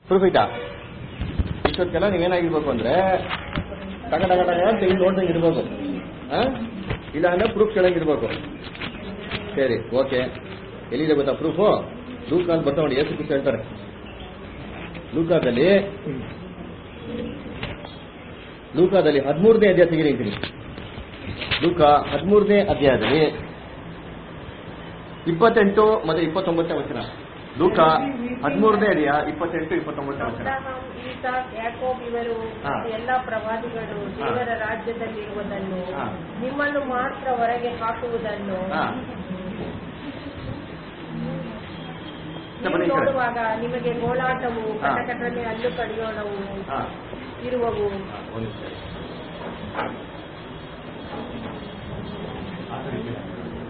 Proof ಐತಾ ಇಷ್ಟೊತ್ತಿಗೆಲ್ಲ ನೀವೇನಾಗಿರ್ಬೇಕು ಅಂದ್ರೆ ಟಗ ಟಗ ಟಗ ಅಂತ ಹಿಂಗ್ ನೋಡ್ದಂಗೆ ಇರ್ಬೇಕು ಆ? ಇಲ್ಲ ಅಂದ್ರೆ ಪ್ರೂಫ್ ಕೇಳಂಗಿರ್ಬೇಕು ಸರಿ ಓಕೆ ಎಲ್ಲಿದೆ ಗೊತ್ತಾ ಪ್ರೂಫು ಲೂಕಾಲ್ ಬರ್ತಾ ನೋಡಿ ಏಸು ಕೃಷ್ಣ ಹೇಳ್ತಾರೆ ಲೂಕಾದಲ್ಲಿ ಲೂಕಾದಲ್ಲಿ ಹದಿಮೂರನೇ ಅಧ್ಯಾಯ ತೆಗೀರಿ ಅಂತೀನಿ ಲೂಕ ಹದಿಮೂರನೇ ಅಧ್ಯಾಯದಲ್ಲಿ ಇಪ್ಪತ್ತೆಂಟು ಮತ್ತೆ ಇಪ್ಪತ್ತೊಂಬತ್ತನೇ ವಚನ ಲೂಕ ಹದಿಮೂರನೇ ಅಧ್ಯಾಯ ಇಪ್ಪತ್ತೆಂಟು ಇಪ್ಪತ್ತೊಂಬತ್ತನೇ ವಚನ ಅಬ್ರಹಾಂ, ಈಸಾಕ್, ಯಾಕೋಬ್ ಇವರು ಹಾ. ಮತ್ತು ಎಲ್ಲ ಪ್ರವಾದಿಗಳು ದೇವರ ರಾಜ್ಯದಲ್ಲಿರುವುದನ್ನು ಹಾ. ನಿಮ್ಮನ್ನು ಮಾತ್ರ ಹೊರಗೆ ಹಾಕುವುದನ್ನು ಹಾ ನೀವು ಬನ್ನಿ ಈ ಕಡೆ. ನೋಡುವಾಗ ನಿಮಗೆ ಗೋಳಾಟವು ಹಾ. ಕಟಕಟನೆ ಹಲ್ಲು ಕಡಿಯೋಣವು ಹಾ ಇರುವವು ಹಾ, ಒಂದು ನಿಮಿಷ ಆ ಕಡೆ ಇದೆ.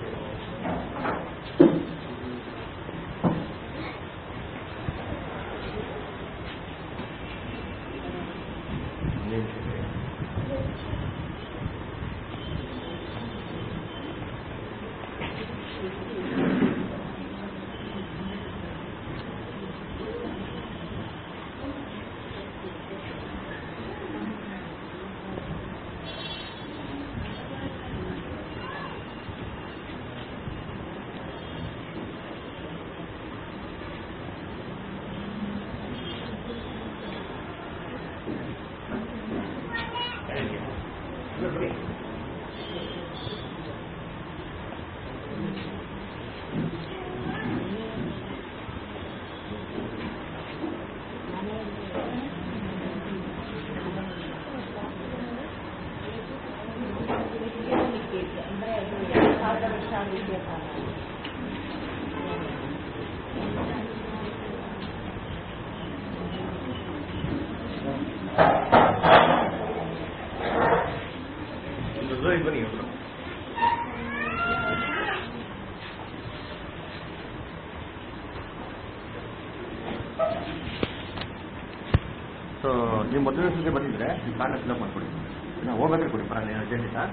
ಒಂದು ನಿಮಿಷ ಇದೆ. ಒಂದು ದೂರ ಬನ್ನಿ ಇವ್ರು. ಸೊ ನೀವು ಮೊದಲನೇ ಸತಿ ಬಂದಿದ್ರೆ ಈ ಕಾರ್ಡ್ ಫಿಲಪ್ ಮಾಡ್ಕೊಡಿ ನಾವು ಹೋಗ್ಬೇಕಾದ್ರೆ ಕೊಡಿ ಬರಲ್ಲ ಏನು ಅರ್ಜೆಂಟ್ ಇಲ್ಲ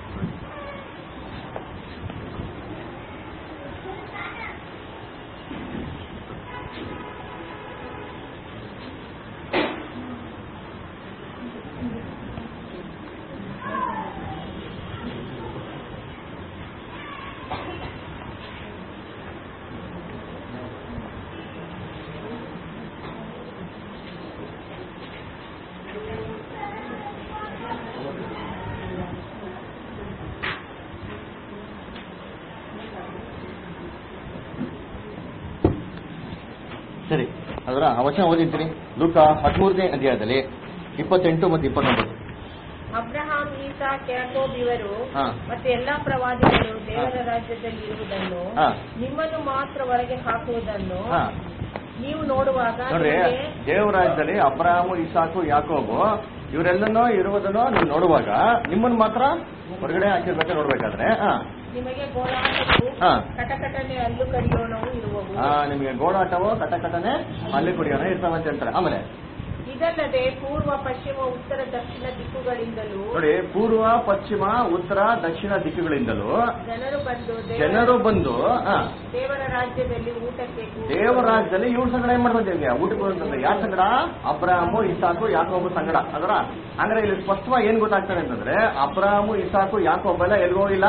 ಸರಿ ಅದರ ವಚನ ಓದಿರ್ತೀನಿ ಲೂಕ ಹದಿಮೂರನೇ ಅಧ್ಯಾಯದಲ್ಲಿ ಇಪ್ಪತ್ತೆಂಟು ಮತ್ತು ಇಪ್ಪತ್ತೊಂಬತ್ತು ಅಬ್ರಹಾಂ ಈಸಾಕ್ ಯಾಕೋಬ್ ಇವರು ಹಾ. ಮತ್ತು ಎಲ್ಲಾ ಪ್ರವಾದಿಗಳು ದೇವರ ರಾಜ್ಯದಲ್ಲಿ ಇರುವುದನ್ನು ಹಾ. ನಿಮ್ಮನ್ನು ಮಾತ್ರ ಹೊರಗೆ ಹಾಕುವುದನ್ನು ಹಾ ನೀವು ನೋಡುವಾಗ ನೋಡ್ರಿ ನಿಮಗೆ ದೇವರಾಜ್ಯದಲ್ಲಿ ಅಬ್ರಾಹಮು ಇಸಾಕು ಯಾಕೋಬು ಇವರೆಲ್ಲನೂ ಇರುವುದನ್ನು ನೀವು ನೋಡುವಾಗ ನಿಮ್ಮನ್ನು ಮಾತ್ರ ಹೊರಗಡೆ ಹಾಕಿರ್ಬೇಕು ನೋಡ್ಬೇಕಾದ್ರೆ ಹಾ ನಿಮಗೆ ಗೋಳಾಟವು ಹಾ. ಕಟಕಟನೆ ಹಲ್ಲು ಕಡಿಯೋಣವು ಇರುವವು ಆ, ನಿಮಗೆ ಗೋಳಾಟವು ಕಟಕಟನೆ ಅಲ್ಲಿ ಕುಡಿಯೋಣ ಇರ್ತಾವಂತ ಹೇಳ್ತಾರೆ ಆಮೇಲೆ ಇದಲ್ಲದೆ ಪೂರ್ವ ಪಶ್ಚಿಮ ಉತ್ತರ ದಕ್ಷಿಣ ದಿಕ್ಕುಗಳಿಂದಲೂ ನೋಡಿ ಪೂರ್ವ ಪಶ್ಚಿಮ ಉತ್ತರ ದಕ್ಷಿಣ ದಿಕ್ಕುಗಳಿಂದಲೂ ಜನರು ಬಂದು ದೇವರ- ಜನರು ಬಂದು ಆ, ದೇವರ ರಾಜ್ಯದಲ್ಲಿ ಊಟಕ್ಕೆ ಕೂಡಿ- ದೇವರಾಜ್ಯದಲ್ಲಿ ಇವ್ರ ಸಂಗಡ ಏನ್ ಮಾಡ್ಕೊಂತೀವಿ ಊಟಕ್ಕೆ ಬಂದ್ರೆ ಯಾರ ಸಂಗಡ ಅಬ್ರಾಹಮು ಇಸಾಕು ಯಾಕೋಬು ಸಂಗಡ ಅದರ ಅಂದ್ರೆ ಇಲ್ಲಿ ಸ್ಪಷ್ಟವಾಗಿ ಏನ್ ಗೊತ್ತಾಗ್ತದೆ ಅಂತಂದ್ರೆ ಅಬ್ರಾಹಮು ಇಸಾಕು ಯಾಕೋಬೆಲ್ಲ ಎಲ್ಗೋಗಿಲ್ಲ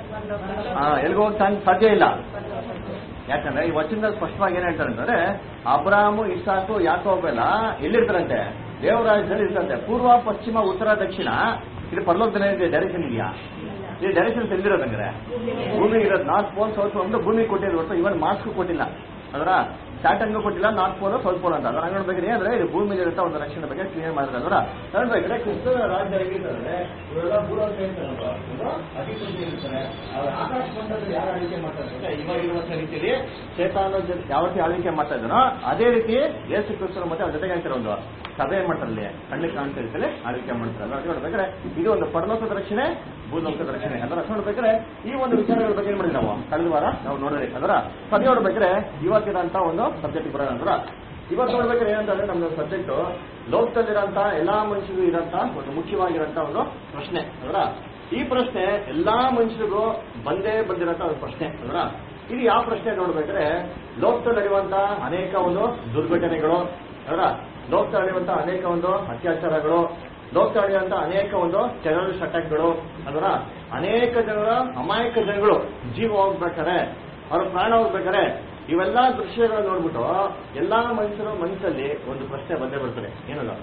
ಆ, ಎಲ್ಗೋಗ್ ಸಾಧ್ಯ ಇಲ್ಲ ಯಾಕಂದ್ರೆ ಈ ವಚನದಲ್ಲಿ ಸ್ಪಷ್ಟವಾಗಿ ಏನ್ ಹೇಳ್ತಾರೆ ಅಂತಂದ್ರೆ ಅಬ್ರಾಹಮು ಇಸಾಕು ಯಾಕೋಬೆಲ್ಲ ಎಲ್ಲಿರ್ತಾರಂತೆ ದೇವರಾಜ್ಯದಲ್ಲಿ ಇರ್ತಾರಂತೆ ಪೂರ್ವ ಪಶ್ಚಿಮ ಉತ್ತರ ದಕ್ಷಿಣ ಇದು ಪರಲೋಕದಲ್ಲಿ ಡೈರೆಕ್ಷನ್ ಇದೆಯಾ ಈ ಡೈರೆಕ್ಷನ್ ಎಲ್ಲಿರೋದಂದ್ರೆ ಭೂಮಿ ಇರೋದು ನಾರ್ತ್ ಪೋಲ್ ಸೌತ್ ಪೋಲ್ ಅಂದ್ರೆ ಭೂಮಿ ಕೊಟ್ಟಿರೋದು ಹೊರತು ಇವನ್ ಮಾಸ್ಕ್ ಕೊಟ್ಟಿಲ್ಲ ಅದರ ಸ್ಯಾಟನ್ಗೂ ಕೊಟ್ಟಿಲ್ಲ ನಾರ್ತ್ ಪೋಲ್ ಸೌತ್ ಪೋಲ್ ಅಂತ ಅದರ ನೋಡ್ಬೇಕಾದ್ರೆ ಅಂದ್ರೆ ಇದು ಭೂಮಿ ಇರುತ್ತ ಒಂದು ರಕ್ಷಣೆ ಬಗ್ಗೆ ಕ್ಲಿಯರ್ ಮಾಡಿದ್ರೆ ಅದರ ನೋಡ್ಬೇಕಾದ್ರೆ ಕ್ರಿಸ್ತನ ರಾಜ್ಯ ಹೇಗಿರ್ತದೆ ಇವರೆಲ್ಲ ಭೂಲೋಕ ಇರ್ತಾರಲ್ವಾ, ಒಂದು ಅಧಿಪತಿ ಇರ್ತಾರೆ ಅವ್ರ ಆಕಾಶ ಮಂಡಲದಲ್ಲಿ ಯಾರು ಆಳ್ವಿಕೆ ಮಾಡ್ತಾರೆ ಅಂದ್ರೆ ಇವಾಗ ಇರುವಂತ ರೀತಿಯಲ್ಲಿ ಚೇತಾನ ಜೊತೆ ಯಾವ ರೀತಿ ಆಳ್ವಿಕೆ ಮಾಡ್ತಾ ಇದ್ದಾನೋ ಅದೇ ರೀತಿ ಯೇಸು ಕ್ರಿಸ್ತರು ಮತ್ತೆ ಅವ್ರ ಜೊತೆಗೆ ಆಗ್ತಾರೆ ಒಂದು ಸಭೆ ಮಾಡ್ತಾರಲ್ಲಿ ಕಣ್ಣಿಗೆ ಕಾಣ್ತಾ ಇರ್ತದೆ ಆಳ್ವಿಕೆ ಮಾಡ್ತಾರೆ ಅಲ್ವಾ? ಅದು ನೋಡ್ಬೇಕಾದ್ರೆ ಇದು ಒಂದು ಪರಲೋಕದ ರಕ್ಷಣೆ ಭೂಲೋಕದ ರಕ್ಷಣೆ ಅದರ ಅರ್ಥ ನೋಡ್ಬೇಕಾದ್ರೆ ಈ ಒಂದು ವಿಚಾರಗಳ ಬಗ್ಗೆ ಏನ್ ಮಾಡಿದ್ವಿ ನಾವು ಕಳೆದ ವಾರ ನಾವು ನೋಡಿದ್ರಿ ಅದರ ಸಭೆ ನೋಡ್ಬೇಕಾದ್ರೆ ಇವತ್ತಿರಂತ ಒಂದು ಸಬ್ಜೆಕ್ಟ್ ಬರೋಣ ಅಂದ್ರ ಇವತ್ತು ನೋಡ್ಬೇಕಾದ್ರೆ ಏನಂತಂದ್ರೆ ನಮ್ದು ಸಬ್ಜೆಕ್ಟ್ ಲೋಕದಲ್ಲಿರೋಂತ ಎಲ್ಲಾ ಮನುಷ್ಯರಿಗೂ ಇರೋಂತ ಒಂದು ಮುಖ್ಯವಾಗಿರೋಂತ ಒಂದು ಪ್ರಶ್ನೆ ಅದರ ಈ ಪ್ರಶ್ನೆ ಎಲ್ಲಾ ಮನುಷ್ಯರಿಗೂ ಬಂದೇ ಬಂದಿರೋಂತ ಒಂದು ಪ್ರಶ್ನೆ ಅದರ ಇದು ಯಾವ ಪ್ರಶ್ನೆ ನೋಡ್ಬೇಕಾದ್ರೆ ಲೋಕದಲ್ಲಿ ನಡೆಯುವಂತ ಅನೇಕ ಒಂದು ದುರ್ಘಟನೆಗಳು ಅದರ ಲೋಕದಲ್ಲಿ ನಡೆಯುವಂತ ಅನೇಕ ಒಂದು ಅತ್ಯಾಚಾರಗಳು ಲೋಕದಲ್ಲಿ ನಡೆಯುವಂತ ಅನೇಕ ಒಂದು ಟೆರರಿಸ್ಟ್ ಅಟ್ಯಾಕ್ಗಳು ಅದರ ಅನೇಕ ಜನರ ಅಮಾಯಕ ಜನಗಳು ಜೀವ ಹೋಗ್ಬೇಕಾರೆ ಅವ್ರ ಪ್ರಾಣ ಹೋಗ್ಬೇಕಾರೆ ಇವೆಲ್ಲ ದೃಶ್ಯಗಳನ್ನ ನೋಡ್ಬಿಟ್ಟು ಎಲ್ಲಾ ಮನುಷ್ಯರ ಮನಸ್ಸಲ್ಲಿ ಒಂದು ಪ್ರಶ್ನೆ ಬಂದೇ ಬರ್ತದೆ ಏನಲ್ಲ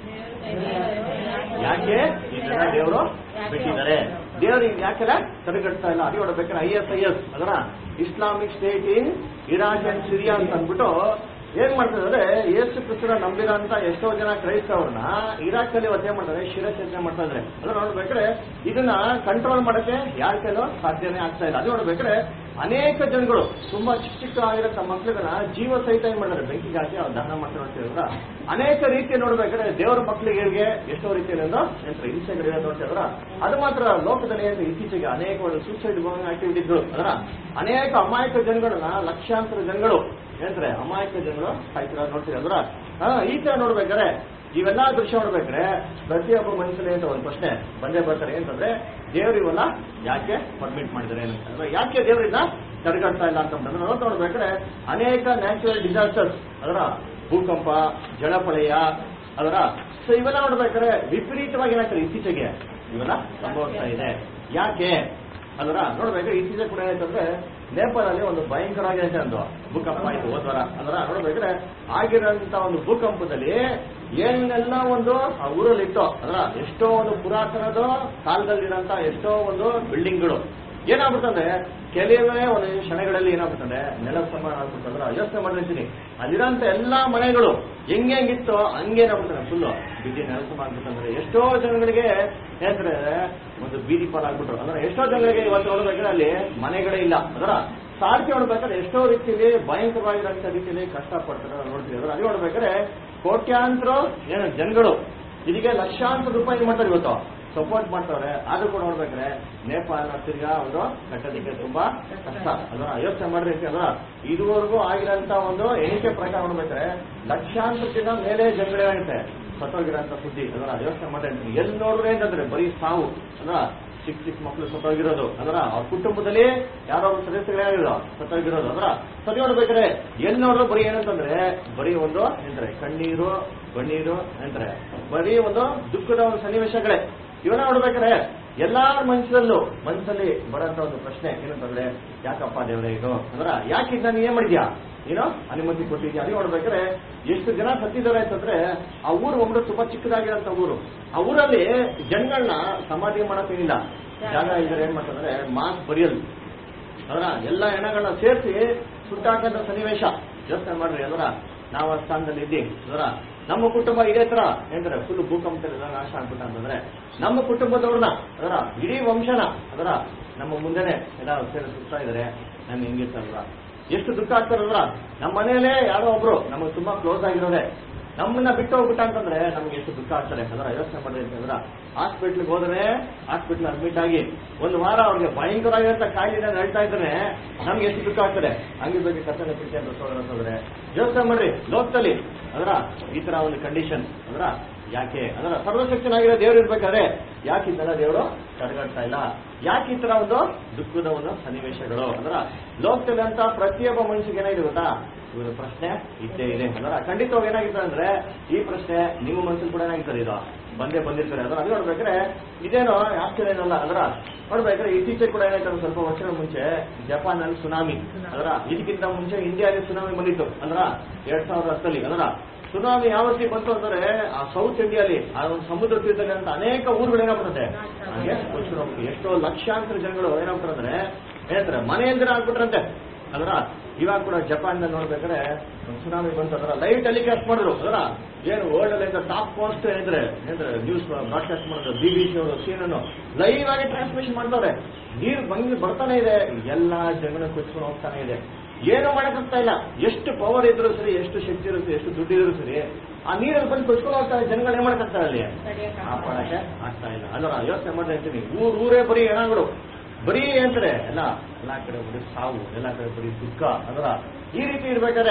ಯಾಕೆ ಈ ಜನ ದೇವರು ಬಿಟ್ಟಿದ್ದಾರೆ ದೇವರು ಈಗ ಯಾಕೆಲ್ಲ ತಡೆಗಟ್ತಾ ಇಲ್ಲ ಅದೇ ನೋಡ್ಬೇಕಾದ್ರೆ ಐ ಎಸ್ ಐ ಎಸ್ ಅದರ Islamic State in Iraq and Syria ಅಂತ ಅಂದ್ಬಿಟ್ಟು ಏನ್ ಮಾಡ್ತಿದ್ದಾರೆ ಯೇಸು ಕ್ರಿಸ್ತನ ನಂಬಿರೋ ಅಂತ ಎಷ್ಟೋ ಜನ ಕ್ರೈಸ್ತವ್ರನ್ನ ಇರಾಕ್ ಅಲ್ಲಿ ವಧೆ ಮಾಡ್ತಾರೆ ಶಿರಚೇತನೆ ಮಾಡ್ತಾ ಇದ್ರೆ ಅದು ನೋಡ್ಬೇಕಾದ್ರೆ ಇದನ್ನ ಕಂಟ್ರೋಲ್ ಮಾಡಕ್ಕೆ ಯಾರ ಕೈಲೋ ಸಾಧ್ಯನೇ ಆಗ್ತಾ ಇಲ್ಲ ಅದು ನೋಡ್ಬೇಕಾದ್ರೆ ಅನೇಕ ಜನಗಳು ತುಂಬಾ ಚಿಕ್ಕ ಚಿಕ್ಕ ಆಗಿರೋ ತಮ್ಮ ಮಕ್ಳುಗಳನ್ನ ಜೀವ ಸಹಿತ ಏನ್ ಮಾಡ್ತಾರೆ ಬೆಂಕಿಗೆ ಹಾಕಿ ಅವ್ರು ದಹನ ಮಾಡ್ತಾರೆ ನೋಡ್ತಿದ್ರ ಅನೇಕ ರೀತಿಯ ನೋಡ್ಬೇಕಾದ್ರೆ ದೇವರ ಮಕ್ಕಳಿಗೆ ಎಷ್ಟೋ ರೀತಿಯಲ್ಲಿ ಒಂದು ಹೇಳ್ತಾರೆ ಹಿಂಸೆಗಳಿವೆ ನೋಡ್ತಿದ್ರ ಅದು ಮಾತ್ರ ಲೋಕದಲ್ಲಿ ಏನು ಇತ್ತೀಚೆಗೆ ಅನೇಕ ಒಂದು ಸೂಸೈಡ್ ಗೋಯಿಂಗ್ ಆಕ್ಟಿವಿಟೀಸ್ಗಳು ಅದರ ಅನೇಕ ಅಮಾಯಕ ಜನಗಳನ್ನ ಲಕ್ಷಾಂತರ ಜನಗಳು ಹೇಳ್ತಾರೆ ಅಮಾಯಕ ಜನಗಳು ಸಾಯ್ತಿರ ನೋಡ್ತೀವಿ ಅಂದ್ರ ಹಾ ಈ ತರ ನೋಡ್ಬೇಕಾದ್ರೆ ಇವೆಲ್ಲಾ ದೃಶ್ಯ ನೋಡ್ಬೇಕಾದ್ರೆ ಪ್ರತಿಯೊಬ್ಬ ಮನುಷ್ಯನೇ ಅಂತ ಒಂದು ಪ್ರಶ್ನೆ ಬಂದೇ ಬರ್ತಾರೆ ಅಂತಂದ್ರೆ ದೇವ್ರು ಇವೆಲ್ಲ ಯಾಕೆ ಪರ್ಮಿಟ್ ಮಾಡಿದ್ದಾರೆ ಅಂದ್ರೆ ಯಾಕೆ ದೇವರಿಂದ ತಡೆಗಟ್ತಾ ಇಲ್ಲ ಅಂತಂದ್ರೆ ನೋಡ್ತಾ ನೋಡ್ಬೇಕಾದ್ರೆ ಅನೇಕ ನ್ಯಾಚುರಲ್ ಡಿಸಾಸ್ಟರ್ಸ್ ಅದರ ಭೂಕಂಪ ಜಲಪ್ರಳಯ ಅದರ ಸೊ ಇವೆಲ್ಲ ನೋಡ್ಬೇಕಾದ್ರೆ ವಿಪರೀತವಾಗಿ ಏನಾಗ್ತದೆ ಇತ್ತೀಚೆಗೆ ಇವೆಲ್ಲ ಸಂಭವಿಸ್ತಾ ಇದೆ ಯಾಕೆ ಅದರ ನೋಡ್ಬೇಕು ಇತ್ತೀಚೆಗೆ ಕೂಡ ಏನಾಯ್ತಂದ್ರೆ ನೇಪಾಳಲ್ಲಿ ಒಂದು ಭಯಂಕರವಾಗಿ ಒಂದು ಭೂಕಂಪ ಆಯ್ತು ಹೋದ್ವಾರ ಅದರ ನೋಡ್ಬೇಕಾದ್ರೆ ಆಗಿರೋಂತ ಒಂದು ಭೂಕಂಪದಲ್ಲಿ ಏನೆಲ್ಲ ಒಂದು ಆ ಊರಲ್ಲಿ ಇತ್ತು ಅದರ ಎಷ್ಟೋ ಒಂದು ಪುರಾತನದ ಕಾಲದಲ್ಲಿರೋಂತ ಎಷ್ಟೋ ಒಂದು ಬಿಲ್ಡಿಂಗ್ಗಳು ಏನಾಗ್ಬಿಟ್ಟಂದ್ರೆ ಕೆಲವೇ ಒಂದು ಕ್ಷಣಗಳಲ್ಲಿ ಏನಾಗ್ಬಿಟ್ಟಂದ್ರೆ ನೆಲ ಸಮಾನ ಆಗ್ಬಿಟ್ಟಂದ್ರೆ ಯೋಚನೆ ಮಾಡಿರ್ತೀನಿ ಅಲ್ಲಿರೋಂಥ ಎಲ್ಲಾ ಮನೆಗಳು ಹೆಂಗೆ ಹೆಂಗಿತ್ತೋ ಹಂಗೆ ಏನಾಗ್ಬಿಡ್ತಾರೆ ಫುಲ್ಲು ಬಿದ್ದಿ ನೆಲ ಸಮ ಆಗ್ಬಿಟ್ಟಂದ್ರೆ ಎಷ್ಟೋ ಜನಗಳಿಗೆ ಹೇಳ್ತಾರೆ ಒಂದು ಬೀದಿ ಪಾಲ್ ಆಗ್ಬಿಟ್ರು ಅಂದ್ರೆ ಎಷ್ಟೋ ಜನಗಳಿಗೆ ಇವತ್ತು ನೋಡ್ಬೇಕಾದ್ರೆ ಅಲ್ಲಿ ಮನೆಗಳೇ ಇಲ್ಲ ಅದರ ಸಾರಿಗೆ ನೋಡ್ಬೇಕಾದ್ರೆ ಎಷ್ಟೋ ರೀತಿಯಲ್ಲಿ ಭಯಂಕರವಾಗಿರೋಂಥ ರೀತಿಯಲ್ಲಿ ಕಷ್ಟ ಪಡ್ತಾರೆ ನಾವು ನೋಡ್ತೀವಿ ಅದರ ಅಲ್ಲಿ ನೋಡ್ಬೇಕಾದ್ರೆ ಕೋಟ್ಯಾಂತರ ಏನು ಜನಗಳು ಇದಕ್ಕೆ ಲಕ್ಷಾಂತರ ರೂಪಾಯಿ ಮಾಡ್ತಾರೆ ಇವತ್ತು ಸಪೋರ್ಟ್ ಮಾಡ್ತಾರೆ ಆದ್ರೂ ಕೂಡ ನೋಡ್ಬೇಕಾದ್ರೆ ನೇಪಾಳ ತಿರ್ಗಾ ಒಂದು ಕಟ್ಟೋದಕ್ಕೆ ತುಂಬಾ ಕಷ್ಟ ಅಲ್ವಾ ಯೋಚನೆ ಮಾಡ್ರಿ ಅಲ್ವಾ ಇದುವರೆಗೂ ಆಗಿರೋಂತ ಒಂದು ಎಣಿಕೆ ಪ್ರಕಾರ ನೋಡ್ಬೇಕಾದ್ರೆ ಲಕ್ಷಾಂತರಕ್ಕಿಂತ ಮೇಲೆ ಜನಗಳೇನಾಗುತ್ತೆ ಸತ್ತೋಗಿರೋಂಥ ಸುದ್ದಿ ಅದರ ಯೋಚನೆ ಮಾಡ್ರಿ ಎಲ್ಲಿ ನೋಡಿದ್ರೆ ಅಂತಂದ್ರೆ ಬರೀ ಸಾವು ಅಲ್ವಾ ಚಿಕ್ಕ ಚಿಕ್ಕ ಮಕ್ಕಳು ಸತ್ತೋಗಿರೋದು ಅದರ ಅವ್ರ ಕುಟುಂಬದಲ್ಲಿ ಯಾರೋ ಒಂದು ಸದಸ್ಯಗಳಾಗಿರೋ ಸತ್ತೋಗಿರೋದು ಅದರ ಸರಿ ನೋಡ್ಬೇಕಾದ್ರೆ ಎಲ್ಲಿ ನೋಡಿದ್ರು ಬರೀ ಏನಂತಂದ್ರೆ ಬರೀ ಒಂದು ಎಂತಾರೆ ಕಣ್ಣೀರು ಬಣ್ಣೀರು ಅಂತಾರೆ ಬರೀ ಒಂದು ದುಃಖದ ಒಂದು ಸನ್ನಿವೇಶಗಳೇ ಇವನ್ನ ನೋಡ್ಬೇಕಾದ್ರೆ ಎಲ್ಲಾ ಮನುಷ್ಯರಲ್ಲೂ ಮನಸ್ಸಲ್ಲಿ ಬರೋಂತ ಒಂದು ಪ್ರಶ್ನೆ ಏನಂತಂದ್ರೆ ಯಾಕಪ್ಪ ದೇವರೇ ಇದು ಅಂದ್ರ ಯಾಕೆ ಇದನ್ನ ನೀನ್ ಏನ್ ಮಾಡಿದ್ಯಾ ನೀನು ಅನುಮತಿ ಕೊಟ್ಟಿದ್ಯಾ ಅದು ನೋಡ್ಬೇಕಾದ್ರೆ ಎಷ್ಟು ಜನ ಸತ್ತಿದ್ದಾರೆ ಅಂತಂದ್ರೆ ಆ ಊರು ಒಂದು ತುಂಬಾ ಚಿಕ್ಕದಾಗಿರೋಂಥ ಊರು ಆ ಊರಲ್ಲಿ ಜನಗಳನ್ನ ಸಮಾಧಿ ಮಾಡಕ್ಕೇನಿಲ್ಲ ಜಾಗ ಇದ್ರೆ ಏನ್ ಮಾಡ್ತಾರೆ ಮಾಸ್ ಬರಿಯಲ್ ಅದರ ಎಲ್ಲ ಹೆಣಗಳನ್ನ ಸೇರಿಸಿ ಸುಟ್ಟಾಕಂತ ಸನ್ನಿವೇಶ ಯೋಚನೆ ಮಾಡ್ರಿ ಅದರ ನಾವು ಆ ಸ್ಥಾನದಲ್ಲಿ ಇದ್ದೀವಿ ಅದರ ನಮ್ಮ ಕುಟುಂಬ ಇದೇ ತರ ಏನಂತಾರೆ ಫುಲ್ ಭೂಕಂಪದಲ್ಲಿ ನಾಶ ಆಗ್ಬಿಟ್ಟ ಅಂತಂದ್ರೆ ನಮ್ಮ ಕುಟುಂಬದವ್ರನ್ನ ಅದರ ಇಡೀ ವಂಶನ ಅದರ ನಮ್ಮ ಮುಂದೆನೆ ಎಲ್ಲ ಸೇರಿ ಸುತ್ತಾ ಇದಾರೆ ನನ್ ಹೆಂಗಿರ್ತಲ್ವ ಎಷ್ಟು ದುಃಖ ಆಗ್ತಾರಲ್ವ ನಮ್ಮ ಮನೆಯಲ್ಲೇ ಯಾರೋ ಒಬ್ರು ನಮಗೆ ತುಂಬಾ ಕ್ಲೋಸ್ ಆಗಿರೋರೆ ನಮ್ಮನ್ನ ಬಿಟ್ಟು ಹೋಗ್ಬಿಟ್ಟ ಅಂತಂದ್ರೆ ನಮ್ಗೆ ಎಷ್ಟು ದುಃಖ ಆಗ್ತಾರೆ ಅದರ ಯೋಚನೆ ಮಾಡಿದ್ರೆ ಅಂತಂದ್ರ ಹಾಸ್ಪಿಟ್ಲಿಗೆ ಹೋದ್ರೆ ಹಾಸ್ಪಿಟ್ಲ್ ಅಡ್ಮಿಟ್ ಆಗಿ ಒಂದು ವಾರ ಅವ್ರಿಗೆ ಭಯಂಕರವಾಗಿರಂತ ಕಾಯಿಲೆ ಹೇಳ್ತಾ ಇದ್ರೆ ನಮ್ಗೆ ಎಷ್ಟು ದುಃಖ ಆಗ್ತದೆ ಹಂಗಿರ್ಬೇಕು ಕರ್ತನ ಪ್ರೀತಿ ಅಂತ ಅಂತಂದ್ರೆ ಯೋಚನೆ ಮಾಡ್ರಿ ಲೋಕದಲ್ಲಿ ಅದರ ಈ ತರ ಒಂದು ಕಂಡೀಷನ್ ಅದರ ಯಾಕೆ ಅದರ ಸರ್ವಶಕ್ತನಾಗಿರೋ ದೇವ್ರು ಇರ್ಬೇಕಾದ್ರೆ ಯಾಕೆ ಇದೆಲ್ಲ ದೇವರು ತಡೆಗಟ್ತಾ ಇಲ್ಲ ಯಾಕೆ ಈ ತರ ಒಂದು ದುಃಖದ ಒಂದು ಸನ್ನಿವೇಶಗಳು ಅದರ ಲೋಕದಲ್ಲಿ ಅಂತ ಪ್ರತಿಯೊಬ್ಬ ಮನುಷ್ಯಗೆ ಏನಾಗಿದೆ ಗೊತ್ತಾ ಇವರು ಪ್ರಶ್ನೆ ಇದ್ದೇ ಇದೆ ಅದರ ಖಂಡಿತವಾಗಿ ಏನಾಗಿತ್ತು ಅಂದ್ರೆ ಈ ಪ್ರಶ್ನೆ ನಿಮ್ಮ ಮನಸ್ಸಲ್ಲಿ ಕೂಡ ಏನಾಗಿರ್ತಾರೆ ಇದು ಬಂದೇ ಬಂದಿರ್ತಾರೆ ಅದರ ಅದು ನೋಡ್ಬೇಕಾದ್ರೆ ಇದೇನೋ ಆಶ್ಚರ್ಯ ಏನಲ್ಲ ಅದರ ನೋಡ್ಬೇಕಾದ್ರೆ ಇತ್ತೀಚೆಗೆ ಕೂಡ ಏನಾಯ್ತು ಅಂದ್ರೆ ಸ್ವಲ್ಪ ವರ್ಷಗಳ ಮುಂಚೆ ಜಪಾನ್ ಅಲ್ಲಿ ಸುನಾಮಿ ಅದರ ಇದಕ್ಕಿಂತ ಮುಂಚೆ ಇಂಡಿಯಾಗೆ ಸುನಾಮಿ ಬಂದಿತ್ತು ಅಂದ್ರ ಎರಡ್ ಸಾವಿರದ ಹತ್ತಲ್ಲಿ ಅದರ ಸುನಾಮಿ ಯಾವ ರೀತಿ ಬಂತು ಅಂದ್ರೆ ಆ ಸೌತ್ ಇಂಡಿಯಾಲಿ ಆ ಒಂದು ಸಮುದ್ರ ತೀರದಲ್ಲಿ ಅಂತ ಅನೇಕ ಊರುಗಳು ಏನಾಗ್ಬಿಡುತ್ತೆ ಹಾಗೆ ಮುಚ್ಕೊಂಡು ಹೋಗ್ಬಿಟ್ಟು ಎಷ್ಟೋ ಲಕ್ಷಾಂತರ ಜನಗಳು ಏನಾಗ್ತಾರೆ ಅಂದ್ರೆ ಹೇಳ್ತಾರೆ ಮನೆಯಂದ್ರೆ ಆಗ್ಬಿಟ್ರಂತೆ ಅದರ ಇವಾಗ ಕೂಡ ಜಪಾನ್ ನೋಡ್ಬೇಕಾದ್ರೆ ಒಂದು ಸುನಾಮಿ ಬಂತು ಅದರ ಲೈವ್ ಟೆಲಿಕಾಸ್ಟ್ ಮಾಡಿದ್ರು ಅದರ ಏನು ವರ್ಲ್ಡ್ ಅಲ್ಲಿ ಟಾಪ್ ಪೋಸ್ಟ್ ಏನಿದ್ರೆ ಏನಿದ್ರೆ ನ್ಯೂಸ್ ಬ್ರಾಡ್ಕಾಸ್ಟ್ ಮಾಡಿದ್ರು ಬಿ ಬಿ ಸಿ ಅವರು ಸೀನನ್ನು ಲೈವ್ ಆಗಿ ಟ್ರಾನ್ಸ್ಮಿಷನ್ ಮಾಡ್ತಾರೆ ನೀರು ಬಂದು ಬರ್ತಾನೆ ಇದೆ ಎಲ್ಲಾ ಜನಗಳನ್ನ ಕೊಚ್ಕೊಂಡು ಹೋಗ್ತಾನೆ ಇದೆ ಏನು ಮಾಡಕ್ಕಾಗ್ತಾ ಇಲ್ಲ ಎಷ್ಟು ಪವರ್ ಇದ್ರು ಸರಿ ಎಷ್ಟು ಶಕ್ತಿ ಇರುತ್ತೆ ಎಷ್ಟು ದುಡ್ಡು ಇದ್ರು ಸರಿ ಆ ನೀರಲ್ಲಿ ಬಂದು ಕೊಚ್ಕೊಂಡು ಹೋಗ್ತಾರೆ ಜನಗಳು ಏನ್ ಮಾಡಕ್ಕಾಗ್ತಾರೆ ಅಲ್ಲಿ ಕಾಪಾಡಕ್ಕೆ ಆಗ್ತಾ ಇಲ್ಲ ಅಲ್ಲ ಯೋಚನೆ ಮಾಡ್ತಾ ಇರ್ತೀನಿ ಊರ್ ಊರೇ ಬರೀ ಹೆಣಗಳು ಬರೀ ಅಂತಾರೆ ಎಲ್ಲ ಎಲ್ಲಾ ಕಡೆ ಬರೀ ಸಾವು ಎಲ್ಲಾ ಕಡೆ ಬರೀ ದುಃಖ ಅದರ ಈ ರೀತಿ ಇರ್ಬೇಕಾದ್ರೆ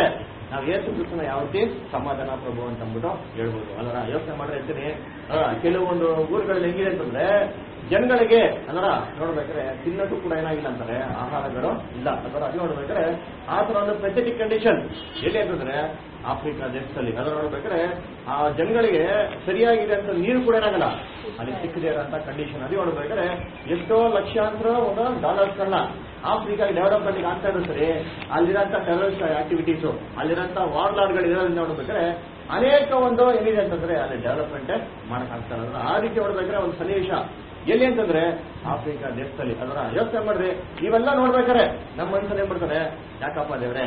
ನಾವು ಏಸು ಕ್ರಿಸ್ತನ ಯಾವ ರೀತಿ ಸಮಾಧಾನ ಪ್ರಭು ಅಂತ ಅಂದ್ಬಿಟ್ಟು ಹೇಳ್ಬೋದು ಅಲ್ಲರ ಯೋಚನೆ ಮಾಡ್ರೆ ಹೇಳ್ತೀನಿ ಅಲ್ಲ ಕೆಲವೊಂದು ಊರುಗಳಲ್ಲಿ ಹೆಂಗಿದೆ ಅಂತಂದ್ರೆ ಜನಗಳಿಗೆ ಅದರ ನೋಡ್ಬೇಕಾದ್ರೆ ತಿನ್ನೋದು ಕೂಡ ಏನಾಗಿಲ್ಲ ಅಂತಾರೆ ಆಹಾರಗಳು ಇಲ್ಲ ಅದರ ಅದು ನೋಡ್ಬೇಕಾದ್ರೆ ಆ ತರ ಒಂದು ಪೆಥೆಟಿಕ್ ಕಂಡೀಷನ್ ಎಲ್ಲಿ ಅಂತಂದ್ರೆ ಆಫ್ರಿಕಾ ದೇಶದಲ್ಲಿ ಅದರ ನೋಡ್ಬೇಕಾದ್ರೆ ಆ ಜನಗಳಿಗೆ ಸರಿಯಾಗಿದೆ ಅಂತ ನೀರು ಕೂಡ ಏನಾಗಲ್ಲ ಅಲ್ಲಿ ಸಿಕ್ಕದೇ ಇರೋಂಥ ಕಂಡೀಷನ್ ಅದು ನೋಡ್ಬೇಕಾದ್ರೆ ಎಷ್ಟೋ ಲಕ್ಷಾಂತರ ಒಂದು ಡಾಲರ್ಸ್ಗಳನ್ನ ಆಫ್ರಿಕಾಗೆ ಡೆವಲಪ್ಮೆಂಟ್ ಆಗ್ತಾ ಇರೋದು ಸರಿ ಅಲ್ಲಿರೋಂಥ ಟೆರರಿಸ್ಟ್ ಆಕ್ಟಿವಿಟೀಸು ಅಲ್ಲಿರೋಂಥ ವಾರ್ಲಾಡ್ಗಳು ಇರೋದ್ರಿಂದ ನೋಡ್ಬೇಕಾದ್ರೆ ಅನೇಕ ಒಂದು ಏನಿದೆ ಅಂತಂದ್ರೆ ಅಲ್ಲಿ ಡೆವಲಪ್ಮೆಂಟ್ ಮಾಡಕ್ ಆಗ್ತಾ ಇರೋದು ಆ ರೀತಿ ನೋಡ್ಬೇಕಾದ್ರೆ ಒಂದು ಸನ್ನಿವೇಶ ಎಲ್ಲಿ ಅಂತಂದ್ರೆ ಆಫ್ರಿಕಾ ದೇಶದಲ್ಲಿ ಅದರ ಯೋಚನೆ ಮಾಡ್ರಿ ಇವೆಲ್ಲ ನೋಡ್ಬೇಕಾರೆ ನಮ್ಮ ಮನಸ್ಸಲ್ಲಿ ಏನ್ ಮಾಡ್ತಾರೆ ಯಾಕಪ್ಪ ದೇವ್ರೆ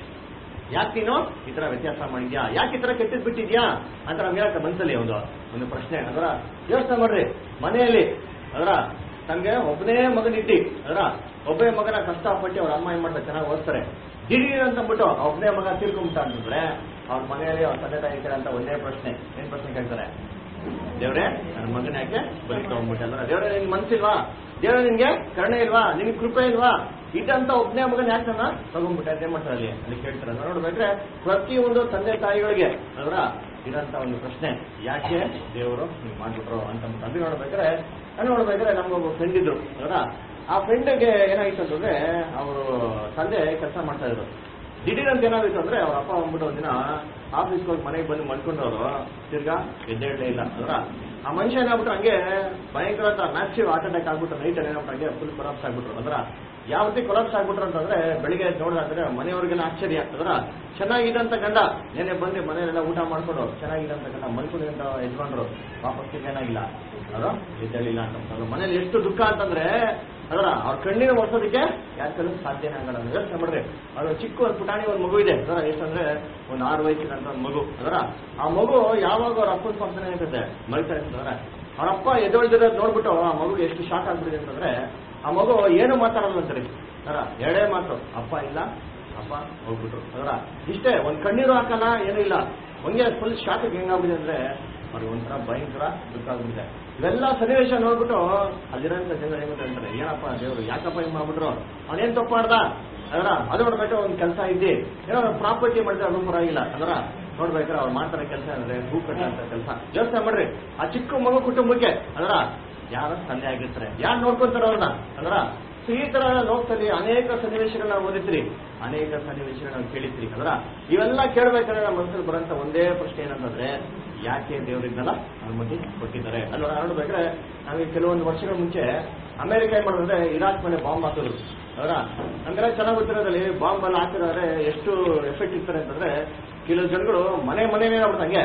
ಯಾಕೆ ನೀನು ಈ ತರ ವ್ಯತ್ಯಾಸ ಮಾಡಿದ್ಯಾ ಯಾಕೆ ಈ ತರ ಕೆಟ್ಟಿದ್ ಬಿಟ್ಟಿದ್ಯಾ ಅಂತ ನಮ್ಗೆ ಹೇಳಕ್ಕೆ ಮನಸ್ಸಲ್ಲಿ ಒಂದು ಒಂದು ಪ್ರಶ್ನೆ ಅದರ ಯೋಚನೆ ಮಾಡ್ರಿ ಮನೆಯಲ್ಲಿ ಅದರ ತಮ್ಗೆ ಒಬ್ಬನೇ ಮಗನಿಟ್ಟಿ ಅದರ ಒಬ್ಬನೇ ಮಗನ ಕಷ್ಟಪಟ್ಟು ಅವ್ರ ಅಮ್ಮ ಏನ್ ಮಾಡ್ತಾರೆ ಚೆನ್ನಾಗಿ ಓದಿಸ್ತಾರೆ ದಿಢೀರ್ ಅಂತ ಅಂದ್ಬಿಟ್ಟು ಆ ಒಬ್ಬನೇ ಮಗ ತಿಳ್ಕೊಂಬಿಟ್ಟ ಅಂತಂದ್ರೆ ಅವ್ರ ಮನೆಯಲ್ಲಿ ಅವ್ರ ತಂದೆ ತಾಯಿ ಕೇಳಂತ ಒಂದೇ ಪ್ರಶ್ನೆ ಏನ್ ಪ್ರಶ್ನೆ ಕೇಳ್ತಾರೆ ದೇವ್ರೆ ನನ್ನ ಮಗನ ಯಾಕೆ ಬಲಿ ತಗೊಂಡ್ಬಿಟ್ಟಲ್ಲ ದೇವ್ರೆ ನಿನ್ ಮನ್ಸಿಲ್ವಾ ದೇವ್ರೆ ನಿನ್ಗೆ ಕರುಣೆ ಇಲ್ವಾ ನಿನ್ ಕೃಪೆ ಇಲ್ವಾ ಇದಂತ ಒಬ್ಬನೇ ಮಗನ ಯಾಕೆ ನನ್ನ ತಗೊಂಡ್ಬಿಟ್ಟೆ ಅಂತ ಏನ್ ಮಾಡ್ತಾರೆ ಅಲ್ಲಿ ಅಲ್ಲಿ ಕೇಳ್ತಾರೆ ನೋಡ್ಬೇಕ್ರೆ ಪ್ರತಿಯೊಂದು ತಂದೆ ತಾಯಿಗಳಿಗೆ ಅದರ ಇದಂತ ಒಂದು ಪ್ರಶ್ನೆ ಯಾಕೆ ದೇವರು ಹಿಂಗ್ ಮಾಡ್ಬಿಟ್ರು ಅಂತ ಅಲ್ಲಿ ನೋಡ್ಬೇಕಾದ್ರೆ ಅಲ್ಲಿ ನೋಡ್ಬೇಕಾದ್ರೆ ನಮ್ಗೊಬ್ಬ ಫ್ರೆಂಡ್ ಇದ್ರು ಅದರ ಆ ಫ್ರೆಂಡ್ಗೆ ಏನಾಗಿತ್ತು ಅಂತಂದ್ರೆ ಅವರು ತಂದೆ ಕೆಲಸ ಮಾಡ್ತಾ ಇದ್ರು ದಿಢೀರ್ ಅಂತ ಏನಾಗಿತ್ತು ಅಂದ್ರೆ ಅವ್ರ ಅಪ್ಪ ಬಂದ್ಬಿಟ್ಟು ಒಂದಿನ ಆಫೀಸ್ಗೆ ಹೋಗಿ ಮನೆಗೆ ಬಂದು ಮಲ್ಕೊಂಡವ್ರು ತಿರ್ಗಾ ಎದ್ದೇಳಲೇ ಇಲ್ಲ ಅದರ ಆ ಮನುಷ್ಯ ಏನಾಗ್ಬಿಟ್ರು ಹಂಗೆ ಭಯಂಕರ ಮ್ಯಾಸಿವ್ ಹಾರ್ಟ್ ಅಟ್ಯಾಕ್ ಆಗ್ಬಿಟ್ಟು ನೈಟ್ ಏನಾಗ್ಬಿಟ್ಟು ಹಂಗೆ ಫುಲ್ ಕೊಲಾಪ್ಸ್ ಆಗ್ಬಿಟ್ರು ಅದರ ಯಾವ ರೀತಿ ಕೊಲಾಪ್ಸ್ ಆಗ್ಬಿಟ್ರು ಅಂತಂದ್ರೆ ಬೆಳಿಗ್ಗೆ ನೋಡಿದ್ರೆ ಮನೆಯವ್ರಿಗೆಲ್ಲ ಆಶ್ಚರ್ಯ ಅದರ ಚೆನ್ನಾಗಿದ್ದಂತ ಗಂಡ ನೆನೆ ಬಂದು ಮನೆಯಲ್ಲೆಲ್ಲ ಊಟ ಮಾಡ್ಕೊಂಡು ಚೆನ್ನಾಗಿದ್ದಂತ ಗಂಡ ಮಲ್ಕೊಂಡಿದ್ದಂತ ಯಜಮಾನ್ರು ವಾಪಸ್ ಏನಾಗಿಲ್ಲ ಅದು ಎದ್ದೇಳಿಲ್ಲ ಅಂತ ಮನೇಲಿ ಎಷ್ಟು ದುಃಖ ಅಂತಂದ್ರೆ ಅದರ ಅವ್ರ ಕಣ್ಣಿನ ಒರ್ಸೋದಕ್ಕೆ ಯಾರ ಕೈಲೂ ಸಾಧ್ಯನೇ ಆಗಲ್ಲ ಯೋಚನೆ ಮಾಡ್ರಿ ಅದು ಚಿಕ್ಕ ಒಂದು ಪುಟಾಣಿ ಒಂದು ಮಗು ಇದೆ ಅದರ ಎಷ್ಟಂದ್ರೆ ಒಂದು ಆರು ವಯಸ್ಸಿನಂತ ಒಂದು ಮಗು ಅದರ ಆ ಮಗು ಯಾವಾಗ ಅವ್ರ ಅಪ್ಪನ ಪಕ್ಕನೆ ಇರ್ತದೆ ಮರಿತಾ ಇರ್ತಂದ್ರೆ ಅವ್ರ ಅಪ್ಪ ಎದ್ದೊಳ್ದಿರೋದು ನೋಡ್ಬಿಟ್ಟು ಆ ಮಗುಗೆ ಎಷ್ಟು ಶಾಕ್ ಆಗ್ಬಿಟ್ಟಿದೆ ಅಂತಂದ್ರೆ ಆ ಮಗು ಏನು ಮಾತಾಡಲ್ಲ ಅಂತಾರೆ ಅದರ ಎರಡೇ ಮಾತು ಅಪ್ಪ ಇಲ್ಲ ಅಪ್ಪ ಹೋಗ್ಬಿಟ್ರು ಅದರ ಇಷ್ಟೇ ಒಂದ್ ಕಣ್ಣೀರು ಹಾಕಲ್ಲ ಏನೂ ಇಲ್ಲ ಹಂಗೆ ಫುಲ್ ಶಾಕ್ ಹೆಂಗಾಗ್ಬಿದೆ ಅಂದ್ರೆ ಅವ್ರಿಗೆ ಒಂಥರ ಭಯಂಕರ ದುಃಖ ಆಗ್ಬಿಟ್ಟಿದೆ ಇವೆಲ್ಲ ಸನ್ನಿವೇಶ ನೋಡ್ಬಿಟ್ಟು ಅಲ್ಲಿರೋಂಥ ಜನರು ಏನ್ ಹೇಳ್ತಾರೆ ಏನಪ್ಪ ದೇವರು ಯಾಕಪ್ಪ ಹಿಂಗ್ ಮಾಡ್ಬಿಟ್ರು ಅವನೇನ್ ತಪ್ಪು ಮಾಡ್ದ ಅದರ ಅದು ನೋಡ್ಬೇಕು ಒಂದ್ ಕೆಲಸ ಇದ್ದಿ ಏನೋ ಪ್ರಾಪರ್ಟಿ ಮಾಡಿದ್ರೆ ಅದು ಪರವಾಗಿಲ್ಲ ಅದರ ನೋಡ್ಬೇಕಾದ್ರೆ ಅವ್ರು ಮಾಡ್ತಾರೆ ಕೆಲಸ ಅಂದ್ರೆ ಹೂ ಕಟ್ಟಂತ ಕೆಲಸ ಯೋಚನೆ ಮಾಡ್ರಿ ಆ ಚಿಕ್ಕ ಮಗು ಕುಟುಂಬಕ್ಕೆ ಅದರ ಯಾರ ತಂದೆ ಆಗಿರ್ತಾರೆ ಯಾರು ನೋಡ್ಕೊಂತಾರೆ ಅವ್ರನ್ನ ಅದರ ಸೊ ಈ ತರ ಲೋಕದಲ್ಲಿ ಅನೇಕ ಸನ್ನಿವೇಶಗಳನ್ನ ಓದಿದ್ರಿ ಅನೇಕ ಸನ್ನಿವೇಶಗಳನ್ನ ಕೇಳಿದ್ರಿ ಅದರ ಇವೆಲ್ಲ ಕೇಳ್ಬೇಕಾದ್ರೆ ನಮ್ಮ ಮನಸ್ಸಲ್ಲಿ ಬರೋಂಥ ಒಂದೇ ಪ್ರಶ್ನೆ ಏನಂತಂದ್ರೆ ಯಾಕೆ ದೇವರಿಗೆಲ್ಲ ಅನುಮತಿ ಕೊಟ್ಟಿದ್ದಾರೆ ಅಲ್ವಾ ನೋಡ್ಬೇಕಾದ್ರೆ ನಮಗೆ ಕೆಲವೊಂದು ವರ್ಷಗಳ ಮುಂಚೆ ಅಮೆರಿಕ ಏನ್ ಮಾಡಿದ್ರೆ ಇರಾಕ್ ಮೇಲೆ ಬಾಂಬ್ ಹಾಕಿದ್ರು ಅವರ ಅಂದ್ರೆ ಚೆನ್ನಾಗಿ ಗೊತ್ತಿರೋದ್ರಲ್ಲಿ ಬಾಂಬ್ ಎಲ್ಲ ಹಾಕಿದ್ರೆ ಎಷ್ಟು ಎಫೆಕ್ಟ್ ಇರ್ತಾರೆ ಅಂತಂದ್ರೆ ಕೆಲವು ಜನಗಳು ಮನೆ ಮನೆನೇ ಆಗ್ಬಿಡ್ತು ಹಂಗೆ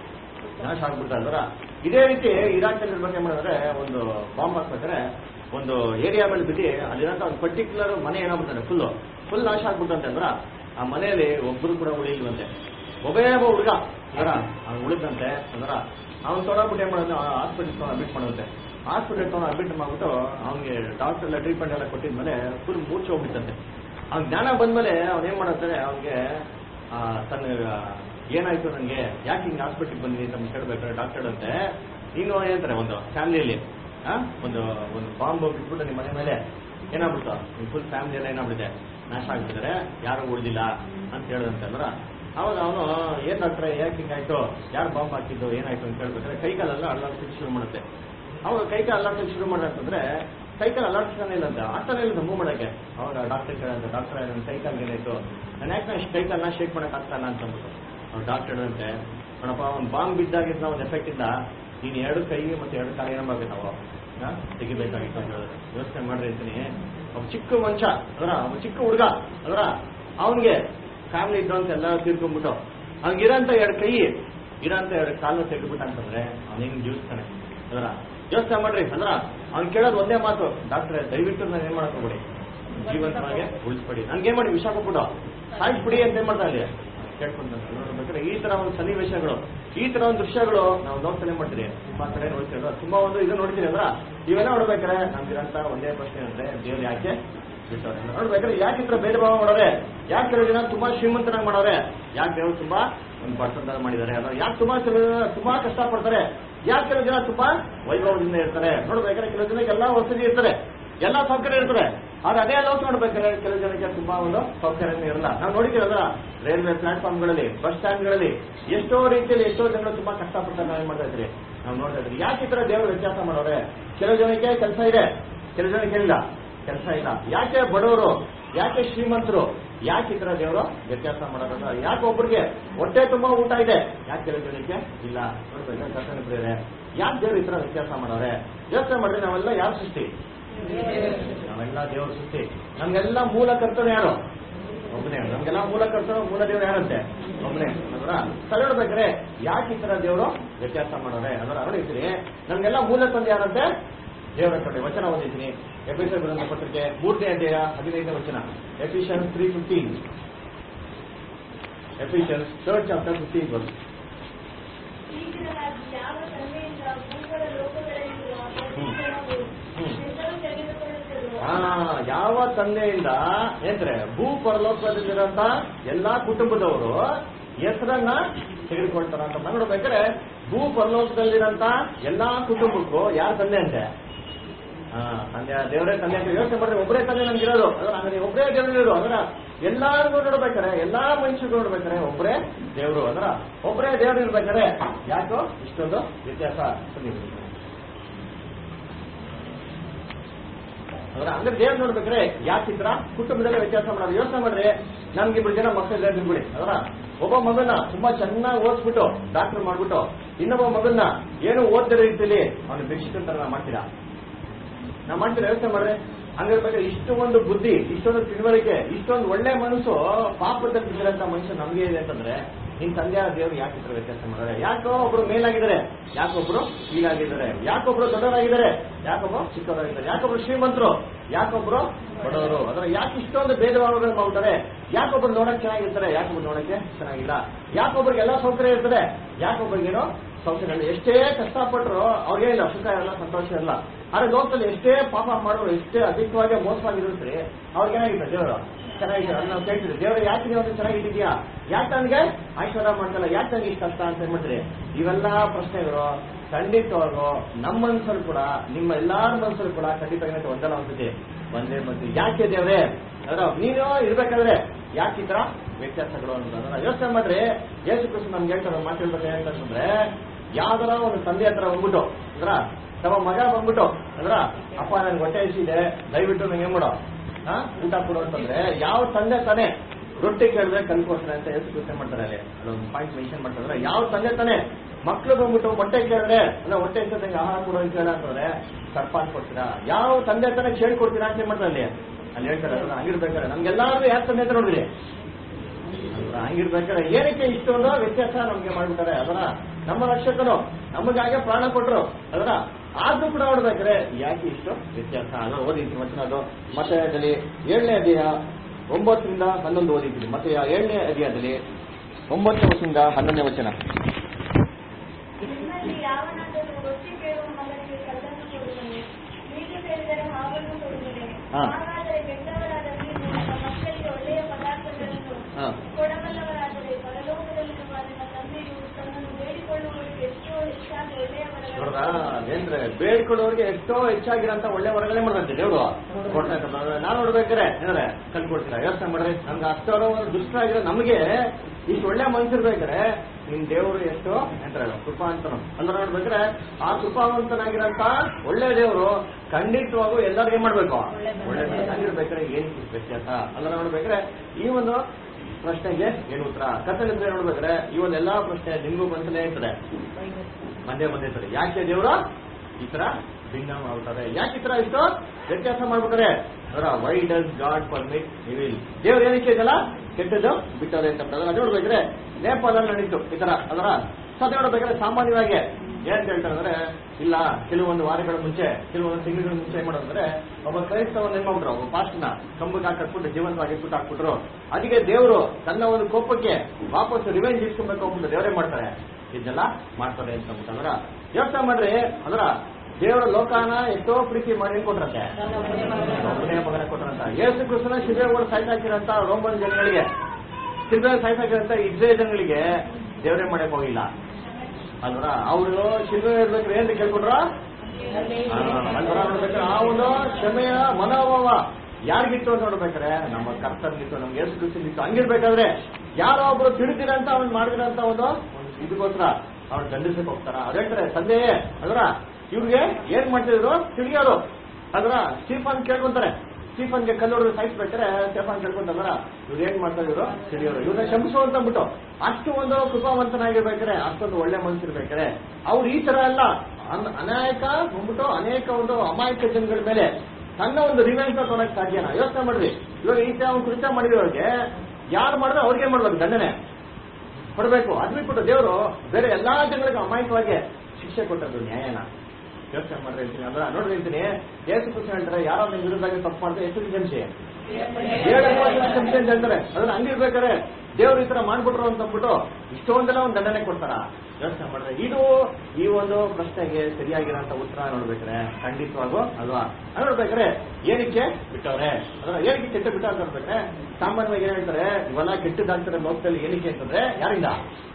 ನಾಶ ಆಗ್ಬಿಡ್ತಾರೆ ಅಲ್ವರ ಇದೇ ರೀತಿ ಇರಾಕ್ ಅಲ್ಲಿ ಬಗ್ಗೆ ಮಾಡಿದ್ರೆ ಒಂದು ಬಾಂಬ್ ಹಾಕ್ಬೇಕಾದ್ರೆ ಒಂದು ಏರಿಯಾ ಮೇಲೆ ಬಿದ್ದು ಅಲ್ಲಿರೋಂಥ ಒಂದು ಪರ್ಟಿಕ್ಯುಲರ್ ಮನೆ ಏನಾಗ್ಬಿಡ್ತಾರೆ ಫುಲ್ ಫುಲ್ ನಾಶ ಆಗ್ಬಿಟ್ಟಂತೆ ಅಂದ್ರ ಆ ಮನೆಯಲ್ಲಿ ಒಬ್ರು ಕೂಡ ಉಳಿಲ್ವಂತೆ ಒಬ್ಬೇ ಒಬ್ಬ ಹುಡುಗ ಅದರ ಅವ್ನು ಉಳಿದಂತೆ ಅದರ ಅವ್ನು ತೊಗೊಂಡ್ಬಿಟ್ಟು ಏನ್ ಮಾಡೋದು ಹಾಸ್ಪಿಟಲ್ ತೊಗೊಂಡು ಅಡ್ಮಿಟ್ ಮಾಡುತ್ತೆ ಹಾಸ್ಪಿಟಲ್ ತೊಗೊಂಡು ಅಡ್ಮಿಟ್ ಮಾಡ್ಬಿಟ್ಟು ಅವ್ನಿಗೆ ಡಾಕ್ಟರ್ ಎಲ್ಲ ಟ್ರೀಟ್ಮೆಂಟ್ ಎಲ್ಲ ಕೊಟ್ಟಿದ್ಮೇಲೆ ಫುಲ್ ಮೂರ್ಛೆ ಹೋಗ್ಬಿಟ್ಟಂತೆ ಅವ್ನ ಜ್ಞಾನ ಬಂದ್ಮೇಲೆ ಅವ್ನು ಏನ್ ಮಾಡುತ್ತಾರೆ ಅವ್ನಿಗೆ ಆ, ತನ್ನ ಏನಾಯ್ತು ನನಗೆ ಯಾಕೆ ಹಿಂಗೆ ಹಾಸ್ಪಿಟ್ಲಿಗೆ ಬಂದಿದ್ದೀನಿ ಅಂತ ಕೇಳ್ಬೇಕಾದ್ರೆ ಡಾಕ್ಟರ್ ಅಂತೆ ನೀನು ಹೇಳ್ತಾರೆ ಒಂದು ಫ್ಯಾಮಿಲಿಯಲ್ಲಿ ಒಂದು ಒಂದು ಬಾಂಬ್ ಬಿಟ್ಬಿಟ್ಟು ನಿಮ್ಮ ಮನೆ ಮೇಲೆ ಏನಾಗ್ಬಿಡ್ತು ನಿಮ್ಮ ಫುಲ್ ಫ್ಯಾಮಿಲಿ ಎಲ್ಲ ಏನಾಗ್ಬಿಟ್ಟಿದೆ ನಾಶ ಆಗ್ಬಿಟ್ಟಿದ್ದಾರೆ ಯಾರು ಉಳಿದಿಲ್ಲ ಅಂತ ಹೇಳಿದಂತೆ ಅಂದ್ರ ಅವಾಗ ಅವನು ಏನ್ ಡಾಕ್ಟ್ರೆ ಯಾಕೆ ಹಿಂಗಾಯ್ತು ಯಾರು ಬಾಂಬ್ ಹಾಕಿದ್ದು ಏನಾಯ್ತು ಅಂತ ಕೇಳ್ಬೇಕಾದ್ರೆ ಕೈಕಾಲೆಲ್ಲ ಅಲ್ಲಾಡ್ಸಕ್ಕೆ ಶುರು ಮಾಡುತ್ತೆ ಅವಾಗ ಕೈಕಾಲು ಅಲ್ಲಾಡ್ಸಕ್ಕೆ ಶುರು ಮಾಡಂತಂದ್ರೆ ಕೈಕಾಲು ಅಲ್ಲಾಡ್ಸ್ತಾನೆ ಇಲ್ಲ ಅಂತ ಆಗ್ತಾನೆ ಇಲ್ಲ ಮೂವ್ ಮಾಡಕ್ಕೆ ಅವಾಗ ಡಾಕ್ಟರ್ ಕೇಳಂತ ಡಾಕ್ಟರ್ ನನ್ನ ಕೈಕಾಲ್ಗೆ ಏನಾಯ್ತು ನಾನು ಯಾಕೆ ನಾನು ಕೈಕಾಲನ್ನ ಶೇಕ್ ಮಾಡಕ್ ಆಗ್ತಾನ ಅಂತ ಅಂದ್ಬಿಟ್ಟು ಅವ್ರು ಡಾಕ್ಟರ್ ಹೇಳಂತೆ ನೋಡಪ್ಪ ಅವ್ನು ಬಾಂಬ್ ಬಿದ್ದಾಗಿದ್ದ ಒಂದು ಎಫೆಕ್ಟ್ ಇಂದ ನೀನು ಎರಡು ಕೈ ಮತ್ತೆ ಎರಡು ಕಾಲು ಏನೋ ಮಾಡ್ಬೇಕು ನಾವು ಆ, ತೆಗಿಬೇಕಾಗಿತ್ತು ಅಂತ ಹೇಳಿದ್ರೆ ಯೋಚನೆ ಮಾಡ್ರಿ ಅಂತೀನಿ ಒಬ್ಬ ಚಿಕ್ಕ ಮನುಷ್ಯ ಅದರ ಒಬ್ಬ ಚಿಕ್ಕ ಹುಡುಗ ಅದರ ಅವನಿಗೆ ಫ್ಯಾಮಿಲಿ ಇದ್ದಂತ ಎಲ್ಲ ತೀರ್ಕೊಂಡ್ಬಿಟ್ಟು ಅವ್ನಿಗೆ ಇರೋಂಥ ಎರಡು ಕೈ ಇರೋಂಥ ಎರಡು ಕಾಲು ತೆಗೆದ್ಬಿಟ್ಟ ಅಂತಂದ್ರೆ ಅವ್ನು ಹೆಂಗ್ ಜೀವಿಸ್ತಾನೆ ಅದರ ಯೋಚನೆ ಮಾಡ್ರಿ ಅಂದ್ರ ಅವ್ನು ಕೇಳೋದು ಒಂದೇ ಮಾತು ಡಾಕ್ಟ್ರೆ ದಯವಿಟ್ಟು ನಾನು ಏನ್ ಮಾಡಕ್ ಹೋಗ್ಬಿಡಿ ಜೀವಂತವಾಗಿ ಉಳಿಸ್ಬಿಡಿ ನನ್ಗೆ ಮಾಡಿ ವಿಷ ಕೊಟ್ಬಿಟ್ಟು ಸಾಯಿಸ್ಬಿಡಿ ಅಂತ ಏನ್ ಮಾಡ್ತಾ ಅಲ್ಲಿ ಕೇಳ್ಕೊಂತಾರೆ ನೋಡ್ಬೇಕಾದ್ರೆ ಈ ತರ ಒಂದು ಸನ್ನಿವೇಶಗಳು ಈ ತರ ಒಂದು ದೃಶ್ಯಗಳು ನಾವು ನೋಡ್ತಾನೆ ಮಾಡ್ತೀರಿ ತುಂಬಾ ಕಡೆ ನೋಡ್ತೀವಿ ತುಂಬಾ ಒಂದು ಇದು ನೋಡ್ತೀರಿ ಅಂದ್ರ ಇವೆಲ್ಲ ನೋಡ್ಬೇಕಾದ್ರೆ ನಮ್ಗಿರಂತ ಒಂದೇ ಪ್ರಶ್ನೆ ಅಂದ್ರೆ ದೇವ್ರು ಯಾಕೆ ಬಿಟ್ಟವ್ರೆ ಅಂತ. ನೋಡ್ಬೇಕಾದ್ರೆ ಯಾಕೆ ಈ ತರ ಭೇದ ಭಾವ ಮಾಡೋರೆ ಯಾಕೆ ಕೆಲವು ಜನ ತುಂಬಾ ಶ್ರೀಮಂತನಾಗಿ ಮಾಡೋರೆ ಯಾಕೆ ದೇವ್ರು ತುಂಬಾ ಒಂದು ಬಡತನದಾಗ ಮಾಡಿದ್ದಾರೆ ಅಥವಾ ಯಾಕೆ ತುಂಬಾ ಕೆಲವು ಜನ ತುಂಬಾ ಕಷ್ಟ ಪಡ್ತಾರೆ ಯಾಕೆ ಕೆಲವು ಜನ ತುಂಬಾ ವೈಭವದಿಂದ ಇರ್ತಾರೆ ನೋಡ್ಬೇಕಾದ್ರೆ ಕೆಲವು ಜನಕ್ಕೆ ಎಲ್ಲಾ ವಸತಿ ಇರ್ತಾರೆ ಎಲ್ಲ ಸೌಕರ್ಯ ಇರ್ತದೆ ಆದ್ರೆ ಅದೇ ಲೋಕ ನೋಡ್ಬೇಕಾದ್ರೆ ಕೆಲವು ಜನಕ್ಕೆ ತುಂಬಾ ಒಂದು ಸೌಕರ್ಯ ಇರಲ್ಲ ನಾವು ನೋಡಿದ್ದೀರಲ್ಲ ರೈಲ್ವೆ ಪ್ಲಾಟ್ಫಾರ್ಮ್ಗಳಲ್ಲಿ ಬಸ್ ಸ್ಟ್ಯಾಂಡ್ಗಳಲ್ಲಿ ಎಷ್ಟೋ ರೀತಿಯಲ್ಲಿ ಎಷ್ಟೋ ಜನರು ತುಂಬಾ ಕಷ್ಟಪಡ್ತಾರೆ ನಾವು ಏನ್ ಮಾಡ್ತಾ ಇದ್ರಿ ನಾವು ನೋಡ್ತಾ ಇದ್ರಿ ಯಾಕೆ ಈ ತರ ದೇವರು ವ್ಯತ್ಯಾಸ ಮಾಡೋರೆ ಕೆಲವು ಜನಕ್ಕೆ ಕೆಲಸ ಇದೆ ಕೆಲವು ಜನಕ್ಕೆ ಇಲ್ಲ ಕೆಲಸ ಇಲ್ಲ ಯಾಕೆ ಬಡವರು ಯಾಕೆ ಶ್ರೀಮಂತರು ಯಾಕೆ ಈ ತರ ದೇವರು ವ್ಯತ್ಯಾಸ ಮಾಡೋದಂದ್ರೆ ಯಾಕೆ ಒಬ್ರಿಗೆ ಹೊಟ್ಟೆ ತುಂಬಾ ಊಟ ಇದೆ ಯಾಕೆ ಕೆಲವು ಜನಕ್ಕೆ ಇಲ್ಲ ನೋಡ್ಬೇಕು ಕರ್ತನ ಪ್ರಿಯರೇ ಯಾಕೆ ದೇವ್ರು ಈ ತರ ವ್ಯತ್ಯಾಸ ಮಾಡೋರೆ ಯೋಚನೆ ಮಾಡ್ರಿ ನಾವೆಲ್ಲ ಯಾರು ಸೃಷ್ಟಿ ನಾವೆಲ್ಲ ದೇವ್ರ ಸೃಷ್ಟಿ ನಮ್ಗೆಲ್ಲ ಮೂಲ ಕರ್ತವ್ಯ ಯಾರು ಒಬ್ಬನೇ ನಮ್ಗೆಲ್ಲ ಮೂಲ ಕರ್ತವ್ಯ ಮೂಲ ದೇವ್ರು ಯಾರಂತೆ ಒಬ್ಬನೇ ಅದರ ತಗೊಳ್ಬೇಕಾರೆ ಯಾಕೆ ಈ ತರ ದೇವರು ವ್ಯತ್ಯಾಸ ಮಾಡೋರೆ ಅದರ ಹೊಡಿತೀನಿ ನಮ್ಗೆಲ್ಲ ಮೂಲ ತಂದೆ ಯಾರಂತೆ ದೇವರ ಕಡೆ ವಚನ ಓದಿದ್ದೀನಿ ಎಪಿಸೋಡ್ ಗ್ರಂಥ ಪತ್ರಿಕೆ ಮೂರನೇ ಅಧ್ಯಾಯ ಹದಿನೈದನೇ ವಚನ Ephesians three fifteen Ephesians third chapter fifteen verse ಶೀಘ್ರವಾಗಿ ಯಾವ ತಂದೆಯಿಂದ ಭೂಗಳ ಲೋಕಗಳಲ್ಲಿರುವ ಪ್ರತಿದಿನವೂ ಹ್ಮ್. ಹೆಸರು ತೆಗೆದುಕೊಳ್ಳುತ್ತದೋ ಆ, ಯಾವ ತಂದೆಯಿಂದ ಏನ್ರೆ ಭೂ ಪರಲೋಕದಲ್ಲಿರಂತ ಎಲ್ಲಾ ಕುಟುಂಬದವರು ಹೆಸರನ್ನ ತೆಗೆದುಕೊಳ್ತಾರ ಅಂತ ನೋಡ್ಬೇಕಾದ್ರೆ ಭೂ ಪರಲೋಕದಲ್ಲಿರಂತ ಎಲ್ಲಾ ಕುಟುಂಬಕ್ಕೂ ಯಾರ ತಂದೆ ಅಂತೆ ಆ, ತಂದೆ ದೇವರೇ ತಂದೆ ಅಂತ ಯೋಚನೆ ಮಾಡಿದ್ರೆ ಒಬ್ಬರೇ ತಂದೆ ನಮ್ಗಿರೋದು ಅದ್ರ ಅಂದ್ರೆ ಒಬ್ಬರೇ ದೇವರಿರೋದು ಅದರ ಎಲ್ಲಾರ್ಗು ನೋಡ್ಬೇಕಾರೆ ಎಲ್ಲಾ ಮನುಷ್ಯರು ನೋಡ್ಬೇಕಾರೆ ಒಬ್ಬರೇ ದೇವರು ಅದರ ಒಬ್ಬರೇ ದೇವರು ಇರ್ಬೇಕಾರೆ ಯಾಕೋ ಇಷ್ಟೊಂದು ವ್ಯತ್ಯಾಸ ತಂದಿದ್ದೀವಿ ಅದರ ಅಂದ್ರೆ ದೇವ್ರು ನೋಡ್ಬೇಕ್ರೆ ಯಾಕೆ ಇದ್ರ ಕುಟುಂಬದಲ್ಲೇ ವ್ಯತ್ಯಾಸ ಮಾಡೋದು ಯೋಚನೆ ಮಾಡ್ರಿ ನಮ್ಗೆ ಇಬ್ರು ಜನ ಮಕ್ಕಳಿದ್ದಾರೆ ತಿಳ್ಕೊಳ್ಳಿ ಅದರ ಒಬ್ಬ ಮಗನ ತುಂಬಾ ಚೆನ್ನಾಗಿ ಓದ್ಬಿಟ್ಟು ಡಾಕ್ಟರ್ ಮಾಡ್ಬಿಟ್ಟು ಇನ್ನೊಬ್ಬ ಮಗನ್ನ ಏನು ಓದ್ದಿರೋ ರೀತಿಯಲ್ಲಿ ಅವನು ಭಿಕ್ಷಕಂತರ ನಾವು ಮಾಡ್ತೀರಾ ನಾವು ಮಾಡ್ತೀರಾ ಯೋಚನೆ ಮಾಡ್ರಿ ಹಂಗಿರ್ಬೇಕಾದ್ರೆ ಇಷ್ಟು ಒಂದು ಬುದ್ಧಿ ಇಷ್ಟೊಂದು ತಿಳುವಳಿಕೆ ಇಷ್ಟೊಂದು ಒಳ್ಳೆ ಮನಸ್ಸು ಪಾಪದ ಬಿದ್ದಿರಂತ ಮನುಷ್ಯ ನಮ್ಗೆ ಇದೆ ಅಂತಂದ್ರೆ ನಿನ್ ತಂದೆಯ ದೇವರು ಯಾಕೆ ಇತರ ವ್ಯತ್ಯಾಸ ಮಾಡಿದ್ರೆ ಯಾಕೋ ಒಬ್ರು ಮೇಲಾಗಿದ್ದಾರೆ ಯಾಕೊಬ್ರು ಕೀಳಾಗಿದ್ದಾರೆ ಯಾಕೊಬ್ರು ದೊಡ್ಡವರಾಗಿದ್ದಾರೆ ಯಾಕೊಬ್ರು ಚಿಕ್ಕವರಾಗಿದ್ದಾರೆ ಯಾಕೊಬ್ರು ಶ್ರೀಮಂತರು ಯಾಕೊಬ್ರು ಬಡವರು ಅದರ ಯಾಕೆ ಇಷ್ಟೊಂದು ಭೇದ ಭಾವಗಳು ಮಾಡ್ತಾರೆ ಯಾಕೊಬ್ರು ನೋಡಕ್ ಚೆನ್ನಾಗಿರ್ತಾರೆ ಯಾಕೊಬ್ರು ನೋಡಕ್ಕೆ ಚೆನ್ನಾಗಿಲ್ಲ ಯಾಕೊಬ್ರಿಗೆ ಎಲ್ಲ ಸೌಕರ್ಯ ಇರ್ತದೆ ಯಾಕೊಬ್ರಿಗೇನೋ ಸೌಕರ್ಯ ಇಲ್ಲ ಎಷ್ಟೇ ಕಷ್ಟಪಟ್ಟರು ಅವ್ರಿಗೆ ಇಲ್ಲ ಸುಖ ಇರಲ್ಲ ಸಂತೋಷ ಇರಲ್ಲ ಆದ್ರೆ ಲೋಕದಲ್ಲಿ ಎಷ್ಟೇ ಪಾಪ ಮಾಡೋರು ಎಷ್ಟೇ ಅಧಿಕವಾಗಿ ಮೋಸವಾಗಿರುತ್ತೆ ಅವ್ರಿಗೇನಾಗಿದೆ ದೇವರು ಚೆನ್ನಾಗಿದೆ ಅದನ್ನ ನಾವು ಕೇಳ್ತೀವಿ ದೇವರು ಯಾಕೆ ನೀವು ಅದನ್ನ ಚೆನ್ನಾಗಿಟ್ಟಿದ್ಯಾ ಯಾಕೆ ನನಗೆ ಐಶ್ವರ್ಯ ಮಾಡ್ತಲ್ಲ ಯಾಕೆ ನನಗೆ ಇಷ್ಟ ಕಷ್ಟ ಅಂತ ಹೇಳ್ಬಿಟ್ರಿ ಇವೆಲ್ಲ ಪ್ರಶ್ನೆಗಳು ಖಂಡಿತವಾಗೂ ನಮ್ಮ ಮನಸ್ಸಲ್ಲಿ ಕೂಡ ನಿಮ್ಮ ಎಲ್ಲಾರ ಮನಸ್ಸಲ್ಲಿ ಕೂಡ ಖಂಡಿತ ಏನಂತ ಒಂದಲ್ಲ ಒಂದ್ಸತಿ ಒಂದೇ ಬಂದು ಯಾಕೆ ದೇವ್ರೆ ಅದರ ನೀನು ಇರ್ಬೇಕಾದ್ರೆ ಯಾಕೆ ಈ ತರ ವ್ಯತ್ಯಾಸಗಳು ಅನ್ನೋದನ್ನ ಯೋಚನೆ ಮಾಡ್ರಿ ಯೇಸು ಕೃಷ್ಣ ನಮ್ಗೆ ಹೇಳ್ತಾರೆ ಮಾತಾಡ್ಬೇಕು ಏನಂತಂದ್ರೆ ಯಾವ್ದಾರ ಒಂದು ತಂದೆ ಹತ್ರ ಬಂದ್ಬಿಟ್ಟು ಅಂದ್ರ ತಮ್ಮ ಮಗ ಬಂದ್ಬಿಟ್ಟು ಅಂದ್ರ ಅಪ್ಪ ನನ್ಗೆ ಹೊಟ್ಟೆ ಹಸಿದೆ ದಯವಿಟ್ಟು ನಂಗೆ ಏನ್ ಮಾಡೋ ಹಾ ಊಟ ಕೊಡು ಅಂತಂದ್ರೆ ಯಾವ ತಂದೆ ತಾನೇ ರೊಟ್ಟಿ ಕೇಳಿದ್ರೆ ಕಲ್ಕೊಡ್ತಾರೆ ಅಂತ ಎಷ್ಟು ಯೋಚನೆ ಮಾಡ್ತಾರೆ ಅಲ್ಲಿ ಅದೊಂದು ಪಾಯಿಂಟ್ ಮೆನ್ಷನ್ ಮಾಡ್ತಾರೆ ಯಾವ ತಂದೆ ತಾನೇ ಮಕ್ಳು ಬಂದ್ಬಿಟ್ಟು ಹೊಟ್ಟೆ ಕೇಳಿದ್ರೆ ಅಂದ್ರೆ ಹೊಟ್ಟೆ ಇಷ್ಟೊತ್ತಿಗೆ ಆಹಾರ ಕೊಡೋ ಕೇಳ ಅಂತಂದ್ರೆ ಸರ್ಪ ಕೊಡ್ತೀರಾ ಯಾವ ತಂದೆ ತಾನೇ ಕೇಳಿ ಕೊಡ್ತೀರಾ ಅಂತ ಏನ್ ಮಾಡ್ತಾರೆ ಅಲ್ಲಿ ಅಲ್ಲಿ ಹೇಳ್ತಾರೆ ಅದನ್ನ ಹಂಗಿರ್ಬೇಕಾದ್ರೆ ನಮ್ಗೆಲ್ಲಾರು ಯಾಕೆ ತಂದೆ ಹತ್ರ ನೋಡಿದ್ರಿ ಅಲ್ವಾ? ಹಂಗಿರ್ಬೇಕಾದ್ರೆ ಏನಕ್ಕೆ ಇಷ್ಟೊಂದು ವ್ಯತ್ಯಾಸ ನಮ್ಗೆ ಮಾಡ್ಬಿಟ್ಟಾರೆ ಅದರ ನಮ್ಮ ರಕ್ಷಕನು ನಮಗಾಗೆ ಪ್ರಾಣ ಕೊಟ್ರು ಅದರ ಆದ್ರೂ ಕೂಡ ನೋಡ್ಬೇಕಾದ್ರೆ ಯಾಕೆ ಇಷ್ಟು ವ್ಯತ್ಯಾಸ ಅದು ಓದಿದ್ದೀನಿ ವಚನ ಅದು ಮತ್ತೆ ಅದರಲ್ಲಿ ಏಳನೇ ಅಧ್ಯಾಯ ಒಂಬತ್ತರಿಂದ ಹನ್ನೊಂದು ಓದಿದ್ದೀನಿ ಮತ್ತೆ ಆ ಏಳನೇ ಅಧ್ಯಾಯದಲ್ಲಿ ಒಂಬತ್ತನೇ ವಚನದಿಂದ ಹನ್ನೊಂದನೇ ವಚನ ನಿಮ್ಮಲ್ಲಿ ಯಾವನಾದರೂ ರೊಟ್ಟಿ ಕೇಳುವ ಮಗನಿಗೆ ಕಲ್ಲನ್ನು ಕೊಡುವನೆ ನೀರು ಸೇರಿದರೆ ಹಾವನ್ನು ಕೊಡುವನೆ ಹಾ. ಹಾಗಾದರೆ ಕೆಟ್ಟವರಾದ ನೀವು ನಿಮ್ಮ ಮಕ್ಕಳಿಗೆ ಒಳ್ಳೆಯ ಪದಾರ್ಥಗಳನ್ನು ಹಾ. ಕೊಡಬಲ್ಲವರಾದರೆ ಪರಲೋಕದಲ್ಲಿರುವ ನಿಮ್ಮ ತಂದೆಯು ತನ್ನನ್ನು ಬೇಡಿಕೊಳ್ಳುವವರಿಗೆ ಎಷ್ಟೋ ಹೆಚ್ಚಾಗಿ ಒಳ್ಳೆಯ ನೋಡ್ರಾ ವರಗಳನ್ನು ಏನ್ರೆ ಬೇಡ್ಕೊಳ್ಳೋರಿಗೆ ಎಷ್ಟೋ ಹೆಚ್ಚಾಗಿರಂತ ಒಳ್ಳೆ ಹೊರಗಡೆ ಮಾಡ್ದಂತೆ ದೇವರು ಕೊಡ್ತಾ ಇರ್ತಾರೆ ನಾವು ನೋಡ್ಬೇಕಾರೆ ಏನಾರೆ ಕಲ್ಕೊಡ್ತೀರಾ ಯೋಚನೆ ಮಾಡ್ರಿ ನಮ್ಗೆ ಅಷ್ಟೋ ದುಷ್ಟರಾಗಿರೋ ನಮಗೆ ಇಷ್ಟು ಒಳ್ಳೆ ಮನುಷ್ಯರ್ಬೇಕಾರೆ ನಿಮ್ ದೇವರು ಎಷ್ಟು ಎಂತಾರೆ ಕೃಪಾ ಅಂತನು ಅಂದ್ರೆ ನೋಡ್ಬೇಕಾರೆ ಆ ಕೃಪಾವಂತನಾಗಿರಂತ ಒಳ್ಳೆ ದೇವರು ಖಂಡಿತವಾಗೂ ಎಲ್ಲರಿಗೂ ಏನ್ ಮಾಡ್ಬೇಕು ಒಳ್ಳೆ ಆಗಿರ್ಬೇಕಾದ್ರೆ ಏನ್ ವ್ಯತ್ಯಾಸ ಅಂದ್ರೆ ನೋಡ್ಬೇಕಾದ್ರೆ ಈ ಒಂದು ಪ್ರಶ್ನೆಗೆ ಏನು ಉತ್ತರ ಕಥೆಲಿದ್ರೆ ನೋಡ್ಬೇಕಾದ್ರೆ ಈ ಒಂದು ಎಲ್ಲಾ ಪ್ರಶ್ನೆ ನಿಮ್ಗೂ ಬಂತಲೇ ಇರ್ತದೆ ಮಂದೇ ಬಂದಿರ್ತಾರೆ ಯಾಕೆ ದೇವರು ಈ ತರ ಭಿನ್ನ ಮಾಡ್ಬಿಟ್ಟಾರೆ ಯಾಕೆ ಈ ತರ ಇಷ್ಟು ವ್ಯತ್ಯಾಸ ಮಾಡ್ಬಿಟ್ಟಾರೆ ಅವರ why does God permit evil ದೇವ್ರು ಏನಕ್ಕೆ ಇದಲ್ಲ ಕೆಟ್ಟದ್ದು ಬಿಟ್ಟವ್ರೆ ಅಂತ ಅದನ್ನ ನೋಡ್ಬೇಕಾದ್ರೆ ನೇಪಾಳಲ್ಲಿ ನಡೀತು ಈ ತರ ಅದರ ಸದ ನೋಡ್ಬೇಕಾದ್ರೆ ಸಾಮಾನ್ಯವಾಗಿ ಏನ್ ಹೇಳ್ತಾರೆ ಅಂದ್ರೆ ಇಲ್ಲ ಕೆಲವೊಂದು ವಾರಗಳ ಮುಂಚೆ ಕೆಲವೊಂದು ತಿಂಗಳ ಮುಂಚೆ ಏನ್ ಮಾಡೋದಂದ್ರೆ ಒಬ್ಬ ಕ್ರೈಸ್ತವನ್ನ ಏನ್ ಮಾಡ್ಬಿಟ್ರು ಒಬ್ಬ ಪಾಸ್ಟ್ನ ಕಂಬಕ್ಕೆ ಹಾಕಿಟ್ಬಿಟ್ಟು ಜೀವಂತವಾಗಿ ಸುಟ್ಟು ಹಾಕ್ಬಿಟ್ರು ಅದಕ್ಕೆ ದೇವರು ತನ್ನ ಒಂದು ಕೋಪಕ್ಕೆ ವಾಪಸ್ ರಿವೆಂಜ್ ಇಸ್ಕೊಬೇಕು ಅಂದ್ಬಿಟ್ಟು ದೇವರೇ ಮಾಡ್ತಾರೆ ಇದನ್ನೆಲ್ಲ ಮಾಡ್ತಾರೆ ಅಂತ ಅಂದ್ರ ಯೋಚನೆ ಮಾಡ್ರಿ ಅಂದ್ರ ದೇವರ ಲೋಕಾನ ಎಷ್ಟೋ ಪ್ರೀತಿ ಮಾಡಿ ಏನ್ ಕೊಟ್ರಂತೆ ಒಬ್ಬನೇ ಮಗನ ಕೊಟ್ರಂತ ಯೇಸು ಕೃಷ್ಣನ ಶಿಬಿರಗಳು ಸಾಯ್ಸಾಕಿರಂತ ರೋಮನ್ ಜನಗಳಿಗೆ ಶಿಬಿರ ಸಾಯ್ಸಾಕಿರಂತ ಇಸ್ರೇಲ್ ಜನಗಳಿಗೆ ದೇವರೇ ಮಾಡಕ್ ಹೋಗಿಲ್ಲ ಅಲ್ವರ ಅವರು ಶಿಬಿರ ಇರ್ಬೇಕಾದ್ರೆ ಏನ್ ಕೇಳ್ಕೊಂಡ್ರ ಆ, ಅಲ್ವಾ ನೋಡ್ಬೇಕಾದ್ರೆ ಆ ಒಂದು ಕ್ಷಮೆಯ ಮನೋಭಾವ ಯಾರಿಗಿತ್ತು ಅಂತ ನೋಡ್ಬೇಕಾದ್ರೆ ನಮ್ಮ ಕರ್ತನಿತ್ತು ನಮ್ಗೆ ಎಷ್ಟು ಖುಷಿಲಿತ್ತು ಹಂಗಿರ್ಬೇಕಾದ್ರೆ ಯಾರೋ ಒಬ್ರು ತಿಳಿದಿರಂತ ಅವ್ನು ಮಾಡಿದಿರಂತ ಒಂದು ಒಂದು ಇದಕ್ಕೋಸ್ಕರ ಅವ್ರು ದಂಡಿಸಕ್ಕೆ ಹೋಗ್ತಾರ ಅದೇಳ್ತಾರೆ ತಂದೆಯೇ ಅದರ ಇವ್ರಿಗೆ ಏನ್ ಮಾಡ್ತಿದ್ರು ತಿಳಿಯೋರು ಅದರ ಸ್ಟೀಫನ್ ಕೇಳ್ಕೊಂತಾರೆ ಸ್ಟೀಫನ್ಗೆ ಕಲ್ಲೋಡು ಸಾಯಿಸ್ಬೇಕಾರೆ ಸ್ಟೀಫನ್ ಕೇಳ್ಕೊಂತಾರ ಇವ್ರು ಏನ್ ಮಾಡ್ತಾ ಇದ್ರು ತಿಳಿಯೋರು ಇವ್ರನ್ನ ಶಮಿಸು ಅಂತ ಅಂದ್ಬಿಟ್ಟು ಅಷ್ಟು ಒಂದು ಕೃಪಾವಂತನಾಗಿರ್ಬೇಕಾರೆ ಅಷ್ಟೊಂದು ಒಳ್ಳೆ ಮನ್ಸಿರ್ಬೇಕಾರೆ ಅವ್ರು ಈ ತರ ಅಲ್ಲ ಅನ್- ಅನೇಕ ಬಂದ್ಬಿಟ್ಟು ಅನೇಕ ಒಂದು ಅಮಾಯಕ ಜನಗಳ ಮೇಲೆ ತನ್ನ ಒಂದು ರಿವೆನ್ಸ್ ತೊಗೊಳಕ್ ಸಾಧ್ಯನಾ ಯೋಚನೆ ಮಾಡ್ರಿ ಇವಾಗ ಈ ತರ ಕೃತ್ಯ ಮಾಡಿರೋರಿಗೆ ಯಾರು ಮಾಡಿದ್ರೆ ಅವ್ರಿಗೆ ಮಾಡ್ಬೇಕು ದಂಡನೆ ಕೊಡಬೇಕು ಅದ್ ಬಿಟ್ಬಿಟ್ಟು ದೇವರು ಬೇರೆ ಎಲ್ಲಾ ಜನಗಳಿಗೂ ಅಮಾಯಕವಾಗಿ ಶಿಕ್ಷೆ ಕೊಟ್ಟದ್ದು ನ್ಯಾಯನ ಯೋಚನೆ ಮಾಡ್ರಿ ಹೇಳ್ತೀನಿ ಅಂದ್ರೆ ನೋಡ್ರಿ ಹೇಳ್ತೀನಿ ಏಸು ಕೃಷ್ಣ ಹೇಳ್ತಾರೆ ಯಾರೋ ನಿಮ್ ವಿರುದ್ಧ ತಪ್ಪು ಮಾಡಿದ್ರೆ ಎಷ್ಟು ಕ್ಷಮಿಸಿ ಏಳು ಕ್ಷಮಿಸಿ ಅಂತ ಹೇಳ್ತಾರೆ ಅದನ್ನ ಹಂಗಿರ್ಬೇಕಾರೆ ದೇವ್ರು ಈ ತರ ಮಾಡ್ಬಿಟ್ರು ಅಂತ ಅಂದ್ಬಿಟ್ಟು ಇಷ್ಟೊಂದೆಲ್ಲ ಒಂದು ದಂಡನೆ ಕೊಡ್ತಾರ ಯೋಚನೆ ಮಾಡಿದ್ರೆ ಇದು ಈ ಒಂದು ಪ್ರಶ್ನೆಗೆ ಸರಿಯಾಗಿರೋಂಥ ಉತ್ತರ ನೋಡ್ಬೇಕಾರೆ ಖಂಡಿತವಾಗೂ ಅಲ್ವಾ ಅದ್ ನೋಡ್ಬೇಕಾರೆ ಏನಕ್ಕೆ ಬಿಟ್ಟವ್ರೆ ಅದರ ಏನಕ್ಕೆ ಕೆಟ್ಟ ಬಿಟ್ಟ ಅಂತ ನೋಡ್ಬೇಕಾರೆ ಸಾಮಾನ್ಯವಾಗಿ ಏನ್ ಹೇಳ್ತಾರೆ ಇವೆಲ್ಲ ಕೆಟ್ಟದಾಗ್ತಾರೆ ಲೋಕದಲ್ಲಿ ಏನಕ್ಕೆ ಅಂತಂದ್ರೆ ಯಾರಿಂದ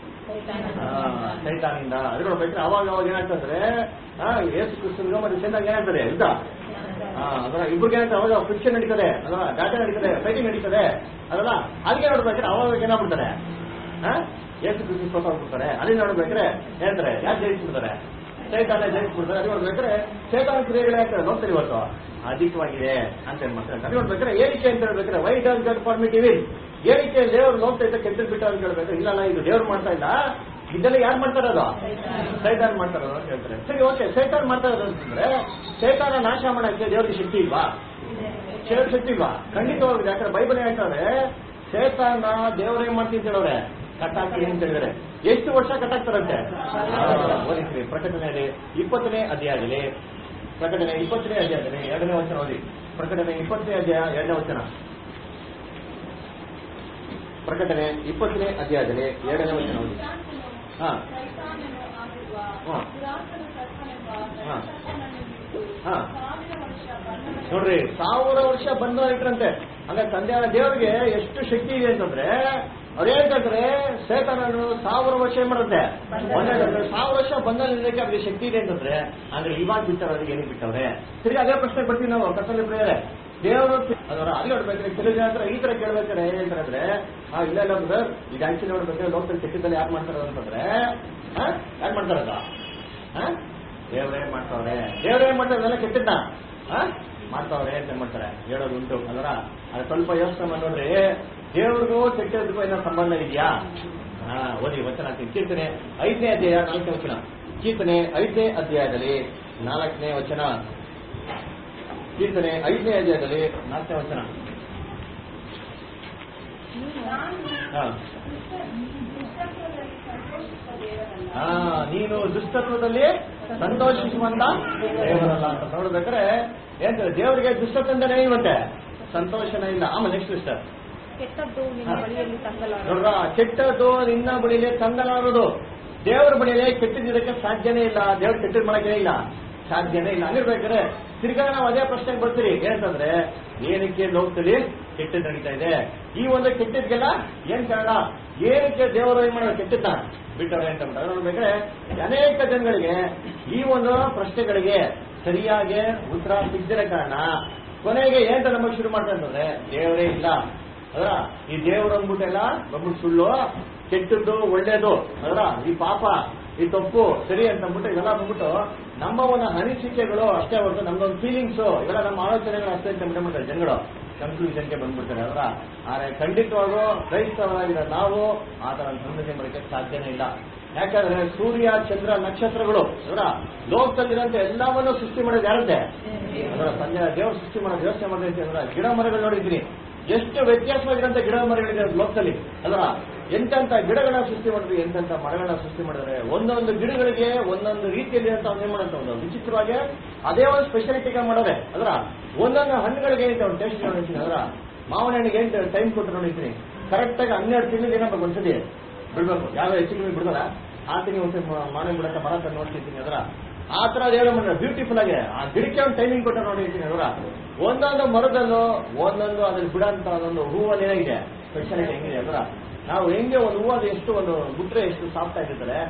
ಆ, ಸೈತಾನಿಂದ ಅದ್ರ ನೋಡ್ಬೇಕಾದ್ರೆ ಅವಾಗ ಅವಾಗ ಏನಾಗ್ತಂದ್ರೆ ಆ, ಯೇಸು ಕ್ರಿಸ್ತನ್ಗೆ ಮತ್ತೆ ಚೆಂದಾಗಿ ಏನಾಗ್ತದೆ ಯುದ್ಧ ಆ, ಅದರ ಇಬ್ಬರಿಗೆ ಏನಾಗ್ತದೆ ಅವಾಗ ಫಿಕ್ಷನ್ ನಡೀತದೆ ಅದರ ಡಾಟಾ ನಡೀತದೆ ಫೈಟಿಂಗ್ ನಡೀತದೆ ಅದಲ್ಲ ಅದಕ್ಕೆ ನೋಡ್ಬೇಕಾದ್ರೆ ಅವಾಗ ಏನಾಗ್ಬಿಡ್ತಾರೆ ಆ? ಯೇಸು ಕ್ರಿಸ್ತು ಸೋತಾಗ್ಬಿಡ್ತಾರೆ ಅಲ್ಲಿ ನೋಡ್ಬೇಕಾದ್ರೆ ಹೇಳ್ತಾರೆ ಯಾರು ಜಯಿಸ್ಬಿಡ್ತಾರೆ ಚೈತಾನ ಜಯಿಸ್ಬಿಡ್ತಾರೆ ಅದು ನೋಡ್ಬೇಕಾದ್ರೆ ಚೈತಾನ ಕ್ರಿಯೆಗಳೇ ಆಗ್ತದೆ ನೋಡ್ತಾರೆ ಇವತ್ತು ಅಧಿಕವಾಗಿದೆ ಅಂತ ಏನ್ ಮಾಡ್ತಾರೆ ಅದು ನೋಡ್ಬೇಕಾದ್ರೆ ಏನಕ್ಕೆ ಅಂತ ಹೇಳ್ಬೇಕಾದ್ರೆ ವೈ ಡಸ್ ಗಡ್ ಪರ್ಮಿಟಿವ್ ಏನಕ್ಕೆ ದೇವ್ರು ನೋಡ್ತಾ ಇದ್ದ ಕೆಟ್ಟ ಬಿಟ್ಟ ಅಂತ ಹೇಳ್ಬೇಕು ಇಲ್ಲ ಇಲ್ಲ, ಇದು ದೇವ್ರು ಮಾಡ್ತಾ ಇಲ್ಲ ಇದೆಲ್ಲ ಯಾರು ಮಾಡ್ತಾ ಇರೋದು ಸೈತಾನ್ ಮಾಡ್ತಾ ಇರೋದು ಅಂತ ಹೇಳ್ತಾರೆ ಸರಿ ಓಕೆ ಸೈತಾನ್ ಮಾಡ್ತಾ ಇರೋದು ಅಂತಂದ್ರೆ ಸೈತಾನ ನಾಶ ಮಾಡಕ್ಕೆ ದೇವ್ರಿಗೆ ಶಕ್ತಿ ಇಲ್ವಾ ದೇವ್ರ ಶಕ್ತಿ ಇಲ್ವಾ ಖಂಡಿತವಾಗಿದೆ ಯಾಕಂದ್ರೆ ಬೈಬಲ್ ಹೇಳ್ತಾರೆ ಸೇತಾನ ದೇವ್ರ ಏನ್ ಮಾಡ್ತೀನಿ ಅಂತ ಹೇಳೋರೆ ಕಟ್ಟಾಕಿ ಅಂತ ಹೇಳಿದ್ರೆ ಎಷ್ಟು ವರ್ಷ ಕಟ್ಟಾಕ್ತಾರಂತೆ ಓದಿಸ್ರಿ ಪ್ರಕಟಣೆಯಲ್ಲಿ ಇಪ್ಪತ್ತನೇ ಅಧ್ಯಾಯದಲ್ಲಿ ಪ್ರಕಟಣೆ ಇಪ್ಪತ್ತನೇ ಅಧ್ಯಾಯದಲ್ಲಿ ಎರಡನೇ ವಚನ ಓದಿ ಪ್ರಕಟಣೆ ಇಪ್ಪತ್ತನೇ ಅಧ್ಯಾಯ ಎರಡನೇ ವಚನ ಪ್ರಕಟಣೆ ಇಪ್ಪತ್ತನೇ ಅಧ್ಯಾಯದಲ್ಲಿ ಎರಡನೇ ವಚನ ಓದಿ ಹಾ. ಸೈತಾನನು ಆಗಿರುವ ಹಾ. ಪುರಾತನ ಸರ್ಪನೆಂಬ ಹಾ. ಸರ್ಪನನ್ನು ಬಿಟ್ಟು ಹಾ. ಸಾವಿರ ವರ್ಷ ಬಂಧನ ನೋಡ್ರಿ ಸಾವಿರ ವರ್ಷ ಬಂದ ಇಟ್ರಂತೆ ಅಂದ್ರೆ ತಂದೆ ದೇವರಿಗೆ ಎಷ್ಟು ಶಕ್ತಿ ಇದೆ ಅಂತಂದ್ರೆ ಅವ್ರು ಹೇಳ್ತಾರೆ ಸೇತನನ್ನು ಸಾವಿರ ವರ್ಷ ಏನ್ ಮಾಡುತ್ತೆ ಒಂದೇ ಸಾವಿರ ವರ್ಷ ಬಂದ ನಿಲ್ಲಕ್ಕೆ ಅವ್ರಿಗೆ ಶಕ್ತಿ ಇದೆ ಅಂತಂದ್ರೆ ಅಂದ್ರೆ ಇವಾಗ ಬಿಟ್ಟವ್ರೆ ಅವ್ರಿಗೆ ಏನಕ್ಕೆ ಬಿಟ್ಟವ್ರೆ ಸರಿ ಅದೇ ಪ್ರಶ್ನೆ ಬರ್ತೀವಿ ನಾವು ಕತ್ತಲೆ ಪ್ರಿಯರೇ ದೇವರು ಅದರ ಅಲ್ಲಿ ನೋಡ್ಬೇಕಾದ್ರೆ ಕೆಲವು ಜನ ಹತ್ರ ಈ ತರ ಕೇಳ್ಬೇಕಾದ್ರೆ ಏನ್ ಹೇಳ್ತಾರೆ ಅಂದ್ರೆ ಆ ಇಲ್ಲ ಇಲ್ಲ ಸರ್ ಈಗ ಆಕ್ಚುಲಿ ನೋಡ್ಬೇಕಾದ್ರೆ ಲೋಕಲ್ ಕೆಟ್ಟದಲ್ಲಿ ಯಾರು ಮಾಡ್ತಾರೆ ಅಂತಂದ್ರೆ ಯಾರು ಮಾಡ್ತಾರದ ದೇವರೇ ಮಾಡ್ತಾವ್ರೆ ದೇವರೇ ಮಾಡ್ತಾರೆ ಅದೆಲ್ಲ ಕೆಟ್ಟದ್ದ ಮಾಡ್ತಾವ್ರೆ ಅಂತ ಮಾಡ್ತಾರೆ ಹೇಳೋದು ಉಂಟು ಅದರ ಅದು ಸ್ವಲ್ಪ ಯೋಚನೆ ಮಾಡಿ ನೋಡ್ರಿ ದೇವ್ರಿಗೂ ಕೆಟ್ಟದಕ್ಕೂ ಏನೋ ಸಂಬಂಧ ಇದೆಯಾ ಹಾ ಓದಿ ವಚನ ಹಾಕ್ತೀನಿ. ಕೀರ್ತನೆ ಐದನೇ ಅಧ್ಯಾಯ ನಾಲ್ಕನೇ ವಚನ ಕೀರ್ತನೆ ಐದನೇ ಅಧ್ಯಾಯದಲ್ಲಿ ನಾಲ್ಕನೇ ವಚನ ಕೀರ್ತನೆ ಐದನೇ ಅಧ್ಯಾಯದಲ್ಲಿ ನಾಲ್ಕನೇ ವಚನ ಹಾ ದುಷ್ಟತ್ವದಲ್ಲಿ ಸಂತೋಷಿಸುವ ದೇವರಲ್ಲ ಹಾ ನೀನು ದುಷ್ಟತ್ವದಲ್ಲಿ ಸಂತೋಷಿಸುವಂತ ದೇವರಲ್ಲ ಅಂತ ನೋಡ್ಬೇಕಾದ್ರೆ ಏನ್ ದೇವರಿಗೆ ದುಷ್ಟತಂದನೇ ಇವಂತೆ ಸಂತೋಷನೇ ಇಲ್ಲ ಆಮೇಲೆ ನೆಕ್ಸ್ಟ್ ಸಿಸ್ಟರ್ ಕೆಟ್ಟದ್ದು ನಿನ್ನ ಬಳಿಯಲ್ಲಿ ತಂಗಲಾರ ನೋಡ್ರ ಕೆಟ್ಟದ್ದು ನಿನ್ನ ಬಳಿಲೆ ತಂದಲಾರದು ದೇವರ ಬಳಿಲೆ ಕೆಟ್ಟದಿರಕ್ಕೆ ಸಾಧ್ಯನೇ ಇಲ್ಲ ದೇವ್ರ ಕೆಟ್ಟದ್ ಮಾಡಕ್ಕೆ ಇಲ್ಲ ಸಾಧ್ಯನೇ ಇಲ್ಲ ಹಂಗಿರ್ಬೇಕಾದ್ರೆ ತಿರ್ಗಾ ನಾವು ಅದೇ ಪ್ರಶ್ನೆಗೆ ಬರ್ತೀರಿ ಏನಂತಂದ್ರೆ ಏನಕ್ಕೆ ಲೋಕದಲ್ಲಿ ಕೆಟ್ಟದ್ದು ನಡೀತಾ ಇದೆ ಈ ಒಂದು ಕೆಟ್ಟದ್ಗೆಲ್ಲ ಏನ್ ಕಾರಣ ಏನಕ್ಕೆ ದೇವರು ಏನ್ ಮಾಡೋದು ಕೆಟ್ಟದ್ದ ಬಿಟ್ಟವ್ರೆ ಅಂತ ಅಂದ್ಬಿಟ್ಟು. ಅದ್ ನೋಡ್ಬೇಕಾದ್ರೆ ಅನೇಕ ಜನಗಳಿಗೆ ಈ ಒಂದು ಪ್ರಶ್ನೆಗಳಿಗೆ ಸರಿಯಾಗಿ ಉತ್ತರ ಸಿಗದಿರೋ ಕಾರಣ ಕೊನೆಗೆ ಏನ್ ನಮಗೆ ಶುರು ಮಾಡ್ತಾ ಅಂತಂದ್ರೆ ದೇವರೇ ಇಲ್ಲ ಅದರ ಈ ದೇವರು ಅಂದ್ಬಿಟ್ಟೆಲ್ಲ ಬಂದ್ಬಿಟ್ಟು ಸುಳ್ಳು ಕೆಟ್ಟದ್ದು ಒಳ್ಳೇದು ಅದರ ಈ ಪಾಪ ಈ ತಪ್ಪು ಸರಿ ಅಂತ ಅಂದ್ಬಿಟ್ಟು ಇವೆಲ್ಲ ಬಂದ್ಬಿಟ್ಟು ನಮ್ಮ ಒಂದು ಅನಿಸಿಕೆಗಳು ಅಷ್ಟೇ ಹೊರತು ನಮ್ದೊಂದು ಫೀಲಿಂಗ್ಸ್ ಇವೆಲ್ಲ ನಮ್ಮ ಆಲೋಚನೆಗಳು ಅಷ್ಟೇ ಅಂತ ಬಿಟ್ಬಿಡ್ತಾರೆ ಜನಗಳು ಕನ್ಕ್ಲೂಷನ್ಗೆ ಬಂದ್ಬಿಡ್ತಾರೆ ಅದರ ಆದ್ರೆ ಖಂಡಿತವಾಗೂ ಕ್ರೈಸ್ತವರಾಗಿರೋ ನಾವು ಆ ತರ ಸಂದರ್ಶನ ಬರೋಕ್ಕೆ ಸಾಧ್ಯನೇ ಇಲ್ಲ ಯಾಕಂದ್ರೆ ಸೂರ್ಯ ಚಂದ್ರ ನಕ್ಷತ್ರಗಳು ಅದರ ಲೋಕದಲ್ಲಿರೋಂಥ ಎಲ್ಲವನ್ನೂ ಸೃಷ್ಟಿ ಮಾಡೋದು ಯಾರಂತೆ ಅದರ ಸಂಜೆ ದೇವರು ಸೃಷ್ಟಿ ಮಾಡೋದು ಯೋಚನೆ ಮಾಡಿದ್ರೆ ಅಂದ್ರೆ ಗಿಡ ಮರಗಳು ನೋಡಿದ್ದೀನಿ ಎಷ್ಟು ವ್ಯತ್ಯಾಸವಾಗಿರೋಂಥ ಗಿಡ ಮರಗಳಿದೆ ಲೋಕದಲ್ಲಿ ಅಲ್ರ ಎಂತೆಂಥ ಗಿಡಗಳನ್ನ ಸೃಷ್ಟಿ ಮಾಡಿದ್ರಿ ಎಂತೆಂಥ ಮರಗಳನ್ನ ಸೃಷ್ಟಿ ಮಾಡಿದ್ರೆ ಒಂದೊಂದು ಗಿಡಗಳಿಗೆ ಒಂದೊಂದು ರೀತಿಯಲ್ಲಿ ಅಂತ ಏನ್ ಮಾಡಂತ ಒಂದು ವಿಚಿತ್ರವಾಗಿ ಅದೇ ಒಂದು ಸ್ಪೆಷಾಲಿಟಿಗೆ ಮಾಡೋದೆ ಅದ್ರ ಒಂದೊಂದು ಹಣ್ಣುಗಳಿಗೆ ಏನಂತ ಒಂದು ಟೇಸ್ಟ್ ನೋಡಿರ್ತೀನಿ ಅದ್ರ ಮಾವಿನ ಹಣ್ಣಿಗೆ ಏನ್ ಟೈಮ್ ಕೊಟ್ಟು ನೋಡಿರ್ತೀನಿ ಕರೆಕ್ಟ್ ಆಗಿ ಹನ್ನೆರಡು ತಿಂಗಳಿಗೆ ಏನಾಗಬೇಕು ಒಂದ್ಸತಿ ಬಿಡ್ಬೇಕು ಯಾವ ಹೆಚ್ಚು ಕಮ್ಮಿ ಬಿಡೋಲ್ಲ ಆ ತಿಂಗಳು ಒಂದ್ಸತಿ ಮಾವಿನ ಬಿಡಕ್ಕೆ ಮರ ತಂದು ನೋಡ್ತಿರ್ತೀನಿ ಅದ್ರ ಆ ತರ ದೇವರ ಮನೆ ಬ್ಯೂಟಿಫುಲ್ ಆಗಿ ಆ ಗಿಡಕ್ಕೆ ಒಂದು ಟೈಮಿಂಗ್ ಕೊಟ್ಟು ನೋಡಿರ್ತೀನಿ ಅದರ ಒಂದೊಂದು ಮರದಲ್ಲೂ ಒಂದೊಂದು ಅದ್ರಲ್ಲಿ ಬಿಡಂತ ಒಂದೊಂದು ಹೂವಲ್ಲಿ ಏನಾಗಿದೆ ಸ್ಪೆಷಾಲಿಟಿ ಹೆಂಗಿದೆ ಅದರ ನಾವು ಹೆಂಗೆ ಒಂದು ಹೂವು ಅದು ಎಷ್ಟು ಒಂದು ಬಿಟ್ರೆ ಎಷ್ಟು ಸಾಫ್ಟ್ ಆಗಿರ್ತಾರೆ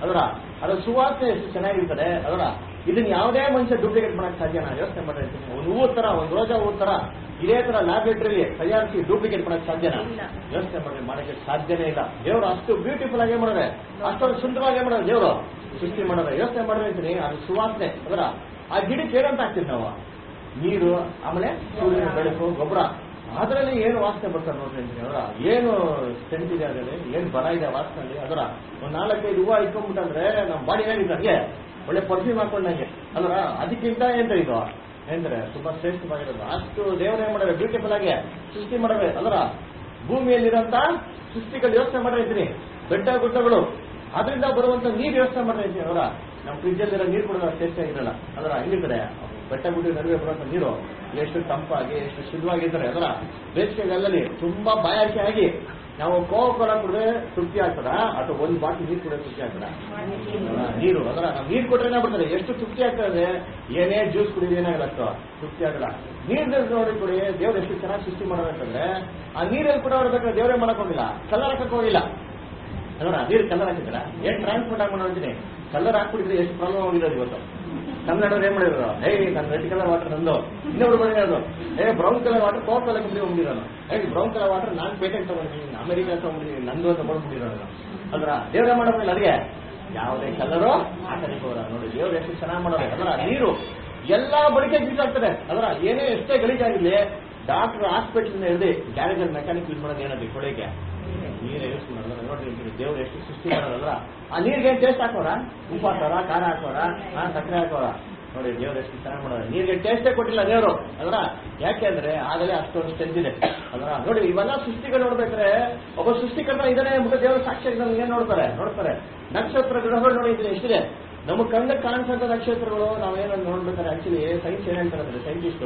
ಅದರ ಅದರ ಸುವಾಸನೆ ಎಷ್ಟು ಚೆನ್ನಾಗಿರ್ತದೆ ಅದರ ಇದನ್ನ ಯಾವುದೇ ಮನುಷ್ಯ ಡೂಪ್ಲಿಕೇಟ್ ಮಾಡಕ್ ಸಾಧ್ಯ ನಾನು ಯೋಚನೆ ಮಾಡಿರ್ತೀನಿ ಒಂದು ಹೂವು ತರ ಒಂದು ರೋಜಾ ಹೂವು ತರ ಇದೇ ತರ ಲ್ಯಾಬ್ರೇಟರಿಲಿ ತಯಾರಿಸಿ ಡೂಪ್ಲಿಕೇಟ್ ಮಾಡಕ್ ಸಾಧ್ಯನಾ ಇಲ್ಲ. ಯೋಚನೆ ಮಾಡಿ ಮಾಡಕ್ಕೆ ಸಾಧ್ಯನೇ ಇಲ್ಲ ದೇವರು ಅಷ್ಟು ಬ್ಯೂಟಿಫುಲ್ ಆಗಿ ಮಾಡೋರೆ ಅಷ್ಟೊಂದು ಸುಂದರವಾಗಿ ಮಾಡೋದು ದೇವರು ಸೃಷ್ಟಿ ಮಾಡೋರೆ ಯೋಚನೆ ಮಾಡಿರ್ತೀನಿ ಅದು ಸುವಾಸನೆ ಅದರ ಆ ಗಿಡಕ್ಕೆ ಏನಂತ ಹಾಕ್ತೀವಿ ನಾವು ನೀರು ಆಮೇಲೆ ಸೂರ್ಯನ ಬೆಳಕು ಗೊಬ್ಬರ ಅದರಲ್ಲಿ ಏನು ವಾಸನೆ ಬರ್ತಾರೆ ನೋಡ್ರಿ ಅಂತೀನಿ ಅದರ ಏನು ಸ್ಟೆಂಟ್ ಇದೆ ಅದರಲ್ಲಿ ಏನು ಬರ ಇದೆ ವಾಸನೆಯಲ್ಲಿ ಅದರ ಒಂದು ನಾಲ್ಕೈದು ಹೂವು ಇಟ್ಕೊಂಡ್ಬಿಟ್ಟಂದ್ರೆ ನಮ್ಮ ಬಾಡಿ ಏನಿದೆ ಹಂಗೆ ಒಳ್ಳೆ ಪರ್ಫ್ಯೂಮ್ ಹಾಕೊಂಡಂಗೆ ಅದರ ಅದಕ್ಕಿಂತ ಏನ್ರಿ ಇದು ಏನ್ರೆ ತುಂಬಾ ಶ್ರೇಷ್ಠವಾಗಿರೋದು ಅಷ್ಟು ದೇವರೇ ಮಾಡೋದು ಬ್ಯೂಟಿಫುಲ್ ಆಗಿ ಸೃಷ್ಟಿ ಮಾಡೋದು ಅದರ ಭೂಮಿಯಲ್ಲಿರೋಂತ ಸೃಷ್ಟಿಗಳು ಯೋಚನೆ ಮಾಡಿರ್ತೀನಿ ಬೆಟ್ಟ ಗುಡ್ಡಗಳು ಅದರಿಂದ ಬರುವಂತ ನೀರು ಯೋಚನೆ ಮಾಡಿರ್ತೀನಿ ಅವರ ನಮ್ಮ ಫ್ರಿಜ್ ಅಲ್ಲಿರೋ ನೀರು ಕೂಡ ಟೇಸ್ಟ್ ಆಗಿರಲ್ಲ ಅದರ ಹಂಗಿದ್ರೆ ಬೆಟ್ಟ ಗುಡ್ಡ ನಡುವೆ ಬರುವಂತ ನೀರು ಎಷ್ಟು ತಂಪಾಗಿ ಎಷ್ಟು ಶುದ್ಧವಾಗಿರ್ತಾರೆ ಅದರ ಬೇಸಿಗೆಗಾಲದಲ್ಲಿ ತುಂಬಾ ಬಾಯಾರಿಕೆ ಆಗಿ ನಾವು ಕೋಕ ಕೋಲ ಕುಡಿದ್ರೆ ತೃಪ್ತಿ ಆಗ್ತದ ಅಥವಾ ಒಂದು ಬಾಟಲ್ ನೀರು ಕುಡಿದ್ರೆ ತೃಪ್ತಿ ಆಗ್ತದ ಅಲ್ಲ, ನೀರು ಅದರ ನಾವು ನೀರು ಕೊಟ್ರೆ ಏನಾಗ್ಬಿಡ್ತದೆ ಎಷ್ಟು ತೃಪ್ತಿ ಆಗ್ತದೆ ಏನೇ ಜ್ಯೂಸ್ ಕುಡಿದ್ರೆ ಏನಾಗಲ್ಲ ಅಷ್ಟು ತೃಪ್ತಿ ಆಗಲ್ಲ ನೀರು ನೋಡಿ ಕೊಡಿ ದೇವ್ರು ಎಷ್ಟು ಚೆನ್ನಾಗಿ ಸೃಷ್ಟಿ ಮಾಡೋದಂತಂದ್ರೆ ಆ ನೀರಲ್ಲಿ ಕೂಡ ಅವ್ರು ದೇವರೇ ಮಾಡಕ್ ಹೋಗಿಲ್ಲ ಕಲರ್ ಹಾಕಕ್ ಹೋಗಿಲ್ಲ ಅಲ್ವಾ ನೀರು ಕಲರ್ ಹಾಕಿದ್ರ ಏನ್ ಟ್ರಾನ್ಸ್ಪೋರ್ಟ್ ಆಗಿ ನೋಡ್ತೀನಿ ಕಲರ್ ಹಾಕ್ಬಿಟ್ಟಿದ್ರೆ ಎಷ್ಟು ಪ್ರಾಬ್ಲಮ್ ಆಗಿರೋದು ಇವತ್ತು ಕನ್ನಡವ್ರು ಏನ್ ಮಾಡಿದ್ರು ಏ ನನ್ನ ರೆಡ್ ಕಲರ್ ವಾಟರ್ ನಂದು ಇನ್ನೊಬ್ರು ಮಾಡಿರೋದು a brown colour water coke colour company ಹೋಗ್ಬಿಟ್ಟಿರೋನು ಏ ಬ್ರೌನ್ ಕಲರ್ ವಾಟರ್ ನಾನ್ ಪೇಟೆಗೆ ತಗೊಂಡಿದ್ದೀನಿ ಅಮೆರಿಕ ತಗೊಂಡಿದ್ದೀನಿ ನಂದು ಅಂತ ಬಂದ್ಬಿಟ್ಟಿರೋನು ಅದ್ರ ದೇವ್ರೇ ಮಾಡೋದಿಲ್ಲ ಅದಿಗೆ ಯಾವುದೇ ಕಲರು ಹಾಕಲಿಕ್ಕೆ ಹೋಗಲ್ಲ ನೋಡಿ ದೇವ್ರು ಎಷ್ಟು ಚೆನ್ನಾಗಿ ಮಾಡೋದು ಅದರ ನೀರು ಎಲ್ಲಾ ಬಳಕೆ ಆಗ್ತದೆ ಅದರ ಏನೇ ಎಷ್ಟೇ ಗಲೀಜಾಗಿರ್ಲಿ ಡಾಕ್ಟರ್ ಹಾಸ್ಪಿಟಲ್ ಹಿಡಿದು ಗ್ಯಾರೇಜ್ ಮೆಕ್ಯಾನಿಕ್ ಯೂಸ್ ಮಾಡೋದು ಏನದು ಕೊಳೆಗೆ ನೀರೇ ಯೂಸ್ ಮಾಡೋದ್ರ ನೋಡ್ರಿ ಇಲ್ಲಿ ದೇವ್ರು ಎಷ್ಟು ಸೃಷ್ಟಿ ಮಾಡೋದಲ್ಲ ಆ ನೀರಿಗೆ ಏನ್ ಟೇಸ್ಟ್ ಹಾಕೋರ ಉಪ್ಪು ಹಾಕೋರ ಖಾರ ಹಾಕೋರ ಆ ಸಕ್ಕರೆ ಹಾಕೋರ ನೋಡಿ ದೇವ್ರು ಎಷ್ಟು ಚೆನ್ನಾಗಿ ಮಾಡೋದು ನೀರಿಗೆ ಟೇಸ್ಟೇ ಕೊಟ್ಟಿಲ್ಲ ದೇವರು ಅದರ ಯಾಕೆ ಅಂದ್ರೆ ಆಗಲೇ ಅಷ್ಟೊಂದು ಸ್ಟ್ರೆಂತ್ ಇದೆ ಅದರ ನೋಡಿ ಇವೆಲ್ಲ ಸೃಷ್ಟಿಗಳು ನೋಡ್ಬೇಕಾದ್ರೆ ಒಬ್ಬ ಸೃಷ್ಟಿಕರ್ತ ಇದನ್ನೇ ಮುಖ ದೇವರ ಸಾಕ್ಷಿ ನಮ್ಗೆ ಏನ್ ನೋಡ್ತಾರೆ ನೋಡ್ತಾರೆ ನಕ್ಷತ್ರ ಗ್ರಹಗಳು ನೋಡಿದ್ರೆ ಎಷ್ಟಿದೆ ನಮ್ಮ ಕಣ್ಣಿಗೆ ಕಾಣಿಸಂತ ನಕ್ಷತ್ರಗಳು ನಾವೇನೋ ನೋಡ್ಬೇಕಾದ್ರೆ ಆಕ್ಚುಲಿ ಸೈನ್ಸ್ ಏನ್ ಹೇಳ್ತಾರೆ ಅಂದ್ರೆ ಸೈಂಟಿಸ್ಟ್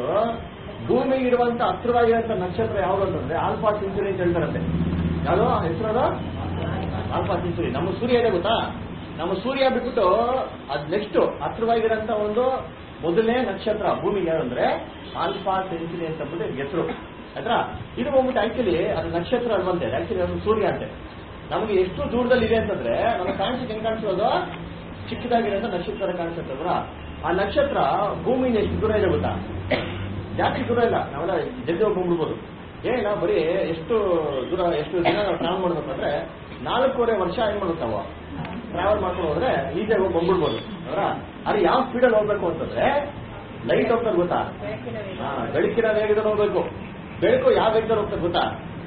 ಭೂಮಿಗೆ ಇರುವಂತ ಹತ್ರವಾಗಿರುವಂತ ನಕ್ಷತ್ರ ಯಾವ್ದು ಅಂತಂದ್ರೆ ಆಲ್ಫಾ ಸೆಂಚುರಿ ಅಂತ ಹೇಳ್ತಾರಂತೆ ಯಾವ್ದು ಹೆಸರು ಆಲ್ಫಾ ಸೆಂಚುರಿ ನಮ್ಮ ಸೂರ್ಯ ಇದೆ ಗೊತ್ತಾ ನಮ್ಮ ಸೂರ್ಯ ಬಿಟ್ಬಿಟ್ಟು ಅದ್ ನೆಕ್ಸ್ಟ್ ಹತ್ರವಾಗಿರೋಂತ ಒಂದು ಮೊದಲನೇ ನಕ್ಷತ್ರ ಭೂಮಿಗೆ ಯಾರಂದ್ರೆ ಆಲ್ಫಾ ಸೆಂಚುರಿ ಅಂತ ಅಂದ್ಬಿಟ್ಟು ಹೆಸರು ಆಯ್ತಾ ಇದು ಬಂದ್ಬಿಟ್ಟು ಆಕ್ಚುಲಿ ಅದು ನಕ್ಷತ್ರ ಅಲ್ವಂತೆ ಆಕ್ಚುಲಿ ಅದು ಸೂರ್ಯ ಅಂತೆ ನಮಗೆ ಎಷ್ಟು ದೂರದಲ್ಲಿ ಇದೆ ಅಂತಂದ್ರೆ ನಮಗೆ ಕಾಣಿಸಕ್ಕೆ ಹೆಂಗ್ ಕಾಣಿಸೋದು ಚಿಕ್ಕದಾಗಿರೋಂಥ ನಕ್ಷತ್ರ ಕಾಣಿಸುತ್ತಂದ್ರ ಆ ನಕ್ಷತ್ರ ಭೂಮಿಯಿಂದ ಎಷ್ಟು ದೂರ ಇದೆ ಗೊತ್ತಾ ಜಾಸ್ತಿ ದೂರ ಇಲ್ಲ ನಾವೆಲ್ಲ ಜಲ್ದಿ ಹೋಗಿ ಬಂದ್ಬಿಡ್ಬೋದು ಏ ನಾವು ಬರೀ ಎಷ್ಟು ದೂರ ಎಷ್ಟು ದಿನ ನಾವು ಟ್ರಾವೆಲ್ ಮಾಡ್ಬೇಕಂದ್ರೆ ನಾಲ್ಕೂವರೆ ವರ್ಷ ಏನ್ ಮಾಡುತ್ತಾವ ಟ್ರಾವೆಲ್ ಮಾಡ್ಕೊಂಡು ಹೋದ್ರೆ ಈಸಿಯಾಗಿ ಹೋಗಿ ಬಂದ್ಬಿಡ್ಬೋದು ಅವರ ಅದು ಯಾವ ಸ್ಪೀಡಲ್ಲಿ ಹೋಗ್ಬೇಕು ಅಂತಂದ್ರೆ ಲೈಟ್ ಹೋಗ್ತದೆ ಗೊತ್ತಾ ಬೆಳಕಿನ ವೇಗ. ಹಾ, ಬೆಳಕಿನ ವೇಗದಲ್ಲಿ ಹೋಗ್ಬೇಕು ಬೆಳಕು ಯಾವ ವೇಗದಲ್ಲಿ ಹೋಗ್ತದೆ ಗೊತ್ತಾ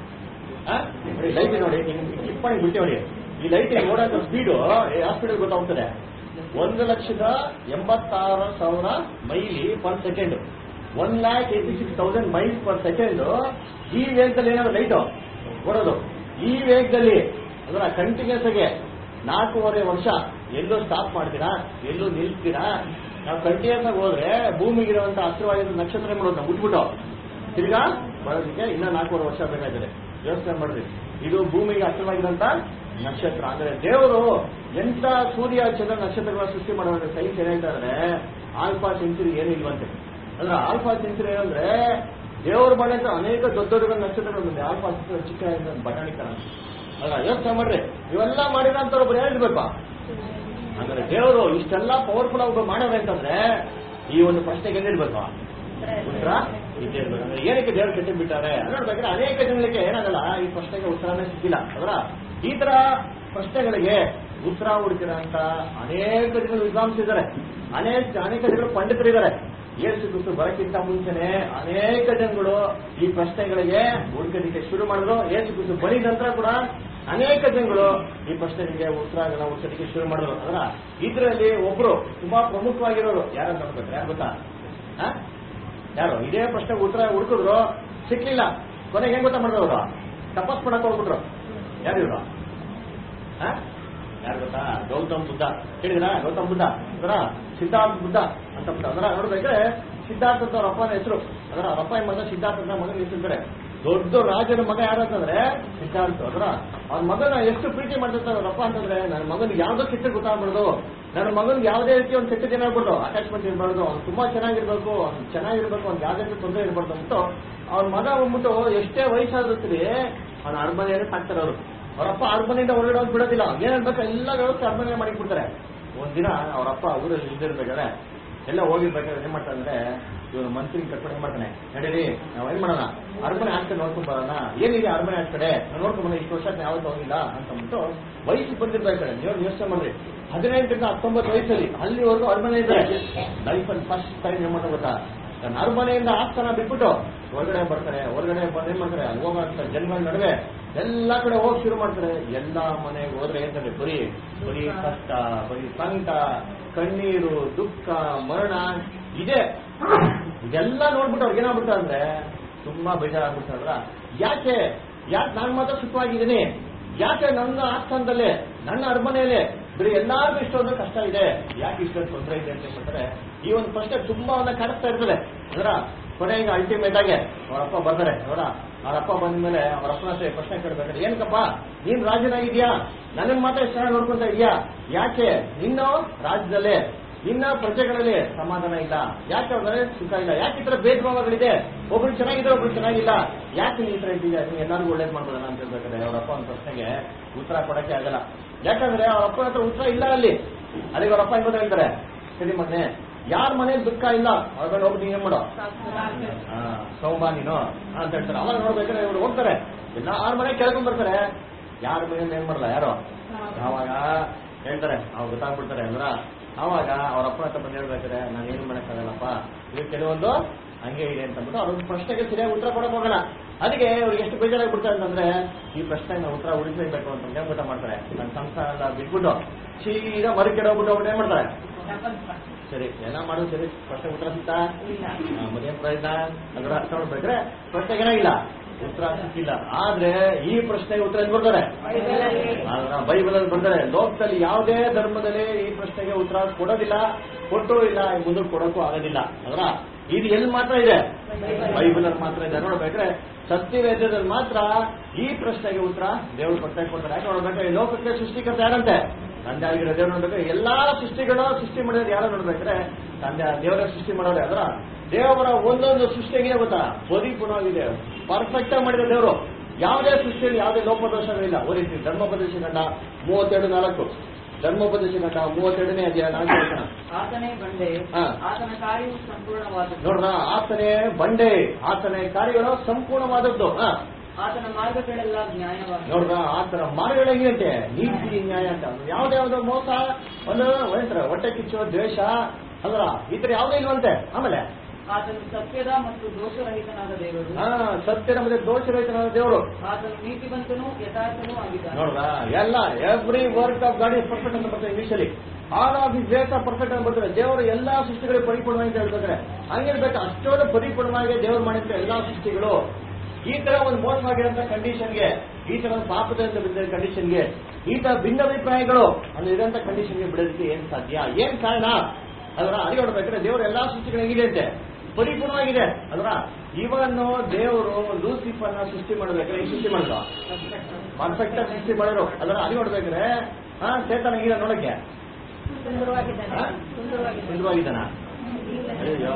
ಆ? ನೋಡಿ ಲೈಟ್ ನೋಡಿ ಟಿಪ್ಪಣಿ ಬಿಟ್ಟು ನೋಡಿ ಈ ಲೈಟ್ ಓಡೋ ಸ್ಪೀಡು ಯಾವ ಸ್ಪೀಡ್ ಗೊತ್ತಾಗ್ತದೆ ಒಂದು ಲಕ್ಷದ ಎಂಬತ್ತಾರು ಸಾವಿರ mile per second one lakh eighty six thousand miles per second ಈ ವೇಗದಲ್ಲಿ ಏನಾದ್ರು ಲೈಟು ಓಡೋದು ಈ ವೇಗದಲ್ಲಿ ಅದರ ಕಂಟಿನ್ಯೂಸ್ ಆಗಿ ನಾಲ್ಕೂವರೆ ವರ್ಷ ಎಲ್ಲೂ ಸ್ಟಾಪ್ ಮಾಡ್ತೀರಾ ಎಲ್ಲೂ ನಿಲ್ಸ್ತೀರಾ ನಾವು ಕಂಟಿನ್ಯೂಸ್ ಆಗಿ ಹೋದ್ರೆ ಭೂಮಿಗಿರುವಂತ ಹಸಿರವಾಗಿರೋ ನಕ್ಷತ್ರ ಮಾಡೋದು ನಾವು ಬಿಟ್ಬಿಟ್ಟು ತಿರ್ಗಾ ಬರೋದಕ್ಕೆ ಇನ್ನ ನಾಲ್ಕೂವರೆ ವರ್ಷ ಬೇಕಾಗಿದೆ ಯೋಚನೆ ಮಾಡ್ರಿ ಇದು ಭೂಮಿಗೆ ಹತ್ತಿರವಾಗಿರಂತ ನಕ್ಷತ್ರ ಅಂದ್ರೆ ದೇವರು ಎಂತ ಸೂರ್ಯ ಚಂದ್ರ ನಕ್ಷತ್ರಗಳ ಸೃಷ್ಟಿ ಮಾಡುವಾಗ ಸೈನ್ಸ್ ಏನ್ ಹೇಳ್ತಾರೆ ಆಲ್ಫಾ ಸೆಂಚುರಿ ಏನಿಲ್ವಂತೆ ಅಂದ್ರೆ ಆಲ್ಫಾ ಸೆಂಚುರಿ ಏನಂದ್ರೆ ದೇವರು ಮಾಡಿದ ಅನೇಕ ದೊಡ್ಡ ದೊಡ್ಡ ನಕ್ಷತ್ರಗಳು ಬಂದಿದೆ ಆಲ್ಫಾ ಸೆಂಚುರಿ ಚಿಕ್ಕ ಬಟಾಣಿಕರ ಅಲ್ಲ ಯೋಚನೆ ಮಾಡ್ರಿ ಇವೆಲ್ಲ ಮಾಡಿದಂತ ಒಬ್ರು ಹೇಳಿರ್ಬೇಕು ಅಂದ್ರೆ ದೇವರು ಇಷ್ಟೆಲ್ಲ ಪವರ್ಫುಲ್ ಆಗಿ ಮಾಡೋದು ಅಂತಂದ್ರೆ ಈ ಒಂದು ಪ್ರಶ್ನೆಗೆ ಏನಿರ್ಬೇಕು ಉತ್ತರ ಇದ್ದೇ ಇರ್ಬೇಕು ಅಂದ್ರೆ ಏನಕ್ಕೆ ದೇವರು ಕೆಟ್ಟ ಬಿಟ್ಟಾರೆ ನೋಡ್ಬೇಕಾದ್ರೆ ಅನೇಕ ಜನಗಳಿಗೆ ಏನಾಗಲ್ಲ ಈ ಪ್ರಶ್ನೆಗೆ ಉತ್ತರನೇ ಸಿಕ್ಕಿಲ್ಲ ಅವರ ಈ ತರ ಪ್ರಶ್ನೆಗಳಿಗೆ ಉತ್ತರ ಹುಡುಕಿರಂತ ಅನೇಕ ಜನರು ವಿದ್ವಾಂಸಿದ್ದಾರೆ ಅನೇಕ ಅನೇಕ ಜನರು ಪಂಡಿತರಿದ್ದಾರೆ ಏಸು ಕ್ರಿಸ್ತು ಬರಕ್ಕಿಂತ ಮುಂಚೆನೆ ಅನೇಕ ಜನಗಳು ಈ ಪ್ರಶ್ನೆಗಳಿಗೆ ಹುಡುಕೋದಿಕ್ಕೆ ಶುರು ಮಾಡಿದ್ರು ಏಸು ಕ್ರಿಸ್ತು ಬರೀ ನಂತರ ಕೂಡ ಅನೇಕ ಜನಗಳು ಈ ಪ್ರಶ್ನೆಗಳಿಗೆ ಉತ್ತರಗಳನ್ನ ಹುಡುಕೋದಿಕ್ಕೆ ಶುರು ಮಾಡಿದ್ರು ಅದರ ಇದರಲ್ಲಿ ಒಬ್ರು ತುಂಬಾ ಪ್ರಮುಖವಾಗಿರೋರು ಯಾರಂತ ನೋಡ್ಬೇಕು ಯಾರು ಗೊತ್ತಾ ಆ? ಯಾರು ಇದೇ ಪ್ರಶ್ನೆಗೆ ಉತ್ತರ ಹುಡುಕಿದ್ರು ಸಿಕ್ಲಿಲ್ಲ ಕೊನೆಗೆ ಹೆಂಗ್ ಗೊತ್ತಾ ಮಾಡಿದ್ರು ಅವರು ತಪಸ್ ಮಾಡಕ್ ಹೋಗ್ಬಿಟ್ರು ಯಾರು ಇವರು ಯಾರು ಗೊತ್ತಾ ಗೌತಮ್ ಬುದ್ಧ ಹೇಳಿದ್ರ ಗೌತಮ್ ಬುದ್ಧ ಅದರ ಸಿದ್ಧಾರ್ಥ ಬುದ್ಧ ಅಂತ ಬಿಟ್ಟು ಅದರ ನೋಡ್ಬೇಕ್ರೆ ಸಿದ್ಧಾರ್ಥ ಅಂತ ಅವ್ರ ಅಪ್ಪನ ಹೆಸರು ಅದರ ಅವ್ರ ಅಪ್ಪ ಮಗ ಸಿದ್ಧಾರ್ಥ ಅಂತ ಮಗನ ಹೆಸರಿದ್ದಾರೆ ದೊಡ್ಡ ರಾಜನ ಮಗ ಯಾರು ಅಂತಂದ್ರೆ ಸಿದ್ಧಾರ್ಥ ಅದರ ಅವ್ರ ಮಗನ ಎಷ್ಟು ಪ್ರೀತಿ ಮಾಡ್ತಿರ್ತಾರೆ ಅವ್ರ ಅಪ್ಪ ಅಂತಂದ್ರೆ ನನ್ನ ಮಗನಿಗೆ ಯಾವ್ದೋ ಕೆಟ್ಟ ಗೊತ್ತಾಗ್ಬಿಡ್ದು ನನ್ನ ಮಗನಿಗೆ ಯಾವುದೇ ರೀತಿ ಒಂದು ಕೆಟ್ಟ ಜನ ಆಗ್ಬಿಡ್ದು ಅಟ್ಯಾಚ್ಮೆಂಟ್ ಇರಬಾರ್ದು ಅವ್ನು ತುಂಬಾ ಚೆನ್ನಾಗಿರ್ಬೇಕು ಅವ್ನು ಚೆನ್ನಾಗಿರ್ಬೇಕು ಅವ್ನು ಯಾವುದೇ ರೀತಿ ತೊಂದರೆ ಇರಬಾರ್ದು ಅಂದ್ಬಿಟ್ಟು ಅವ್ನ ಮಗ ಬಂದ್ಬಿಟ್ಟು ಎಷ್ಟೇ ವಯಸ್ಸಾದ್ರೂ ಅವನ ಅರಮನೆಯಲ್ಲಿ ಸಾಕ್ತಾರೆ ಅವರು ಅವರಪ್ಪ ಅರಮನೆಯಿಂದ ಹೊರಗಡೆ ಹೋಗಿ ಬಿಡೋದಿಲ್ಲ ಏನ್ ಬೇಕು ಎಲ್ಲ ವ್ಯವಸ್ಥೆ ಅರಮನೆ ಮಾಡಿ ಬಿಡ್ತಾರೆ ಒಂದಿನ ಅವರಪ್ಪ ಊರಲ್ಲಿ ಇಲ್ದಿರ್ಬೇಕಾದ್ರೆ ಎಲ್ಲ ಹೋಗಿರ್ಬೇಕಾದ್ರೆ ಏನ್ ಮಾಡ್ತಾರೆ ಅಂದ್ರೆ ಇವ್ರು ಮಂತ್ರಿ ಕಟ್ಕೊಂಡು ಏನ್ ಮಾಡ್ತಾನೆ ನಡೀರಿ ನಾವ್ ಏನ್ ಮಾಡೋಣ ಅರಮನೆ ಆಚೆ ನೋಡ್ಕೊಂಡ್ ಬರೋಣ ಏನಿದೆ ಅರಮನೆ ಆಚ ಕಡೆ ನಾವ್ ನೋಡ್ಕೊಂಡ್ ಬರೋಣ ಇಷ್ಟು ವರ್ಷ ಯಾವತ್ತೂ ಹೋಗಿಲ್ಲ ಅಂತಂದ್ಬಿಟ್ಟು ವಯಸ್ಸು ಬಂದಿರ್ಬೇಕಾದ್ರೆ ನೀವು ಯೋಚನೆ ಮಾಡ್ರಿ ಹದಿನೆಂಟರಿಂದ ಹತ್ತೊಂಬತ್ತು ವಯಸ್ಸಲ್ಲಿ ಅಲ್ಲಿವರೆಗೂ ಅರಮನೆ ಇದೆ ಲೈಫಲ್ಲಿ ಫಸ್ಟ್ ಟೈಮ್ ಏನ್ ಮಾಡ್ತಾ ಗೊತ್ತಾ ತನ್ನ ಅರಮನೆಯಿಂದ ಆಸ್ಥಾನ ಬಿಟ್ಬಿಟ್ಟು ಹೊರಗಡೆ ಬರ್ತಾರೆ ಹೊರಗಡೆ ಬಂದು ಏನ್ ಮಾಡ್ತಾರೆ ಅಲ್ಲಿ ಹೋಗೋ ಜನಗಳ ನಡುವೆ ಎಲ್ಲಾ ಕಡೆ ಹೋಗಿ ಶುರು ಮಾಡ್ತಾರೆ ಎಲ್ಲಾ ಮನೆಗೆ ಹೋದ್ರೆ ಏನಂತಾರೆ ಬರೀ ಬರೀ ಕಷ್ಟ ಬರೀ ಸಂಕಟ ಕಣ್ಣೀರು ದುಃಖ ಮರಣ ಇದೆ ಇದೆಲ್ಲ ನೋಡ್ಬಿಟ್ಟು ಅವ್ರಿಗೆ ಏನಾಗ್ಬಿಡ್ತಾರೆ ಅಂದ್ರೆ ತುಂಬಾ ಬೇಜಾರಾಗ್ಬಿಡ್ತಾರಲ್ಲ ಯಾಕೆ ಯಾಕೆ ನಾನು ಮಾತ್ರ ಸುಖವಾಗಿದ್ದೀನಿ ಯಾಕೆ ನನ್ನ ಆಸ್ಥಾನದಲ್ಲಿ ನನ್ನ ಅರಮನೆಯಲ್ಲಿ ಬರೀ ಎಲ್ಲಾರ್ಗು ಇಷ್ಟೊಂದು ಕಷ್ಟ ಇದೆ ಯಾಕೆ ಇಷ್ಟೊಂದು ತೊಂದರೆ ಇದೆ ಅಂತ ಹೇಳ್ತಾರೆ ಈ ಒಂದು ಪ್ರಶ್ನೆ ತುಂಬಾ ಅವನ್ನ ಕಾಣಿಸ್ತಾ ಇರ್ತದೆ ಅದರ ಕೊನೆಗೆ ಅಲ್ಟಿಮೇಟ್ ಆಗಿ ಅವರಪ್ಪ ಬರ್ತಾರೆ ಅವರ ಅವರಪ್ಪ ಬಂದ ಮೇಲೆ ಅವರಪ್ಪನ ಹತ್ರ ಪ್ರಶ್ನೆ ಕೇಳ್ಬೇಕಾದ್ರೆ ಏನಕ್ಕಪ್ಪ ನೀನ್ ರಾಜನಾಗಿದ್ಯಾ ನನ್ನ ಮಾತ್ರ ಎಷ್ಟು ಚೆನ್ನಾಗಿ ನೋಡ್ಕೊಂತ ಇದೆಯಾ ಯಾಕೆ ನಿನ್ನ ರಾಜ್ಯದಲ್ಲೇ ನಿನ್ನ ಪ್ರಜೆಗಳಲ್ಲಿ ಸಮಾಧಾನ ಇಲ್ಲ ಯಾಕೆ ಅವ್ರಿಗೆ ಸುಖ ಇಲ್ಲ ಯಾಕೆ ಈ ತರ ಭೇದ ಭಾವಗಳಿದೆ ಒಬ್ರು ಚೆನ್ನಾಗಿದೆ ಒಬ್ರು ಚೆನ್ನಾಗಿಲ್ಲ ಯಾಕೆ ನೀ ಈ ತರ ಇದ್ದೀಯ ನೀವು ಎಲ್ಲರಿಗೂ ಒಳ್ಳೇದ್ ಮಾಡ್ಬೋದಲ್ಲ ಅಂತ ಹೇಳ್ಬೇಕಾದ್ರೆ ಅವರಪ್ಪ ಒಂದು ಪ್ರಶ್ನೆಗೆ ಉತ್ತರ ಕೊಡಕ್ಕೆ ಆಗಲ್ಲ ಯಾಕಂದ್ರೆ ಅವರಪ್ಪನ ಹತ್ರ ಉತ್ತರ ಇಲ್ಲ ಅಲ್ಲಿ ಅಲ್ಲಿಗೆ ಅವರಪ್ಪ ಏನ್ ಗೊತ್ತಾ ಹೇಳ್ತಾರೆ ಸರಿ ಮಗನೆ ಯಾರ ಮನೇಲಿ ದುಃಖ ಇಲ್ಲ ಅವ್ರ ಮೇಲೆ ಹೋಗಿ ನೀನ್ ಏನ್ ಮಾಡೋ ಆ, ಸೌಂಬ ನೀನು ಅಂತ ಹೇಳ್ತಾರೆ ಅವಾಗ ನೋಡ್ಬೇಕಾದ್ರೆ ಇವ್ರು ಹೋಗ್ತಾರೆ ಎಲ್ಲ ಆರ್ ಮನೆ ಕೇಳ್ಕೊಂಡ್ ಬರ್ತಾರೆ ಯಾರ ಮನೇಲಿ ಏನ್ ಮಾಡಲ್ಲ ಯಾರು ಆವಾಗ ಹೇಳ್ತಾರೆ ಅವ್ರು ಗೊತ್ತಾಗ್ಬಿಡ್ತಾರೆ ಅಂದ್ರ ಆವಾಗ ಅವ್ರ ಅಪ್ಪನ ಹತ್ರ ಬಂದು ಹೇಳ್ಬೇಕಾದ್ರೆ ನಾನು ಏನು ಮಾಡಕ್ಕಾಗಲ್ಲಪ್ಪ ಇದು ಕೆಲವೊಂದು ಹಂಗೆ ಇದೆ ಅಂತ ಅಂದ್ಬಿಟ್ಟು ಅವ್ರ ಪ್ರಶ್ನೆಗೆ ಸರಿಯಾಗಿ ಉತ್ತರ ಕೊಡಕ್ ಹೋಗಲ್ಲ ಅದಕ್ಕೆ ಅವ್ರಿಗೆ ಎಷ್ಟು ಬೇಜಾರಾಗಿ ಬಿಡ್ತಾರೆ ಅಂತಂದ್ರೆ ಈ ಪ್ರಶ್ನೆಗೆ ನಾವು ಉತ್ತರ ಉಳಿಸಬೇಕು ಅಂತ ಏನ್ ಊಟ ಮಾಡ್ತಾರೆ ನನ್ನ ಸಂಸಾರ ಎಲ್ಲ ಬಿಟ್ಬಿಟ್ಟು ಸೀದಾ ಮರಿ ಕೆಡ ಹೋಗ್ಬಿಟ್ಟು ಅವ್ರು ಏನ್ ಮಾಡ್ತಾರೆ ಸರಿ ಎಲ್ಲ ಮಾಡೋದು ಸರಿ ಪ್ರಶ್ನೆ ಉತ್ತರ ಸಿಗ್ತಾ ಆ, ಮತ್ತೇನ್ ಪ್ರಯತ್ನ ಅದರ ಅರ್ಥ ಮಾಡ್ಬೇಕ್ರೆ ಪ್ರಶ್ನೆಗೆ ಏನಾಗಿಲ್ಲ ಉತ್ತರ ಸಿಕ್ಕಿಲ್ಲ ಆದ್ರೆ ಈ ಪ್ರಶ್ನೆಗೆ ಉತ್ತರ ಎಲ್ಲಿ ಬರ್ತಾರೆ ಆದ್ರ ಬೈಬಲ್ ಅಲ್ಲಿ ಬರ್ತಾರೆ ಲೋಕದಲ್ಲಿ ಯಾವುದೇ ಧರ್ಮದಲ್ಲಿ ಈ ಪ್ರಶ್ನೆಗೆ ಉತ್ತರ ಕೊಡೋದಿಲ್ಲ ಕೊಟ್ಟು ಇಲ್ಲ ಮುಂದಕ್ಕೆ ಕೊಡೋಕ್ಕೂ ಆಗೋದಿಲ್ಲ ಅದರ ಇದು ಎಲ್ಲಿ ಮಾತ್ರ ಇದೆ ಬೈಬಲ್ ಅಲ್ಲಿ ಮಾತ್ರ ಇದೆ ನೋಡ್ಬೇಕ್ರೆ ಸತ್ಯವೇದದಲ್ಲಿ ಮಾತ್ರ ಈ ಪ್ರಶ್ನೆಗೆ ಉತ್ತರ ದೇವರು ಕೊಡ್ತಾ ಕೊಡ್ತಾರೆ ಯಾಕೆ ನೋಡ್ಬೇಕು ಈ ಲೋಕಕ್ಕೆ ಸೃಷ್ಟಿಕರ್ತ ಯಾರಂತೆ ತಂದೆ ಆಗಿರೋ ದೇವ್ರು ನೋಡ್ಬೇಕು ಎಲ್ಲಾ ಸೃಷ್ಟಿಗಳು ಸೃಷ್ಟಿ ಮಾಡಿದ್ರೆ ಯಾರು ನೋಡ್ಬೇಕ್ರೆ ತಂದೆ ದೇವರ ಸೃಷ್ಟಿ ಮಾಡೋರೆ ಅದರ ದೇವರ ಒಂದೊಂದು ಸೃಷ್ಟಿಗೆ ಗೊತ್ತಾ ಪರಿಪೂರ್ಣವಾಗಿದೆ ಪರ್ಫೆಕ್ಟ್ ಆಗಿ ಮಾಡಿದ ದೇವರು ಯಾವುದೇ ಸೃಷ್ಟಿಯಲ್ಲಿ ಯಾವುದೇ ಲೋಪದೋಷಗಳಿಲ್ಲ ಓದಿಸಿ ಧರ್ಮೋಪದೇಶ ಗಂಡ ಮೂವತ್ತೆರಡು ನಾಲ್ಕು ಧರ್ಮೋಪದೇಶ ಗಂಡ ಮೂವತ್ತೆರಡನೇ ಅಧ್ಯಾಯ ನಾಲ್ಕು ವಚನ. ಆತನೇ ಬಂಡೆ ಹಾ. ಆತನ ಕಾರ್ಯವು ಸಂಪೂರ್ಣವಾದದ್ದು ನೋಡ್ರ ಆತನೇ ಬಂಡೆ ಆತನೇ ಕಾರ್ಯಗಳು ಸಂಪೂರ್ಣವಾದದ್ದು ಹಾ ಆತನ ಮಾರ್ಗಗಳೆಲ್ಲ ನ್ಯಾಯವಾದ ನೋಡ್ರ ಆತರ ಮಾರ್ಗಗಳು ಹೆಂಗಿರುತ್ತೆ ನೀತಿ ನ್ಯಾಯ ಅಂತ ಯಾವ್ದೇ ಯಾವ್ದೋ ಮೋಸ ಒಂದು ಏನಂತಾರೆ ಹೊಟ್ಟೆ ಕಿಚ್ಚು ದ್ವೇಷ ಅಲ್ರ ಈ ತರ ಯಾವ್ದೇ ಇಲ್ವಂತೆ ಆಮೇಲೆ ಆತನು ಸತ್ಯದ ಮತ್ತು ದೋಷರಹಿತನಾದ ದೇವರು ಹಾ ಸತ್ಯನ ಮತ್ತೆ ದೋಷರಹಿತನಾದ ದೇವರು ಆತನು ನೀತಿವಂತನೂ ಯಥಾರ್ಥನೂ ಆಗಿದ್ದಾನೆ ನೋಡ್ರ ಎಲ್ಲ every work of God is perfect ಅಂತ ಬರ್ತದೆ ಇಂಗ್ಲಿಷ್ ಅಲ್ಲಿ all of is ways of perfect ಅಂತ ಬರ್ತಾರೆ ದೇವರು ಎಲ್ಲಾ ಸೃಷ್ಟಿಗಳು ಪರಿಪೂರ್ಣವಾಗಿ ಅಂತ ಹೇಳ್ಬೇಕಾದ್ರೆ ಹಂಗಿರ್ಬೇಕು ಅಷ್ಟೊಂದು ಪರಿಪೂರ್ಣವಾಗಿ ದೇವರು ಮಾಡಿದ್ರೆ ಎಲ್ಲಾ ಸೃಷ್ಟಿಗಳು ಈ ತರ ಒಂದು ಮೋಸವಾಗಿರೋಂಥ ಕಂಡೀಷನ್ಗೆ ಈ ತರ ಒಂದು ಪಾಪದಿಂದ ಬಿದ್ದ ಕಂಡೀಷನ್ಗೆ ಈ ತರ ಭಿನ್ನಾಭಿಪ್ರಾಯಗಳು ಅಲ್ಲಿ ಇರೋಂಥ ಕಂಡೀಷನ್ಗೆ ಬಿಡೋದಕ್ಕೆ ಏನ್ ಸಾಧ್ಯ ಏನ್ ಕಾರಣ ಅದರ ಅರಿವು ನೋಡ್ಬೇಕಾದ್ರೆ ದೇವರು ಎಲ್ಲಾ ಸೃಷ್ಟಿಗಳು ಹೆಂಗಿದೆ ಅಂತೆ ಪರಿಪೂರ್ಣವಾಗಿದೆ ಅದರ ಇವನ್ನು ದೇವರು ಲೂಸಿಫರ್ನ ಸೃಷ್ಟಿ ಮಾಡ್ಬೇಕಾದ್ರೆ ಈ ಸೃಷ್ಟಿ ಮಾಡಿದ್ರು ಪರ್ಫೆಕ್ಟ್ ಆಗಿ ಸೃಷ್ಟಿ ಮಾಡಿದ್ರು ಅದರ ಅರಿವು ನೋಡ್ಬೇಕಾದ್ರೆ ಹಾ ಚೇತನ ಹೆಂಗಿದೆ ನೋಡಕ್ಕೆ ಸುಂದರವಾಗಿದ್ದಾನೆ ಹಾ? ಸುಂದರವಾಗಿದ್ದಾನೆ ಸುಂದರವಾಗಿದ್ದಾನ ಅಯ್ಯೋ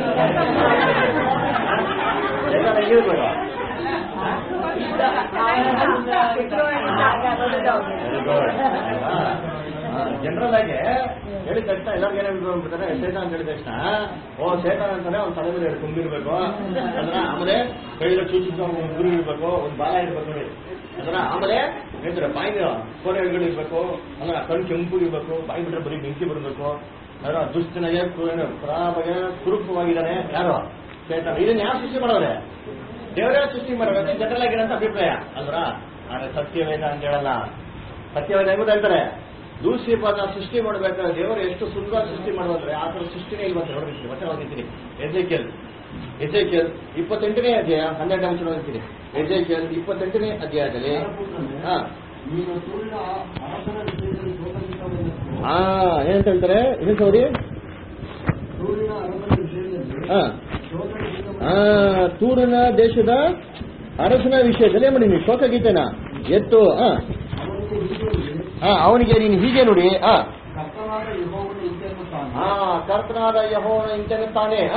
ಚೇತನ ಹೆಂಗಿರ್ಬೇಕು ವೆರಿ ಗುಡ್ ಜನರಲ್ ಆಗಿ ಹೇಳಿದ ತಕ್ಷಣ ಎಲ್ಲರಿಗೂ ಏನಾಗ್ಬಿಟ್ಟು ಅಂದ್ಬಿಡ್ತಾರೆ ಶೇತಾನ್ ಅಂತ ಹೇಳಿದ ತಕ್ಷಣ ಓ ಶೇತಾನ್ ಅಂತಾನೆ ಅವ್ನ ತಲೆ ಮೇಲೆ ಎರಡು ತುಂಬಿರ್ಬೇಕು ಅದ್ರ ಆಮೇಲೆ ಕೈಯಲ್ಲಿ ಚೂಚಿದ ಒಂದು ಗುರು ಇರ್ಬೇಕು ಒಂದು ಬಾಲ ಇರ್ಬೇಕು ನೋಡಿ ಅದ್ರ ಆಮೇಲೆ ಹೇಳ್ತಾರೆ ಬಾಯಿ ಕೋರೆ ಎಳ್ಗಳು ಇರ್ಬೇಕು ಅಲ್ಲ ಕಣ್ ಕೆಂಪು ಇರ್ಬೇಕು ಬಾಯಿ ಬಿಟ್ರೆ ಬರೀ ಬೆಂಕಿ ಬರಬೇಕು ಅದರ ದುಷ್ಟನಿಗೆ ಪ್ರಾಬಗೆ ಕುರುಪವಾಗಿದ್ದಾನೆ ಯಾರು ಶೇತಾನ್ ಇದನ್ನ ಯಾರು ಸೃಷ್ಟಿ ಮಾಡೋರೆ ದೇವರೇ ಸೃಷ್ಟಿ ಮಾಡೋದು ಜನರಲ್ ಆಗಿರೋಂಥ ಅಭಿಪ್ರಾಯ ಅಲ್ವಾ ಆದ್ರೆ ಸತ್ಯವೇದ ಅಂತ ಹೇಳಲ್ಲ ಸತ್ಯವೇದ ಹೆಂಗ್ ಹೇಳ್ತಾರೆ ಲೂಸಿಫರ್ನ ಸೃಷ್ಟಿ ಮಾಡ್ಬೇಕಾದ್ರೆ ದೇವರು ಎಷ್ಟು ಸುಂದರ ಸೃಷ್ಟಿ ಮಾಡುವಂದ್ರೆ ಆ ಥರ ಸೃಷ್ಟಿನೇ ಇಲ್ವಂತೆ ನೋಡ್ಬೇಕು ಮತ್ತೆ ಹೋಗಿದ್ದೀನಿ ಎಜೆಕೆಲ್ ಎಜೆಕೆಲ್ ಇಪ್ಪತ್ತೆಂಟನೇ ಅಧ್ಯಾಯ ಹನ್ನೆರಡನೇ ಅಂಶ ಹೋಗಿದ್ದೀನಿ ಎಜೆಕೆಲ್ ಇಪ್ಪತ್ತೆಂಟನೇ ಅಧ್ಯಾಯದಲ್ಲಿ ಹಾ ನೀನು ಸುಳ್ಳ ಅರಸನ ವಿಷಯದಲ್ಲಿ ಶೋಕವಿಲ್ಲವೆಂದು ಹಾ ಏನಂತ ಹೇಳ್ತಾರೆ ಇನ್ನೊಂದು ಸೌರಿ ಸೂರ್ಯನ ಅರಸನ ವಿಷಯದಲ್ಲಿ ಹಾ ಆ, ತೂರಿನ ದೇಶದ ಅರಸನ ವಿಷಯದಲ್ಲಿ ಏನ್ ಮಾಡಿ ನೀವು ಶೋಕ ಗೀತೆನ ಎತ್ತು ಆ, ಅವನಿಗೆ ಹೀಗೆ ಆ, ಅವನಿಗೆ ನೀನು ಹೀಗೆ ನೋಡಿ ಆ ಕರ್ತನಾದ ಯೆಹೋವನು ಇಂತೆನ್ನುತ್ತಾನೆ ಆ ಕರ್ತನಾದ ಯಹೋವನ ಇಂತೆನ್ನುತ್ತಾನೆ ಆ,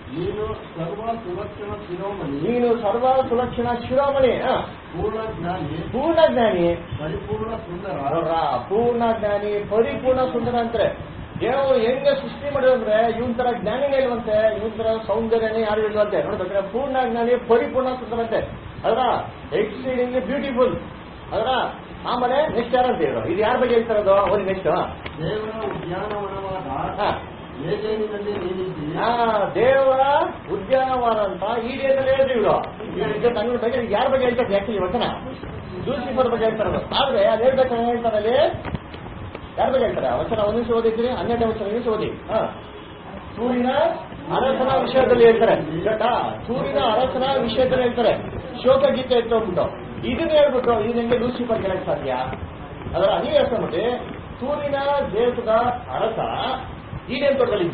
ನೀನು ಸರ್ವ ಸುಲಕ್ಷಣ ಶಿರೋಮಣಿ ನೀನು ಸರ್ವ ಸುಲಕ್ಷಣ ಶಿರೋಮಣಿ ಹ. ಪೂರ್ಣ ಜ್ಞಾನಿ ಪೂರ್ಣ ಜ್ಞಾನಿ ಪರಿಪೂರ್ಣ ಸುಂದರ ನೋಡ್ರ ಪೂರ್ಣ ಜ್ಞಾನಿ ಪರಿಪೂರ್ಣ ಸುಂದರ ಅಂತಾರೆ ದೇವರು ಹೆಂಗೆ ಸೃಷ್ಟಿ ಮಾಡಿದ್ರು ಅಂದ್ರೆ ಇವನ್ ತರ ಜ್ಞಾನಿನೇ ಇಲ್ವಂತೆ ಇವನ್ ತರ ಸೌಂದರ್ಯನೇ ಯಾರು ಇಲ್ವಂತೆ ನೋಡ್ಬೇಕಾದ್ರೆ ಪೂರ್ಣ ಜ್ಞಾನಿ ಪರಿಪೂರ್ಣ ಸುಂದರ ಅಂತೆ ಅದರ ಎಕ್ಸೀಡಿಂಗ್ಲಿ ಬ್ಯೂಟಿಫುಲ್ ಅದರ ಆಮೇಲೆ ನೆಕ್ಸ್ಟ್ ಯಾರಂತ ಇವರು ಇದು ಯಾರ ಬಗ್ಗೆ ಹೇಳ್ತಾರದು ಒಂದು ನೆಕ್ಸ್ಟ್ ದೇವರ ಉದ್ಯಾನವನವಾದ ಹಾ ಏಜೇನಿನಲ್ಲಿ ನೀನಿದ್ದಿ ಆ, ದೇವರ ಉದ್ಯಾನವನ ಅಂತ ಈ ಡೇದಲ್ಲಿ ಹೇಳಿದ್ರು ಇವರು ಇದು ನನ್ನ ಬಗ್ಗೆ ಯಾರ ಬಗ್ಗೆ ಹೇಳ್ತಾರೆ ಆಕ್ಚುಲಿ ವಚನ ಲೂಸಿಫರ್ ಬಗ್ಗೆ ಹೇಳ್ತಾರದು ಆದ್ರೆ ಅದು ಹೇಳ್ಬೇಕಾದ್ರೆ ಏನ್ ಹೇಳ್ತಾರೆ ಅಲ್ಲಿ ಯಾರ ಬಗ್ಗೆ ಹೇಳ್ತಾರೆ ಆ ವಚನ ಒಂದು ನಿಮಿಷ ಓದಿದ್ರಿ ಹನ್ನೆರಡನೇ ವಚನ ನಿಮಿಷ ಓದಿ ಹಾ ಸೂರ್ಯನ ಅರಸನ ವಿಷಯದಲ್ಲಿ ಹೇಳ್ತಾರೆ ಗೊತ್ತಾ ಸೂರ್ಯನ ಅರಸನ ವಿಷಯದಲ್ಲಿ ಹೇಳ್ತಾರೆ ಶೋಕ ಗೀತೆ ಎತ್ತು ಹೋಗ್ಬಿಟ್ಟು ಇದನ್ನ ಹೇಳ್ಬಿಟ್ಟು ಇದು ಹೆಂಗೆ ಲೂಸಿಫರ್ ಹೇಳಕ್ ಸಾಧ್ಯ ಅದರ ನೀವು ಯೋಚನೆ ಮಾಡಿ ಸೂರ್ಯನ ದೇಶದ ಅರಸ ಈಡೇನ್ ತೋಟದಲ್ಲಿದ್ದ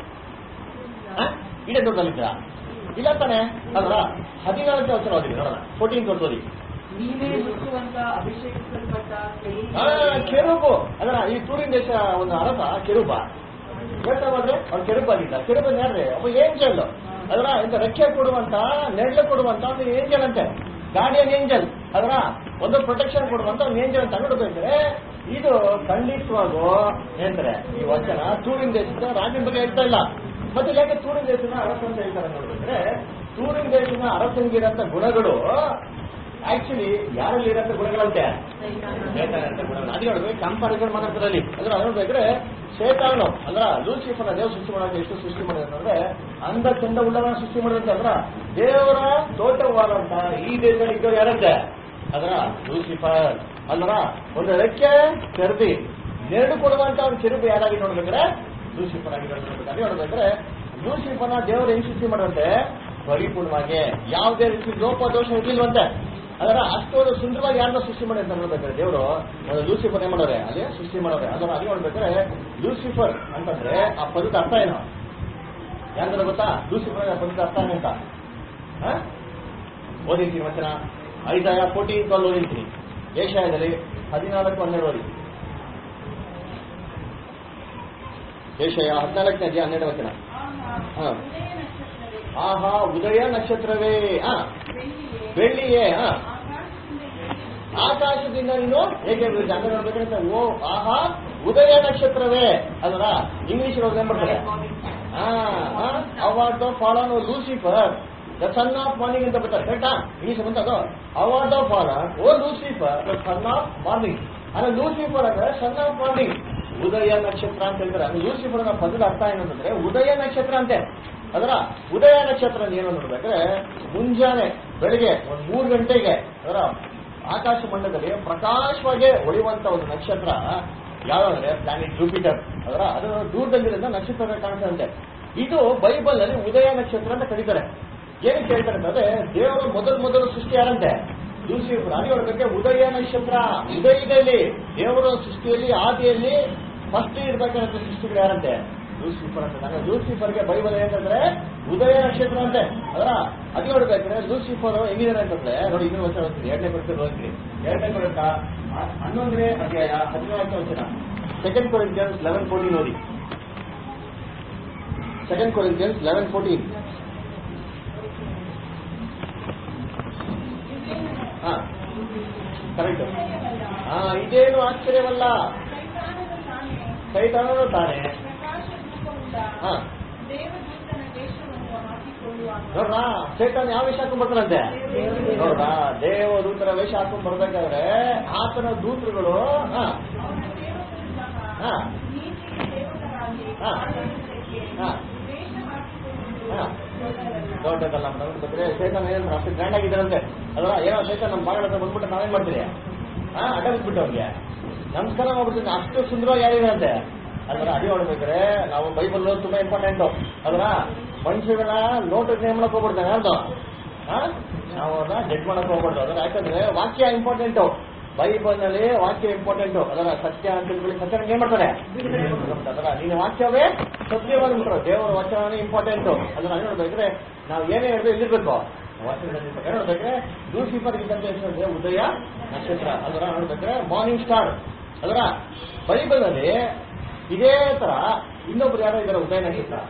ಈಡೇನ್ ತೋಟದಲ್ಲಿದ್ದ ಇಲ್ಲ ತಾನೆ ಅದರ ಹದಿನಾಲ್ಕು ವಚನ ಓದಿವಿ ನೋಡೋಣ ಫೋರ್ಟೀನ್ ಓದಿ ನೀವೇ ಮುಚ್ಚುವಂತ ಅಭಿಷೇಕಿಸಲ್ಪಟ್ಟ ಆ, ಕೆರುಬು ಅದರ ಈ ಸೂರ್ಯನ ದೇಶ ಒಂದು ಅರಸ ಕೆರುಬ ಯೋಚನೆ ಮಾಡಿದ್ರೆ ಅವ್ನು ಕೆರುಬ ಆಗಿದ್ದ ಕೆರುಬ ಯಾರ್ರಿ ಒಬ್ಬ ಏಂಜಲ್ ಅದರ ಇಂತ ರೆಕ್ಕೆ ಕೊಡುವಂತ ನೆಡ್ಲು ಕೊಡುವಂತ ಒಂದು ಏಂಜಲ್ ಅಂತೆ ಗಾರ್ಡಿಯನ್ ಏಂಜಲ್ ಅದರ ಒಂದು ಪ್ರೊಟೆಕ್ಷನ್ ಕೊಡುವಂತ ಒಂದು ಏಂಜಲ್ ಅಂತ ನೋಡ್ಬೇಕಾದ್ರೆ ಇದು ಖಂಡಿತವಾಗೂ ಹೇಳ್ತಾರೆ ಈ ವಚನ ಸೂರ್ಯನ ದೇಶದ ರಾಜ್ಯದ ಬಗ್ಗೆ ಹೇಳ್ತಾ ಇಲ್ಲ ಮತ್ತೆ ಯಾಕೆ ಸೂರ್ಯನ ದೇಶದ ಅರಸ ಅಂತ ಹೇಳ್ತಾರೆ ನೋಡ್ಬೇಕಾದ್ರೆ ಸೂರ್ಯನ ದೇಶದ ಅರಸಂಗಿರಂತ ಗುಣಗಳು ಆಕ್ಚುಲಿ ಯಾರಲ್ಲಿ ಇರಂತ ಗುಣಗಳಂತೆ ಶೇತಾನಂತ ಗುಣಗಳು ಅದು ಹೇಳ್ಬೇಕು ಕಂಪಾರಿಸನ್ ಮಾತಾಡ್ತಾರಲ್ಲಿ ಅಂದ್ರೆ ಅದು ನೋಡ್ಬೇಕ್ರೆ ಶೇತಾನು ಅಂದ್ರ ಲೂಸಿಫರ್ನ ದೇವ್ ಸೃಷ್ಟಿ ಮಾಡೋಕೆ ಎಷ್ಟು ಸೃಷ್ಟಿ ಮಾಡಿದ್ರೆ ಅಂದ್ರೆ ಅಂದ ಚಂದ ಉಳ್ಳವನ ಸೃಷ್ಟಿ ಮಾಡಿದಂತೆ ಅಂದ್ರ ದೇವರ ತೋಟವಾದಂತ ಈ ದೇಶದಲ್ಲಿ ಇದ್ದವ್ರು ಯಾರಂತೆ ಅದರ ಲೂಸಿಫರ್ ಅಂದ್ರ ಒಂದು ರೆಕ್ಕೆ ಕೆರಬಿ ನೆರಳು ಕೊಡುವಂತ ಒಂದು ಕೆರುಬಿ ಯಾರಾಗಿ ನೋಡ್ಬೇಕ್ರೆ ಲೂಸಿಫರ್ ಆಗಿ ನೋಡ್ಬೇಕು ಅದೇ ನೋಡ್ಬೇಕ್ರೆ ಲೂಸಿಫರ್ನ ದೇವರು ಹೆಂಗ್ ಸೃಷ್ಟಿ ಮಾಡಂತೆ ಪರಿಪೂರ್ಣವಾಗಿ ಯಾವುದೇ ರೀತಿ ಲೋಪ ದೋಷ ಇರ್ಲಿಲ್ವಂತೆ ಅದರ ಅಷ್ಟೊಂದು ಸುಂದರವಾಗಿ ಯಾರನ್ನ ಸೃಷ್ಟಿ ಮಾಡಿ ಅಂತ ನೋಡ್ಬೇಕಾದ್ರೆ ದೇವರು ಒಂದು ಲೂಸಿಫರ್ ಏನ್ ಮಾಡೋರೆ ಅದೇ ಸೃಷ್ಟಿ ಮಾಡೋರೆ ಅದನ್ನ ಅದೇ ನೋಡ್ಬೇಕಾದ್ರೆ ಲೂಸಿಫರ್ ಅಂತಂದ್ರೆ ಆ ಪದದ ಅರ್ಥ ಏನು ಯಾಕಂದ್ರೆ ಗೊತ್ತಾ ಲೂಸಿಫರ್ ಆ ಪದದ ಅರ್ಥ ಏನಂತ ಹ? ಓದಿರ್ತೀನಿ ವಚನ ಐದಾಯ ಫೋರ್ಟೀನ್ ಟ್ವೆಲ್ ಓದಿರ್ತೀನಿ ಏಷ್ಯಾದಲ್ಲಿ ಹದಿನಾಲ್ಕು ಹನ್ನೆರಡು ಓದಿ ಏಷಯ ಹದಿನಾಲ್ಕನೇ ಅಧ್ಯಾಯ ಹನ್ನೆರಡು ವಚನ ಹಾ. ಆಹಾ ಉದಯ ನಕ್ಷತ್ರವೇ ಆ ಬೆಳ್ಳಿಯೇ ಆ ಆಕಾಶದಿಂದ ನೀನು ಹೇಗೆ ಜಾಗ ನೋಡ್ಬೇಕಂತ ಓ ಆಹಾ ಉದಯ ನಕ್ಷತ್ರವೇ ಅದರ ಇಂಗ್ಲಿಷ್ ಅವ್ರು ಏನ್ ಮಾಡ್ತಾರೆ award of fallen Lucifer the son of morning ಅಂತ ಬರ್ತಾರೆ ಕರೆಕ್ಟಾ ಇಂಗ್ಲಿಷ್ ಬಂತ ಅದು award of fallen o Lucifer the son of morning ಅಂದ್ರೆ ಲೂಸಿಫರ್ ಅಂದ್ರೆ ಸನ್ ಆಫ್ ಮಾರ್ನಿಂಗ್ ಉದಯ ನಕ್ಷತ್ರ ಅಂತ ಹೇಳ್ತಾರೆ ಅದು ಲೂಸಿಫರ್ ಅನ್ನೋ ಪದದ ಅರ್ಥ ಏನಂತಂದ್ರೆ ಉದಯ ನಕ್ಷತ್ರ ಅಂತೆ ಅದರ ಉದಯ ನಕ್ಷತ್ರ ಅಂತ ಏನು ನೋಡ್ಬೇಕಾದ್ರೆ ಮುಂಜಾನೆ ಬೆಳಿಗ್ಗೆ ಒಂದ್ ಮೂರು ಗಂಟೆಗೆ ಅದರ ಆಕಾಶ ಮಂಡಲದಲ್ಲಿ ಪ್ರಕಾಶವಾಗಿ ಹೊಳೆಯುವಂತ ಒಂದು ನಕ್ಷತ್ರ ಯಾವ್ದಂದ್ರೆ ಪ್ಲಾನೆಟ್ ಜೂಪಿಟರ್ ಅದರ ಅದು ದೂರದಲ್ಲಿರೋದ ನಕ್ಷತ್ರ ಕಾಣಿಸ್ತಂತೆ ಇದು ಬೈಬಲ್ ಅಲ್ಲಿ ಉದಯ ನಕ್ಷತ್ರ ಅಂತ ಕರೀತಾರೆ ಏನಕ್ಕೆ ಹೇಳ್ತಾರೆ ಅಂತಂದ್ರೆ ದೇವರು ಮೊದಲು ಮೊದಲು ಸೃಷ್ಟಿ ಯಾರಂತೆ ಲೂಸಿಫರ್ ಅಲ್ಲಿ ನೋಡ್ಬೇಕೆ ಉದಯ ನಕ್ಷತ್ರ ಉದಯದಲ್ಲಿ ದೇವರ ಸೃಷ್ಟಿಯಲ್ಲಿ ಆದಿಯಲ್ಲಿ ಫಸ್ಟ್ ಇರ್ಬೇಕಂತ ಸೃಷ್ಟಿಗಳು ಯಾರಂತೆ ಲೂಸಿಫರ್ ಅಂತ ಅಂದ್ರೆ ಲೂಸಿಫರ್ಗೆ ಬೈಬಲ್ ಏನಂತಂದ್ರೆ ಉದಯ ನಕ್ಷತ್ರ ಅಂತೆ ಅದರ ಅದು ನೋಡ್ಬೇಕಂದ್ರೆ ಲೂಸಿಫರ್ ಹೆಂಗಿದಾರೆ ಅಂತಂದ್ರೆ ನೋಡಿ ಇನ್ನೊಂದು ವರ್ಷ ಹೋಗ್ತೀನಿ ಎರಡನೇ ಕೊಡ್ತೀವಿ ಹೋಗ್ತೀನಿ ಎರಡನೇ ಕೊಡಕ ಹನ್ನೊಂದನೇ ಅಧ್ಯಾಯ ಹದಿನಾಲ್ಕು ವಚನ ಸೆಕೆಂಡ್ ಕೊರಿಂತಿಯನ್ಸ್ ಲೆವೆನ್ ಫೋರ್ಟೀನ್ ನೋಡಿ ಸೆಕೆಂಡ್ ಕೊರಿಂತಿಯನ್ಸ್ ಲೆವೆನ್ ಫೋರ್ಟೀನ್ ಹಾ ಕರೆಕ್ಟ್ ಹಾ ಇದೇನು ಆಶ್ಚರ್ಯವಲ್ಲ ಸೈತಾನನು ತಾನೇ ಸೈತಾನನು ತಾನೆ ಪ್ರಕಾಶದೀಪವುಳ್ಳ ಹಾ ದೇವದೂತನ ವೇಷವನ್ನು ಹಾಕಿಕೊಳ್ಳುವಾಗ ನೋಡ್ರಾ ಚೈತನ್ಯ ಯಾವ ವೇಷ ಹಾಕೊಂಡ್ ಬರ್ತಾರಂತೆ ನೋಡ್ರಾ ದೇವದೂತರ ವೇಷ ಹಾಕೊಂಡ್ ಬರ್ಬೇಕಾದ್ರೆ ಆತನ ದೂತರುಗಳು ಹಾ ಅವನ ಸೇವಕರಿದ್ದಾಗ ಹಾ ನೀತಿಯ ಸೇವಕರಾಗಿ ಹಾ. ಆಡಳಿತಕ್ಕೆ ಹಾ. ವೇಷ ಹಾಕಿಕೊಳ್ಳುವುದು ಹಾ. ದೊಡ್ಡದಲ್ಲ. ದೊಡ್ಡದಲ್ಲ ಮೇಡಮ್ ಬಂದ್ರೆ ಚೈತನ್ಯ ಏನು ಅಷ್ಟು ಗ್ರ್ಯಾಂಡ್ ಆಗಿದ್ದಾರಂತೆ ಅಲ್ವಾ ಏನೋ ಚೈತನ್ಯ ನಮ್ಮ ಬಾಗಳ ಹತ್ರ ಬಂದ್ಬಿಟ್ಟು ನಾವೇನ್ ಮಾಡ್ತೀರಿ ಹಾ ಅಡ್ಡ ಬಿಟ್ಬಿಟ್ಟು ಅವ್ರಿಗೆ ನಮಸ್ಕಾರ ಮಾಡ್ಬಿಡ್ತೀನಿ ಅಷ್ಟು ಸುಂದರವಾಗಿ ಯಾರಿದಂತೆ ಅಲ್ವಾ ಅಡಿ ಹೊಡ್ಬೇಕಾದ್ರೆ ನಾವು ಬೈಬಲ್ ತುಂಬಾ ಇಂಪಾರ್ಟೆಂಟ್ ಅಲ್ವಾ ಮನುಷ್ಯಗಳ ನೋಟಕ್ಕೆ ನೇಮ್ ಮಾಡಕ್ ಹೋಗ್ಬಿಡ್ತಾನೆ ಯಾರ್ದು ಹಾ ನಾವು ಅವ್ರನ್ನ ಜಡ್ಜ್ ಮಾಡಕ್ ಹೋಗ್ಬಾರ್ದು ಅದರ ಯಾಕಂದ್ರೆ ವಾಕ್ಯ ಇಂಪಾರ್ಟೆಂಟ್ ಬೈಬಲ್ ನಲ್ಲಿ ವಾಕ್ಯ ಇಂಪಾರ್ಟೆಂಟ್ ಅದರ ಸತ್ಯ ಅಂತ ತಿಳ್ಕೊಳ್ಳಿ ಸತ್ಯ ಏನ್ ಮಾಡ್ತಾರೆ ಅದರ ನಿನ್ನ ವಾಕ್ಯವೇ ಸತ್ಯವಾಗ್ಬಿಟ್ರು ದೇವರ ವಚನನೇ ಇಂಪಾರ್ಟೆಂಟ್ ಅದನ್ನ ಅದೇ ನೋಡ್ಬೇಕ್ರೆ ನಾವು ಏನೇ ಹೇಳಿದ್ರೆ ಎಲ್ಲಿರ್ಬೇಕು ವಚನದಲ್ಲಿ ಇರ್ಬೇಕು. ಏನ್ ನೋಡ್ಬೇಕ್ರೆ ಲೂಸಿಫರ್ ಇದ್ದಂತೆ ಹೆಸರು ಅಂದ್ರೆ ಉದಯ ನಕ್ಷತ್ರ ಅದರ ನೋಡ್ಬೇಕ್ರೆ ಮಾರ್ನಿಂಗ್ ಸ್ಟಾರ್ ಅದರ ಬೈಬಲ್ ಅಲ್ಲಿ ಇದೇ ತರ ಇನ್ನೊಬ್ರು ಯಾರೋ ಇದಾರೆ ಉದಯ ನಕ್ಷತ್ರ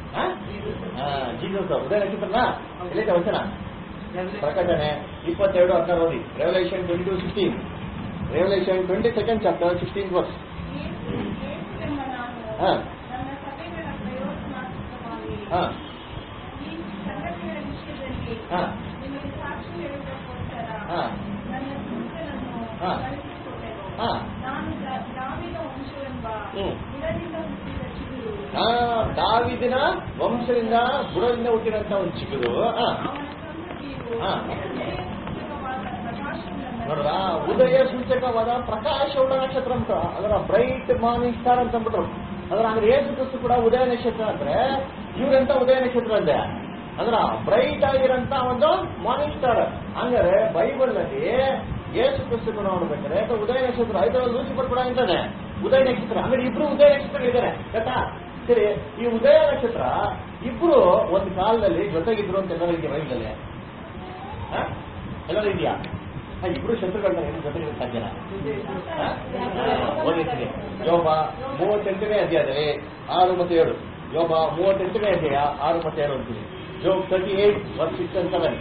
ಜೀಸಸ್ ಉದಯ ನಕ್ಷತ್ರನ ಎಲ್ಲಿದೆ ವಚನ ಪ್ರಕಟಣೆ ಇಪ್ಪತ್ತೆರಡು ಹದಿನಾರು ಓದಿ Revelation twenty two sixteen Revelation twenty second chapter sixteen verse ಯೇಸುವೆಂಬ ನಾನು ಹಾ ನನ್ನ ಸಭೆಗಳ ಪ್ರಯೋಜನಾತ್ಮಕವಾಗಿ ಹಾ ಈ ಸಂಗತಿಗಳ ವಿಷಯದಲ್ಲಿ ಹಾ ನಿಮಗೆ ಸಾಕ್ಷಿ ಹೇಳುವುದಕ್ಕೋಸ್ಕರ ಹಾ ನನ್ನ ದೂತನನ್ನು ಹಾ. ಕಳುಹಿಸಿಕೊಟ್ಟೆನು. ಹಾ. ನಾನು ದ- ದಾವೀದ ವಂಶವೆಂಬ ಹ್ಮ್. ಗಿಡದಿಂದ ಹುಟ್ಟಿದ ಚಿಗುರು ಆ, ದಾವಿದಿನ ವಂಶದಿಂದ ಬುಡದಿಂದ ಹುಟ್ಟಿದಂತ ಒಂದು ಚಿಗುರು ಆ, ಅವನ ಸಂತತಿಯು ಹಾ. ಉದಯೋನ್ಮುಖವಾದ ಪ್ರಕಾಶವುಳ್ಳಂತೆ ನೋಡ್ರ ಉದಯ ಸೂಚಕವಾದ ಪ್ರಕಾಶವುಳ್ಳ ನಕ್ಷತ್ರ ಅಂತ ಅದರ ಬ್ರೈಟ್ ಮಾರ್ನಿಂಗ್ ಸ್ಟಾರ್ ಅಂತ ಅಂದ್ಬಿಟ್ರು ಅದರ ಅಂದ್ರೆ ಏಸು ಕ್ರಿಸ್ತು ಕೂಡ ಉದಯ ನಕ್ಷತ್ರ ಅಂದ್ರೆ ಇವ್ರೆಂತ ಉದಯ ನಕ್ಷತ್ರ ಅಂದೆ ಅದರ ಬ್ರೈಟ್ ಆಗಿರಂತ ಒಂದು ಮಾರ್ನಿಂಗ್ ಸ್ಟಾರ್ ಹಂಗಾರೆ ಬೈಬಲ್ ನಲ್ಲಿ ಏಸು ಕ್ರಿಸ್ತು ಕೂಡ ನೋಡ್ಬೇಕಾದ್ರೆ ಅಥವಾ ಉದಯ ನಕ್ಷತ್ರ ಐದರಲ್ಲಿ ಲೂಸಿಫರ್ ಕೂಡ ಇದ್ದಾನೆ ಉದಯ ನಕ್ಷತ್ರ ಅಂದ್ರೆ ಇಬ್ರು ಉದಯ ನಕ್ಷತ್ರ ಇದ್ದಾರೆ ಗೊತ್ತಾ ಸರಿ ಈ ಉದಯ ನಕ್ಷತ್ರ ಇಬ್ರು ಒಂದು ಕಾಲದಲ್ಲಿ ಜೊತೆಗಿದ್ರು ಅಂತ ಎಲ್ಲರೂ ಇದೆಯಾ ಬೈಬಲಲ್ಲಿ ಹ? ಎಲ್ಲರೂ ಇದೆಯಾ ಹ, ಇಬ್ರು ಶತ್ರುಗಳನ್ನ ಏನು ಜೊತೆಗೆ ಸಾಧ್ಯನಾ ಹ? ಹ, ಓದಿರ್ತೀನಿ ಯೋಬ ಮೂವತ್ತೆಂಟನೇ ಅಧ್ಯಾಯದಲ್ಲಿ ಆರು ಮತ್ತೆ ಏಳು ಯೋಬ ಮೂವತ್ತೆಂಟನೇ ಅಧ್ಯಾಯ ಆರು ಮತ್ತೆ ಏಳು ಅಂತೀನಿ Job thirty eight one six and seven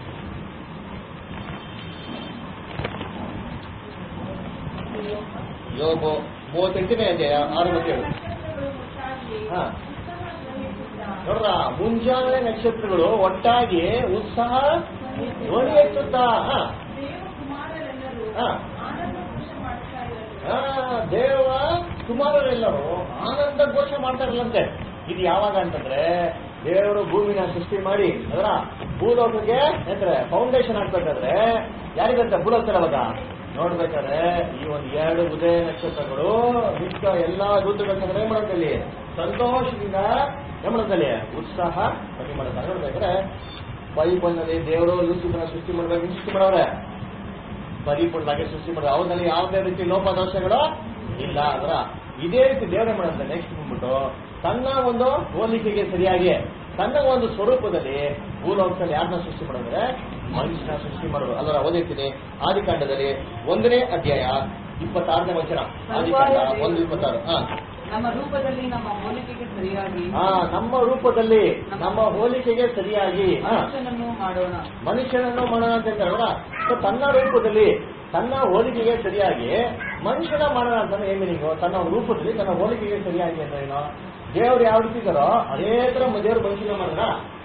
ಯೋಬ ಮೂವತ್ತೆಂಟನೇ ಅಧ್ಯಾಯ ಆರು ಮತ್ತೆ ಏಳು ನಕ್ಷತ್ರಗಳು ಒಟ್ಟಾಗಿ ಹಾ. ಉತ್ಸಾಹ ಧ್ವನಿಸುತ್ತಾ ನೋಡ್ರ ಮುಂಜಾನೆ ನಕ್ಷತ್ರಗಳು ಒಟ್ಟಾಗಿ ಉತ್ಸಾಹ ಧ್ವನಿ ಎತ್ತುತ್ತಾ ಹ. ದೇವಕುಮಾರರೆಲ್ಲರೂ ಹಾ. ಆನಂದ ಘೋಷ ಮಾಡ್ತಾ ಇರಲು ಆ, ದೇವ ಕುಮಾರರೆಲ್ಲರೂ ಆನಂದ ಘೋಷ ಮಾಡ್ತಾರಲ್ಲಂತೆ ಇದು ಯಾವಾಗ ಅಂತಂದ್ರೆ ದೇವರು ಭೂಮಿನ ಸೃಷ್ಟಿ ಮಾಡಿ ಅದರ ಭೂಲೋಕಕ್ಕೆ ಅಂದ್ರೆ ಫೌಂಡೇಶನ್ ಹಾಕ್ಬೇಕಾದ್ರೆ ಯಾರಿಗಂತ ಭೂಲೋಕದಲ್ಲಿ ಅವಾಗ ನೋಡ್ಬೇಕಾದ್ರೆ ಈ ಒಂದು ಎರಡು ಉದಯ ನಕ್ಷತ್ರಗಳು ಮಿಕ್ಕ ಎಲ್ಲಾ ದೂತಗಳ ಏನ್ ಮಾಡೋದಲ್ಲಿ ಸಂತೋಷದಿಂದ ಏನ್ ಮಾಡೋದಲ್ಲಿ ಉತ್ಸಾಹ ಕಮ್ಮಿ ಮಾಡೋದು ನೋಡ್ಬೇಕಾದ್ರೆ ಬೈಬಲ್ನಲ್ಲಿ ದೇವರು ಲೂಸಿಫರ್ನ ಸೃಷ್ಟಿ ಮಾಡ್ಬೇಕು ಸೃಷ್ಟಿ ಮಾಡವ್ರೆ ಪರಿಪೂರ್ಣವಾಗಿ ಸೃಷ್ಟಿ ಮಾಡಿದ್ರೆ ಅವನಲ್ಲಿ ಯಾವುದೇ ರೀತಿ ಲೋಪದೋಷಗಳು ಇಲ್ಲ ಅದರ ಇದೇ ರೀತಿ ದೇವರೇ ಮಾಡುತ್ತೆ ನೆಕ್ಸ್ಟ್ ಬಂದ್ಬಿಟ್ಟು ತನ್ನ ಒಂದು ಹೋಲಿಕೆಗೆ ಸರಿಯಾಗಿ ತನ್ನ ಒಂದು ಸ್ವರೂಪದಲ್ಲಿ ಭೂಲೋಕದಲ್ಲಿ ಯಾರನ್ನ ಸೃಷ್ಟಿ ಮಾಡಿದ್ರೆ ಮನುಷ್ಯನ ಸೃಷ್ಟಿ ಮಾಡೋದು ಅಲ್ಲರ ಓದಿರ್ತೀನಿ ಆದಿಕಾಂಡದಲ್ಲಿ ಒಂದನೇ ಅಧ್ಯಾಯ ಇಪ್ಪತ್ತಾರನೇ ವಚನ ಆದಿಕಾಂಡ ಒಂದು ಇಪ್ಪತ್ತಾರು ಹಾ ನಮ್ಮ ರೂಪದಲ್ಲಿ ನಮ್ಮ ಹೋಲಿಕೆಗೆ ಸರಿಯಾಗಿ ಹಾ ನಮ್ಮ ರೂಪದಲ್ಲಿ ನಮ್ಮ ಹೋಲಿಕೆಗೆ ಸರಿಯಾಗಿ ಹಾ ಮನುಷ್ಯನನ್ನು ಮಾಡೋಣ ಮನುಷ್ಯನನ್ನು ಮಾಡೋಣ ಅಂತ ಹೇಳ್ತಾರಲ್ಲ ಸೊ ತನ್ನ ರೂಪದಲ್ಲಿ ತನ್ನ ಹೋಲಿಕೆಗೆ ಸರಿಯಾಗಿ ಮನುಷ್ಯನ ಮಾಡೋಣ ಅಂತ ಏನ್ ಮೀನಿಂಗು ತನ್ನ ರೂಪದಲ್ಲಿ ತನ್ನ ಹೋಲಿಕೆಗೆ ಸರಿಯಾಗಿ ಅಂದ್ರೆ ಏನು ದೇವ್ರು ಯಾವ ರೀತಿ ಇದಾರೋ ಅದೇ ತರ ದೇವ್ರು ಮನುಷ್ಯನ ಮಾಡಿದ್ರ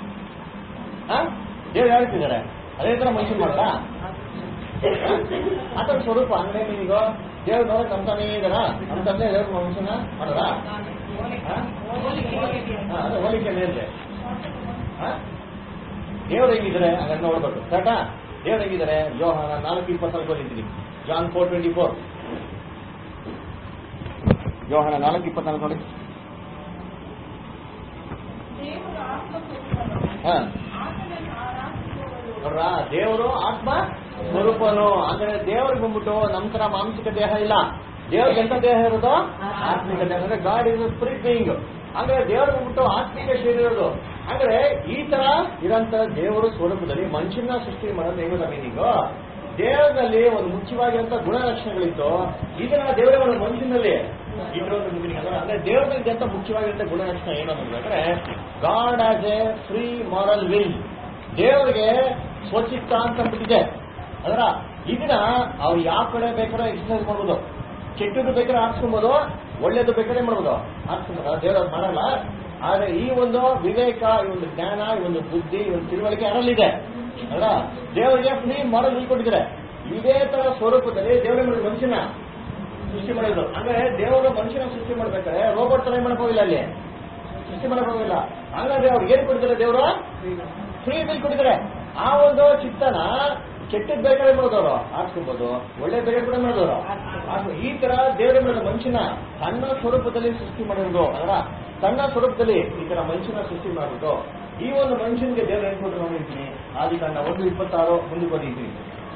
ದೇವ್ರು ಯಾವ ರೀತಿ ಇದಾರೆ ಅದೇ ತರ ಮನುಷ್ಯನ ಮಾಡಿದ್ರ ಆತರ ಸ್ವರೂಪ ಅಂದ್ರೆ ಮೀನಿಂಗು ದೇವ್ರು ನೋಡಕ್ ಅಂತಾನೇ ಇದಾರ ಅಂತಂದ್ರೆ ದೇವ್ರ ಮನುಷ್ಯನ ಮಾಡಿದ್ರ ಅದೇ ಹೋಲಿಕೆ ಮೇಲೆ ದೇವ್ರು ಹೆಂಗಿದ್ದಾರೆ ಹಾಗಾದ್ರೆ ನೋಡ್ಬೇಕು ಕರೆಕ್ಟಾ ದೇವ್ರು ಹೆಂಗಿದ್ದಾರೆ ಯೋಹಾನ ನಾಲ್ಕು ಇಪ್ಪತ್ನಾಲ್ಕು ಬಂದಿದ್ದೀನಿ ಜಾನ್ ಫೋರ್ ಟ್ವೆಂಟಿ ಫೋರ್ ಯೋಹಾನ ನಾಲ್ಕು ಇಪ್ಪತ್ನಾಲ್ಕು ನೋಡಿ ದೇವರು ಆತ್ಮಸ್ವರೂಪನು ಹಾ ಆತನನ್ನು ಆರಾಧಿಸುವವರು ನೋಡ್ರ ದೇವರು ಆತ್ಮ ಸ್ವರೂಪನು ಅಂದ್ರೆ ದೇವ್ರಿಗೆ ಬಂದ್ಬಿಟ್ಟು ನಮ್ ತರ ಮಾನಸಿಕ ದೇಹ ಇಲ್ಲ ದೇವ್ರಿಗೆ ಎಂತ ದೇಹ ಇರೋದು ಆತ್ಮಿಕ ದೇಹ ಅಂದ್ರೆ ಗಾಡ್ ಇಸ್ ಸ್ಪಿರಿಟ್ ಬೀಯಿಂಗ್ ಅಂದ್ರೆ ದೇವ್ರು ಬಂದ್ಬಿಟ್ಟು ಆತ್ಮಿಕ ಶರೀರ ಇರೋದು ಅಂದ್ರೆ ಈ ತರ ಇರೋಂತ ದೇವರು ಸ್ವರೂಪದಲ್ಲಿ ಮನುಷ್ಯನ ಸೃಷ್ಟಿ ಮಾಡೋದು ಹೆಂಗದ ಮೀನಿಂಗು ದೇವರಲ್ಲಿ ಒಂದು ಮುಖ್ಯವಾಗಿರುವಂತ ಗುಣಲಕ್ಷಣಗಳಿತ್ತು ಇದನ್ನ ದೇವರೇ ಒಂದು ಮನುಷ್ಯನಲ್ಲಿ ಇಟ್ಟಿರೋದು ಮೀನಿಂಗ್ ಅಂದ್ರೆ ಅಂದ್ರೆ ದೇವರಲ್ಲಿ ಅಂತ ಮುಖ್ಯವಾಗಿರುವಂತ ಗುಣಲಕ್ಷಣ ಏನು ಅಂದ್ರೆ God as a free moral will ದೇವರಿಗೆ ಸ್ವಚಿತ್ತ ಅಂತ ಅಂದ್ಬಿಟ್ಟಿದೆ ಅದರ ಇದನ್ನ ಅವ್ರು ಯಾವ ಕಡೆ ಬೇಕಾದ್ರೆ ಎಕ್ಸರ್ಸೈಸ್ ಮಾಡ್ಬೋದು ಕೆಟ್ಟದ್ದು ಬೇಕಾದ್ರೆ ಆರಿಸ್ಕೊಬೋದು ಒಳ್ಳೇದು ಬೇಕಾದ್ರೆ ಮಾಡ್ಬೋದು ಆರಿಸ್ಕೊಬೋದು ದೇವ್ರ ಅದ್ ಮಾಡಲ್ಲ ಆದ್ರೆ ಈ ಒಂದು ವಿವೇಕ ಈ ಒಂದು ಜ್ಞಾನ ಈ ಒಂದು ಬುದ್ಧಿ ಈ ಒಂದು ತಿಳುವಳಿಕೆ ಯಾರಲ್ಲಿದೆ ಅದರ ದೇವರಿಗೆ ಫ್ರೀ ಮಾಡಲ್ ಕೊಟ್ಟಿದ್ದಾರೆ ಇದೇ ತರ ಸ್ವರೂಪದಲ್ಲಿ ದೇವರೇ ಮಾಡಿದ ಮನುಷ್ಯನ ಸೃಷ್ಟಿ ಮಾಡಿದ್ರು ಅಂದ್ರೆ ದೇವರು ಮನುಷ್ಯನ ಸೃಷ್ಟಿ ಮಾಡ್ಬೇಕಾದ್ರೆ ರೋಬೋಟ್ ತರ ಏನ್ ಮಾಡಕ್ ಹೋಗಿಲ್ಲ ಅಲ್ಲಿ ಸೃಷ್ಟಿ ಮಾಡಕ್ ಹೋಗಿಲ್ಲ ಹಂಗಾದ್ರೆ ಅವ್ರಿಗೆ ಏನ್ ಕೊಡ್ತಾರೆ ದೇವರು ಫ್ರೀ ಬಿಲ್ ಕೊಟ್ಟಿದ್ದಾರೆ ಆ ಒಂದು ಚಿತ್ತನ ಕೆಟ್ಟದ್ ಬೇಕಾದ್ರೆ ಮಾಡೋದವ್ರು ಆಡ್ಸ್ಕೊಬೋದು ಒಳ್ಳೆ ಬೇಕಾದ್ರೆ ಕೂಡ ಮಾಡೋದವ್ರು ಆಡ್ಸ್ಕೊ- ಈ ತರ ದೇವರ ಮೇಲೆ ಮನುಷ್ಯನ ತನ್ನ ಸ್ವರೂಪದಲ್ಲಿ ಸೃಷ್ಟಿ ಮಾಡಿರೋದು ಅದರ ತನ್ನ ಸ್ವರೂಪದಲ್ಲಿ ಈ ತರ ಮನುಷ್ಯನ ಸೃಷ್ಟಿ ಮಾಡ್ಬಿಟ್ಟು ಈ ಒಂದು ಮನುಷ್ಯನಿಗೆ ದೇವರು ಏನ್ ಕೊಟ್ಟು ನೋಡಿರ್ತೀನಿ ಆದಿಕಾಂಡ ಒಂದು ಇಪ್ಪತ್ತಾರು ಮುಂದೆ ಬಂದಿದ್ದೀನಿ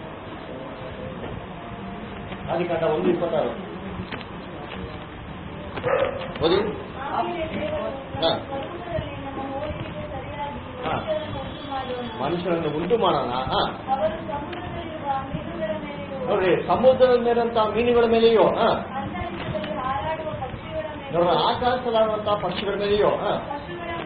ಆದಿಕಾಂಡ ಒಂದು ಇಪ್ಪತ್ತಾರು ಓದಿ ಆಮೇಲೆ ದೇವರು ಹಾ. ನಮ್ಮ ಸ್ವರೂಪದಲ್ಲಿ ನಮ್ಮ ಹೋಲಿಕೆಗೆ ಸರಿಯಾಗಿ ಹಾ. ಮನುಷ್ಯರನ್ನು ಉಂಟು ಮಾಡುವನು. ಮನುಷ್ಯರನ್ನು ಉಂಟು ಮಾಡೋಣ ಹಾ ಅವರು ಸಮುದ್ರದಲ್ಲಿರುವ ಮೀನುಗಳ ಮೇಲೆಯೂ ನೋಡ್ರಿ ಸಮುದ್ರದ ಮೇಲಂತ ಮೀನುಗಳ ಮೇಲೆಯೋ ಹಾ ಅಂತರಿಕ್ಷದಲ್ಲಿ ಹಾರಾಡುವ ಪಕ್ಷಿಗಳ ಮೇಲೆಯೂ ನೋಡ್ರಿ ಆಕಾಶದಲ್ಲಾಡುವಂತ ಪಕ್ಷಿಗಳ ಮೇಲೆಯೋ ಹಾ ಪಶುಗಳ ಮೇಲೆಯೂ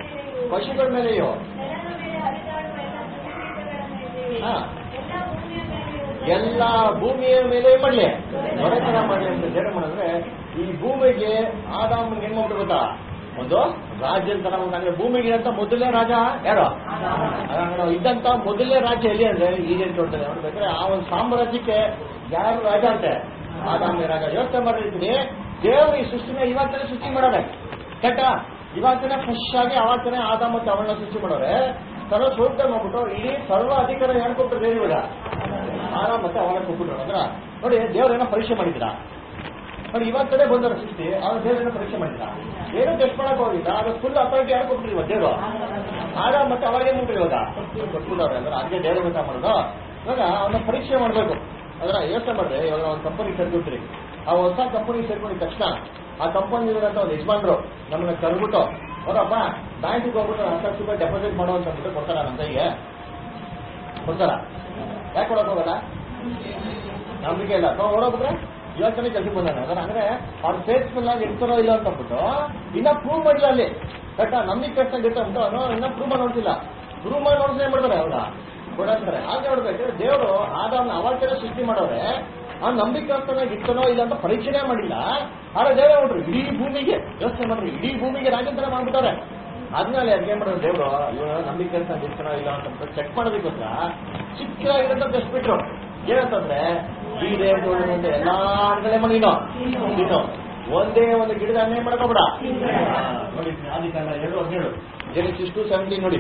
ಪಶುಗಳ ಮೇಲೆಯೋ ನೆಲದ ಮೇಲೆ ಹರಿದಾಡುವ ಎಲ್ಲ ಕ್ರಿಮಿಕೀಟಗಳ ಮೇಲೆಯೂ ಹಾ. ಎಲ್ಲ ಭೂಮಿಯ ಮೇಲೆಯೂ ಎಲ್ಲ ಭೂಮಿಯ ಮೇಲೆ ಏನ್ ಮಾಡ್ಲಿ ದೊರೆತನ ಮಾಡ್ಲಿ ಅಂತ ದೇವ್ರ ಮಾಡಿದ್ರೆ ಈ ಭೂಮಿಗೆ ಆದಾಮ್ ಏನ್ ಮಾಡ್ಬಿಟ್ಟು ಗೊತ್ತಾ ಒಂದು ರಾಜ್ಯ ತರ ಒಂದು ಅಂದ್ರೆ ಭೂಮಿಗೆ ಅಂತ ಮೊದಲನೇ ರಾಜ ಯಾರು ಅದಾಗ ಇದ್ದಂತ ಮೊದಲನೇ ರಾಜ್ಯ ಎಲ್ಲಿ ಅಂದ್ರೆ ಈಡೇನ್ ತೋಟದಲ್ಲಿ ನೋಡ್ಬೇಕಾದ್ರೆ ಆ ಒಂದು ಸಾಮ್ರಾಜ್ಯಕ್ಕೆ ಯಾರು ರಾಜ ಅಂತೆ ಆದಾಮಿ ರಾಜ ಯೋಚನೆ ಮಾಡಿರ್ತೀನಿ ದೇವರು ಈ ಸೃಷ್ಟಿನ ಇವಾಗ ತಾನೇ ಸೃಷ್ಟಿ ಮಾಡೋರೆ ಕೆಟ್ಟ ಇವಾಗ ತಾನೇ ಫ್ರೆಶ್ ಆಗಿ ಅವಾಗ ತಾನೇ ಆದಾಮ ಮತ್ತೆ ಅವಳನ್ನ ಸೃಷ್ಟಿ ಮಾಡೋರೆ ಸರ್ವ ಸ್ವರೂಪ ಮಾಡ್ಬಿಟ್ಟು ಇಡೀ ಸರ್ವ ಅಧಿಕಾರ ಹೇಳ್ಕೊಟ್ರು ದೇವ್ರು ಇವಾಗ ಆರಾಮ್ ಮತ್ತೆ ಅವಾಗ ಕೊಟ್ಬಿಟ್ರು ಅದ್ರ ನೋಡಿ ದೇವರೇನೋ ಪರೀಕ್ಷೆ ಮಾಡಿದ್ರ ನೋಡಿ ಇವಾಗ ತಾನೇ ಬಂದವರು ಸೃಷ್ಟಿ ಅವ್ರು ದೇವರೇನೋ ಪರೀಕ್ಷೆ ಮಾಡಿದ್ರ ಏನೋ ಟೆಸ್ಟ್ ಮಾಡಕ್ ಹೋಗಿಲ್ಲ ಅದು ಫುಲ್ ಅಥಾರಿಟಿ ಯಾರು ಕೊಟ್ಬಿಟ್ರು ಇವಾಗ ದೇವರು ಆರಾಮ್ ಮತ್ತೆ ಅವಾಗ ಏನ್ ಮಾಡ್ರಿ ಇವಾಗ ಕೊಟ್ಬಿಟ್ಟವ್ರೆ ಅಂದ್ರೆ ಅದೇ ದೇವ್ರ ಊಟ ಮಾಡೋದು ಇವಾಗ ಅವನ್ನ ಪರೀಕ್ಷೆ ಮಾಡ್ಬೇಕು ಅದರ ಯೋಚನೆ ಮಾಡ್ರಿ ಇವಾಗ ಒಂದು ಕಂಪನಿ ಸೇರ್ಕೊಡ್ತೀರಿ ಆ ಹೊಸ ಕಂಪನಿ ಸೇರ್ಕೊಂಡಿದ ತಕ್ಷಣ ಆ ಕಂಪನಿ ಇರೋಂಥ ಒಂದು ಯಜಮಾನ್ರು ನಮ್ಮನ್ನ ಕರ್ಬಿಟ್ಟು ಅವರಪ್ಪ ಬ್ಯಾಂಕಿಗೆ ಹೋಗ್ಬಿಟ್ಟು ಹತ್ತು ಲಕ್ಷ ರೂಪಾಯಿ ಡೆಪಾಸಿಟ್ ಮಾಡೋ ಅಂತ ಅಂದ್ಬಿಟ್ಟು ಕೊಡ್ತಾರ ನಮ್ಮ ಕೈಗೆ ಕೊಡ್ತಾರ ಯಾಕೆ ಕೊಡಕ್ ಹೋಗಲ್ಲ ನಂಬಿಕೆ ಇಲ್ಲ ನಾವು ಹೊರಬಿಟ್ರೆ ಇವಾಗ ತಾನೇ ಕೆಲಸಕ್ಕೆ ಬಂದಾನೆ ಅದರ ಅಂದ್ರೆ ಅವ್ರ ಫೇಸ್ಫುಲ್ ಆಗಿ ಇರ್ತಾರೋ ಇಲ್ಲ ಅಂತ ಅಂದ್ಬಿಟ್ಟು ಇನ್ನ ಪ್ರೂವ್ ಮಾಡಿಲ್ಲ ಅಲ್ಲಿ ಕರೆಕ್ಟಾ ನಂಬಿಕೆ ಕಷ್ಟ ಇರ್ತಾ ಉಂಟು ಇನ್ನ ಪ್ರೂವ್ ಮಾಡಿ ನೋಡ್ತಿಲ್ಲ ಪ್ರೂವ್ ಮಾಡಿ ನೋಡಿದ್ರೆ ಏನ್ ಮಾಡ್ತಾರೆ ಅವ್ರ ಕೊಡಂತಾರೆ ಹಾಗೆ ನೋಡ್ಬೇಕಾದ್ರೆ ದೇವರು ಆದಾಮ್ನ ಅವಾಗ ತಾನೇ ಸೃಷ್ಟಿ ಮಾಡೋರೆ ಆ ನಂಬಿಕಸ್ತನಾಗಿ ಇರ್ತನೋ ಇಲ್ಲ ಅಂತ ಪರೀಕ್ಷೆನೇ ಮಾಡಿಲ್ಲ ಆದ್ರೆ ದೇವರೇ ನೋಡ್ರಿ ಇಡೀ ಭೂಮಿಗೆ ಯೋಚನೆ ಮಾಡ್ರಿ ಇಡೀ ಭೂಮಿಗೆ ರಾಜ್ಯಂತರ ಮಾಡ್ಬಿಟ್ಟಾರೆ ಆದ್ಮೇಲೆ ಅದ್ಗೆ ಏನ್ ಮಾಡೋದು ದೇವರು ಇವನು ನಂಬಿಕೆ ಅಂತ ಇರ್ತಾನೋ ಇಲ್ಲ ಅಂತ ಚೆಕ್ ಮಾಡೋದಕ್ಕೋಸ್ಕರ ಚಿಕ್ಕದಾಗಿರೋಂಥ ಟೆಸ್ಟ್ ಬಿಟ್ರು ಏನಂತಂದ್ರೆ ಬೀಡೆ ತೋಳಿನಿಂದ ಎಲ್ಲಾ ಹಣ್ಣುಗಳೇ ಮಣಿನೋ ತಿನ್ನು ಒಂದೇ ಒಂದು ಗಿಡದ ಹಣ್ಣೆ ಮಾಡ್ಕೋಬೇಡ ನೋಡಿ ಆದಿಕಾಲ ಎರಡು ಹದಿನೇಳು ಜೆನೆಸಿಸ್ ಟು ಸೆವೆಂಟೀನ್ ನೋಡಿ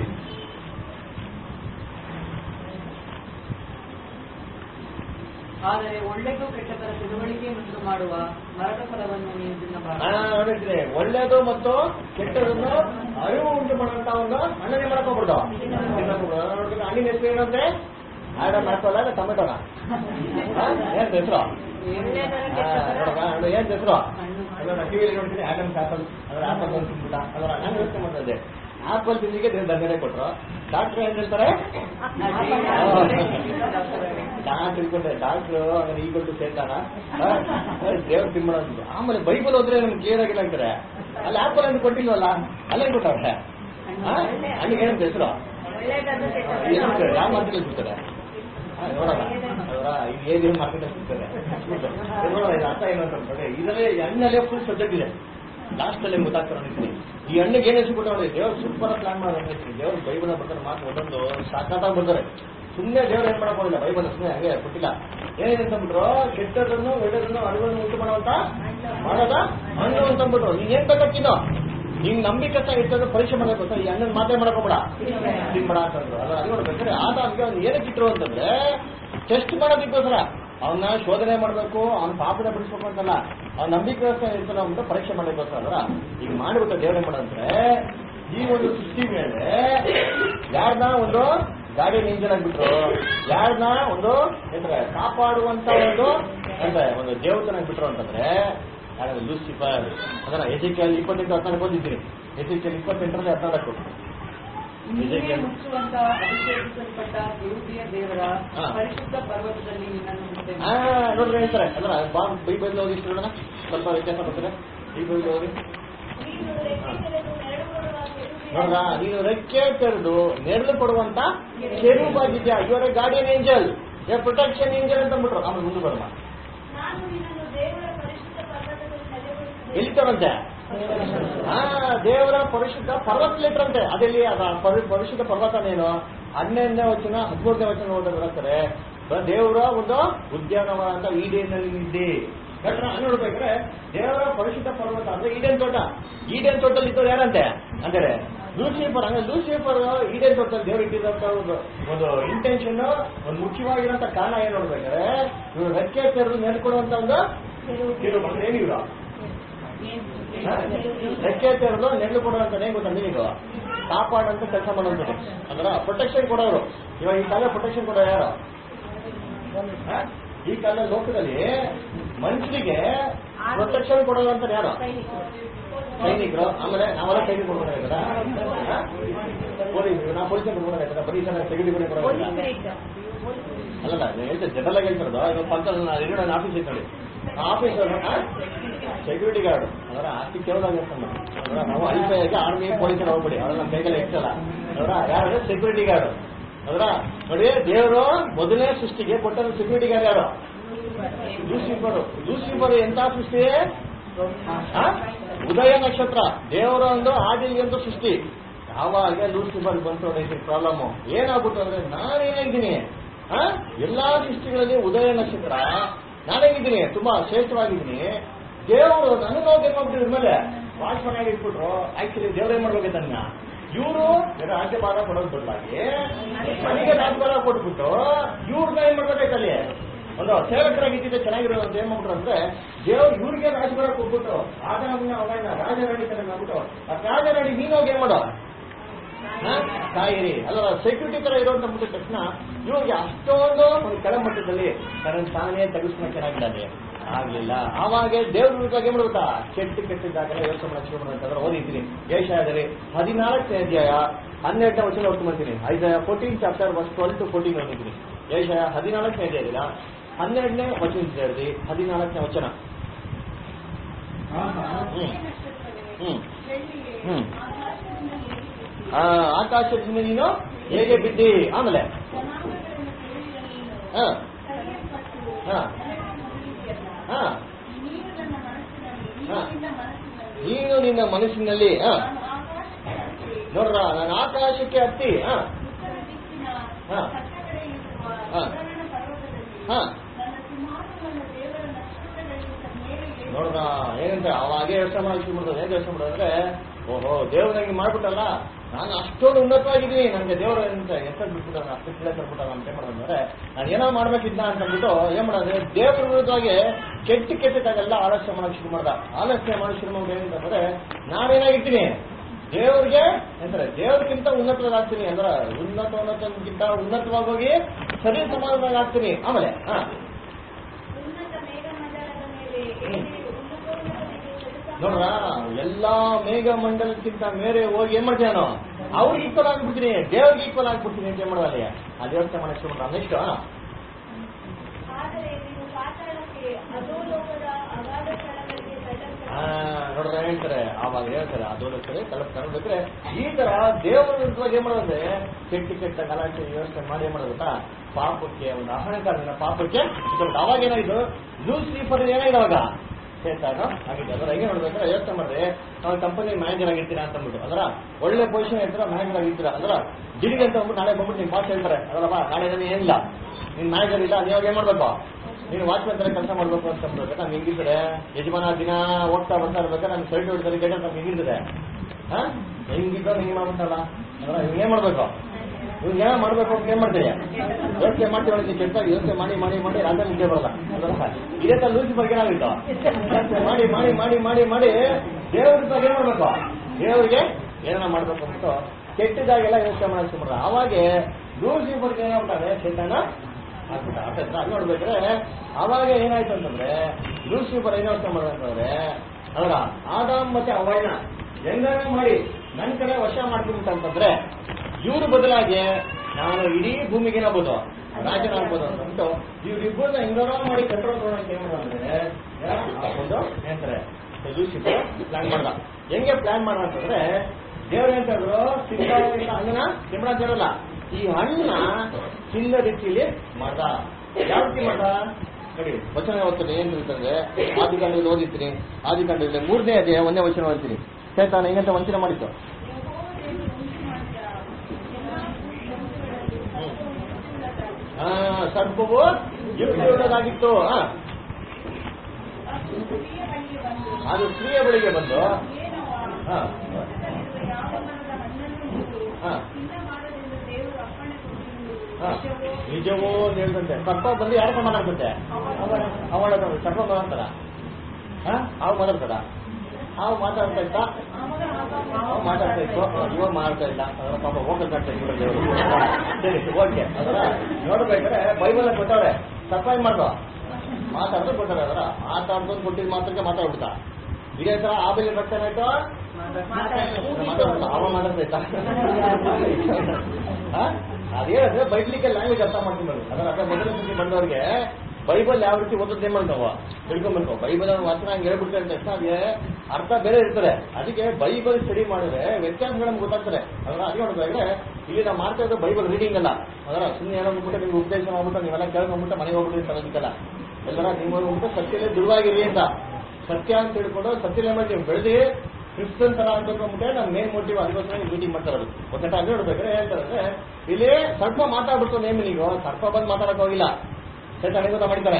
ಆದರೆ ಒಳ್ಳೆಗೂ ಕೆಟ್ಟದರ ತಿಳುವಳಿಕೆ ಉಂಟು ಮಾಡುವ ಮರದ ಫಲವನ್ನು ನೀವು ಆ, ತಿನ್ನಬಾರದು ನೋಡಿದ್ರೆ ಒಳ್ಳೇದು ಮತ್ತು ಕೆಟ್ಟದನ್ನು ಅರಿವು ಉಂಟು ಮಾಡುವಂತ ಒಂದು ಹಣ್ಣನೆ ಮಾಡ್ಕೋಬಿಡ್ದು ನೋಡಿದ್ರೆ ಹಣ್ಣಿನ ಹೆಸರು ಏನಂದ್ರೆ ಆಡ ಮಾಡ್ಕೊಳ್ಳ ಟೊಮೆಟೊನ ಆ, ಏನ್ ಹೆಸರು ನೋಡಮ್ಮ ಏನ್ ಹೆಸರು ಅದರ ಟಿವಿಯಲ್ಲಿ ನೋಡ್ತೀನಿ ಆಡಮ್ ಆಪಲ್ ಅದರ ಆಪಲ್ ಒಂದು ತಿನ್ಬಿಟ್ಟ ಅದರ ನಾನು ಯೋಚನೆ ಮಾಡ್ತಾ ಆಪಲ್ ತಿಂದಿಗೆ ದಂಡನೆ ಕೊಟ್ರು ಡಾಕ್ಟರ್ ಏನ್ ಹೇಳ್ತಾರೆ ನಾನು ತಿಳ್ಕೊಂಡೆ ಡಾಕ್ಟ್ರು അങ്ങനെ ಈ ಕೊಟ್ಟು ಸೇರ್ತಾನ ದೇವ್ರ ತಿನ್ಮಾಡ ಆಮೇಲೆ ಬೈಬಲ್ ಹೋದ್ರೆ ನಮ್ಗೆ ಕ್ಲಿಯರ್ ಆಗಿಲ್ಲ ಅಂತಾರೆ ಅಲ್ಲಿ ಆಪಲ್ ಅಂತ ಕೊಟ್ಟಿಲ್ವಲ್ಲ ಅಲ್ಲೇ ಕೊಟ್ಟವ್ರೆ ಹಣ್ಣಿಗೆ ಏನಂತ ಹೆಸರು ಒಳ್ಳೇದನ್ನು ಕೆಟ್ಟದನ್ನು ಯಾವ ಮಾತಲ್ಲಿ ಸಿಗ್ತಾರೆ ಆ, ನೋಡೋಣ ಅವರ ಇದು ಏನೇನು ಮಾರ್ಕೆಟ್ ಸಿಗ್ತದೆ ನೋಡೋಣ ಇದು ಅರ್ಥ ಏನು ಅಂತಂದ್ರೆ ಇದರಲ್ಲಿ ಹಣ್ಣಲ್ಲೇ ಫುಲ್ ಸಬ್ಜೆಕ್ಟ್ ಇದೆ ಲಾಸ್ಟ್ ಅಲ್ಲಿ ಗೊತ್ತಾಗ್ತಾರೆ ಅನ್ಸ್ತೀನಿ ಈ ಹಣ್ಣಿಗೆ ಏನ್ ಹೆಸರು ಕೊಟ್ಟವ್ರೆ ದೇವ್ರು ಸೂಪರ್ ಪ್ಲಾನ್ ಮಾಡೋದು ಅನ್ಸ್ತೀನಿ ದೇವ್ರು ಬೈಬಲ್ ಬರ್ತಾರೆ ಮಾತು ಒಂದೊಂದು ಸಾಕಾಗಿ ಬರ್ತಾರೆ ಸುಮ್ಮನೆ ದೇವ್ರು ಏನ್ ಮಾಡಕ್ ಹೋಗಿಲ್ಲ ಬೈಬಲ್ ಸುಮ್ಮನೆ ಹಂಗೆ ಕೊಟ್ಟಿಲ್ಲ ಏನಿದೆ ಅಂತಂದ್ಬಿಟ್ರು ಕೆಟ್ಟದನ್ನು ಒಳ್ಳೆದನ್ನು ಅರಿವನ್ನು ಉಂಟು ಮಾಡುವಂತ ಮಾಡೋದ ಹಣ್ಣು ಅಂತಂದ್ಬಿಟ್ರು ನೀನ್ ಏನ್ ಬೇಕಾಗ್ತೀನೋ ನಿನ್ ನಂಬಿಕೆ ಇರ್ತದೆ ಪರೀಕ್ಷೆ ಮಾಡಬೇಕು ಈ ಹಣ್ಣನ್ ಮಾತೇ ಮಾಡಕೋಬೇಡ ತಿನ್ಬೇಡ ಅಂತಂದ್ರು ಅಲ್ಲ ಅದು ನೋಡ್ಬೇಕಾದ್ರೆ ಆದ ಅವ್ನಿಗೆ ಅವ್ನು ಏನಕ್ಕೆ ಇಟ್ರು ಅಂತಂದ್ರೆ ಟೆಸ್ಟ್ ಮಾಡೋದಕ್ಕೋಸ್ಕರ ಅವನ್ನ ಶೋಧನೆ ಮಾಡಬೇಕು ಅವ್ನ ಪಾಪನ ಬಿಡಿಸ್ಬೇಕು ಅಂತಲ್ಲ ಅವ್ನ ನಂಬಿಕೆ ಇರ್ತಾನೆ ಅಂದ್ಬಿಟ್ಟು ಪರೀಕ್ಷೆ ಮಾಡಲಿಕ್ಕೋಸ್ಕರ ಅಲ್ವಾ ಈಗ ಮಾಡಿಬಿಟ್ಟು ದೇವರೇ ಮಾಡಂದ್ರೆ ಈ ಒಂದು ಸೃಷ್ಟಿ ಮೇಲೆ ಯಾರನ್ನ ಒಂದು ಗಾಡಿ ಇಂಜಿನ್ ಆಗ್ಬಿಟ್ರು ಯಾರನ್ನ ಒಂದು ಎಂದ್ರೆ ಕಾಪಾಡುವಂತ ಒಂದು ಅಂದ್ರೆ ಒಂದು ದೇವತನಾಗ್ಬಿಟ್ರು ಅಂತಂದ್ರೆ ಯಾರಾದ್ರು ಲೂಸಿಫರ್ ಅದರ ಎಜಿಕೆಲ್ ಇಪ್ಪತ್ತೆಂಟು ಹದಿನಾಲ್ಕು ಓದಿದ್ದೀನಿ ಎಜಿಕೆಲ್ ಇಪ್ಪತ್ತೆಂಟರಲ್ಲಿ ಹದಿನಾಲ್ಕು ನಿನ್ನೆ ಮುಚ್ಚುವಂತ ಅಭಿಷೇಕಿಸಲ್ಪಟ್ಟ ಯುವತಿಯ ದೇವರ ಹಾ. ಪರಿಶುದ್ಧ ಪರ್ವತದಲ್ಲಿ ನಿನ್ನನ್ನು ಮುಟ್ಟೆನು. ಆ ನೋಡ್ರಿ ಹೇಳ್ತಾರೆ ಅದ್ರ ಬಾ ಬೈಬಲ್ ಓದಿ ನೋಡೋಣ ಸ್ವಲ್ಪ ವ್ಯತ್ಯಾಸ ಬರ್ತಾರೆ ಬೈಬಲ್ ಓದಿ ನೀನು ರೆಕ್ಕೆ ತೆರೆದು ನೆರಳು ಕೊಡುವ ಕೆರೂಬಿಯ ನೋಡ್ರ ನೀನು ರೆಕ್ಕೆ ತೆರೆದು ನೆರಳು ಕೊಡುವಂತ ಕೆರೂಬಾಗಿದ್ಯಾ ಇವರ ಗಾರ್ಡಿಯನ್ ಏಂಜಲ್ ಪ್ರೊಟೆಕ್ಷನ್ ಏಂಜಲ್ ಅಂತ ಅಂದ್ಬಿಟ್ರು ಆಮೇಲೆ ಮುಂದೆ ಬರೋಣ ನಾನು ನಿನ್ನನ್ನು ದೇವರ ಪರಿಶುದ್ಧ ಪರ್ವತದಲ್ಲಿ ನೆಲೆಗೊಳಿಸಿದೆ ಎಲ್ಲಿತಾರಂತೆ ಹಾ ದೇವರ ಪರಿಶುದ್ಧ ಪರ್ವತ ಲೆಟ್ರಂತೆ ಅದೆಲ್ಲಿ ಅದ ಪರಿ- ಪರಿಶುದ್ಧ ಪರ್ವತನೇನು ಹನ್ನೆರಡನೇ ವಚನ ಹದಿಮೂರನೇ ವಚನ ಓದಿದ್ರೆ ಬರ್ತಾರೆ ಬ- ದೇವರ ಒಂದು ಉದ್ಯಾನವನ ಅಂತ ಈಡೇನಲ್ಲಿ ಇದ್ದೆ ಕಟ್ರ ನೋಡ್ಬೇಕಾದ್ರೆ ದೇವರ ಪರಿಶುದ್ಧ ಪರ್ವತ ಅಂದ್ರೆ ಈಡೇನ್ ತೋಟ ಈಡೇನ್ ತೋಟದಲ್ಲಿ ಇದ್ದವ್ರು ಯಾರಂತೆ ಅಂದ್ರೆ ಲೂಸಿಫರ್ ಅಂದ್ರೆ ಲೂಸಿಫರ್ ಈಡೇನ್ ತೋಟದಲ್ಲಿ ದೇವ್ರು ಇಟ್ಟಿರೋಂಥ ಒಂದು ಒಂದು ಇಂಟೆನ್ಷನ್ ಒಂದು ಮುಖ್ಯವಾಗಿರೋಂಥ ಕಾರಣ ಏನ್ ನೋಡ್ಬೇಕಾದ್ರೆ ಇವ್ರು ರೆಕ್ಕೆ ತೆರೆದು ನೆನ್ಕೊಡುವಂತ ಒಂದು ಕಿರು ಅಂದ್ರೆ ಏನಿವ್ರು ರೆಕ್ಕೆ ತೆರೆದು ನೆರಳು ಕೊಡುವಂತ ಏನ್ ಗೊತ್ತಾ ನೀವು ಕಾಪಾಡಂತ ಕೆಲಸ ಮಾಡುವಂಥದ್ದು ಅಂದ್ರ ಪ್ರೊಟೆಕ್ಷನ್ ಕೊಡೋರು ಇವಾಗ ಈ ಕಾಲ ಪ್ರೊಟೆಕ್ಷನ್ ಕೊಡೋ ಯಾರು ಹ? ಈ ಕಾಲ ಲೋಕದಲ್ಲಿ ಮನುಷ್ಯರಿಗೆ ಪ್ರೊಟೆಕ್ಷನ್ ಕೊಡೋದಂತ ಯಾರು ಸೈನಿಕರು ಆಮೇಲೆ ನಾವೆಲ್ಲ ಸೈನಿಕ ಕೊಡ್ಬೇಕಾಗಿಲ್ಲ ಪೊಲೀಸ್ ನಾವು ಪೊಲೀಸ್ ಕೊಡ್ಬೇಕಾಗಿಲ್ಲ ಬರೀ ಜನ ಸೆಕ್ಯೂರಿಟಿ ಕೊಡಬೇಕಾಗಿಲ್ಲ ಅಲ್ಲಲ್ಲ ನಾನು ಹೇಳ್ತೇನೆ ಜನರಲ್ ಆಗಿ ಹೇಳ್ತಿರೋದು ಇವಾಗ ಪಕ್ಕದಲ್ಲಿ ನಾನು ಆಫೀಸ್ ಐತೆ ನೋಡಿ ಆಫೀಸ್ ಸೆಕ್ಯೂರಿಟಿ ಗಾರ್ಡ್ ಅವರ ಅತಿ ಕೇವಲ ಯೋಚನೆ ಮಾಡಿ ಅವರ ನಾವು ಅಲ್ಪಯಾಗಿ ಆರ್ಮಿ ಪೊಲೀಸರು ಹೋಗ್ಬಿಡಿ ಅವ್ರ ನಮ್ಮ ಕೈಗೆಲ್ಲ ಇರ್ತಲ್ಲ ಅವರ ಯಾರು ಸೆಕ್ಯೂರಿಟಿ ಗಾರ್ಡ್ ಅವರ ನೋಡಿ ದೇವರು ಮೊದಲನೇ ಸೃಷ್ಟಿಗೆ ಕೊಟ್ಟ ಸೆಕ್ಯೂರಿಟಿ ಗಾರ್ಡ್ ಯಾರು ಲೂಸಿಫರ್ ಲೂಸಿಫರ್ ಎಂತ ಸೃಷ್ಟಿ ಆ? ಉದಯ ನಕ್ಷತ್ರ ದೇವರ ಒಂದು ಆದಿಗೆ ಒಂದು ಸೃಷ್ಟಿ ಯಾವಾಗ ಲೂಸಿಫರ್ ಬಂತು ಅನ್ನೋದು ಪ್ರಾಬ್ಲಮ್ ಏನಾಗ್ಬಿಟ್ಟು ಅಂದ್ರೆ ನಾನೇನಾಗಿದ್ದೀನಿ ಆ? ಎಲ್ಲಾ ಸೃಷ್ಟಿಗಳಲ್ಲಿ ಉದಯ ನಕ್ಷತ್ರ ನಾನೇಗಿದ್ದೀನಿ ತುಂಬಾ ಶ್ರೇಷ್ಠವಾಗಿದ್ದೀನಿ ದೇವರು ನನ್ನ ಹೋಗಿ ಏನ್ ಮಾಡ್ಬಿಟ್ಟಿದ್ರ ಮೇಲೆ ವಾಚ್ಮನ್ ಆಗಿ ಇಟ್ಬಿಟ್ರು ಆಕ್ಚುಲಿ ದೇವ್ರ ಏನ್ ಮಾಡ್ಬೇಕು ನನ್ನ ಇವರು ರಾಜ್ಯಭಾರ ಕೊಡೋದ್ ಬದಲಾಗಿ ನನಗೆ ರಾಜ್ಯಭಾರ ಕೊಟ್ಬಿಟ್ಟು ಇವ್ರನ್ನ ಏನ್ ಮಾಡ್ಬೇಕಾಯ್ತಲ್ಲಿ ಒಂದು ಸೇವಕರಾಗಿ ಇದ್ದಿದ್ದೆ ಚೆನ್ನಾಗಿರೋದು ಅಂತ ಏನ್ ಮಾಡ್ಬಿಟ್ರು ಅಂದ್ರೆ ದೇವ್ರು ಇವ್ರಿಗೆ ರಾಜ್ಯಭಾರ ಕೊಟ್ಬಿಟ್ಟು ಆಗ ನಮ್ಮನ್ನ ಅವನ್ನ ರಾಜರಾಣಿ ತರ ಮಾಡ್ಬಿಟ್ಟು ಆ ರಾಜರಾಣಿ ನೀನು ಹೋಗಿ ಏನ್ ಮಾಡೋ ಹಾ? ಕಾಯಿರಿ ಅಲ್ಲ ಸೆಕ್ಯೂರಿಟಿ ತರ ಇರುವಂತ ಮುಗಿದ ತಕ್ಷಣ ಇವ್ರಿಗೆ ಅಷ್ಟೊಂದು ಒಂದು ಕೆಳಮಟ್ಟದಲ್ಲಿ ತನ್ನ ತಾನೇ ತೆಗೆಸ್ಕೊಂಡು ಚೆನ್ನಾಗಿದ್ದಾನೆ ಆಗ್ಲಿಲ್ಲ ಆವಾಗ ದೇವ್ರ ವಿರುದ್ಧ ಏನ್ ಮಾಡ್ಬಿಟ್ಟ ಕೆಟ್ಟ ಕೆಟ್ಟಿದ್ದಾಗೆಲ್ಲ ಯೋಚನೆ ಮಾಡಕ್ ಶುರು ಮಾಡ್ತಾರೆ ಓದಿದ್ದೀನಿ ಏಷಾಯದಲ್ಲಿ ಹದಿನಾಲ್ಕನೇ ಅಧ್ಯಾಯ ಹನ್ನೆರಡನೇ ವಚನ ಹೊತ್ತು ಮಾಡ್ತೀನಿ ಐದ fourteen chapter verse twelve to fourteen ಓದಿದ್ದೀನಿ ಏಷಾಯ ಹದಿನಾಲ್ಕನೇ ಅಧ್ಯಾಯದಿಲ್ಲ ಹನ್ನೆರಡನೇ ವಚನ ಸೇರಿದಿ ಹದಿನಾಲ್ಕನೇ ವಚನ ಹ್ಮ್ ಹ್ಮ್ ಹ್ಮ್ ಆ, ಆಕಾಶದಿಂದ ನೀನು ಹೇಗೆ ಬಿದ್ದಿ ಆಮೇಲೆ ಹಾ ಹಾ ಹಾ ಹಾ. ನೀನು ನಿನ್ನ ಮನಸ್ಸಿನಲ್ಲಿ ಹಾ ನೋಡ್ರ ನಾನು ಆಕಾಶಕ್ಕೆ ಹತ್ತಿ ಹಾ ಹಾ. ಹಾ. ಹಾ ನೋಡ್ರ ಏನಂದ್ರೆ ಅವಾಗೆ ಯೋಚನೆ ಮಾಡಕ್ಕೆ ಶುರು ಮಾಡೋದು ಹೇಗೆ ಯೋಚನೆ ಮಾಡೋದು ಅಂದ್ರೆ ಓಹೋ ದೇವ್ರು ನಂಗೆ ಮಾಡ್ಬಿಟ್ಟಲ್ಲ ನಾನು ಅಷ್ಟೊಂದು ಉನ್ನತವಾಗಿದ್ದೀನಿ ನನಗೆ ದೇವರು ಎಂತ ಹೆಸರು ಬಿಟ್ಬಿಟ್ಟ ಅಷ್ಟು ಕಿಳೆ ತರ್ಬಿಟ್ಟ ಅಂತ ಏನ್ ಮಾಡೋದು ಅಂದ್ರೆ ನಾನು ಏನೋ ಮಾಡ್ಬೇಕಿದ್ದ ಅಂತ ಅಂದ್ಬಿಟ್ಟು ಏನ್ ಮಾಡೋದು ದೇವ್ರ ವಿರುದ್ಧವಾಗಿ ಕೆಟ್ಟ ಕೆಟ್ಟದಾಗೆಲ್ಲ ಆಲೋಚನೆ ಮಾಡಕ್ ಶುರು ಮಾಡ್ದ ಆಲೋಚನೆ ಮಾಡಕ್ ಶುರು ಮಾಡೋದು ಏನಂತಂದ್ರೆ ನಾನೇನಾಗಿರ್ತೀನಿ ದೇವ್ರಿಗೆ ಅಂತಾರೆ ದೇವ್ರಿಗಿಂತ ಉನ್ನತವಾಗ್ತೀನಿ ಅಂದ್ರೆ ಉನ್ನತ ಉನ್ನತಕ್ಕಿಂತ ಉನ್ನತವಾಗಿ ಹೋಗಿ ಸರಿ ಸಮಾನವಾಗಿ ಆಗ್ತೀನಿ ಆಮೇಲೆ ಹಾ ಉನ್ನತ ಮೇಘಮಂಡಲದ ಮೇಲೆ ಏರಿ ಉನ್ನತೋನ್ನತರಿಗೆ ಸರಿಸಮ- ನೋಡ್ರ ಎಲ್ಲಾ ಮೇಘ ಮಂಡಲಕ್ಕಿಂತ ಮೇರೆ ಹೋಗಿ ಏನ್ ಮಾಡ್ತೀನಿ ನಾನು ಅವ್ರಿಗೆ ಈಕ್ವಲ್ ಆಗ್ಬಿಡ್ತೀನಿ ದೇವ್ರಿಗೆ ಈಕ್ವಲ್ ಆಗ್ಬಿಡ್ತೀನಿ ಅಂತ ಏನ್ ಮಾಡೋದು ಅಲ್ಲಿ ಅಲ್ಲಿ ಯೋಚನೆ ಮಾಡಕ್ ಶುರು ಮಾಡ್ದ ನೆಕ್ಸ್ಟ್ ಆದರೆ ನೀವು ಪಾತಾಳಕ್ಕೆ ಅಧೋಲೋಕದ ಅಗಾಧ ಸ್ಥಳಗಳಿಗೆ ಆ, ತಳ್ಳಲ್ಪಡುತ್ತೀರಿ. ನೋಡ್ರ ಹೇಳ್ತಾರೆ ಆವಾಗ ಹೇಳ್ತಾರೆ ಅದೋಲಕ್ಕರೆ ತಲುಪ್ ತಗೊಳ್ಬೇಕಾದ್ರೆ ಈ ತರ ದೇವರ ವಿರುದ್ಧವಾಗಿ ಏನ್ ಮಾಡೋದಂದ್ರೆ ಕೆಟ್ಟ ಕೆಟ್ಟ ಗಲಾಟೆ ಯೋಚನೆ ಮಾಡಿ ಏನ್ ಮಾಡೋದು ಗೊತ್ತಾ ಪಾಪಕ್ಕೆ ಒಂದು ಅಹಂಕಾರದಿಂದ ಪಾಪಕ್ಕೆ ಇದ್ಬಿಟ್ಟು ಅವಾಗ ಏನಾಯ್ತು ಲೂಸಿಫರ್ ಏನಾಗಿದೆ ಅವಾಗ ಸೇತಾನು ಆಗಿದೆ ಅದರ ಹೆಂಗೆ ನೋಡ್ಬೇಕಾದ್ರೆ ಯೋಚನೆ ಮಾಡಿದ್ರೆ ನಾವು ಕಂಪನಿ ಮ್ಯಾನೇಜರ್ ಆಗಿರ್ತೀರಾ ಅಂತ ಅಂದ್ಬಿಟ್ಟು ಅದರ ಒಳ್ಳೆ ಪೊಸಿಷನ್ ಇರ್ತೀರಾ ಮ್ಯಾನೇಜರ್ ಆಗಿರ್ತೀರಾ ಅದರ ಡಿಡಿಗೆ ಅಂತ ಅಂದ್ಬಿಟ್ಟು ನಾಳೆ ಬಂದ್ಬಿಟ್ಟು ನಿಮ್ ಬಾಸ್ ಹೇಳ್ತಾರೆ ಅದರಪ್ಪ ನಾಳೆ ನಾನು ಏನಿಲ್ಲ ನಿನ್ ಮ್ಯಾನೇಜರ್ ಇಲ್ಲ ನೀವು ಏನ್ ಮಾಡ್ಬೇಕು ನೀನು ವಾಚ್ಮನ್ ತರ ಕೆಲಸ ಮಾಡ್ಬೇಕು ಅಂತ ಅಂದ್ಬಿಟ್ಟು ನಮ್ಗೆ ಹೆಂಗಿರ್ತದೆ ಯಜಮಾನ ದಿನ ಹೋಗ್ತಾ ಬರ್ತಾ ಇರ್ಬೇಕಾದ್ರೆ ನಮ್ಗೆ ಸೈಡ್ ಹೊಡಿತಾರೆ ಗೇಟ್ ನಮ್ಗೆ ಹೆಂಗಿರ್ತದೆ ಹಾ ಹೆಂಗಿದ್ದೋ ಹಿಂಗೆ ಮಾಡ್ಬಿಟ್ಟಲ್ಲ ಅಂದ್ರೆ ಇವ್ ಏನ್ ಮಾಡ್ಬೇಕು ಇವ್ರು ಏನೋ ಮಾಡ್ಬೇಕು ಅಂತ ಏನ್ ಮಾಡ್ತೀರಿ ಯೋಚನೆ ಮಾಡ್ತೀವಿ ಒಳಗೆ ಕೆಟ್ಟ ಯೋಚನೆ ಮಾಡಿ ಮಾಡಿ ಮಾಡಿ ರಾತ್ರಿ ನಿದ್ದೆ ಬರಲ್ಲ ಅಲ್ವಾ? ಇದೇ ತರ ಲೂಸಿ ಬಗ್ಗೆ ಏನಾಗಿತ್ತು ಯೋಚ್ನೆ ಮಾಡಿ ಮಾಡಿ ಮಾಡಿ ಮಾಡಿ ಮಾಡಿ ದೇವ್ರ ಬಗ್ಗೆ ಏನ್ ಮಾಡ್ಬೇಕು ದೇವರಿಗೆ ಏನೋ ಮಾಡ್ಬೇಕು ಅಂದ್ಬಿಟ್ಟು ಕೆಟ್ಟದಾಗೆಲ್ಲ ಯೋಚನೆ ಮಾಡಕ್ ಶುರು ಮಾಡ್ದ. ಅವಾಗೆ ಲೂಸಿ ಬಗ್ಗೆ ಏನಾಗ್ತಾರೆ ಚೇತನ ಆಗ್ಬಿಟ್ಟ ಅರ್ಥ ಆಯ್ತಾ? ಅದ್ ನೋಡ್ಬೇಕಾದ್ರೆ ಅವಾಗ ಏನಾಯ್ತು ಅಂತಂದ್ರೆ ಲೂಸಿಫರ್ ಏನ್ ಯೋಚನೆ ಮಾಡ್ಬೇಕಂದ್ರೆ ಅವರ ಆದಾಮ್ ಮತ್ತೆ ಅವಯನ ಹೆಂಗಾರ ಮಾಡಿ ನನ್ ಕಡೆ ವಶ ಮಾಡ್ತೀನಿ ಅಂತಂದ್ರೆ ಇವ್ರ ಬದಲಾಗಿ ನಾನು ಇಡೀ ಭೂಮಿಗೆ ಏನಾಗ್ಬೋದು ರಾಜನಾಗ್ಬೋದು ಅಂತಂದ್ಬಿಟ್ಟು ಇವ್ರಿಬ್ಬರನ್ನ ಹೆಂಗಾರ ಮಾಡಿ ಕಂಟ್ರೋಲ್ ಮಾಡೋಕೆ ಏನ್ ಮಾಡೋದಂದ್ರೆ ಒಂದು ಹೇಳ್ತಾರೆ ಲೂಸಿಫರ್ ಪ್ಲಾನ್ ಮಾಡ್ದ ಹೆಂಗೆ ಪ್ಲಾನ್ ಮಾಡ ಅಂತಂದ್ರೆ ದೇವ್ರ ಹೇಳ್ತಾದ್ರು ಸಿದ್ಧ ಹಣ್ಣನ ತಿಮ್ಮಣ ತಿನ್ನಲ್ಲ ಈ ಹಣ್ಣ ತಿನ್ನ ರೀತಿಯಲ್ಲಿ ಮಾಡ್ದ ಯಾವ ರೀತಿ ಮಾಡ್ದ ನೋಡಿ ವಚನ ಓದ್ತೀನಿ ಏನ್ ಹೇಳ್ತಂದ್ರೆ ಆದಿಕಾಂಡದಲ್ಲಿ ಓದಿರ್ತೀನಿ ಆದಿಕಾಂಡದಲ್ಲಿ ಮೂರನೇ ಅದೇ ಒಂದೇ ವಚನ ಓದ್ತೀನಿ ಹೇಳ್ತಾನೆ ಹೆಂಗಂತ ವಂಚನೆ ಮಾಡಿತ್ತು ಯೆಹೋವನು ಉಂಟು ಮಾಡಿದ ಎಲ್ಲಾ ಭೂಮಿಗಳಲ್ಲಿ ಆ, ಸರ್ಪವು ಯುಕ್ತಿಯುಳ್ಳದಾಗಿತ್ತು ಆ, ಅದು ಸ್ತ್ರೀಯ ಬಳಿಗೆ ಬಂದು ಅದು ಸ್ತ್ರೀಯ ಬಳಿಗೆ ಬಂದು ಏನವ್ವ, ಹಾ. ಪಕ್ಕದಲ್ಲಿರುವ ಯಾವ ಮರದ ಹಣ್ಣನ್ನು ನೀವು ಹಾ. ತಿನ್ನಬಾರದೆಂದು ದೇವರು ಅಪ್ಪಣೆ ಕೊಟ್ಟಿರುವುದು ಆ, ನಿಜವೋ? ನಿಜವೋ ಅಂತ ಹೇಳ್ತಂತೆ ಸರ್ಪ ಬಂದು ಯಾರ ಮಾತಾಡ್ತಂತೆ ಅವಳ ಸರ್ಪ ಮಾತಾಡ್ತಾರ ಅವು ಮಾತಾಡ್ತಾರ ಅವು ಮಾತಾಡ್ತಾ ಇತ್ತ ಅವು ಮಾತಾಡ್ತಾ ಇತ್ತು ಇವಾಗ ಮಾಡ್ತಾ ಇಲ್ಲ ಅದರ ಪಾಪ ಹೋಗಲ್ ಕಾಡ್ತಾ ಇದ್ರು ದೇವರು ಸರಿ ಓಕೆ ಅದರ ನೋಡ್ಬೇಕಾದ್ರೆ ಬೈಬಲ್ ಕೊಟ್ಟವ್ರೆ ಸರ್ಪ ಏನ್ ಮಾಡ್ದ ಮಾತಾಡ್ದು ಕೊಟ್ಟಾರೆ ಅದರ ಮಾತಾಡ್ದು ಕೊಟ್ಟಿದ್ ಮಾತ್ರಕ್ಕೆ ಮಾತಾಡ್ಬಿಡ್ತಾ ಇದೇ ತರ ಆ ಬೆಲೆ ರಕ್ತ ಏನಾಯ್ತು ಮಾತಾಡ್ಬಿಡ್ತಾ ಅವ ಮಾತಾಡ್ತಾ ಇತ್ತ ಆ? ಅದೇನಂದ್ರೆ ಬೈಬ್ಲಿಕ್ಕೆ ಲ್ಯಾಂಗ್ವೇಜ್ ಅರ್ಥ ಮಾಡ್ಕೊಂಡು ಅದರ ಅರ್ಥ ಮೊದಲ ಸತಿ ಬಂದವ್ರಿಗೆ ಬೈಬಲ್ ಯಾವ ರೀತಿ ಓದೋದು ಏನ್ ಮಾಡ್ತಾವ ತಿಳ್ಕೊಂಡ್ಬರ್ಕೋ ಬೈಬಲ್ ವಚನ ಹಂಗೆ ಹೇಳ್ಬಿಡ್ತಾರೆ ಅಂತ ತಕ್ಷಣ ಅದೇ ಅರ್ಥ ಬೇರೆ ಇರ್ತದೆ ಅದಕ್ಕೆ ಬೈಬಲ್ ಸ್ಟಡಿ ಮಾಡಿದ್ರೆ ವ್ಯತ್ಯಾಸಗಳು ನಮ್ಗೆ ಗೊತ್ತಾಗ್ತದೆ ಅದರ ಅದೇ ನೋಡ್ಬೇಕಾದ್ರೆ ಇಲ್ಲಿ ನಾವು ಮಾಡ್ತಾ ಇರೋದು ಬೈಬಲ್ ರೀಡಿಂಗ್ ಅಲ್ಲ ಅದರ ಸುಮ್ಮನೆ ಏನೋ ಹೋಗ್ಬಿಟ್ಟು ನಿಮ್ಗೆ ಉಪದೇಶ ಮಾಡ್ಬಿಟ್ಟು ನೀವೆಲ್ಲ ಕೇಳ್ಕೊಂಡ್ಬಿಟ್ಟು ಮನೆಗೆ ಹೋಗ್ಬಿಟ್ಟು ತರೋದಕ್ಕಲ್ಲ ಎಲ್ಲರ ನೀವು ಹೋಗ್ಬಿಟ್ಟು ಸತ್ಯದಲ್ಲಿ ದೃಢವಾಗಿರಿ ಅಂತ ಸತ್ಯ ಅಂತ ತಿಳ್ಕೊಂಡು ಸತ್ಯದ ಮೇಲೆ ನೀವು ಬೆಳೆದಿ ಕ್ರಿಸ್ತನ್ ತರ ಆಗ್ಬೇಕು ಅಂದ್ಬಿಟ್ಟೆ ನಮ್ಮ ಮೇನ್ ಮೋಟಿವ್ ಅದಕ್ಕೋಸ್ಕರ ಮೀಟಿಂಗ್ ಮಾಡ್ತಾ ಇರೋದು ಗೊತ್ತಾಯ್ತಾ ಅದೇ ನೋಡ್ಬೇಕಾದ್ರೆ ಹೇಳ್ತಾರೆ ಇಲ್ಲಿ ಸರ್ಪ ಮಾತಾಡ್ಬಿಟ್ಟು ನೇಮ್ ನೀವು ಸರ್ಪ ಬಂದು ಮಾತಾಡಕ್ ಹೋಗಿಲ್ಲ ಸೈತ ಗೊತ್ತಾ ಮಾಡ್ತಾರೆ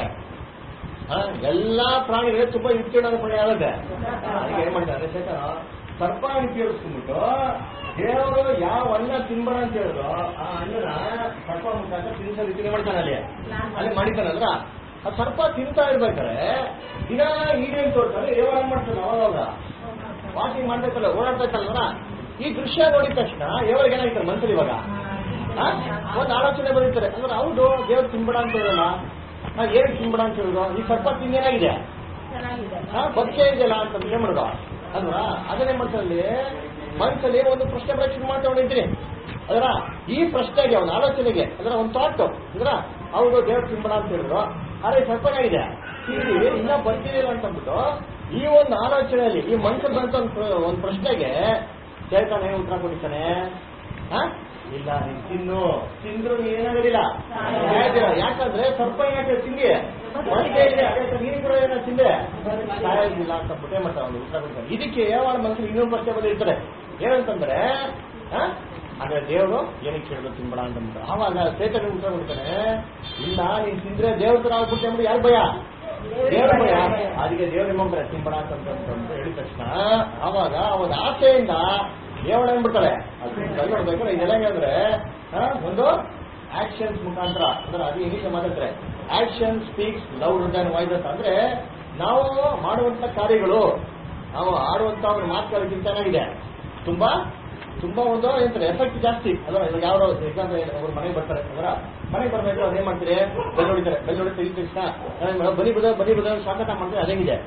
ಆ, ಎಲ್ಲಾ ಪ್ರಾಣಿಗಳು ತುಂಬಾ ಇಟ್ಕೊಳ್ಳೋ ಪ್ರಾಣಿ ಆಗುತ್ತೆ ಅದಕ್ಕೆ ಏನ್ ಮಾಡ್ತಾರೆ ಚೇತನ ಸರ್ಪ ಉಪಯೋಗಿಸ್ಕೊಂಡ್ಬಿಟ್ಟು ದೇವರು ಯಾವ ಅನ್ನ ತಿನ್ಬೇಡ ಅಂತ ಹೇಳಿದ್ರು ಆ ಅನ್ನನ ಸರ್ಪ ಮುಖಾಂತರ ತಿನ್ಸೋ ರೀತಿ ಮಾಡ್ತಾನೆ ಅಲ್ಲಿ ಅಲ್ಲಿ ಮಾಡಿತಾನಂದ್ರ ಆ ಸರ್ಪ ತಿಂತಾ ಇರ್ಬೇಕಾರೆ ದಿನ ಈಡೇನ್ ತೋರ್ತಾರೆ ಯಾವ ಮಾಡ್ತಾನೆ ಅವಾಗ ವಾಕಿಂಗ್ ಮಾಡ್ಬೇಕಲ್ಲ ಓಡಾಡ್ಬೇಕಲ್ವರ ಈ ದೃಶ್ಯ ನೋಡಿದ ತಕ್ಷಣ ಯಾವಾಗ ಏನಾಗ್ತಾರೆ ಮನ್ಸಲ್ಲಿ ಇವಾಗ ಆ? ಒಂದು ಆಲೋಚನೆ ಬರೀತಾರೆ ಅಂದ್ರೆ ಹೌದು ದೇವ್ರು ತಿನ್ಬೇಡ ಅಂತ ಹೇಳಲ್ಲ ನಾ ಏನ್ ತಿನ್ಬೇಡ ಅಂತ ಹೇಳಿದ್ರು ಈ ಸರ್ಪ ತಿಂದೇನಾಗಿದೆ ಚೆನ್ನಾಗಿದೆ ಹಾ, ಬದುಕೇ ಇದೆಯಲ್ಲ ಅಂತ ಏನ್ ಮಾಡೋದು ಅಲ್ವಾ ಅದನ್ನೇ ಮಾಡ್ತಾರೆ ಮನಸ್ಸಲ್ಲಿ ಒಂದು ಪ್ರಶ್ನೆ ಬರಕ್ಕೆ ಶುರು ಮಾಡ್ಕೊಂಡಿದ್ದೀನಿ ಅದರ ಈ ಪ್ರಶ್ನೆಗೆ ಒಂದು ಆಲೋಚನೆಗೆ ಅದರ ಒಂದು ಥಾಟ್ ಅಂದ್ರ ಹೌದು ದೇವ್ರು ತಿನ್ಬೇಡ ಅಂತ ಹೇಳಿದ್ರು ಅರೆ ಸರ್ಪನಾಗಿದೆ ತಿಂದಿವಿ ಇನ್ನ ಬರ್ತಿದಿಲ್ಲ ಅಂತ ಅಂದ್ಬಿಟ್ಟು ಈ ಒಂದು ಆಲೋಚನೆಯಲ್ಲಿ ಈ ಮನಸ್ಸಲ್ಲಿ ಬಂತ ಒಂದು ಪ್ರ- ಒಂದು ಪ್ರಶ್ನೆಗೆ ಚೇತನ ಏನು ಉತ್ತರ ಕೊಟ್ಟಿದ್ದಾನೆ ಹಾ? ಇಲ್ಲ ನೀನ್ ತಿನ್ನು ತಿಂದ್ರು ನೀನ್ ಏನಾಗೋದಿಲ್ಲ ಸಾಯೋದಿಲ್ಲ. ಯಾಕಂದ್ರೆ ಸರ್ಪ ಯಾಕೆ ತಿಂದಿ ಮನುಷ್ಯ ಇದೆ ಅದೇ ತರ ನೀನು ಕೂಡ ಏನೋ ತಿಂದೆ ಸಾಯೋದಿಲ್ಲ ಅಂತ ಪುಟೆ ಮಾಡ್ತಾರೆ ಅವ್ನು ಉತ್ತರ ಕೊಡ್ತಾರೆ ಇದಕ್ಕೆ ಯಾವಾಗ ಮನಸ್ಸಲ್ಲಿ ಇನ್ನೊಂದು ಪ್ರಶ್ನೆ ಬಂದಿರ್ತಾರೆ ಏನಂತಂದ್ರೆ ಆ? ಅಂದ್ರೆ ದೇವರು ಏನಕ್ಕೆ ಕೇಳಿದ್ರು ತಿನ್ಬೇಡ ಅಂತ ಆವಾಗ ಚೇತನ ಉತ್ತರ ಕೊಡ್ತಾನೆ ಇಲ್ಲ ನೀನ್ ತಿಂದ್ರೆ ದೇವ್ರ ತರ ಆಗ್ಬಿಟ್ಟೆ ಅಂದ್ಬಿಟ್ಟು ಯಾರು ಭಯ ದೇವ್ರ ಭಯ ಅದಕ್ಕೆ ದೇವ್ರ ನಿಮ್ಮಂದ್ರೆ ತಿನ್ಬೇಡ ಅಂತ ಅಂತ ಹೇಳಿದ ತಕ್ಷಣ ಆವಾಗ ಅವನ ಆಸೆಯಿಂದ ದೇವಳ ಏನ್ಬಿಡ್ತಾರೆ ಅದು ನೋಡ್ಬೇಕಾದ್ರೆ ಇದೆಲ್ಲ ಹೆಂಗಂದ್ರೆ ಆ, ಒಂದು ಆಕ್ಷನ್ಸ್ ಮುಖಾಂತರ ಅಂದ್ರೆ ಅದು ಇಂಗ್ಲಿಷ್ ಮಾತಾಡ್ತಾರೆ action speaks loud than voices ಅಂದ್ರೆ ನಾವು ಮಾಡುವಂತ ಕಾರ್ಯಗಳು ನಾವು ಆಡುವಂತ ಒಂದು ಮಾತುಗಳಿಗಿಂತ ಏನಾಗಿದೆ ತುಂಬಾ ತುಂಬಾ ಒಂದು ಏನಂತಾರೆ ಎಫೆಕ್ಟ್ ಜಾಸ್ತಿ ಅಲ್ವಾ ಇವಾಗ ಯಾವ ಎಕ್ಸಾಂಪಲ್ ಅವ್ರ ಮನೆಗೆ ಬರ್ತಾರೆ ಅವರ ಮನೆಗೆ ಬರ್ಬೇಕು ಅವ್ರು ಏನ್ ಮಾಡ್ತೀರಿ ಬೆಲ್ ಹೊಡಿತಾರೆ ಬೆಲ್ ಹೊಡಿ ತೆಗಿದ ತಕ್ಷಣ ನಾವೇನ್ ಮಾಡೋದು? ಬನ್ನಿ ಬದ ಬನ್ನಿ ಬದ ಸ್ವಾಗತ ಮಾಡ್ತೀವಿ ಅದೇಗಿದೆ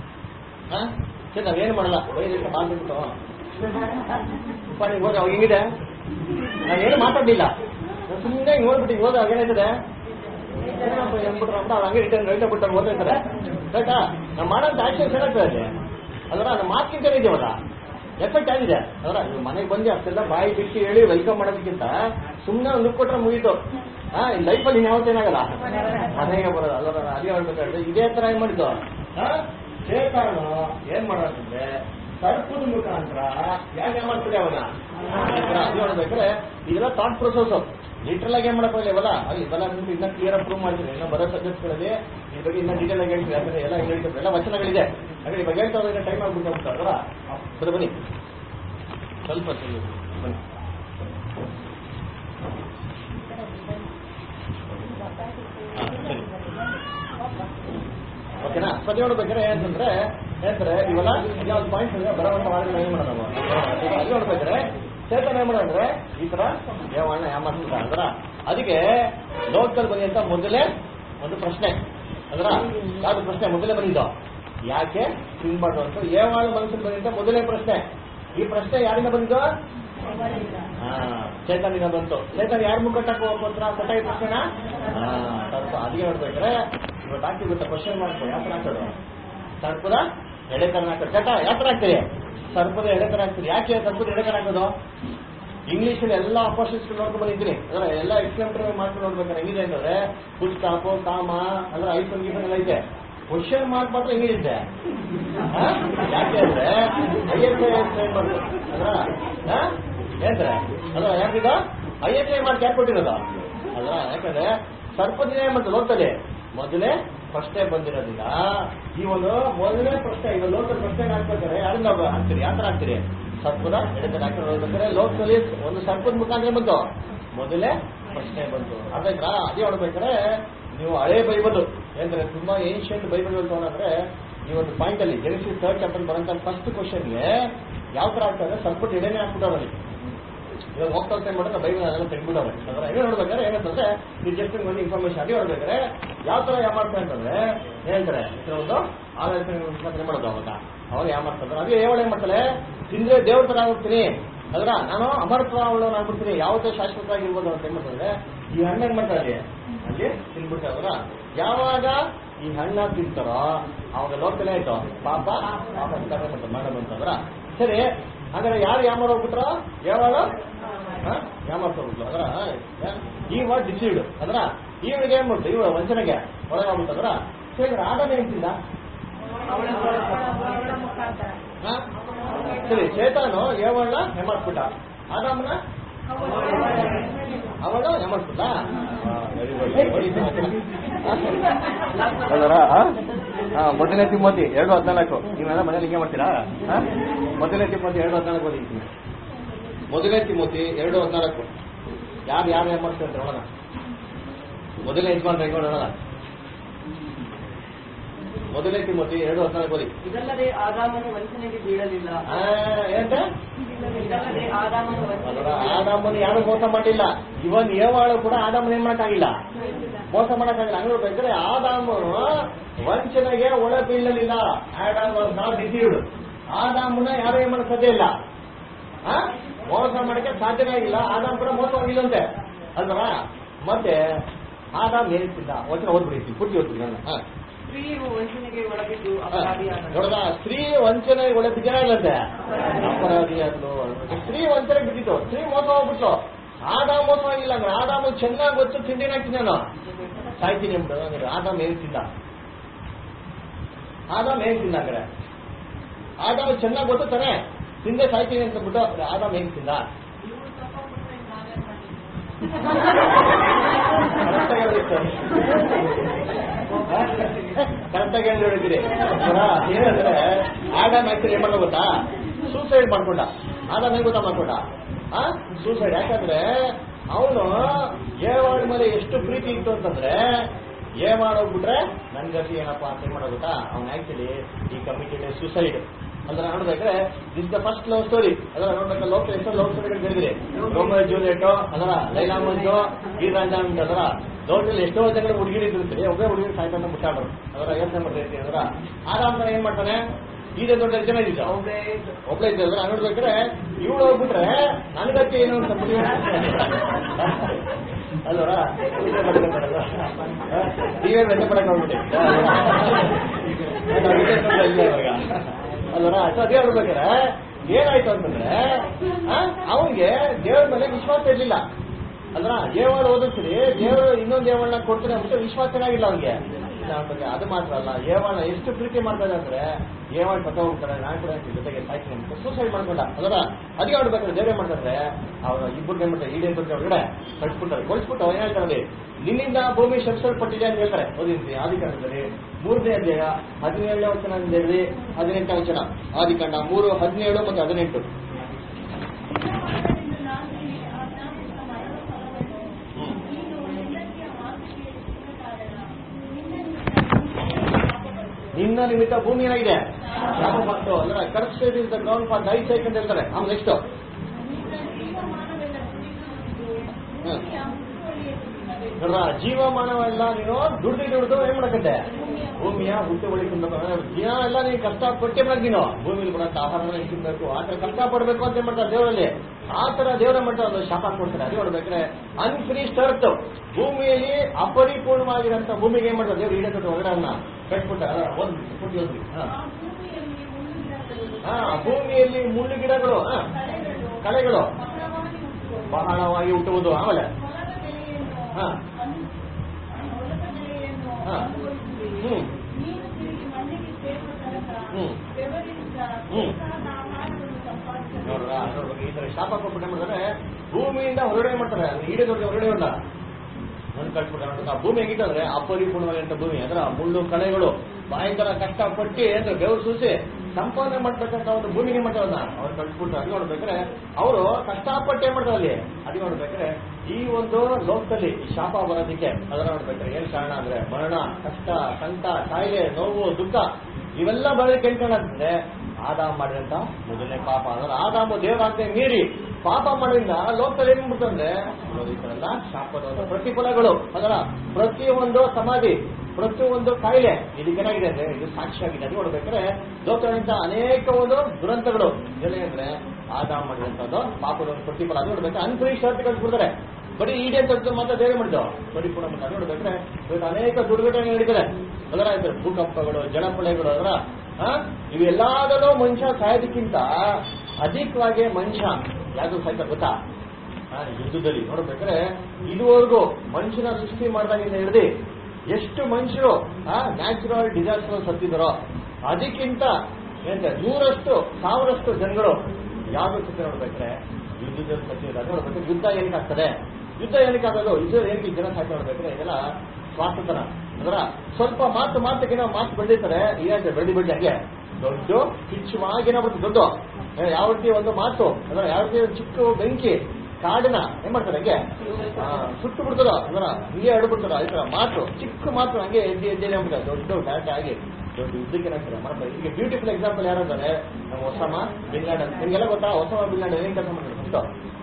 ಹಾ ಸರಿ ನಾವೇನು ಮಾಡಲ್ಲ ಬೈದಿಟ್ಟು ಬಾಂದ್ಬಿಟ್ಟು ಉಪ್ಪ ನೀವು ಹೋದ್ರೆ ಅವಾಗ ಹೆಂಗಿದೆ ನಾವೇನು ಮಾತಾಡ್ಲಿಲ್ಲ ನಾನ್ ಸುಮ್ಮನೆ ಹಿಂಗ್ ಹೋಗ್ಬಿಟ್ಟು ಹೋದ ಅವಾಗ ಏನಾಯ್ತದೆ ಏನಪ್ಪ ಎಂಬಿಟ್ರು ಅಂತ ಅವ್ರು ಹಂಗೆ ರಿಟರ್ನ್ ರೈತ ಬಿಟ್ಟು ಓದಿರ್ತಾರೆ ರೈಟಾ ನಾವು ಮಾಡೋಂಥ ಆಕ್ಷನ್ಸ್ ಏನಾಗ್ತದೆ ಅಲ್ಲಿ ಅದರ ನಮ್ಮ ಮಾತಿಗಿಂತ ಇದೆಯಲ್ಲ ಎಫೆಕ್ಟ್ ಆಗಿದೆ ಅದರ ನೀವು ಮನೆಗೆ ಬಂದು ಅಷ್ಟೆಲ್ಲ ಬಾಯಿ ಬಿಟ್ಟು ಹೇಳಿ ವೆಲ್ಕಮ್ ಮಾಡೋದಕ್ಕಿಂತ ಸುಮ್ಮನೆ ಒಂದು ಕೊಟ್ರೆ ಮುಗೀತು ಹಾ ಲೈಫಲ್ಲಿ ಯಾವತ್ತೂ ಏನಾಗಲ್ಲ ಮನೆಗೆ ಬರೋದು ಅದರ ಅದೇ ಹೇಳ್ಬೇಕಾದ್ರೆ ಇದೇ ತರ ಏನ್ ಮಾಡಿದ್ದು ಹಾ ಶೇತಾನು ಏನ್ ಮಾಡೋದಂದ್ರೆ ಸರ್ಪದ ಮುಖಾಂತರ ಯಾಕೆ ಮಾಡ್ತಾರೆ ಅವನ ಅದು ನೋಡ್ಬೇಕಾದ್ರೆ ಇದೆಲ್ಲ ಥಾಟ್ ಪ್ರೊಸೆಸ್ ಲಿಟ್ರಲ್ ಆಗಿ ಏನ್ ಮಾಡಕ್ ಹೋಗಿಲ್ಲ ಇವಲ್ಲ ಅಲ್ಲಿ ಇದೆಲ್ಲ ನಿಮ್ಗೆ ಇನ್ನ ಕ್ಲಿಯರ್ ಪ್ರೂವ್ ಮಾಡ್ತೀನಿ ಇನ್ನ ಬರೋ ಸಬ್ಜೆಕ್ಟ್ಗಳಲ್ಲಿ ಈ ಬಗ್ಗೆ ಇನ್ನ ಡೀಟೇಲ್ ಆಗಿ ಹೇಳ್ತೀವಿ ಯಾಕಂದ್ರೆ ಎಲ್ಲ ಹಿಂಗ್ ಹೇಳ್ತಾರೆ ಎಲ್ಲ ವಚನಗಳಿದೆ ಹಾಗೆ ಇವಾಗ ಹೇಳ್ತಾ ಹೋದ್ರೆ ಟೈಮ್ ಆಗ್ಬಿಟ್ಟು ಹೋಗ್ತಾರಲ್ಲ ಬರ ಬನ್ನಿ ಸ್ವಲ್ಪ ಸ್ವಲ್ಪ ಬನ್ನಿ ಹಾ, ಸರಿ ಓಕೆನಾ ಸದ್ಯ ನೋಡ್ಬೇಕಾದ್ರೆ ಏನಂತಂದ್ರೆ ಹೇಳ್ತಾರೆ ಇವೆಲ್ಲ ಯಾವ್ದು ಪಾಯಿಂಟ್ ಇದೆ ಬರವಂತ ಮಾಡಿದ್ರೆ ಏನ್ ಮಾಡೋದು ನಾವು? ಅದು ನೋಡ್ಬೇಕಾದ್ರೆ ಚೇತನ ಏನ್ ಮಾಡೋದಂದ್ರೆ ಈ ತರ ದೇವಣ್ಣ ಯಾಮಾಡ್ತಿದ್ದ ಅಂದ್ರ ಅದಕ್ಕೆ ಲೋಕದಲ್ಲಿ ಬಂದಂತ ಮೊದಲೇ ಒಂದು ಪ್ರಶ್ನೆ ಅಂದ್ರ ಯಾವ್ದು ಪ್ರಶ್ನೆ ಮೊದಲೇ ಬಂದಿದ್ದು ಯಾಕೆ ತಿನ್ಬಾರ್ದು ಅಂತ ಏವಾಳು ಮನಸ್ಸಲ್ಲಿ ಬಂದಂತ ಮೊದಲನೇ ಪ್ರಶ್ನೆ ಈ ಪ್ರಶ್ನೆ ಯಾರಿಂದ ಬಂದಿದ್ದು ಹಾ, ಚೇತನಿಂದ ಬಂತು ಚೇತನ್ ಯಾರ ಮುಖ ಕೊಟ್ರ ಕೊಟ್ಟಾಗಿ ಪ್ರಶ್ನೆನ ಹಾ, ಸ್ವಲ್ಪ ಅದಿಗೆ ನೋಡ್ಬೇಕಾದ್ರೆ ಇವತ್ತು ಹಾಕಿ ಗೊತ್ತಾ ಕ್ವಶನ್ ಮಾಡ್ಕೊ ಯಾವ ತರ ಹಾಕೋದು ಸರ್ಪದ ಎಡೆಕರ ಹಾಕೋದು ಚಟ ಯಾವ ತರ ಹಾಕ್ತೀರಿ ಸರ್ಪದ ಎಡೆಕರ ಹಾಕ್ತೀರಿ ಯಾಕೆ ಸರ್ಪದ ಎಡೆಕರ ಹಾಕೋದು ಇಂಗ್ಲಿಷ್ ಅಲ್ಲಿ ಎಲ್ಲ ಅಪೋಸಿಟ್ಸ್ ನೋಡ್ಕೊಂಡು ಬಂದಿದ್ದೀನಿ ಅಂದ್ರೆ ಎಲ್ಲ ಎಕ್ಸ್ಪ್ಲೇಂಟರ್ ಮಾಡ್ಕೊಂಡು ನೋಡ್ಬೇಕಾದ್ರೆ ಹೆಂಗಿದೆ ಅಂತಂದ್ರೆ ಫುಲ್ ಸ್ಟಾಪು ಕಾಮ ಅಂದ್ರೆ ಐಫೋನ್ ಗೀಫೋನ್ ಎಲ್ಲ ಐತೆ ಕ್ವಶನ್ ಮಾರ್ಕ್ ಮಾತ್ರ ಹೆಂಗಿದೆ ಹಾ? ಯಾಕೆ ಅಂದ್ರೆ ಐ ಎಸ್ ಐ ಎಸ್ ಮಾಡ್ತಾರೆ ಅದ್ರ ಹಾ? ಹೇಳ್ತಾರೆ ಅದ್ರ ಯಾಕೀಗ ಐ ಎಸ್ ಐ ಮಾರ್ಕ್ ಯಾಕೆ ಕೊಟ್ಟಿರೋದು ಅದ್ರ ಯಾಕಂದ್ರೆ ಸರ್ಪದಿನ ಏನ್ ಮಾಡ್ತಾರೆ ಲೋಕದಲ್ಲಿ ಮೊದಲೇ ಪ್ರಶ್ನೆ ಬಂದಿರೋದ್ರಿಂದ ಈ ಒಂದು ಮೊದಲನೇ ಪ್ರಶ್ನೆ ಈಗ ಲೋಕದ ಪ್ರಶ್ನೆ ಹಾಕ್ಬೇಕಾದ್ರೆ ಯಾರಿಂದ ಹಾಕ್ತೀರಿ ಯಾವ ತರ ಹಾಕ್ತೀರಿ ಸರ್ಪದ ಎಡಕ್ಕೆ ಹಾಕಿರೋ ಹೋಗ್ಬೇಕಾದ್ರೆ ಲೋಕದಲ್ಲಿ ಒಂದು ಸರ್ಪದ ಮುಖಾಂತರ ಬಂತು ಮೊದಲೇ ಪ್ರಶ್ನೆ ಬಂತು ಅದಾಯ್ತಾ ಅದೇ ನೋಡ್ಬೇಕಾದ್ರೆ ನೀವು ಹಳೆ ಬೈಬಲ್ ಏನಂದ್ರೆ ತುಂಬಾ ಏನ್ಷಿಯಂಟ್ ಬೈಬಲ್ ತಗೊಂಡ್ರೆ ಈ ಒಂದು ಪಾಯಿಂಟ್ ಅಲ್ಲಿ ಜೆನೆಸಿಸ್ ಥರ್ಡ್ ಚಾಪ್ಟರ್ ಬರೋಂತ ಫಸ್ಟ್ ಕ್ವಶನ್ಗೆ ಯಾವ ತರ ಆಗ್ತದೆ ಸ್ವಲ್ಪ ಎಡೆನೇ ಹಾಕ್ಬಿಟ್ಟವ್ರೆ ಅಲ್ಲಿ ಇವಾಗ ಹೋಗ್ತಾ ಹೋಗ್ತಾ ಏನ್ ಮಾಡಿದ್ರೆ ಬೈಬಲ್ ಅದೆಲ್ಲ ತೆಗ್ಬಿಟ್ಟವ್ರೆ ಅದ್ರ ಹೆಂಗೆ ನೋಡ್ಬೇಕಾದ್ರೆ ಏನಂತಂದ್ರೆ ಈ ಜಸ್ಟ್ ಒಂದು ಇನ್ಫಾರ್ಮೇಶನ್ ಅದೇ ನೋಡ್ಬೇಕಾದ್ರೆ ಯಾವ ತರ ಯಾವ ಮಾಡ್ತಾರೆ ಅಂತಂದ್ರೆ ಹೇಳ್ತಾರೆ ಇದ್ರ ಒಂದು ಆಲೋಚನೆ ಮುಖಾಂತರ ಏನ್ ಮಾಡೋದು ಅವಾಗ ಅವಾಗ ಯಾವ ಮಾಡ್ತಾರೆ ಅದೇ ಏವಳು ಏನ್ ಮಾಡ್ತಾಳೆ ತಿಂದ್ರೆ ದೇವ್ರ ತರ ಆಗೋಗ್ತೀನಿ ಅದ್ರ ನಾನು ಅಮರತ್ವ ಅವಳನ್ನ ಆಗ್ಬಿಡ್ತೀನಿ ಯಾವತ್ತೇ ಶಾಶ್ವತವಾಗಿರ್ಬೋದು ಅಂತ ಏನ್ ಮಾಡ್ತಾರೆ ಈ ಹಣ್ಣು ಏನ್ ಮಾಡ್ತಾರೆ ಅಲ್ಲಿ ಅಲ್ಲಿ ತಿನ್ಬಿಡ್ತಾರ ಯಾವಾಗ ಈ ಹಣ್ಣ ತಿಂತಾರೋ ಅವಾಗ ಲೋಕಲೇ ಆಯ್ತು ಪಾಪ ಪಾಪ ಅಂತಾರೆ ಮತ್ತೆ ಮರಣ ಬಂತಂದ್ರ ಸರಿ ಹಾಗಾದ್ರೆ ಯಾರು ಯಾಮಾರ ಹೋಗ್ಬಿಟ್ರ ಯಾವಾಗ ಯಾಮಾರ್ಸೋಗ್ಬಿಟ್ಲು ಅದ್ರ ಈ ವಾಟ್ ಡಿಸೀವ್ಡ್ ಅದ್ರ ಇವಳಿಗೆ ಏನ್ ಮಾಡ್ತು ಇವಳು ವಂಚನೆಗೆ ಒಳಗಾಗ್ಬಿಟ್ಟಂದ್ರ ಸರಿ ಆದಮ ಏನ್ ತಿಂದ ಅವಳ ಅವಳ ಮುಖಾಂತರ ಹ? ಸರಿ ಚೇತನು ಏವಣ್ಣ ಹೆಮಾರ್ಸ್ಬಿಟ್ಟ ಆದಾಮನ ಅವಳು ಹೆಮಾರ್ಸ್ಬಿಟ್ಟ ಅದರ ಮೊದಲನೇ ತಿಮ್ಮತಿ ಎರಡು ಹದಿನಾಲ್ಕು ನೀವೆಲ್ಲ ಮನೇಲಿ ಹಿಂಗೆ ಮಾಡ್ತೀರಾ ಹ? ಮೊದಲನೇ ತಿಮ್ಮತಿ ಎರಡು ಹದಿನಾಲ್ಕು ಓದಿದ್ದೀನಿ ಮೊದಲನೇ ತಿಮ್ಮತಿ ಎರಡು ಹದಿನಾಲ್ಕು ಯಾರು ಯಾರು ಹೆಮಾರ್ಸ್ತಾರೆ ನೋಡೋಣ ಮೊದಲನೇ ಯಜಮಾನ್ ಹೆಂಗ್ ನೋಡೋಣ ಮೊದಲನೇ ತಿಮ್ಮತಿ ಎರಡು ಹದಿನಾಲ್ಕು ಓದಿ ಇದಲ್ಲದೆ ಆದಾಮನು ವಂಚನೆಗೆ ಬೀಳಲಿಲ್ಲ ಆ, ಏನಂತೆ ಇದಲ್ಲದೆ ಆದಾಮನು ಅದರ ವಂಚನೆಗೆ ಆದಾಮನ ಯಾರು ಮೋಸ ಮಾಡಿಲ್ಲ ಇವನ್ ಏವಾಳು ಕೂಡ ಆದಾಮನ ಏನ್ ಮಾಡಕ್ಕಾಗಿಲ್ಲ ಮೋಸ ಮಾಡಕ್ಕಾಗಿಲ್ಲ ಹಂಗ್ ನೋಡ್ಬೇಕಾದ್ರೆ ಆದಾಮನು ವಂಚನೆಗೆ ಒಳ ಬೀಳಲಿಲ್ಲ ಆಡಮ್ ವಾಸ್ ನಾಟ್ ಡಿಸೀವ್ಡ್ ಆದಾಮನ ಯಾರು ಏನ್ ಮಾಡಕ್ ಸಾಧ್ಯ ಇಲ್ಲ ಆ? ಮೋಸ ಮಾಡಕ್ಕೆ ಸಾಧ್ಯನೇ ಆಗಿಲ್ಲ ಆದಾಮ್ ಕೂಡ ಮೋಸವಾಗಿಲ್ಲಂತೆ ಅಲ್ವಾ ಮತ್ತೆ ಆದಾಮ್ ಏನಿತ್ತಿಲ್ಲ ವಚನ ಓದ್ಬಿಡಿ ಪೂರ್ತಿ ಓದ್ಬಿಡಿ ನಾನು ಹಾ ಸ್ತ್ರೀಯು ವಂಚನೆಗೆ ಒಳಗಿದ್ದು ಹಾ. ಅಪರಾಧಿಯಾದಳು ನೋಡ್ದ ಸ್ತ್ರೀ ವಂಚನೆ ಒಳ್ಳೆ ಬಿದ್ದನೇ ಇಲ್ಲಂತೆ ಅಪರಾಧಿ ಆದ್ಲು ಸ್ತ್ರೀ ವಂಚನೆ ಬಿದ್ದಿತ್ತು ಸ್ತ್ರೀ ಮೋಸ ಹೋಗ್ಬಿಟ್ಲು ಆದಾಮ ಮೋಸ ಆಗಿಲ್ಲ ಅಂದ್ರೆ ಆದಾಮ ಚೆನ್ನಾಗಿ ಗೊತ್ತು ತಿಂಡಿನ ಹಾಕ್ತೀನಿ ನಾನು ಸಾಯ್ತೀನಿ ಅಂದ್ಬಿಟ್ಟು ಅಂದ್ರೆ ಆದಾಮ ಏನ್ ತಿಂದ ಆದಾಮ ಏನ್ ತಿಂದ ಅಂದ್ರೆ ಆದಾಮ ಚೆನ್ನಾಗಿ ಗೊತ್ತು ತಾನೆ ತಿಂದೆ ಸಾಯ್ತೀನಿ ಅಂತ ಬಿಟ್ಟು ಆದಾಮ ಏನ್ ತಿಂದ ಕರೆಕ್ಟಾಗಿ ಹೇಳಿದ್ರಿ ಸರ್. ಕರೆಕ್ಟಾಗಿ ಹೇಳಿ ಹೇಳಿದಿರಿ ಏನಂದ್ರೆ ಆಡಮ್ ಆಕ್ಚುಲಿ ಏನ್ ಮಾಡ್ದ ಗೊತ್ತಾ ಸೂಸೈಡ್ ಮಾಡ್ಕೊಂಡ ಆಡಮ್ ಏನ್ ಗೊತ್ತಾ ಮಾಡ್ಕೊಂಡ ಆ ಸೂಸೈಡ್ ಯಾಕಂದ್ರೆ ಅವನು ಏವಾಳ ಮೇಲೆ ಎಷ್ಟು ಪ್ರೀತಿ ಇತ್ತು ಅಂತಂದ್ರೆ ಏ ಮಾಡೋಗ್ಬಿಟ್ರೆ ನನ್ ಗತಿ ಏನಪ್ಪ ಅಂತ ಏನ್ ಮಾಡೋ ಗೊತ್ತಾ ಅವ್ನು ಆಕ್ಚುಲಿ ಈ ಕಮಿಟೆಡ್ ಸೂಸೈಡ್ ಅಂದ್ರೆ ನೋಡ್ಬೇಕಾದ್ರೆ this the first love story ಅದರ ನೋಡ್ಬೇಕಾದ್ರೆ ಲೋಕ ಎಷ್ಟೋ ಲವ್ ಸ್ಟೋರಿಗಳು ಹೇಳಿದ್ರಿ ರೋಮಿಯೋ ಜೂಲಿಯಟ್ ಅದರ ಲೈಲಾ ಮಂಜು ವೀರಾಂಜ ಅಂತ ಅದರ ಲೋಕದಲ್ಲಿ ಎಷ್ಟೋ ಜನಗಳು ಹುಡುಗಿರಿ ಇರ್ತಾರೆ ಒಬ್ಬೇ ಹುಡುಗಿರು ಸಾಯ್ತಾನೆ ಮುಟ್ಟಾಡ್ರು ಅದರ ಯೋಚನೆ ಮಾಡ್ತಾ ಅದರ ಆರಾಮ ಏನ್ ಮಾಡ್ತಾನೆ ಇದೇ ದೊಡ್ಡ ಜನ ಇದ್ದ ಒಬ್ಬೇ ಒಬ್ಳೆ ಇದ್ದ ಅಂದ್ರೆ ನೋಡ್ಬೇಕಾದ್ರೆ ಇವಳು ಹೋಗ್ಬಿಟ್ರೆ ನನಗತ್ತೆ ಏನು ಅಂತ ಮುಡಿ ಅಲ್ವರ ನೀವೇ ಬೆಲೆ ಪಡಕ್ ಹೋಗ್ಬಿಟ್ಟು ಅಲ್ವರ ಸೊ ಅದೇ ಹೇಳ್ಬೇಕಾದ್ರೆ ಏನಾಯ್ತು ಅಂತಂದ್ರೆ ಅವನಿಗೆ ದೇವ್ರ ಮೇಲೆ ವಿಶ್ವಾಸ ಇರ್ಲಿಲ್ಲ ಅಲ್ರ ದೇವರು ಓದಿಸ್ರಿ ದೇವರು ಇನ್ನೊಂದು ದೇವಳನ್ನ ಕೊಡ್ತಾರೆ ಅಂದ್ಬಿಟ್ಟು ವಿಶ್ವಾಸನೇ ಆಗಿಲ್ಲ ಅವನಿಗೆ ಅದು ಮಾತ್ರ ಅಲ್ಲ ಏವಣ್ಣ ಎಷ್ಟು ಪ್ರೀತಿ ಮಾಡ್ತಾರೆ ಅಂದ್ರೆ ಏವಣ್ಣ ಪಕ್ಕ ಹೋಗ್ತಾರೆ ನಾನು ಕೂಡ ನಿಮ್ ಜೊತೆಗೆ ಸಾಯ್ತೀನಿ ಅಂತ ಸೂಸೈಡ್ ಮಾಡ್ಕೊಂಡ ಅದರ ಅದಕ್ಕೆ ಅವ್ರು ಬೇಕಾದ್ರೆ ದೇವ್ರೆ ಮಾಡ್ತಾರೆ ಅವ್ರ ಇಬ್ಬರು ಏನ್ಬಿಟ್ರೆ ಈಡೇ ಬಗ್ಗೆ ಒಳಗಡೆ ಕಳ್ಸ್ಬಿಟ್ಟಾರೆ ಕೊಳಿಸ್ಬಿಟ್ಟು ಅವ್ರು ಹೇಳ್ತಾರೆ ನಿನ್ನಿಂದ ಭೂಮಿ ಶಪಿಸಲ್ಪಟ್ಟಿದೆ ಅಂತ ಹೇಳ್ತಾರೆ ಓದಿದ್ರಿ ಆದಿಕಾಂಡದಲ್ಲಿ ಮೂರನೇ ಅಧ್ಯಾಯ ಹದಿನೇಳನೇ ವಚನ ಅಂತ ಹೇಳಿ ಹದಿನೆಂಟನೇ ವಚನ ಆದಿಕಾಂಡ ಮೂರು ಹದಿನೇಳು ಮತ್ತು ಹದಿನೆಂಟು ಆದ್ದರಿಂದ ನಾನು ಈ ಆಜ್ಞಾಪಿತ ಮರದ ಫಲವನ್ನು ಹ್ಮ್. ನೀನು ಹೆಂಡತಿಯ ಮಾತಿಗೆ ತಿನ್ನ ಕಾರಣ ನಿನ್ನ ನಿನ್ನ ನಿಮಿತ್ತ ಭೂಮಿ ಏನಾಗಿದೆ ಶಾಪ ಬಂತು ಅಂದ್ರೆ correct is the ground for night psych ಅಂತ ಹೇಳ್ತಾರೆ ಆಮೇಲೆ ನೆಕ್ಸ್ಟ್ ನಿನ್ನ ಜೀವಮಾನವೆಲ್ಲ ದುಡಿದು ಹ್ಮ್. ಭೂಮಿಯ ಹುಟ್ಟುವಳಿಯನ್ನು ತಿನ್ನಬೇಕು. ನೋಡ್ರ ಜೀವಮಾನವೆಲ್ಲ ನೀನು ದುಡ್ದು ದುಡ್ದು ಏನ್ ಮಾಡಕತ್ತೆ ಭೂಮಿಯ ಹುಟ್ಟು ಬಳಿ ತಿನ್ಬೇಕು ದಿನ ಎಲ್ಲ ನೀನು ಕಷ್ಟಪಟ್ಟೆ ನೀನು ಭೂಮಿಲಿ ಬರೋಂತ ಆಹಾರನ ತಿನ್ಬೇಕು ಆ ತರ ಕಷ್ಟಪಡ್ಬೇಕು ಅಂತ ಏನ್ ಮಾಡ್ತಾರೆ ದೇವರಲ್ಲಿ ಆ ತರ ದೇವರ ಮಟ್ಟ ಒಂದು ಶಾಪ ಕೊಡ್ತಾರೆ ಅದು ನೋಡ್ಬೇಕ್ರೆ ಅನ್ಫಿನಿಶ್ಡ್ ಅರ್ತ್ ಭೂಮಿಯಲ್ಲಿ ಅಪರಿಪೂರ್ಣವಾಗಿರಂತ ಭೂಮಿಗೆ ಏನ್ ಮಾಡ್ತಾರೆ ದೇವ್ರು ಈಡೇ ಹೊರಗಡೆಯನ್ನ ಕಟ್ಬಿಟ್ಟ ಒಂದು ಪುಟ್ಟಿ ಓದ್ರಿ ಹಾ. ಆ ಭೂಮಿಯಲ್ಲಿ ಮುಳ್ಳುಗಿಡಗಳು, ಹಾ ಭೂಮಿಯಲ್ಲಿ ಮುಳ್ಳು ಗಿಡಗಳು ಹಾ, ಕಳೆಗಳು ಕಳೆಗಳು ಬಹಳವಾಗಿ ಹುಟ್ಟುವವು. ಬಹಳವಾಗಿ ಹುಟ್ಟುವುದು ಆಮೇಲೆ ಹೊಲದ ಬೆಳೆಯನ್ನು ಹಾ. ಅನು- ಹೊಲದ ಬೆಳೆಯನ್ನು ಹಾ. ಅನುಭವಿಸುವಿರಿ. ಹ್ಮ್. ನೀನು ತಿರುಗಿ ಮಣ್ಣಿಗೆ ಸೇರುವ ತನಕ ಹ್ಮ್. ಬೆವರಿಂದ ಹ್ಮ್. ಬೇಕಾದ ಆಹಾರವನ್ನು ಸಂಪಾದಿಸಬೇಕು. ನೋಡ್ರ ನೋಡ್ಬೇಕು ಈ ತರ ಶಾಪ ಕೊಟ್ಬಿಟ್ಟು ಮಾಡ್ತಾರೆ ಭೂಮಿಯಿಂದ ಹೊರಗಡೆ ಮಾಡ್ತಾರೆ ಅಂದ್ರೆ ಈಡೇ ದೊಡ್ಡ ಹೊರಗಡೆ ಉಂಡ ನನ್ ಕಳ್ಸ್ಬಿಟ್ಟ ಆ ಭೂಮಿ ಹೆಂಗಿತ್ತಂದ್ರೆ ಅಪರಿಪೂರ್ಣವಾಗಿರಂತ ಭೂಮಿ ಅದರ ಮುಳ್ಳು ಕಳೆಗಳು ಭಯಂಕರ ಕಷ್ಟಪಟ್ಟು ಅಂದ್ರೆ ಬೆವರು ಸೂಸಿ ಸಂಪಾದನೆ ಮಾಡ್ತಕ್ಕಂಥ ಒಂದು ಭೂಮಿಗೆ ಮಾಡ್ತಾರಲ್ಲ ಅವ್ರು ಕಳ್ಸ್ಬಿಟ್ರು ಅದು ನೋಡ್ಬೇಕಾದ್ರೆ ಅವರು ಕಷ್ಟಪಟ್ಟು ಏನ್ ಮಾಡ್ತಾರೆ ಅಲ್ಲಿ ಅದು ನೋಡ್ಬೇಕಾದ್ರೆ ಈ ಒಂದು ಲೋಕದಲ್ಲಿ ಈ ಶಾಪ ಬರೋದಕ್ಕೆ ಅದರ ನೋಡ್ಬೇಕಾದ್ರೆ ಏನ್ ಕಾರಣ ಅಂದ್ರೆ ಮರಣ ಕಷ್ಟ ಸಂಕಟ ಕಾಯಿಲೆ ನೋವು ದುಃಖ ಇವೆಲ್ಲ ಬರೋದಕ್ಕೆ ಏನ್ ಕಾರಣ ಅಂತಂದ್ರೆ ಆದಾಮ ಮಾಡಿದಂತ ಮೊದಲನೇ ಪಾಪ ಅಂದ್ರೆ ಆದಾಮ ದೇವರಾಜ್ಞೆ ಮೀರಿ ಪಾಪ ಮಾಡೋದ್ರಿಂದ ಲೋಕದಲ್ಲಿ ಏನ್ ಮಾಡ್ತಂದ್ರೆ ಈ ತರ ಎಲ್ಲ ಶಾಪದ ಒಂದು ಪ್ರತಿಫಲಗಳು ಅದರ ಪ್ರತಿಯೊಂದು ಸಮಾಧಿ ಪ್ರತಿಯೊಂದು ಕಾಯಿಲೆ ಇದಕ್ಕೇನಾಗಿದೆ ಅಂದ್ರೆ ಇದು ಸಾಕ್ಷಿಯಾಗಿದೆ ಅದು ನೋಡ್ಬೇಕಾದ್ರೆ ಲೋಕದಂತ ಅನೇಕ ಒಂದು ದುರಂತಗಳು ಏನಂದ್ರೆ ಆದಾಮ ಮಾಡಿದಂತದ್ದು ಪಾಪದ ಒಂದು ಪ್ರತಿಫಲ ಅದು ನೋಡ್ಬೇಕು ಅನ್ಫ್ರೀ ಶರ್ಟ್ ಕಳ್ಸ್ಬಿಡ್ತಾರೆ ಬರೀ ಈಡೇ ತಟ್ಟು ಮಾತ್ರ ಬೇರೆ ಮಾಡಿದ್ದು ಪರಿಪೂರ್ಣ ಮಾಡಿ ನೋಡ್ಬೇಕ್ರೆ ಇವತ್ತು ಅನೇಕ ದುರ್ಘಟನೆ ನಡೀತದೆ ಅದರ ಆಯ್ತು ಭೂಕಂಪಗಳು ಜಲಪ್ರಳಯಗಳು ಅದರ ಆ, ಇವೆಲ್ಲದಲ್ಲೂ ಮನುಷ್ಯ ಸಾಯೋದಕ್ಕಿಂತ ಅಧಿಕವಾಗಿ ಮನುಷ್ಯ ಯಾವುದು ಸಾಯ್ತಾರೆ ಗೊತ್ತಾ ಆ, ಯುದ್ಧದಲ್ಲಿ ನೋಡ್ಬೇಕಾದ್ರೆ ಇದುವರೆಗೂ ಮನುಷ್ಯನ ಸೃಷ್ಟಿ ಮಾಡಿದಾಗಿಂದ ಹಿಡಿದು ಎಷ್ಟು ಮನುಷ್ಯರು ನ್ಯಾಚುರಲ್ ಡಿಸಾಸ್ಟರ್ ಸತ್ತಿದಾರೋ ಅದಕ್ಕಿಂತ ಏನಂತೆ ನೂರಷ್ಟು ಸಾವಿರಷ್ಟು ಜನಗಳು ಯಾವ್ದು ಸತ್ಯ ನೋಡ್ಬೇಕಾದ್ರೆ ಯುದ್ಧದಲ್ಲಿ ಸತ್ತಿದ್ದಾರೆ ನೋಡ್ಬೇಕು ಯುದ್ಧ ಏನಕ್ಕೆ ಆಗ್ತದೆ ಯುದ್ಧ ಏನಕ್ಕೆ ಆಗೋದು ಯುದ್ಧ ಏನಕ್ಕೆ ಜನ ಸಾಕಿ ನೋಡ್ಬೇಕಾದ್ರೆ ಇದೆಲ್ಲ ಸ್ವಾತಂತ್ರ್ಯ ಅದರ ಸ್ವಲ್ಪ ಮಾತು ಮಾತಿಗೆ ನಾವು ಮಾತು ಬೆಳೆದಿರ್ತಾರೆ ಏನಾಯ್ತು ಬೆಳೆದಿ ಬೆಳೆದಿ ಹಂಗೆ ದೊಡ್ಡ ಕಿಚ್ಚುವಾಗಿನ ಬಿಟ್ಟು ದೊಡ್ಡ ಏ, ಯಾವ ರೀತಿ ಒಂದು ಮಾತು ಅದರ ಯಾವ ರೀತಿ ಒಂದು ಚಿಕ್ಕ ಬೆಂಕಿ ಕಾಡಿನ ಏನ್ ಮಾಡ್ತಾರೆ ಹಂಗೆ ಆ, ಸುಟ್ಟು ಬಿಡ್ತಾರ ಅದರ ಹಿಂಗೆ ಆಡ್ಬಿಡ್ತಾರ ಈ ತರ ಮಾತು ಚಿಕ್ಕ ಮಾತು ಹಂಗೆ ಎದ್ದಿ ಎದ್ದಿ ಆಗ್ಬಿಡ್ತಾರೆ ದೊಡ್ಡ ಡಾಟ ಆಗಿ ದೊಡ್ಡ ಯುದ್ಧಕ್ಕೆ ಏನಾಗ್ತಾರೆ ಮಾಡ್ತಾರೆ ಈಗ ಬ್ಯೂಟಿಫುಲ್ ಎಕ್ಸಾಂಪಲ್ ಯಾರು ಅಂದ್ರೆ ನಮ್ಮ ಒಸಾಮ ಬಿನ್ ಲಾಡನ್ ನಿಮ್ಗೆಲ್ಲ ಗೊತ್ತಾ ಒಸಾಮ ಬಿನ್ ಲಾಡನ್ ಏನ್ ಕೆಲಸ ಮಾಡ್ತಾರೆ ಫಸ್ಟ್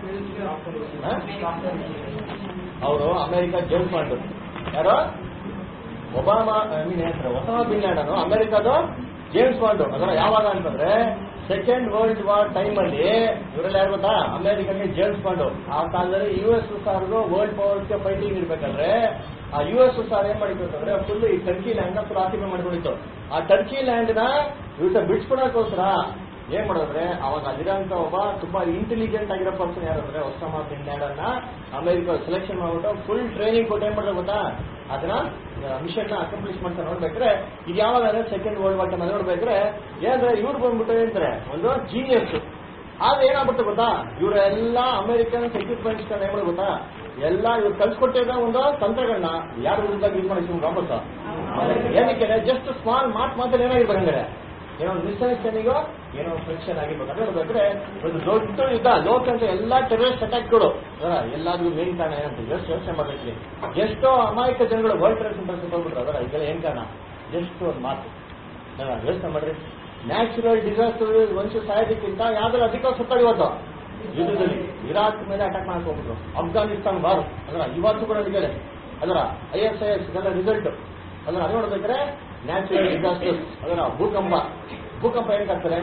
ಅವರು ಅಮೆರಿಕ ಜೇಮ್ಸ್ ಬಾಂಡ್ ಯಾರು ಒಬಾಮ ಐ ಮೀನ್ ಹೇಳ್ತಾರೆ ಒಸಾಮ ಬಿನ್ ಲಾಡನ್ ಅಮೆರಿಕದ ಜೇಮ್ಸ್ ಬಾಂಡ್ ಅದರ ಯಾವಾಗ ಅಂತಂದ್ರೆ ಸೆಕೆಂಡ್ ವರ್ಲ್ಡ್ ವಾರ್ ಟೈಮ್ ಅಲ್ಲಿ ಇವರೆಲ್ಲ ಯಾರು ಗೊತ್ತಾ ಅಮೆರಿಕನ್ಗೆ ಜೇಮ್ಸ್ ಬಾಂಡ್ ಆ ಕಾಲದಲ್ಲಿ ಯು ಎಸ್ ಸಾರ್ಗೂ ವರ್ಲ್ಡ್ ಪವರ್ಸ್ಗೆ ಫೈಟಿಂಗ್ ಇರ್ಬೇಕಾದ್ರೆ ಆ ಯು ಎಸ್ ಸಾರ್ ಏನ್ ಮಾಡಿತ್ತು ಅಂತಂದ್ರೆ ಫುಲ್ ಈ ಟರ್ಕಿ ಲ್ಯಾಂಡ್ ನ ಫುಲ್ ಆಕ್ಯುಪೈ ಮಾಡ್ಕೊಂಡಿತ್ತು ಆ ಟರ್ಕಿ ಲ್ಯಾಂಡ್ ನ ಇವತ್ತ ಬಿಡ್ಸ್ಕೊಳಕ್ಕೋಸ್ಕರ ಏನ್ ಮಾಡಿದ್ರೆ ಅವಾಗ ಅಲ್ಲಿರೋಂಥ ಒಬ್ಬ ತುಂಬಾ ಇಂಟೆಲಿಜೆಂಟ್ ಆಗಿರೋ ಪರ್ಸನ್ ಯಾರಂದ್ರೆ ಒಸಾಮಾ ಬಿನ್ ಲ್ಯಾಡನ್ ನ ಅಮೆರಿಕ ಸೆಲೆಕ್ಷನ್ ಮಾಡ್ಬಿಟ್ಟು ಫುಲ್ ಟ್ರೈನಿಂಗ್ ಕೊಟ್ಟು ಏನ್ ಮಾಡಿದ್ರೆ ಗೊತ್ತಾ ಅದನ್ನ ಮಿಷನ್ ನ ಅಕಾಂಪ್ಲಿಷ್ ಮಾಡ್ತಾ ನೋಡ್ಬೇಕ್ರೆ ಇದು ಯಾವಾಗ ಅಂದ್ರೆ ಸೆಕೆಂಡ್ ವರ್ಲ್ಡ್ ವಾರ್ ಟೈಮ್ ನೋಡ್ಬೇಕ್ರೆ ಏನಂದ್ರೆ ಇವ್ರು ಬಂದ್ಬಿಟ್ಟು ಏನಂದ್ರೆ ಒಂದು ಜೀನಿಯಸ್ ಆದ್ರೆ ಏನಾಗ್ಬಿಟ್ಟು ಗೊತ್ತಾ ಇವರೆಲ್ಲ ಅಮೆರಿಕನ್ ಎಕ್ವಿಪ್ಮೆಂಟ್ಸ್ ಏನ್ ಮಾಡೋದು ಗೊತ್ತಾ ಎಲ್ಲ ಇವ್ರು ಕಲ್ಸ್ಕೊಟ್ಟಿದ್ದ ಒಂದು ತಂತ್ರಗಳನ್ನ ಯಾರ ವಿರುದ್ಧ ಯೂಸ್ ಮಾಡಿ ವಾಪಸ್ ಏನಕ್ಕೆ ಜಸ್ಟ್ ಸ್ಮಾಲ್ ಮಾತ್ ಮಾತ್ರ ಏನಾಗಿರ್ಬೇಕು ಹಂಗಾರೆ ಏನೋ ಮಿಸ್ಅಂಡರ್ಸ್ಟ್ಯಾಂಡಿಂಗೋ ಏನೋ ಫ್ರಿಕ್ಷನ್ ಆಗಿರ್ಬೇಕು ಅದೇ ನೋಡ್ಬೇಕ್ರೆ ಒಂದು ದೊಡ್ಡ ಯುದ್ಧ ಲೋಕ ಅಂತ ಎಲ್ಲಾ ಟೆರರಿಸ್ಟ್ ಅಟ್ಯಾಕ್ಗಳು ಎಲ್ಲಾದ್ರೂ ಮೇನ್ ಕಾರಣ ಏನಂತ ಎಷ್ಟು ಯೋಚನೆ ಮಾಡ್ಬೇಕು ಎಷ್ಟೋ ಅಮಾಯಕ ಜನಗಳು ವರ್ಲ್ಡ್ ಟ್ರೇಡ್ ಸೆಂಟರ್ ಹೋಗ್ಬಿಟ್ರು ಅದರ ಇದೆಲ್ಲ ಏನ್ ಕಾರಣ ಜಸ್ಟ್ ಒಂದು ಮಾತು ಅಲ್ಲ, ಯೋಚನೆ ಮಾಡ್ರಿ ನ್ಯಾಚುರಲ್ ಡಿಸಾಸ್ಟರ್ ಮನುಷ್ಯ ಸಾಯೋದಕ್ಕಿಂತ ಯಾವ್ದಾದ್ರು ಅಧಿಕ ಸತ್ತಡಿ ಇವತ್ತು ಯುದ್ಧದಲ್ಲಿ ಇರಾಕ್ ಮೇಲೆ ಅಟ್ಯಾಕ್ ಮಾಡಕ್ ಹೋಗ್ಬಿಟ್ರು ಅಫ್ಘಾನಿಸ್ತಾನ್ ಬಾರ್ ಅದರ ಇವತ್ತು ಕೂಡ ಇದೆ ಅದರ ಐ ಎಸ್ ಐ ಎಸ್ ಇದೆಲ್ಲ ರಿಸಲ್ಟ್ ಅದನ್ನ ಅದು ನೋಡ್ಬೇಕಾದ್ರೆ ನ್ಯಾಚುರಲ್ ಡಿಸಾಸ್ಟರ್ಸ್ ಅದರ ಭೂಕಂಪ ಭೂಕಂಪ ಏನಕ್ಕೆ ಆಗ್ತದೆ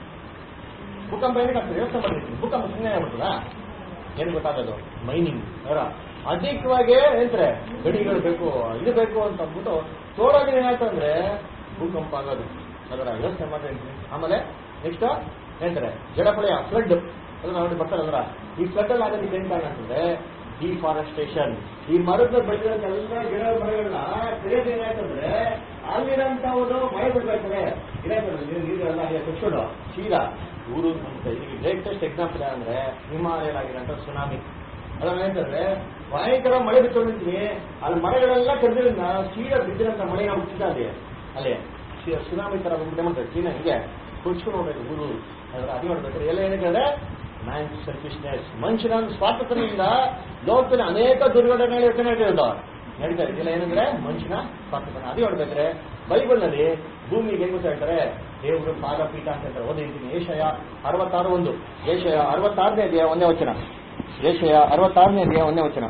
ಭೂಕಂಪ ಏನಕ್ಕೆ ಆಗ್ತದೆ ಯೋಚನೆ ಮಾಡ್ತೀನಿ ಭೂಕಂಪ ಸುಮ್ಮನೆ ಆಗ್ಬಿಡ್ತದ ಏನು ಗೊತ್ತಾಗೋದು ಮೈನಿಂಗ್ ಅದರ ಅಧಿಕವಾಗಿ ಹೇಳ್ತಾರೆ ಗಡಿಗಳು ಬೇಕು ಇದು ಬೇಕು ಅಂತ ಅಂದ್ಬಿಟ್ಟು ತೋಡೋಗಿ ಏನಾಯ್ತು ಅಂದ್ರೆ ಭೂಕಂಪ ಆಗೋದು ಅದರ ಯೋಚನೆ ಮಾಡ್ರಿ ಆಮೇಲೆ ನೆಕ್ಸ್ಟ್ ಹೇಳ್ತಾರೆ ಜಲಪ್ರಳಯ ಫ್ಲಡ್ ಅದನ್ನ ನೋಡಿ ಬರ್ತಾರೆ ಅದರ ಈ ಫ್ಲಡ್ ಅಲ್ಲಿ ಆಗೋದಕ್ಕೆ ಏನ್ ಕಾರಣ ಅಂತಂದ್ರೆ ಡಿಫಾರೆಸ್ಟೇಷನ್ ಈ ಮರದ ಬೆಳೆದಿರೋದೆಲ್ಲ ಗಿಡ ಮರಗಳನ್ನ ತೆಗೆದು ಏನಾಯ್ತಂದ್ರೆ ಅಲ್ಲಿರಂತವರು ಮಳೆ ಬಿಡ್ಬೇಕಾದ್ರೆ ಏನಾಯ್ತಂದ್ರೆ ನೀರು ನೀರೆಲ್ಲ ಹಾಗೆ ಕುಚ್ಕೊಂಡು ಸೀದಾ ಊರು ಅಂತ ಇದಕ್ಕೆ ಲೇಟೆಸ್ಟ್ ಎಕ್ಸಾಂಪಲ್ ಏನಂದ್ರೆ ಹಿಮಾಲಯದಾಗಿರೋಂಥ ಸುನಾಮಿ ಅದನ್ನ ಏನಂತಂದ್ರೆ ಭಯಂಕರ ಮಳೆ ಬಿಟ್ಕೊಂಡಿರ್ತೀನಿ ಅಲ್ಲಿ ಮರಗಳೆಲ್ಲ ಕಡ್ದಿರೋದ್ರಿಂದ ಸೀದಾ ಬಿದ್ದಿರೋಂಥ ಮಳೆ ನಾವು ಬಿಡ್ತಾ ಇದೆ ಅಲ್ಲಿ ಸಿ- ಸುನಾಮಿ ತರ ಬಂದ್ಬಿಟ್ಟೆ ಮಾಡ್ತಾರೆ ಚೀನಾ ಹಿಂಗೆ ಕುಚ್ಕೊಂಡು ಹೋಗ್ಬೇಕು ಊರು ಅದ್ರ ಅದು ನೋಡ್ಬೇಕಾದ್ರೆ ಎಲ್ಲ ಏನಂದ್ರೆ ಮ್ಯಾನ್ ಸೆಲ್ಫಿಶ್ನೆಸ್ ಮನುಷ್ಯನ ಒಂದು ಸ್ವಾತಂತ್ರ್ಯದಿಂದ ಲೋಕದಲ್ಲಿ ಅನೇಕ ದುರ್ಘಟನೆಗಳು ಯೋಚನೆ ನಡೆಯೋದು ನಡೀತಾ ಇದೆ ಇದೆಲ್ಲ ಏನಂದ್ರೆ ಮನುಷ್ಯನ ಸ್ವಾತಂತ್ರ್ಯ ಅದು ನೋಡ್ಬೇಕ್ರೆ ಬೈಬಲ್ ನಲ್ಲಿ ಭೂಮಿಗೆ ಹೆಂಗ್ ಗೊತ್ತಾ ಹೇಳ್ತಾರೆ ದೇವರು ಪಾದಪೀಠ ಅಂತ ಹೇಳ್ತಾರೆ ಓದಿದ್ದೀನಿ ಏಷಯ ಅರವತ್ತಾರು ಒಂದು ಏಷಯ ಅರವತ್ತಾರನೇ ಇದೆಯಾ ಒಂದೇ ವಚನ ಏಷಯ ಅರವತ್ತಾರನೇ ಇದೆಯಾ ಒಂದೇ ವಚನ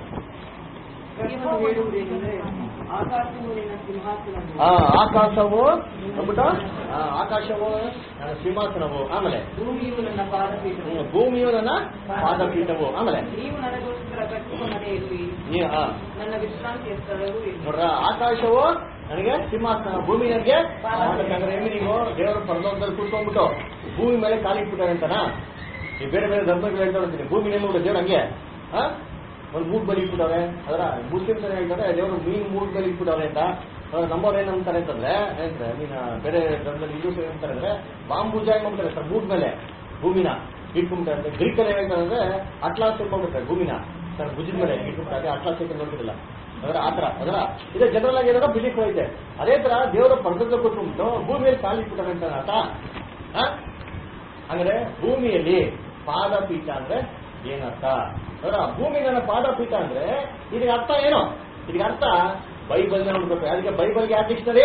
ಕೈಯನ್ನು ಹೇಳುವುದೇನೆಂದರೆ ಆಕಾಶವು ನಿನ್ನ ಸಿಂಹಾಸನವು ಆ ಆಕಾಶವು ಅಂದ್ಬಿಟ್ಟು ಆ, ಆಕಾಶವು ನನ್ನ ಸಿಂಹಾಸನವು ಆಮೇಲೆ ಭೂಮಿಯು ನನ್ನ ಪಾದಪೀಠವು ಹ್ಮ್, ಭೂಮಿಯು ನನ್ನ ಪಾದಪೀಠವು ಆಮೇಲೆ ನೀವು ನನಗೋಸ್ಕರ ಕಟ್ಟಿದ ಮನೆಯಲ್ಲಿ ನೀ- ಆ, ನನ್ನ ವಿಶ್ರಾಂತಿಯ ಸ್ಥಳವು ಎಂದು ನೋಡ್ರ ಆಕಾಶವು ನನಗೆ ಸಿಂಹಾಸನ ಭೂಮಿ ನನಗೆ ಯಾಕಂದ್ರೆ ಹೆಂಗೆ ನೀವು ದೇವರ ಪರಲೋಕದಲ್ಲಿ ಕೂತ್ಕೊಂಡ್ಬಿಟ್ಟು ಭೂಮಿ ಮೇಲೆ ಕಾಲಿಟ್ಬಿಟ್ಟಾರೆ ಅಂತನ ಈ ಬೇರೆ ಬೇರೆ ಧರ್ಮಗಳು ಹೇಳ್ತಾ ಇರ್ತೀನಿ ಭೂಮಿ ನೋಡು ದೇವ್ರ ಹಂಗೆ ಆ? ಒಂದು ಮೂಡ್ ಬಲಿ ಇಟ್ಬಿಟ್ಟವ್ರೆ ಅದರ ಮುಸ್ಲಿಮ್ಸ್ ಏನ್ ಹೇಳ್ತಾರೆ ದೇವರು ಮೀನ್ ಮೂಡ್ ಬಲಿ ಇಟ್ಬಿಟ್ಟವ್ರೆ ಅಂತ ಅವ್ರು ನಮ್ಮವ್ರು ಏನ್ ಅಂತಾರೆ ಅಂತಂದ್ರೆ ಏನಂದ್ರೆ ಮೀನ ಬೇರೆ ಧರ್ಮದಲ್ಲಿ ಹಿಂದೂಸ್ ಏನ್ ಅಂತಾರೆ ಅಂದ್ರೆ ಬಾಂಬ್ ಪೂಜೆ ಮಾಡ್ತಾರೆ ಸರ್ ಮೂಡ್ ಮೇಲೆ ಭೂಮಿನ ಇಟ್ಕೊಂಡ್ಬಿಟ್ಟಾರೆ ಅಂತ ಗ್ರೀಕಲ್ಲಿ ಏನ್ ಹೇಳ್ತಾರೆ ಅಂದ್ರೆ ಅಟ್ಲಾಸ್ ಇಟ್ಕೊಂಡ್ಬಿಡ್ತಾರೆ ಭೂಮಿನ ಸರ್ ಭುಜದ ಮೇಲೆ ಇಟ್ಕೊಂಡ್ಬಿಟ್ಟಾರೆ ಅಟ್ಲಾಸ್ ಇಟ್ಟು ನೋಡ್ತಿರಲ್ಲ ಅದರ ಆತರ ಅದರ ಇದೆ ಜನರಲ್ ಆಗಿ ಏನಾದ್ರು ಬಿಲಿಫ್ ಐತೆ ಅದೇ ತರ ದೇವರ ಪರ್ವತ ಕೂತ್ಕೊಂಡ್ಬಿಟ್ಟು ಭೂಮಿಯಲ್ಲಿ ಕಾಲಿಟ್ಬಿಟ್ಟಾರೆ ಅಂತ ಅರ್ಥ ಆ? ಅಂದ್ರೆ ಭೂಮಿಯಲ್ಲಿ ಪಾದಪೀಠ ಅಂದ್ರೆ ಏನರ್ಥ ಅದರ ಭೂಮಿ ನನ್ನ ಪಾದಪೀಠ ಅಂದ್ರೆ ಇದಕ್ಕೆ ಅರ್ಥ ಏನು ಇದಕ್ಕೆ ಅರ್ಥ ಬೈಬಲ್ ನೋಡ್ಬೇಕು ಅದಕ್ಕೆ ಬೈಬಲ್ಗೆ ಯಾಕೆ ಡಿಕ್ಷನರಿ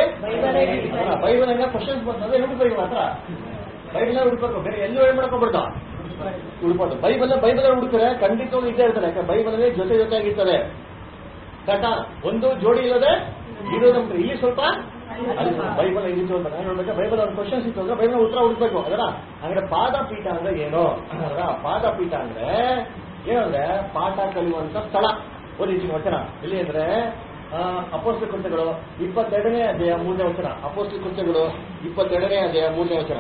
ಬೈಬಲ್ ಕ್ವಶನ್ಸ್ ಬರ್ತದೆ ಹುಡುಕ್ಬೇಕು ಮಾತ್ರ ಬೈಬಲ್ ಹುಡುಕ್ಬೇಕು ಬೇರೆ ಎಲ್ಲೂ ಏನ್ ಮಾಡ್ಕೊಬಿಡ್ತಾ ಹುಡುಕೋದು ಬೈಬಲ್ ಬೈಬಲ್ ಹುಡುಕ್ತಾರೆ ಖಂಡಿತವಾಗ್ಲೂ ಇದ್ದೇ ಇರ್ತಾರೆ ಯಾಕೆ ಬೈಬಲ್ ಜೊತೆ ಜೊತೆಯಾಗಿರ್ತದೆ ಕಟ ಒಂದು ಜೋಡಿ ಇಲ್ಲದೆ ಇರೋದು ನಮ್ಗೆ ಇಲ್ಲಿ ಸ್ವಲ್ಪ ಅಲ್ಲಿ ಸ್ವಲ್ಪ ಬೈಬಲ್ ಇಲ್ಲಿ ಸ್ವಲ್ಪ ನಾನು ನೋಡ್ಬೇಕು ಬೈಬಲ್ ಒಂದು ಕ್ವಶನ್ಸ್ ಇತ್ತು ಅಂದ್ರೆ ಬೈಬಲ್ ಉತ್ತರ ಹುಡುಕ್ಬೇಕು ಅದರ ಅಂದ್ರೆ ಪಾದಪೀಠ ಅಂದ್ರೆ ಏನು ಅದರ ಪಾದಪೀಠ ಅಂದ್ರೆ ಏನಂದ್ರೆ ಪಾಠ ಕಲಿಯುವಂತ ಸ್ಥಳ ಓದಿದ್ದೀನಿ ವಚನ ಎಲ್ಲಿ ಅಂದ್ರೆ ಅಪೋಸ್ಲ ಕೃತ್ಯಗಳು ಇಪ್ಪತ್ತೆರಡನೇ ಅಧ್ಯಾಯ ಮೂರನೇ ವಚನ ಅಪೋಸ್ಲ ಕೃತ್ಯಗಳು ಇಪ್ಪತ್ತೆರಡನೇ ಅಧ್ಯಾಯ ಮೂರನೇ ವಚನ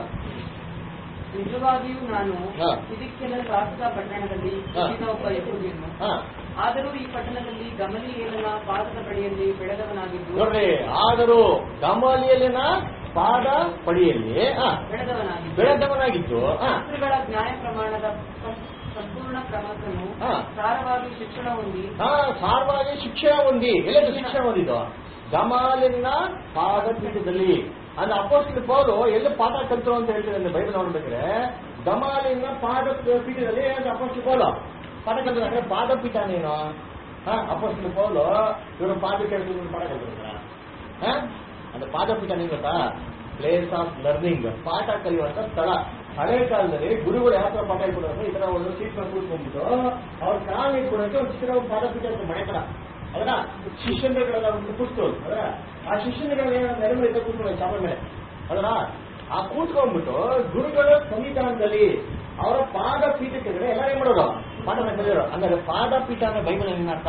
ನಿಜವಾಗಿಯೂ ನಾನು ಹಾ. ಇದಕ್ಕೆಲ್ಲ ಶಾಸಕ ಪಟ್ಟಣದಲ್ಲಿ ಹಾ. ಹುಟ್ಟಿದ ಒಬ್ಬ ಯಹೂದ್ಯನು ಹಾ ಆದರೂ ಈ ಪಟ್ಟಣದಲ್ಲಿ ಗಮಲಿಯೇಲನ ಪಾದದ ಬಳಿಯಲ್ಲಿ ಬೆಳೆದವನಾಗಿದ್ದು ನೋಡ್ರಿ ಆದರೂ ಗಮಾಲಿಯಲ್ಲಿನ ಪಾದ ಪಡಿಯಲ್ಲಿ ಆ, ಬೆಳೆದವನಾಗಿದ್ದು ಬೆಳೆದವನಾಗಿದ್ದು ಆ, ಶಾಸ್ತ್ರಿಗಳ ನ್ಯಾಯ ಪ್ರಮಾಣದ ಸಂ- ಸಂಪೂರ್ಣ ಕ್ರಮವನ್ನು ಹಾ. ಸಾರವಾಗಿ ಶಿಕ್ಷಣ ಹೊಂದಿ ಆ, ಸಾರವಾಗಿ ಶಿಕ್ಷಣ ಹೊಂದಿ ಎಲ್ಲದು ಶಿಕ್ಷಣ ಹೊಂದಿದ್ದು ಗಮಾಲಿನ ಪಾದ ಪೀಠದಲ್ಲಿ ಅಂದ್ರೆ ಅಪೋಸ್ಟಲ್ ಪೌಲು ಎಲ್ಲಿ ಪಾಠ ಕಲ್ತರು ಅಂತ ಹೇಳ್ತಾರೆ ಅಂದ್ರೆ ಬೈಬಲ್ ನೋಡ್ಬೇಕಾದ್ರೆ ಗಮಾಲಿನ ಪಾದ ಪೀಠದಲ್ಲಿ ಏನಂದ್ರೆ ಅಪೋಸ್ಟಲ್ ಪೌಲು ಪಾಠ ಕಲ್ತರು ಅಂದ್ರೆ ಪಾದ ಪೀಠ ನೀನು ಹಾ ಅಪೋಸ್ಟಲ್ ಪೌಲು ಇವರು ಪಾದ ಕೇಳಿದ್ರು ಪಾಠ ಕಲ್ತಿರ್ತಾರ ಹಾ ಅಂದ್ರೆ ಪಾದಪೀಠ ನೀನು ಗೊತ್ತಾ ಪ್ಲೇಸ್ ಆಫ್ ಲರ್ನಿಂಗ್ ಪಾಠ ಕಲಿಯುವಂತ ಸ್ಥಳ ಹಳೆ ಕಾಲದಲ್ಲಿ ಗುರುಗಳು ಯಾವ ತರ ಪಾಠ ಹೇಳ್ಕೊಡೋದು ಈ ತರ ಒಂದು ಸೀಟ್ ಮೇಲೆ ಕೂತ್ಕೊಂಡ್ಬಿಟ್ಟು ಅವ್ರ ಕಾಲು ಇಟ್ಕೊಡಕ್ಕೆ ಒಂದು ಚಿತ್ರ ಒಂದು ಪಾದಪೀಠ ಇರುತ್ತೆ ಮನೆ ತರ ಅದರ ಶಿಷ್ಯಂದ್ರಗಳೆಲ್ಲ ಒಂದು ಕೂತ್ಕೊಳ್ಳೋದು ಅದರ ಆ ಶಿಷ್ಯಂದ್ರಗಳ ನೆಲೆ ಮೇಲೆ ಕೂತ್ಕೊಳ್ಳೋದು ಚಾಪೆ ಮೇಲೆ ಅದರ ಆ ಕೂತ್ಕೊಂಡ್ಬಿಟ್ಟು ಗುರುಗಳ ಸಂವಿಧಾನದಲ್ಲಿ ಅವರ ಪಾದ ಪೀಠಕ್ಕೆ ಇದ್ರೆ ಎಲ್ಲ ಏನ್ ಮಾಡೋದು ಪಾಠನ ಕಲಿಯೋರು ಅಂದ್ರೆ ಪಾದಪೀಠ ಅಂದ್ರೆ ಬೈಬಲ್ ಏನರ್ಥ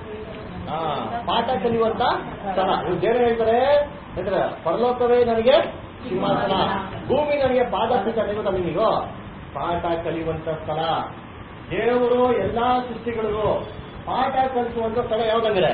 ಆ, ಪಾಠ ಕಲಿಯುವಂತ ಸ್ಥಳ ಇವ್ರು ದೇವರು ಹೇಳ್ತಾರೆ ಹೇಳ್ತಾರೆ ಪರಲೋಕವೇ ನನಗೆ ಸಿಂಹಾಸನ ಭೂಮಿ ನನಗೆ ಪಾದಪೀಠ ಗೊತ್ತಾ ನಿಮಗೂ ಪಾಠ ಕಲಿಯುವಂತ ಸ್ಥಳ ದೇವರು ಎಲ್ಲಾ ಸೃಷ್ಟಿಗಳಿಗೂ ಪಾಠ ಕಲಿಸುವಂತ ಸ್ಥಳ ಯಾವ್ದಂದ್ರೆ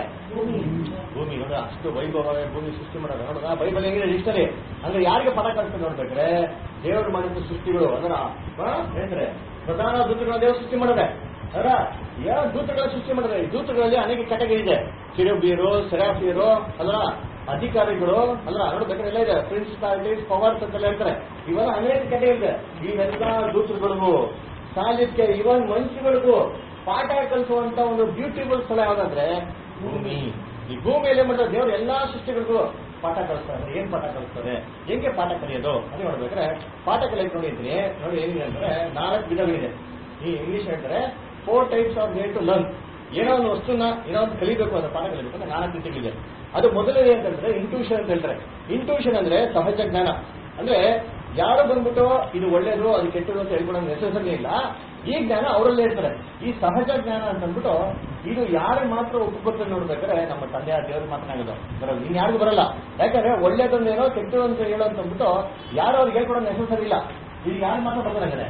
ಭೂಮಿ ನೋಡ ಅಷ್ಟು ವೈಭವವೇ ಭೂಮಿ ಸೃಷ್ಟಿ ಮಾಡೋದು ನೋಡೋದ ಬೈಬಲ್ ಹೆಂಗಿದೆ ಇಷ್ಟನೇ ಅಂದ್ರೆ ಯಾರಿಗೆ ಪಾಠ ಕಲಿಸ್ತಾರೆ ನೋಡ್ಬೇಕ್ರೆ ದೇವರು ಮಾಡಿದ ಸೃಷ್ಟಿಗಳು ಅದರ ಹೇಳ್ತಾರೆ ಪ್ರಧಾನ ದೂತಗಳ ದೇವರು ಸೃಷ್ಟಿ ಮಾಡದೆ ಅದರ ಯಾವ ದೂತಗಳ ಸೃಷ್ಟಿ ಮಾಡಿದ್ರೆ ಈ ದೂತಗಳಲ್ಲಿ ಅನೇಕ ಕೆಟಗರಿ ಇದೆ ಕಿರುಬಿಯರು ಸೆರಾಫಿಯರು ಅದರ ಅಧಿಕಾರಿಗಳು ಅಲ್ಲ ನೋಡ್ಬೇಕಾದ್ರೆ ಎಲ್ಲ ಇದೆ ಪ್ರಿನ್ಸಿಪಾಲಿಟೀಸ್ ಪವರ್ಸ್ ಅಂತೆಲ್ಲ ಹೇಳ್ತಾರೆ ಇವೆಲ್ಲ ಅನೇಕ ಕೆಟಗರಿ ಇದೆ ಇವೆಲ್ಲ ದೂತರುಗಳಿಗೂ ಸಾಲಿಕ್ಕೆ ಇವನ್ ಮನುಷ್ಯಗಳಿಗೂ ಪಾಠ ಕಲಿಸುವಂತ ಒಂದು ಬ್ಯೂಟಿಫುಲ್ ಸ್ಥಳ ಯಾವ್ದಂದ್ರೆ ಭೂಮಿ ಈ ಭೂಮಿಯಲ್ಲಿ ಮಾಡಿದ ದೇವರು ಎಲ್ಲಾ ಸೃಷ್ಟಿಗಳಿಗೂ ಪಾಠ ಕಲಿಸ್ತಾರೆ ಏನ್ ಪಾಠ ಕಲಿಸ್ತಾರೆ ಹೆಂಗೆ ಪಾಠ ಕಲಿಯೋದು ಅದು ನೋಡ್ಬೇಕಾದ್ರೆ ಪಾಠ ಕಲಿಯೋಕೆ ನೋಡಿದ್ದೀನಿ ನೋಡಿ ಏನಿದೆ ಅಂದ್ರೆ ನಾಲ್ಕು ವಿಧಗಳಿದೆ ಈ ಇಂಗ್ಲಿಷ್ ಹೇಳ್ತಾರೆ four types of way to learn ಏನೋ ಒಂದು ವಸ್ತುನ ಏನೋ ಒಂದು ಕಲಿಬೇಕು ಅಂದ್ರೆ ಪಾಠ ಕಲಿಬೇಕು ಅಂದ್ರೆ ನಾಲ್ಕು ರೀತಿಗಳಿದೆ ಅದು ಮೊದಲನೇ ಅಂತ ಹೇಳಿದ್ರೆ ಇಂಟ್ಯೂಷನ್ ಅಂತ ಹೇಳ್ತಾರೆ ಇಂಟ್ಯೂಷನ್ ಅಂದ್ರೆ ಸಹಜ ಜ್ಞಾನ ಅಂದ್ರೆ ಯಾರು ಬಂದ್ಬಿಟ್ಟು ಇದು ಒಳ್ಳೇದು ಅದು ಕೆಟ್ಟದು ಅಂತ ಹೇಳ್ಕೊಡೋ ನೆಸೆಸರಿ ಇಲ್ಲ ಈ ಜ್ಞಾನ ಅವರಲ್ಲೇ ಇರ್ತಾರೆ ಈ ಸಹಜ ಜ್ಞಾನ ಅಂತ ಅಂದ್ಬಿಟ್ಟು ಇದು ಯಾರು ಮಾತ್ರ ಒಪ್ಪುತ್ತೆ ನೋಡ್ಬೇಕಾದ್ರೆ ನಮ್ಮ ತಂದೆ ದೇವ್ರಿಗೆ ಮಾತ್ರ ಆಗೋದು ಬರೋದು ಇನ್ ಯಾರಿಗೂ ಬರಲ್ಲ ಯಾಕಂದ್ರೆ ಒಳ್ಳೇದೊಂದೇನೋ ಕೆಟ್ಟದು ಅಂತ ಹೇಳೋ ಅಂತ ಅಂದ್ಬಿಟ್ಟು ಯಾರು ಅವ್ರಿಗೆ ಹೇಳ್ಕೊಡೋ ನೆಸೆಸರಿ ಇಲ್ಲ ಇದು ಯಾರು ಮಾತ್ರ ಬರ್ತಾರೆ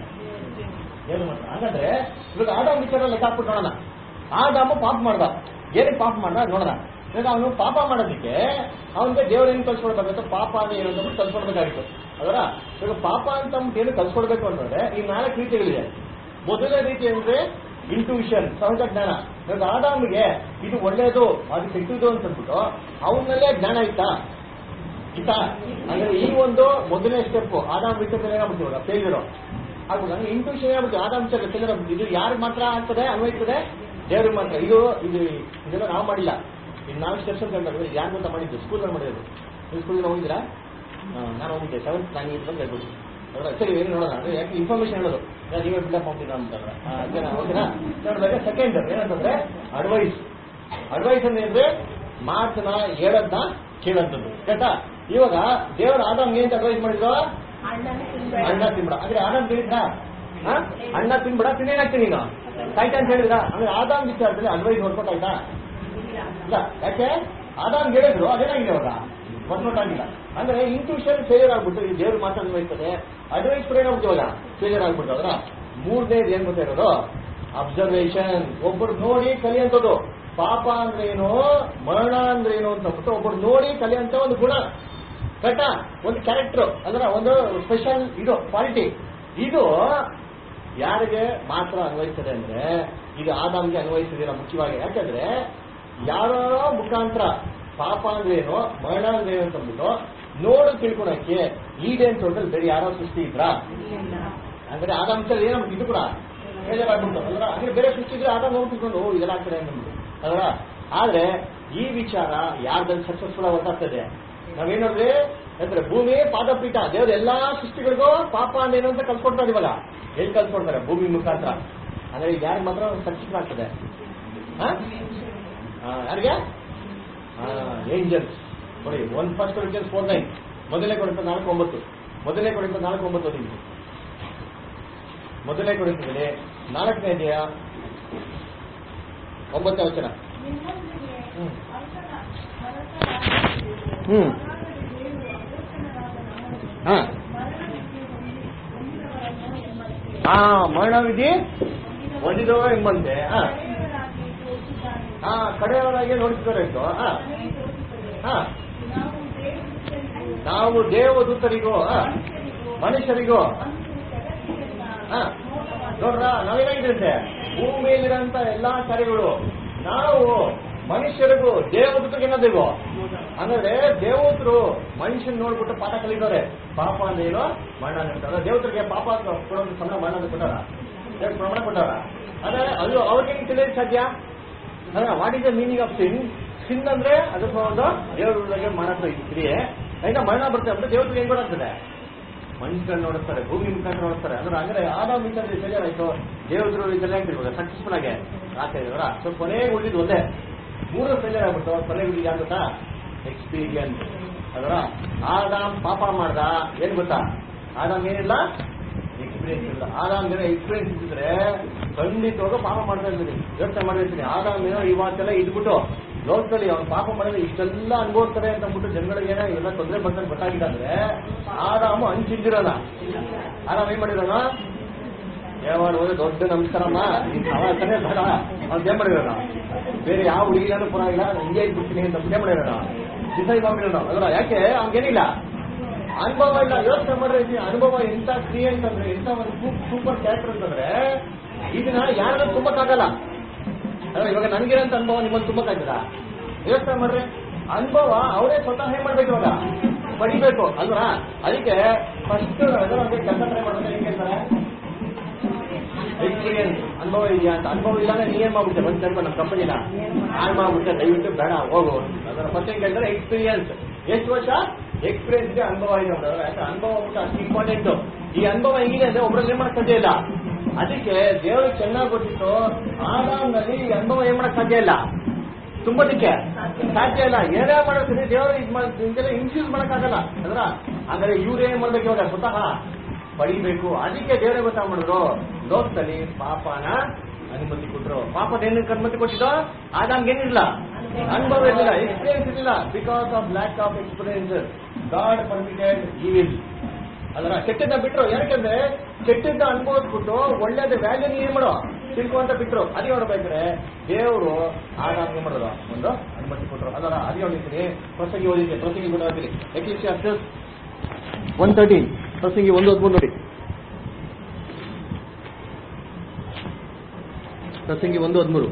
ಏನು ಮಾತ್ರ ಹಾಗಾದ್ರೆ ಇವಾಗ ಆಡಮ್ ವಿಚಾರ ಲೆಕ್ಕ ಹಾಕ್ಬಿಟ್ಟು ನೋಡೋಣ ಆದಾಮ ಪಾಪ ಮಾಡ್ದ ಏನಕ್ಕೆ ಪಾಪ ಮಾಡ್ದ ಅದ್ ನೋಡೋಣ ಇವಾಗ ಅವನು ಪಾಪ ಮಾಡೋದಕ್ಕೆ ಅವನಿಗೆ ದೇವ್ರೇನು ಕಲ್ಸ್ಕೊಡ್ಬೇಕಾಗಿತ್ತು ಪಾಪ ಅಂದ್ರೆ ಏನು ಅಂತ ಕಲ್ಸ್ಕೊಡ್ಬೇಕಾಗಿತ್ತು ಅದರ ಇವಾಗ ಪಾಪ ಅಂತ ಅಂದ್ಬಿಟ್ಟು ಏನು ಕಲ್ಸ್ಕೊಡ್ಬೇಕು ಅಂತಂದ್ರೆ ಈ ನಾಲ್ಕು ರೀತಿಗಳಿದೆ ಮೊದಲನೇ ರೀತಿ ಅಂದ್ರೆ ಇಂಟ್ಯೂಷನ್ ಸಹಜ ಜ್ಞಾನ ಇವಾಗ ಆದಾಮಿಗೆ ಇದು ಒಳ್ಳೇದು ಅದು ಕೆಟ್ಟದು ಅಂತ ಅಂದ್ಬಿಟ್ಟು ಅವನಲ್ಲೇ ಜ್ಞಾನ ಇತ್ತಾ ಇತ್ತಾ ಅಂದ್ರೆ ಈ ಒಂದು ಮೊದಲನೇ ಸ್ಟೆಪ್ ಆದಾಮ್ ವಿಚಾರದಲ್ಲಿ ಏನಾಗ್ಬಿಟ್ಟು ಇವಾಗ ಫೇಲ್ಯೂರ್ ಆಗ್ಬೋದು ಅಂದ್ರೆ ಇಂಟ್ಯೂಷನ್ ಏನಾಗ್ಬಿಟ್ಟು ಆದಾಮ್ ವಿಚಾರ ಫೇಲ್ಯೂರ್ ಆಗ್ಬಿಟ್ಟು ಇದು ಯಾರಿಗೆ ಮಾತ್ರ ಆಗ್ತದೆ ಅನ್ವಯಿಸ್ತದೆ ದೇವ್ರಿಗೆ ಮಾತ್ರ ಇದು ಇದು ಇದೆಲ್ಲ ನಾವು ಮಾಡಿಲ್ಲ ಇದು ನಾಲ್ಕು ಸ್ಟೆಪ್ಸ್ ಅಂತ ಹೇಳ್ತಾರೆ ಯಾರು ಅಂತ ಮಾಡಿದ್ದು ಸ್ಕೂಲ್ ಮಾಡಿರೋದು ನೀವು ಸ್ಕೂಲ್ಗೆ ಹೋಗಿದ್ದೀರಾ ಹಾ, ನಾನು ಹೋಗಿದ್ದೆ ಸೆವೆಂತ್ ನಾನು ಇದು ಬಂದು ಹೇಳ್ಬೋದು ಹೌದಾ? ಸರಿ ಏನು ನೋಡೋಣ ಅಂದ್ರೆ ಯಾಕೆ ಇನ್ಫಾರ್ಮೇಶನ್ ಹೇಳೋದು ನಾನು ನೀವೇ ಬಿಲ್ಡಪ್ ಮಾಡ್ತೀರಾ ಅಂತಂದ್ರೆ ಹಾ, ಓಕೆನಾ ಓಕೆನಾ ನೋಡಿದಾಗ ಸೆಕೆಂಡ್ ಏನಂತಂದ್ರೆ ಅಡ್ವೈಸ್ ಅಡ್ವೈಸ್ ಅಂದ್ರೆ ಮಾತನ್ನ ಹೇಳೋದನ್ನ ಕೇಳೋಂಥದ್ದು ಆಯ್ತಾ ಇವಾಗ ದೇವರ ಆದಾಮ್ ಏನ್ ಅಡ್ವೈಸ್ ಮಾಡಿದ್ರು ಅಣ್ಣ ತಿನ್ಬಿಡ ಅಂದ್ರೆ ಆದಾಮ್ ತಿನ್ನಿದ್ರ ಅಣ್ಣ ತಿನ್ಬಿಡ ತಿನ್ನೇನಾಗ್ತೀನಿ ನೀನು ಸಾಯ್ತಾ ಅಂತ ಹೇಳಿದ್ರ ಅಂದ್ರೆ ಆದಾಮ್ ವಿಚಾರದಲ್ಲಿ ಅಡ್ವೈಸ್ ಹೊರ್ಕೊಟ್ಟಾಯ್ತಾ ಇಲ್ಲ ಯಾಕೆ ಆದಾಮ್ ಹೇಳಿದ್ರು ಅದೇನಾಗಿದೆ ಅವಾಗ ಹೊರಟೋಟಾಗಿಲ್ಲ ಅಂದ್ರೆ ಇಂಟ್ಯೂಷನ್ ಫೇಲಿಯರ್ ಆಗ್ಬಿಟ್ಟು ಈ ದೇವ್ರು ಮಾತ್ರ ಅನ್ವಯಿಸ್ತದೆ ಅಡ್ವೈಸ್ ಕೂಡ ಏನಾಗ್ಬಿಟ್ಟು ಇವಾಗ ಫೇಲಿಯರ್ ಆಗ್ಬಿಟ್ಟು ಅದರ ಮೂರನೇದು ಏನ್ ಗೊತ್ತಾ ಇರೋದು ಅಬ್ಸರ್ವೇಷನ್ ಒಬ್ಬರು ನೋಡಿ ಕಲಿಯಂಥದ್ದು ಪಾಪ ಅಂದ್ರೆ ಏನು ಮರಣ ಅಂದ್ರೆ ಏನು ಅಂತ ಅಂದ್ಬಿಟ್ಟು ಒಬ್ಬರು ನೋಡಿ ಕಲಿಯಂತ ಒಂದು ಗುಣ ಕರೆಕ್ಟಾ ಒಂದು ಕ್ಯಾರೆಕ್ಟರ್ ಅಂದ್ರೆ ಒಂದು ಸ್ಪೆಷಲ್ ಇದು ಕ್ವಾಲಿಟಿ ಇದು ಯಾರಿಗೆ ಮಾತ್ರ ಅನ್ವಯಿಸ್ತದೆ ಅಂದ್ರೆ ಇದು ಆದಾಮ್ಗೆ ಅನ್ವಯಿಸಿದಿರ ಮುಖ್ಯವಾಗಿ ಯಾಕಂದ್ರೆ ಯಾರೋ ಮುಖಾಂತರ ಪಾಪ ಅಂದ್ರೆ ಏನು ಮರಣ ಅಂದ್ರೆ ಏನು ಅಂತ ಅಂದ್ಬಿಟ್ಟು ನೋಡು ತಿಳ್ಕೊಳಕ್ಕೆ ಈಡೇನ್ ತೋಟದಲ್ಲಿ ಬೇರೆ ಯಾರೋ ಸೃಷ್ಟಿ ಇದ್ರಾ ಅಂದ್ರೆ ಆದಾಂಶದಲ್ಲಿ ಏನೋ ಇದು ಕೂಡ ಬೇಜಾರಾಗ್ಬಿಡ್ತು ಅಲ್ವಾ ಅಂದ್ರೆ ಬೇರೆ ಸೃಷ್ಟಿ ಇದ್ರೆ ಆದಾಮ್ ಹೋಗಿ ತಿಳ್ಕೊಂಡು ಓ ಇದೆಲ್ಲ ಆಗ್ತದೆ ಅಂದ್ಬಿಟ್ಟು ಅಲ್ವಾ ಆದ್ರೆ ಈ ವಿಚಾರ ಯಾರ್ದಲ್ಲಿ ಸಕ್ಸಸ್ಫುಲ್ ವರ್ತಾಗ್ತದೆ ನಾವೇನ್ ನೋಡ್ರಿ ಅಂದ್ರೆ ಭೂಮಿ ಪಾದಪೀಠ ದೇವ್ರ ಎಲ್ಲಾ ಸೃಷ್ಟಿಗಳಿಗೂ ಪಾಪ ಅಂದೇನು ಅಂತ ಕಲ್ಸ್ಕೊಡ್ತಾರೆ ಇವಾಗ ಎಲ್ಲಿ ಕಲ್ಸ್ಕೊಡ್ತಾರೆ ಭೂಮಿ ಮುಖಾಂತರ ಅಂದ್ರೆ ಇದು ಯಾರಿಗೆ ಮಾತ್ರ ಸಕ್ಸಸ್ಫುಲ್ ಆಗ್ತದೆ ಹಾ? ಆ, ಯಾರಿಗೆ ಏಂಜಲ್ಸ್ ನೋಡಿ ಒನ್ ಫಸ್ಟ್ ಕೊಡಿಕೆ ಫೋರ್ ನೈನ್ ಮೊದಲನೇ ಕೊಡಿಕೆ ನಾಲ್ಕು ಒಂಬತ್ತು ಮೊದಲನೇ ಕೊಡಿಕೆ ನಾಲ್ಕು ಒಂಬತ್ತು ಹದಿನೈದು ಮೊದಲನೇ ಕೊಡಿಕೆಯಲ್ಲಿ ನಾಲ್ಕನೇ ಅಧ್ಯಾಯ ಒಂಬತ್ತನೇ ವಚನ ನಿಮ್ಮೊಂದಿಗೆ ಹ್ಮ್. ಅರಸನ ಅರಸನಾಗಿದ್ದೀರಿ. ಹ್ಮ್. ಹಾಗಾದರೆ ದೇವರು ಅಪೋಸ್ತಲರಾದ ನಮ್ಮನ್ನು ಹಾ ಮರಣವಿದ್ಯೆ ಹೊಂದಿ- ಹೊಂದಿದವರನ್ನು ಎಂಬಂತೆ ಹಾ ಮರಣವಿಧಿ ಹೊಂದಿದವ ಎಂಬಂತೆ ಹಾ ಕಡೆಯವರಾಗಿ ತೋರಿಸಿದ್ದಾನೆ. ಹಾ ಕಡೆಯವರಾಗಿ ನೋಡ್ತಿದ್ದಾರೆ ಇತ್ತು ಹಾ ನನಗೆ ತೋರಿಸುತ್ತದೆ. ಹಾ ನಾವು ದೇವದೂತರಿಗೂ ನಾವು ದೇವದೂತರಿಗೂ ಹಾ, ಮನುಷ್ಯರಿಗೂ ಮನುಷ್ಯರಿಗೂ ಒಂದು ಜಗತ್ತಿಗೆಲ್ಲ ಹಾ ಮೋಸವಾದ ನೋಡ್ರ ನಾವೇನಾಗಿರುತ್ತೆ ಭೂಮಿಯಲ್ಲಿರಂತ ಎಲ್ಲಾ ಕಾರ್ಯಗಳು ನಾವು ಮನುಷ್ಯರಿಗೂ ದೇವದೂತರಿಗೆ ಏನದೇವು ಅಂದ್ರೆ ದೇವತರು ಮನುಷ್ಯನ್ ನೋಡ್ಬಿಟ್ಟು ಪಾಠ ಕಲಿತಾರೆ ಪಾಪ ಅಂದ್ರೆ ಏನು ಮರಣ ಅಂತ ದೇವತರಿಗೆ ಪಾಪ ಅಂತ ಕೊಡೋದು ಸಣ್ಣ ಮರಣ ಅಂತ ಕೊಟ್ಟಾರ ದೇವ್ರ ಪ್ರಮಾಣ ಕೊಟ್ಟಾರ ಅಂದ್ರೆ ಅದು ಅವ್ರಿಗೆ ತಿಳಿಯೋದು ಸಾಧ್ಯ ಅಂದ್ರೆ what is the meaning of sin sin ಅಂದ್ರೆ ಅದಕ್ಕೆ ಒಂದು ದೇವರಿಗೆ ಮಾಡೋ ಕ್ರಿಯೆ ಆಯ್ತಾ ಮರಣ ಬರ್ತದೆ ಅಂದ್ರೆ ದೇವರಿಗೆ ಹೆಂಗ್ ಗೊತ್ತಾಗ್ತದೆ ಮನುಷ್ಯರನ್ನ ನೋಡಿಸ್ತಾರೆ ಭೂಮಿ ಮುಖಾಂತರ ನೋಡಿಸ್ತಾರೆ ಅಂದ್ರೆ ಅಂದ್ರೆ ಆದಾಮ್ ಇಂಥದ್ದು ಫೇಲಿಯರ್ ಆಯ್ತು ದೇವದ್ರು ಇದೆಲ್ಲ ಹೇಳ್ತಿರ್ಬೋದು ಸಕ್ಸಸ್ಫುಲ್ ಆಗಿ ಆಗ್ತಾ ಇದ್ರಲ್ಲ ಸೊ ಕೊನೆಗೆ ಉಳಿದು ಒಂದೇ ಮೂರು ಫೇಲಿಯರ್ ಆಗ್ಬಿಟ್ಟು ಕೊನೆಗೆ ಉಳಿದು ಯಾರು ಗೊತ್ತಾ ಎಕ್ಸ್ಪೀರಿಯನ್ಸ್ ಅದರ ಆದಾಮ್ ಪಾಪ ಮಾಡ್ದ ಏನ್ ಗೊತ್ತಾ ಆದಾಮ್ ಏನಿಲ್ಲ ಎಕ್ಸ್ಪೀರಿಯನ್ಸ್ ಇಲ್ಲ ಆದಾಮ್ ಏನೋ ಎಕ್ಸ್ಪೀರಿಯನ್ಸ್ ಇದ್ದಿದ್ರೆ ಖಂಡಿತವಾಗ ಪಾಪ ಮಾಡ್ತಾ ಇರ್ತೀನಿ ಯೋಚನೆ ಮಾಡಿರ್ತೀನಿ ಆದಾಮ್ ಏನೋ ಇವತ್ತೆಲ್ಲ ಇದ್ಬಿಟ್ಟು ಲೋಕದಲ್ಲಿ ಅವ್ನು ಪಾಪ ಮಾಡಿದ್ರೆ ಇಷ್ಟೆಲ್ಲ ಅನುಭವಿಸ್ತಾರೆ ಅಂತ ಅಂದ್ಬಿಟ್ಟು ಜನಗಳಿಗೆ ಏನೋ ಇವೆಲ್ಲ ತೊಂದರೆ ಬರ್ತಾರೆ ಗೊತ್ತಾಗಿಲ್ಲ ಅಂದ್ರೆ ಆದಾಮು ಹಂಚಿದ್ದಿರೋಣ ಆರಾಮ್ ಏನ್ ಮಾಡಿರೋಣ ಯಾವಾಗ ಹೋದ್ರೆ ದೊಡ್ಡ ನಮಸ್ಕಾರಮ್ಮ ಅವತ್ತನೇ ಬೇಡ ಅವ್ನು ಏನ್ ಮಾಡಿರೋಣ ಬೇರೆ ಯಾವ ಹುಡುಗಿಗಾನು ಪರವಾಗಿಲ್ಲ ನಾನು ಹಿಂಗೆ ಇದ್ಬಿಡ್ತೀನಿ ಅಂತ ಏನ್ ಮಾಡಿರೋಣ ಡಿಸೈಡ್ ಮಾಡಿರೋಣ ಅದ್ರ ಯಾಕೆ ಅವ್ನಿಗೇನಿಲ್ಲ ಅನುಭವ ಇಲ್ಲ ಯೋಚನೆ ಮಾಡ್ರೆ ಈ ಅನುಭವ ಎಂತ ಕ್ರಿಯೆ ಅಂತಂದ್ರೆ ಎಂತ ಒಂದು ಸೂಪರ್ ಕ್ಯಾರೆಕ್ಟರ್ ಅಂತಂದ್ರೆ ಇದನ್ನ ಯಾರು ತುಂಬಕ್ಕಾಗಲ್ಲ ಅಂದ್ರೆ ಇವಾಗ ನನ್ಗಿರಂತ ಅನುಭವ ನಿಮ್ಮನ್ನು ತುಂಬಕ್ಕಾಗ್ತದ ಯೋಚನೆ ಮಾಡ್ರಿ ಅನುಭವ ಅವರೇ ಸ್ವತಃ ಏನ್ ಮಾಡ್ಬೇಕು ಇವಾಗ ಪಡಿಬೇಕು ಅಲ್ವಾ ಅದಕ್ಕೆ ಫಸ್ಟ್ ಕೆಲಸ ಟ್ರೈ ಮಾಡ್ಬೇಕು ಹೆಂಗೆ ಹೇಳ್ತಾರೆ ಎಕ್ಸ್ಪೀರಿಯನ್ಸ್ ಅನುಭವ ಇದೆಯಾ ಅಂತ ಅನುಭವ ಇಲ್ಲ ಅಂದ್ರೆ ನೀವೇನ್ ಮಾಡ್ಬಿಟ್ಟೆ ಬಂದು ಸ್ವಲ್ಪ ನಮ್ಮ ಕಂಪನಿನ ಹಾಳು ಮಾಡ್ಬಿಟ್ಟೆ ದಯವಿಟ್ಟು ಬೇಡ ಹೋಗು ಅದರ ಫಸ್ಟ್ ಹೆಂಗ್ ಹೇಳ್ತಾರೆ ಎಕ್ಸ್ಪೀರಿಯನ್ಸ್ ಎಷ್ಟು ವರ್ಷ ಎಕ್ಸ್ಪೀರಿಯನ್ಸ್ ಇದೆ ಅನುಭವ ಇದೆ ಅಂತ ಯಾಕೆ ಅನುಭವ ಅಂತ ಅಷ್ಟು ಇಂಪಾರ್ಟೆಂಟ್ ಈ ಅನುಭವ ಹೆಂಗಿದೆ ಅಂದ್ರೆ ಒಬ್ಬರಲ್ಲಿ ಏನ್ ಮಾಡಕ್ ಸಾಧ್ಯ ಇಲ್ಲ ಅದಕ್ಕೆ ದೇವರಿಗೆ ಚೆನ್ನಾಗಿ ಗೊತ್ತಿತ್ತು ಆರಾಮ್ನಲ್ಲಿ ಈ ಅನುಭವ ಏನ್ ಮಾಡಕ್ ಸಾಧ್ಯ ಇಲ್ಲ ತುಂಬದಕ್ಕೆ ಸಾಧ್ಯ ಇಲ್ಲ ಏನೇ ಮಾಡೋದ್ರಿ ದೇವರು ಇದು ಮಾಡಿ ಇನ್ಫ್ಯೂಸ್ ಮಾಡಕ್ಕಾಗಲ್ಲ ಅದ್ರ ಅಂದ್ರೆ ಇವ್ರು ಏನ್ ಮಾಡ್ಬೇಕು ಇವಾಗ ಸ್ವತಃ ಪಡಿಬೇಕು ಅದಕ್ಕೆ ದೇವರೇ ಗೊತ್ತಾ ಮಾಡಿದ್ರು ಲೋಕದಲ್ಲಿ ಪಾಪನ ಅನುಮತಿ ಕೊಟ್ರು ಪಾಪದ ಏನಕ್ಕೆ ಅನುಮತಿ ಕೊಟ್ಟಿದ್ದು ಆದಂಗೆ ಏನಿಲ್ಲ ಅನುಭವ ಇರಲಿಲ್ಲ ಎಕ್ಸ್ಪೀರಿಯನ್ಸ್ ಇರಲಿಲ್ಲ because of lack of experience God permitted evil ಅದರ ಕೆಟ್ಟದ ಬಿಟ್ರು ಯಾಕಂದ್ರೆ ಕೆಟ್ಟದ್ದ ಅನುಭವಿಸ್ಬಿಟ್ಟು ಒಳ್ಳೇದ ವ್ಯಾಲ್ಯೂ ಏನ್ ಮಾಡೋ ತಿಳ್ಕೊಂತ ಬಿಟ್ರು ಅದೇ ನೋಡ್ಬೇಕಾದ್ರೆ ದೇವರು ಆಗಾಗ ಏನ್ ಮಾಡೋದು ಒಂದು ಅನುಮತಿ ಕೊಟ್ರು ಅದರ ಅದೇ ಹೊಡಿತೀನಿ ಪ್ರಸಂಗಿ ಓದಿದ್ದೆ ಪ್ರಸಂಗಿ ಕೂಡ ಓದಿರಿ ಎಕ್ಲಿಸಿಯಾಸ್ಟಸ್ ಒನ್ ತರ್ಟೀನ್ ಪ್ರಸಂಗಿ ಒಂದು ಹದಿಮೂರು ನೋಡಿ ಪ್ರಸಂಗಿ ಒಂದು ಹದಿಮೂರು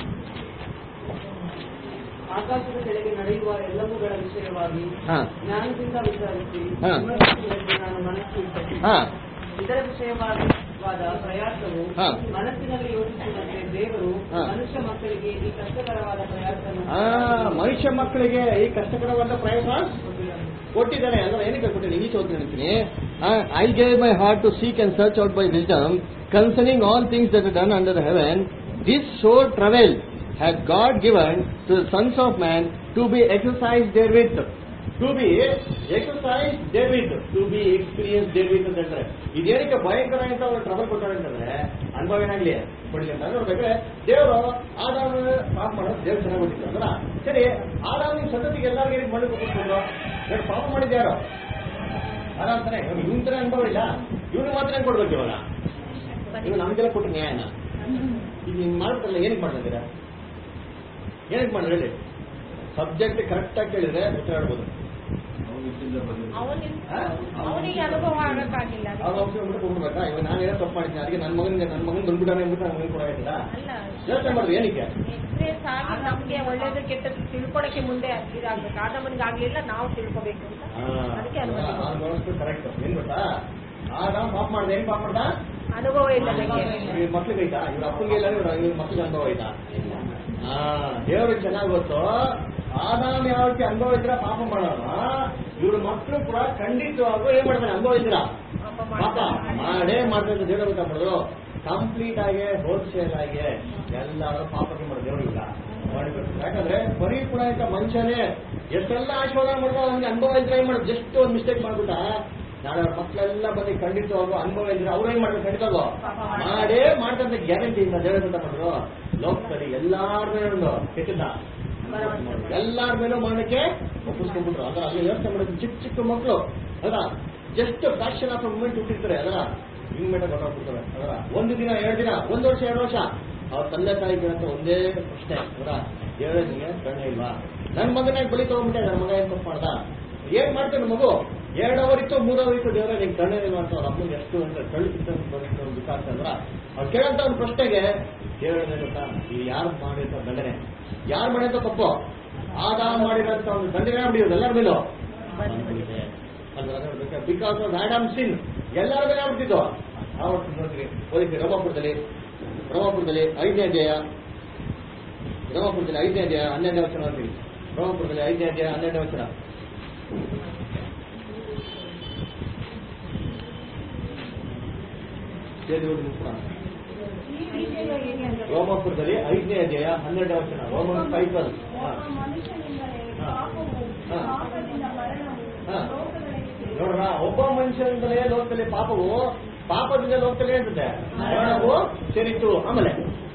ಆಕಾಶದ ಕೆಳಗೆ ನಡೆಯುವ ಎಲ್ಲವುಗಳ ವಿಷಯವಾಗಿ ಹಾ ಜ್ಞಾನದಿಂದ ವಿಚಾರಿಸಿ ಹಾ. ವಿಮರ್ಶಿಸುವುದಕ್ಕೆ ನಾನು ಮನಸ್ಸು ಇಟ್ಟೆ. ಹಾ ಇದರ ವಿಷಯವಾದ ಪ್ರಯಾಸವು ಹಾ. ಮನಸ್ಸಿನಲ್ಲಿ ಯೋಚಿಸುವಂತೆ ದೇವರು ಹಾ. ಮನುಷ್ಯ ಮಕ್ಕಳಿಗೆ ಈ ಕಷ್ಟಕರವಾದ ಪ್ರಯಾಸವನ್ನು ಆ, ಮನುಷ್ಯ ಮಕ್ಕಳಿಗೆ ಈ ಕಷ್ಟಕರವಾದ ಪ್ರಯಾಸ ಕೊಟ್ಟಿದ್ದಾನೆ ಅಂದ್ರೆ ಏನಕ್ಕೆ ಕೊಟ್ಟಿದ್ದೀನಿ ಈ ಚೌತಿ ಹೇಳ್ತೀನಿ I gave my heart to seek and search out by wisdom concerning all things that done under the heaven this sore travel has God given to the sons of man to be exercise there with to be exercise there with to be experience there with ಅಂತ ಹೇಳ್ತಾರೆ ಇದೇನಕ್ಕೆ ಭಯಂಕರ ಅಂತ ಅವ್ರು trouble ಕೊಟ್ಟಾರೆ ಅಂತಂದ್ರೆ ಅನುಭವ ಏನಾಗ್ಲಿ ಕೊಡ್ಲಿ ಅಂತ ನೋಡ್ಬೇಕಾದ್ರೆ ದೇವರು ಆದಾಮ ಪಾಪ ಮಾಡೋದು ದೇವ್ರು ಚೆನ್ನಾಗಿ ಕೊಟ್ಟಿದ್ರು ಅಲ್ಲ ಸರಿ ಆದಾಮಿನ ಸತತಿಗೆ ಎಲ್ಲರಿಗೂ ಏನಕ್ಕೆ ಮಣ್ಣು ಕೊಟ್ಟಿದ್ರು ಎರಡು ಪಾಪ ಮಾಡಿದ್ಯಾರು ಆರಾಮ್ ತಾನೆ ಇವನ್ ತರ ಅನುಭವ ಇಲ್ಲ ಇವ್ನು ಮಾತ್ರ ಹೆಂಗ್ ಕೊಡ್ಬೇಕು ಇವಾಗ ಇವ್ ನಮ್ಗೆಲ್ಲ ಕೊಟ್ಟು ನ್ಯಾಯನ ಈಗ ಹಿಂಗ್ ಮಾಡ್ತಾರಲ್ಲ ಏನಕ್ಕೆ ಮಾಡ್ತಿದ್ದೀರಾ ಏನಕ್ಕೆ ಮಾಡಿದ್ರೆ ಹೇಳಿ ಸಬ್ಜೆಕ್ಟ್ ಕರೆಕ್ಟ್ ಆಗಿ ಕೇಳಿದ್ರೆ ಉತ್ತರ ಹೇಳ್ಬೋದು ಅವನಿಗೆ ಹಾ? ಅವನಿಗೆ ಅನುಭವ ಆಗಕ್ಕಾಗಿಲ್ಲ ಅವ್ರು ಹೋಗ್ಬಿಟ್ಟು ಕೊಡ್ಬೇಕಾ ಇವಾಗ ನಾನು ಏನೋ ತಪ್ಪು ಮಾಡಿದ್ದೀನಿ ಅದಕ್ಕೆ ನನ್ನ ಮಗನಿಗೆ ನನ್ನ ಮಗನ್ ಬಂದ್ಬಿಟ್ಟಾನೆ ಅಂದ್ಬಿಟ್ಟು ನನ್ನ ಮಗನ್ ಕೊಡಾಗಿಲ್ಲ ಅಲ್ಲ ಯೋಚನೆ ಮಾಡಿದ್ರೆ ಏನಕ್ಕೆ ಎಕ್ಸ್ಪೀರಿಯನ್ಸ್ ಆಗಿ ನಮ್ಗೆ ಒಳ್ಳೇದು ಕೆಟ್ಟದ್ದು ತಿಳ್ಕೊಳಕ್ಕೆ ಮುಂದೆ ಇದಾಗ್ಬೇಕು ಆದಮನಿಗೆ ಆಗ್ಲಿಲ್ಲ ನಾವು ತಿಳ್ಕೊಬೇಕು ಅಂತ ಅದಕ್ಕೆ ಅನುಮತಿ ಕರೆಕ್ಟ್ ಏನ್ ಗೊತ್ತಾ ಆಗ ಪಾಪ ಮಾಡ್ದೆ ಏನ್ ಪಾಪ ಮಾಡ್ದ ಅನುಭವ ಇಲ್ಲ ನನಗೆ ಇವ್ರ ಮಕ್ಳಿಗೆ ಐತಾ ಇವ್ರ ಅಪ್ಪಂಗೆ ಇಲ್ಲ ಇವ್ರ ಇವ್ರ ಮಕ್ಳಿಗೆ ಅನುಭವ ಐತಾ ಹಾ ದೇವ್ರಿಗೆ ಚೆನ್ನಾಗಿ ಗೊತ್ತು ಆದಾಮ್ ಯಾವ ರೀತಿ ಅನುಭವ ಇದ್ರ ಪಾಪ ಮಾಡೋಣ ಇವ್ರ ಮಕ್ಕಳು ಕೂಡ ಖಂಡಿತವಾಗೂ ಏನ್ ಮಾಡ್ತಾರೆ ಅನುಭವ ಇದ್ರ ಪಾಪ ಪಾಪ ಮಾಡ್ತಾರೆ. ಮಾಡೇ ಮಾಡ್ತಾರೆ ದೇವ್ರ ಗೊತ್ತಾಗ್ಬಿಡೋದು ಕಂಪ್ಲೀಟ್ ಆಗಿ ಹೋಲ್ಸೇಲ್ ಆಗಿ ಎಲ್ಲರೂ ಪಾಪಕ್ಕೆ ಮಾಡೋ ದೇವ್ರಿಲ್ಲ ಮಾಡ್ಬೇಕು ಯಾಕಂದ್ರೆ ಪರಿಪೂರ್ಣ ಮನುಷ್ಯನೇ ಎಷ್ಟೆಲ್ಲ ಆಶೀರ್ವಾದ ಮಾಡ್ಬೋದು ಅವ್ನಿಗೆ ಅನುಭವ ಇದ್ರೆ ಏನ್ ಮಾಡೋದು ಜಸ್ಟ್ ಒಂದು ಮಿಸ್ಟೇಕ್ ಮಾಡ್ಬಿಟ್ಟ ನಾಳೆ ಅವ್ರ ಮಕ್ಕಳೆಲ್ಲ ಬಂದು ಖಂಡಿತವಾಗೂ ಅನುಭವ ಇದ್ರೆ ಅವ್ರು ಏನ್ ಮಾಡ್ತಾರೆ ಖಂಡಿತವಾಗೂ ಮಾಡೇ ಮಾಡ್ತಾರೆ ಗ್ಯಾರಂಟಿ ಇಂದ ದೇವರ ಅಂತ ಮಾಡಿದ್ರು ಲೋಕದಲ್ಲಿ ಎಲ್ಲಾರ ಮೇಲೆ ಒಂದು ಕೆಟ್ಟದ ಎಲ್ಲಾರ ಮೇಲೂ ಮಾಡಕ್ಕೆ ಒಪ್ಪಿಸ್ಕೊಂಡ್ಬಿಟ್ರು ಅದರ ಅಲ್ಲಿ ಯೋಚನೆ ಮಾಡಿದ್ರು ಚಿಕ್ಕ ಚಿಕ್ಕ ಮಕ್ಕಳು ಅದರ ಜಸ್ಟ್ ಫ್ಯಾಕ್ಷನ್ ಆಫ್ ಮೂಮೆಂಟ್ ಹುಟ್ಟಿರ್ತಾರೆ ಅದರ ಹಿಂಗ್ ಮೇಲೆ ಗೊತ್ತಾಗ್ಬಿಡ್ತಾರೆ ಅದರ ಒಂದು ದಿನ ಎರಡು ದಿನ ಒಂದು ವರ್ಷ ಎರಡು ವರ್ಷ ಅವ್ರ ತಂದೆ ತಾಯಿ ಕೇಳಂತ ಒಂದೇ ಪ್ರಶ್ನೆ ಅದರ ಹೇಳೋದಿಗೆ ಕಣ್ಣೆ ಇಲ್ವಾ ನನ್ ಮಗನ ಬಲಿ ತಗೊಂಡ್ಬಿಟ್ಟೆ ನನ್ನ ಮಗ ಏನ್ ತಪ್ಪು ಮಾಡ್ದ ಏನ್ ಮಾಡ್ತಾನೆ ಮಗು ಎರಡು ಅವರ್ ಇತ್ತು ಮೂರು ಅವರ್ ಇತ್ತು ದೇವರೇ ನಿಂಗೆ ಕಣ್ಣೆ ಇಲ್ವಾ ಅಂತ ಅವ್ರ ಅಮ್ಮನಿಗೆ ಎಷ್ಟು ಅಂತ ಕಳ್ಸಿಟ್ಟು ವಿಕಾಸ ಅಂದ್ರ ಅವ್ರು ಕೇಳಂತ ಒಂದು ಪ್ರಶ್ನೆಗೆ ಹೇಳೋದೇ ಗೊತ್ತಾ ಇದು ಯಾರು ಮಾಡಿರೋ ದಂಡನೆ ಯಾರು ಮಾಡಿದ ತಪ್ಪು ಆದ ಮಾಡಿರೋಂಥ ಒಂದು ದಂಡನೆ ಬಿಡಿಯೋದು ಎಲ್ಲರ ಮೇಲೂ ಬಿಕಾಸ್ ಆಫ್ ಆಡಮ್ ಸಿನ್ ಎಲ್ಲರ ಮೇಲೆ ಆಗ್ಬಿಟ್ಟಿದ್ದು ಆವತ್ತು ನೋಡ್ತೀವಿ ಓದಿದ್ವಿ ರೋಮಾಪುರದಲ್ಲಿ ರೋಮಾಪುರದಲ್ಲಿ ಐದನೇ ಅಧ್ಯಾಯ ರೋಮಾಪುರದಲ್ಲಿ ಐದನೇ ಅಧ್ಯಾಯ ಹನ್ನೆರಡನೇ ವಚನ ನೋಡ್ತೀವಿ ರೋಮಾಪುರದಲ್ಲಿ ಐದನೇ ಅಧ್ಯಾಯ ಹನ್ನೆರಡನೇ ವಚನ ಸೇರಿ ಓದಿ ಮುಗಿಸೋಣ. ಈ ವಿಷಯ ಏನೆಂದರೆ ರೋಮಾಪುರದಲ್ಲಿ ಐದನೇ ಅಧ್ಯಾಯ ಹನ್ನೆರಡನೇ ವಚನ ರೋಮನ್ ಸೈಕಲ್ ಒಬ್ಬ ಮನುಷ್ಯನಿಂದಲೇ ಹಾ. ಪಾಪವು ಹಾ. ಪಾಪದಿಂದ ಮರಣವು ಹಾ. ಲೋಕಗಳಿಗೆ ಸೇರಿತು. ನೋಡ್ರ ಒಬ್ಬ ಮನುಷ್ಯನಿಂದಲೇ ಲೋಕದಲ್ಲಿ ಪಾಪವು ಪಾಪದಿಂದ ಲೋಕದಲ್ಲಿ ಇರ್ತದೆ ಮರಣವು ಸೇರಿತ್ತು ಆಮೇಲೆ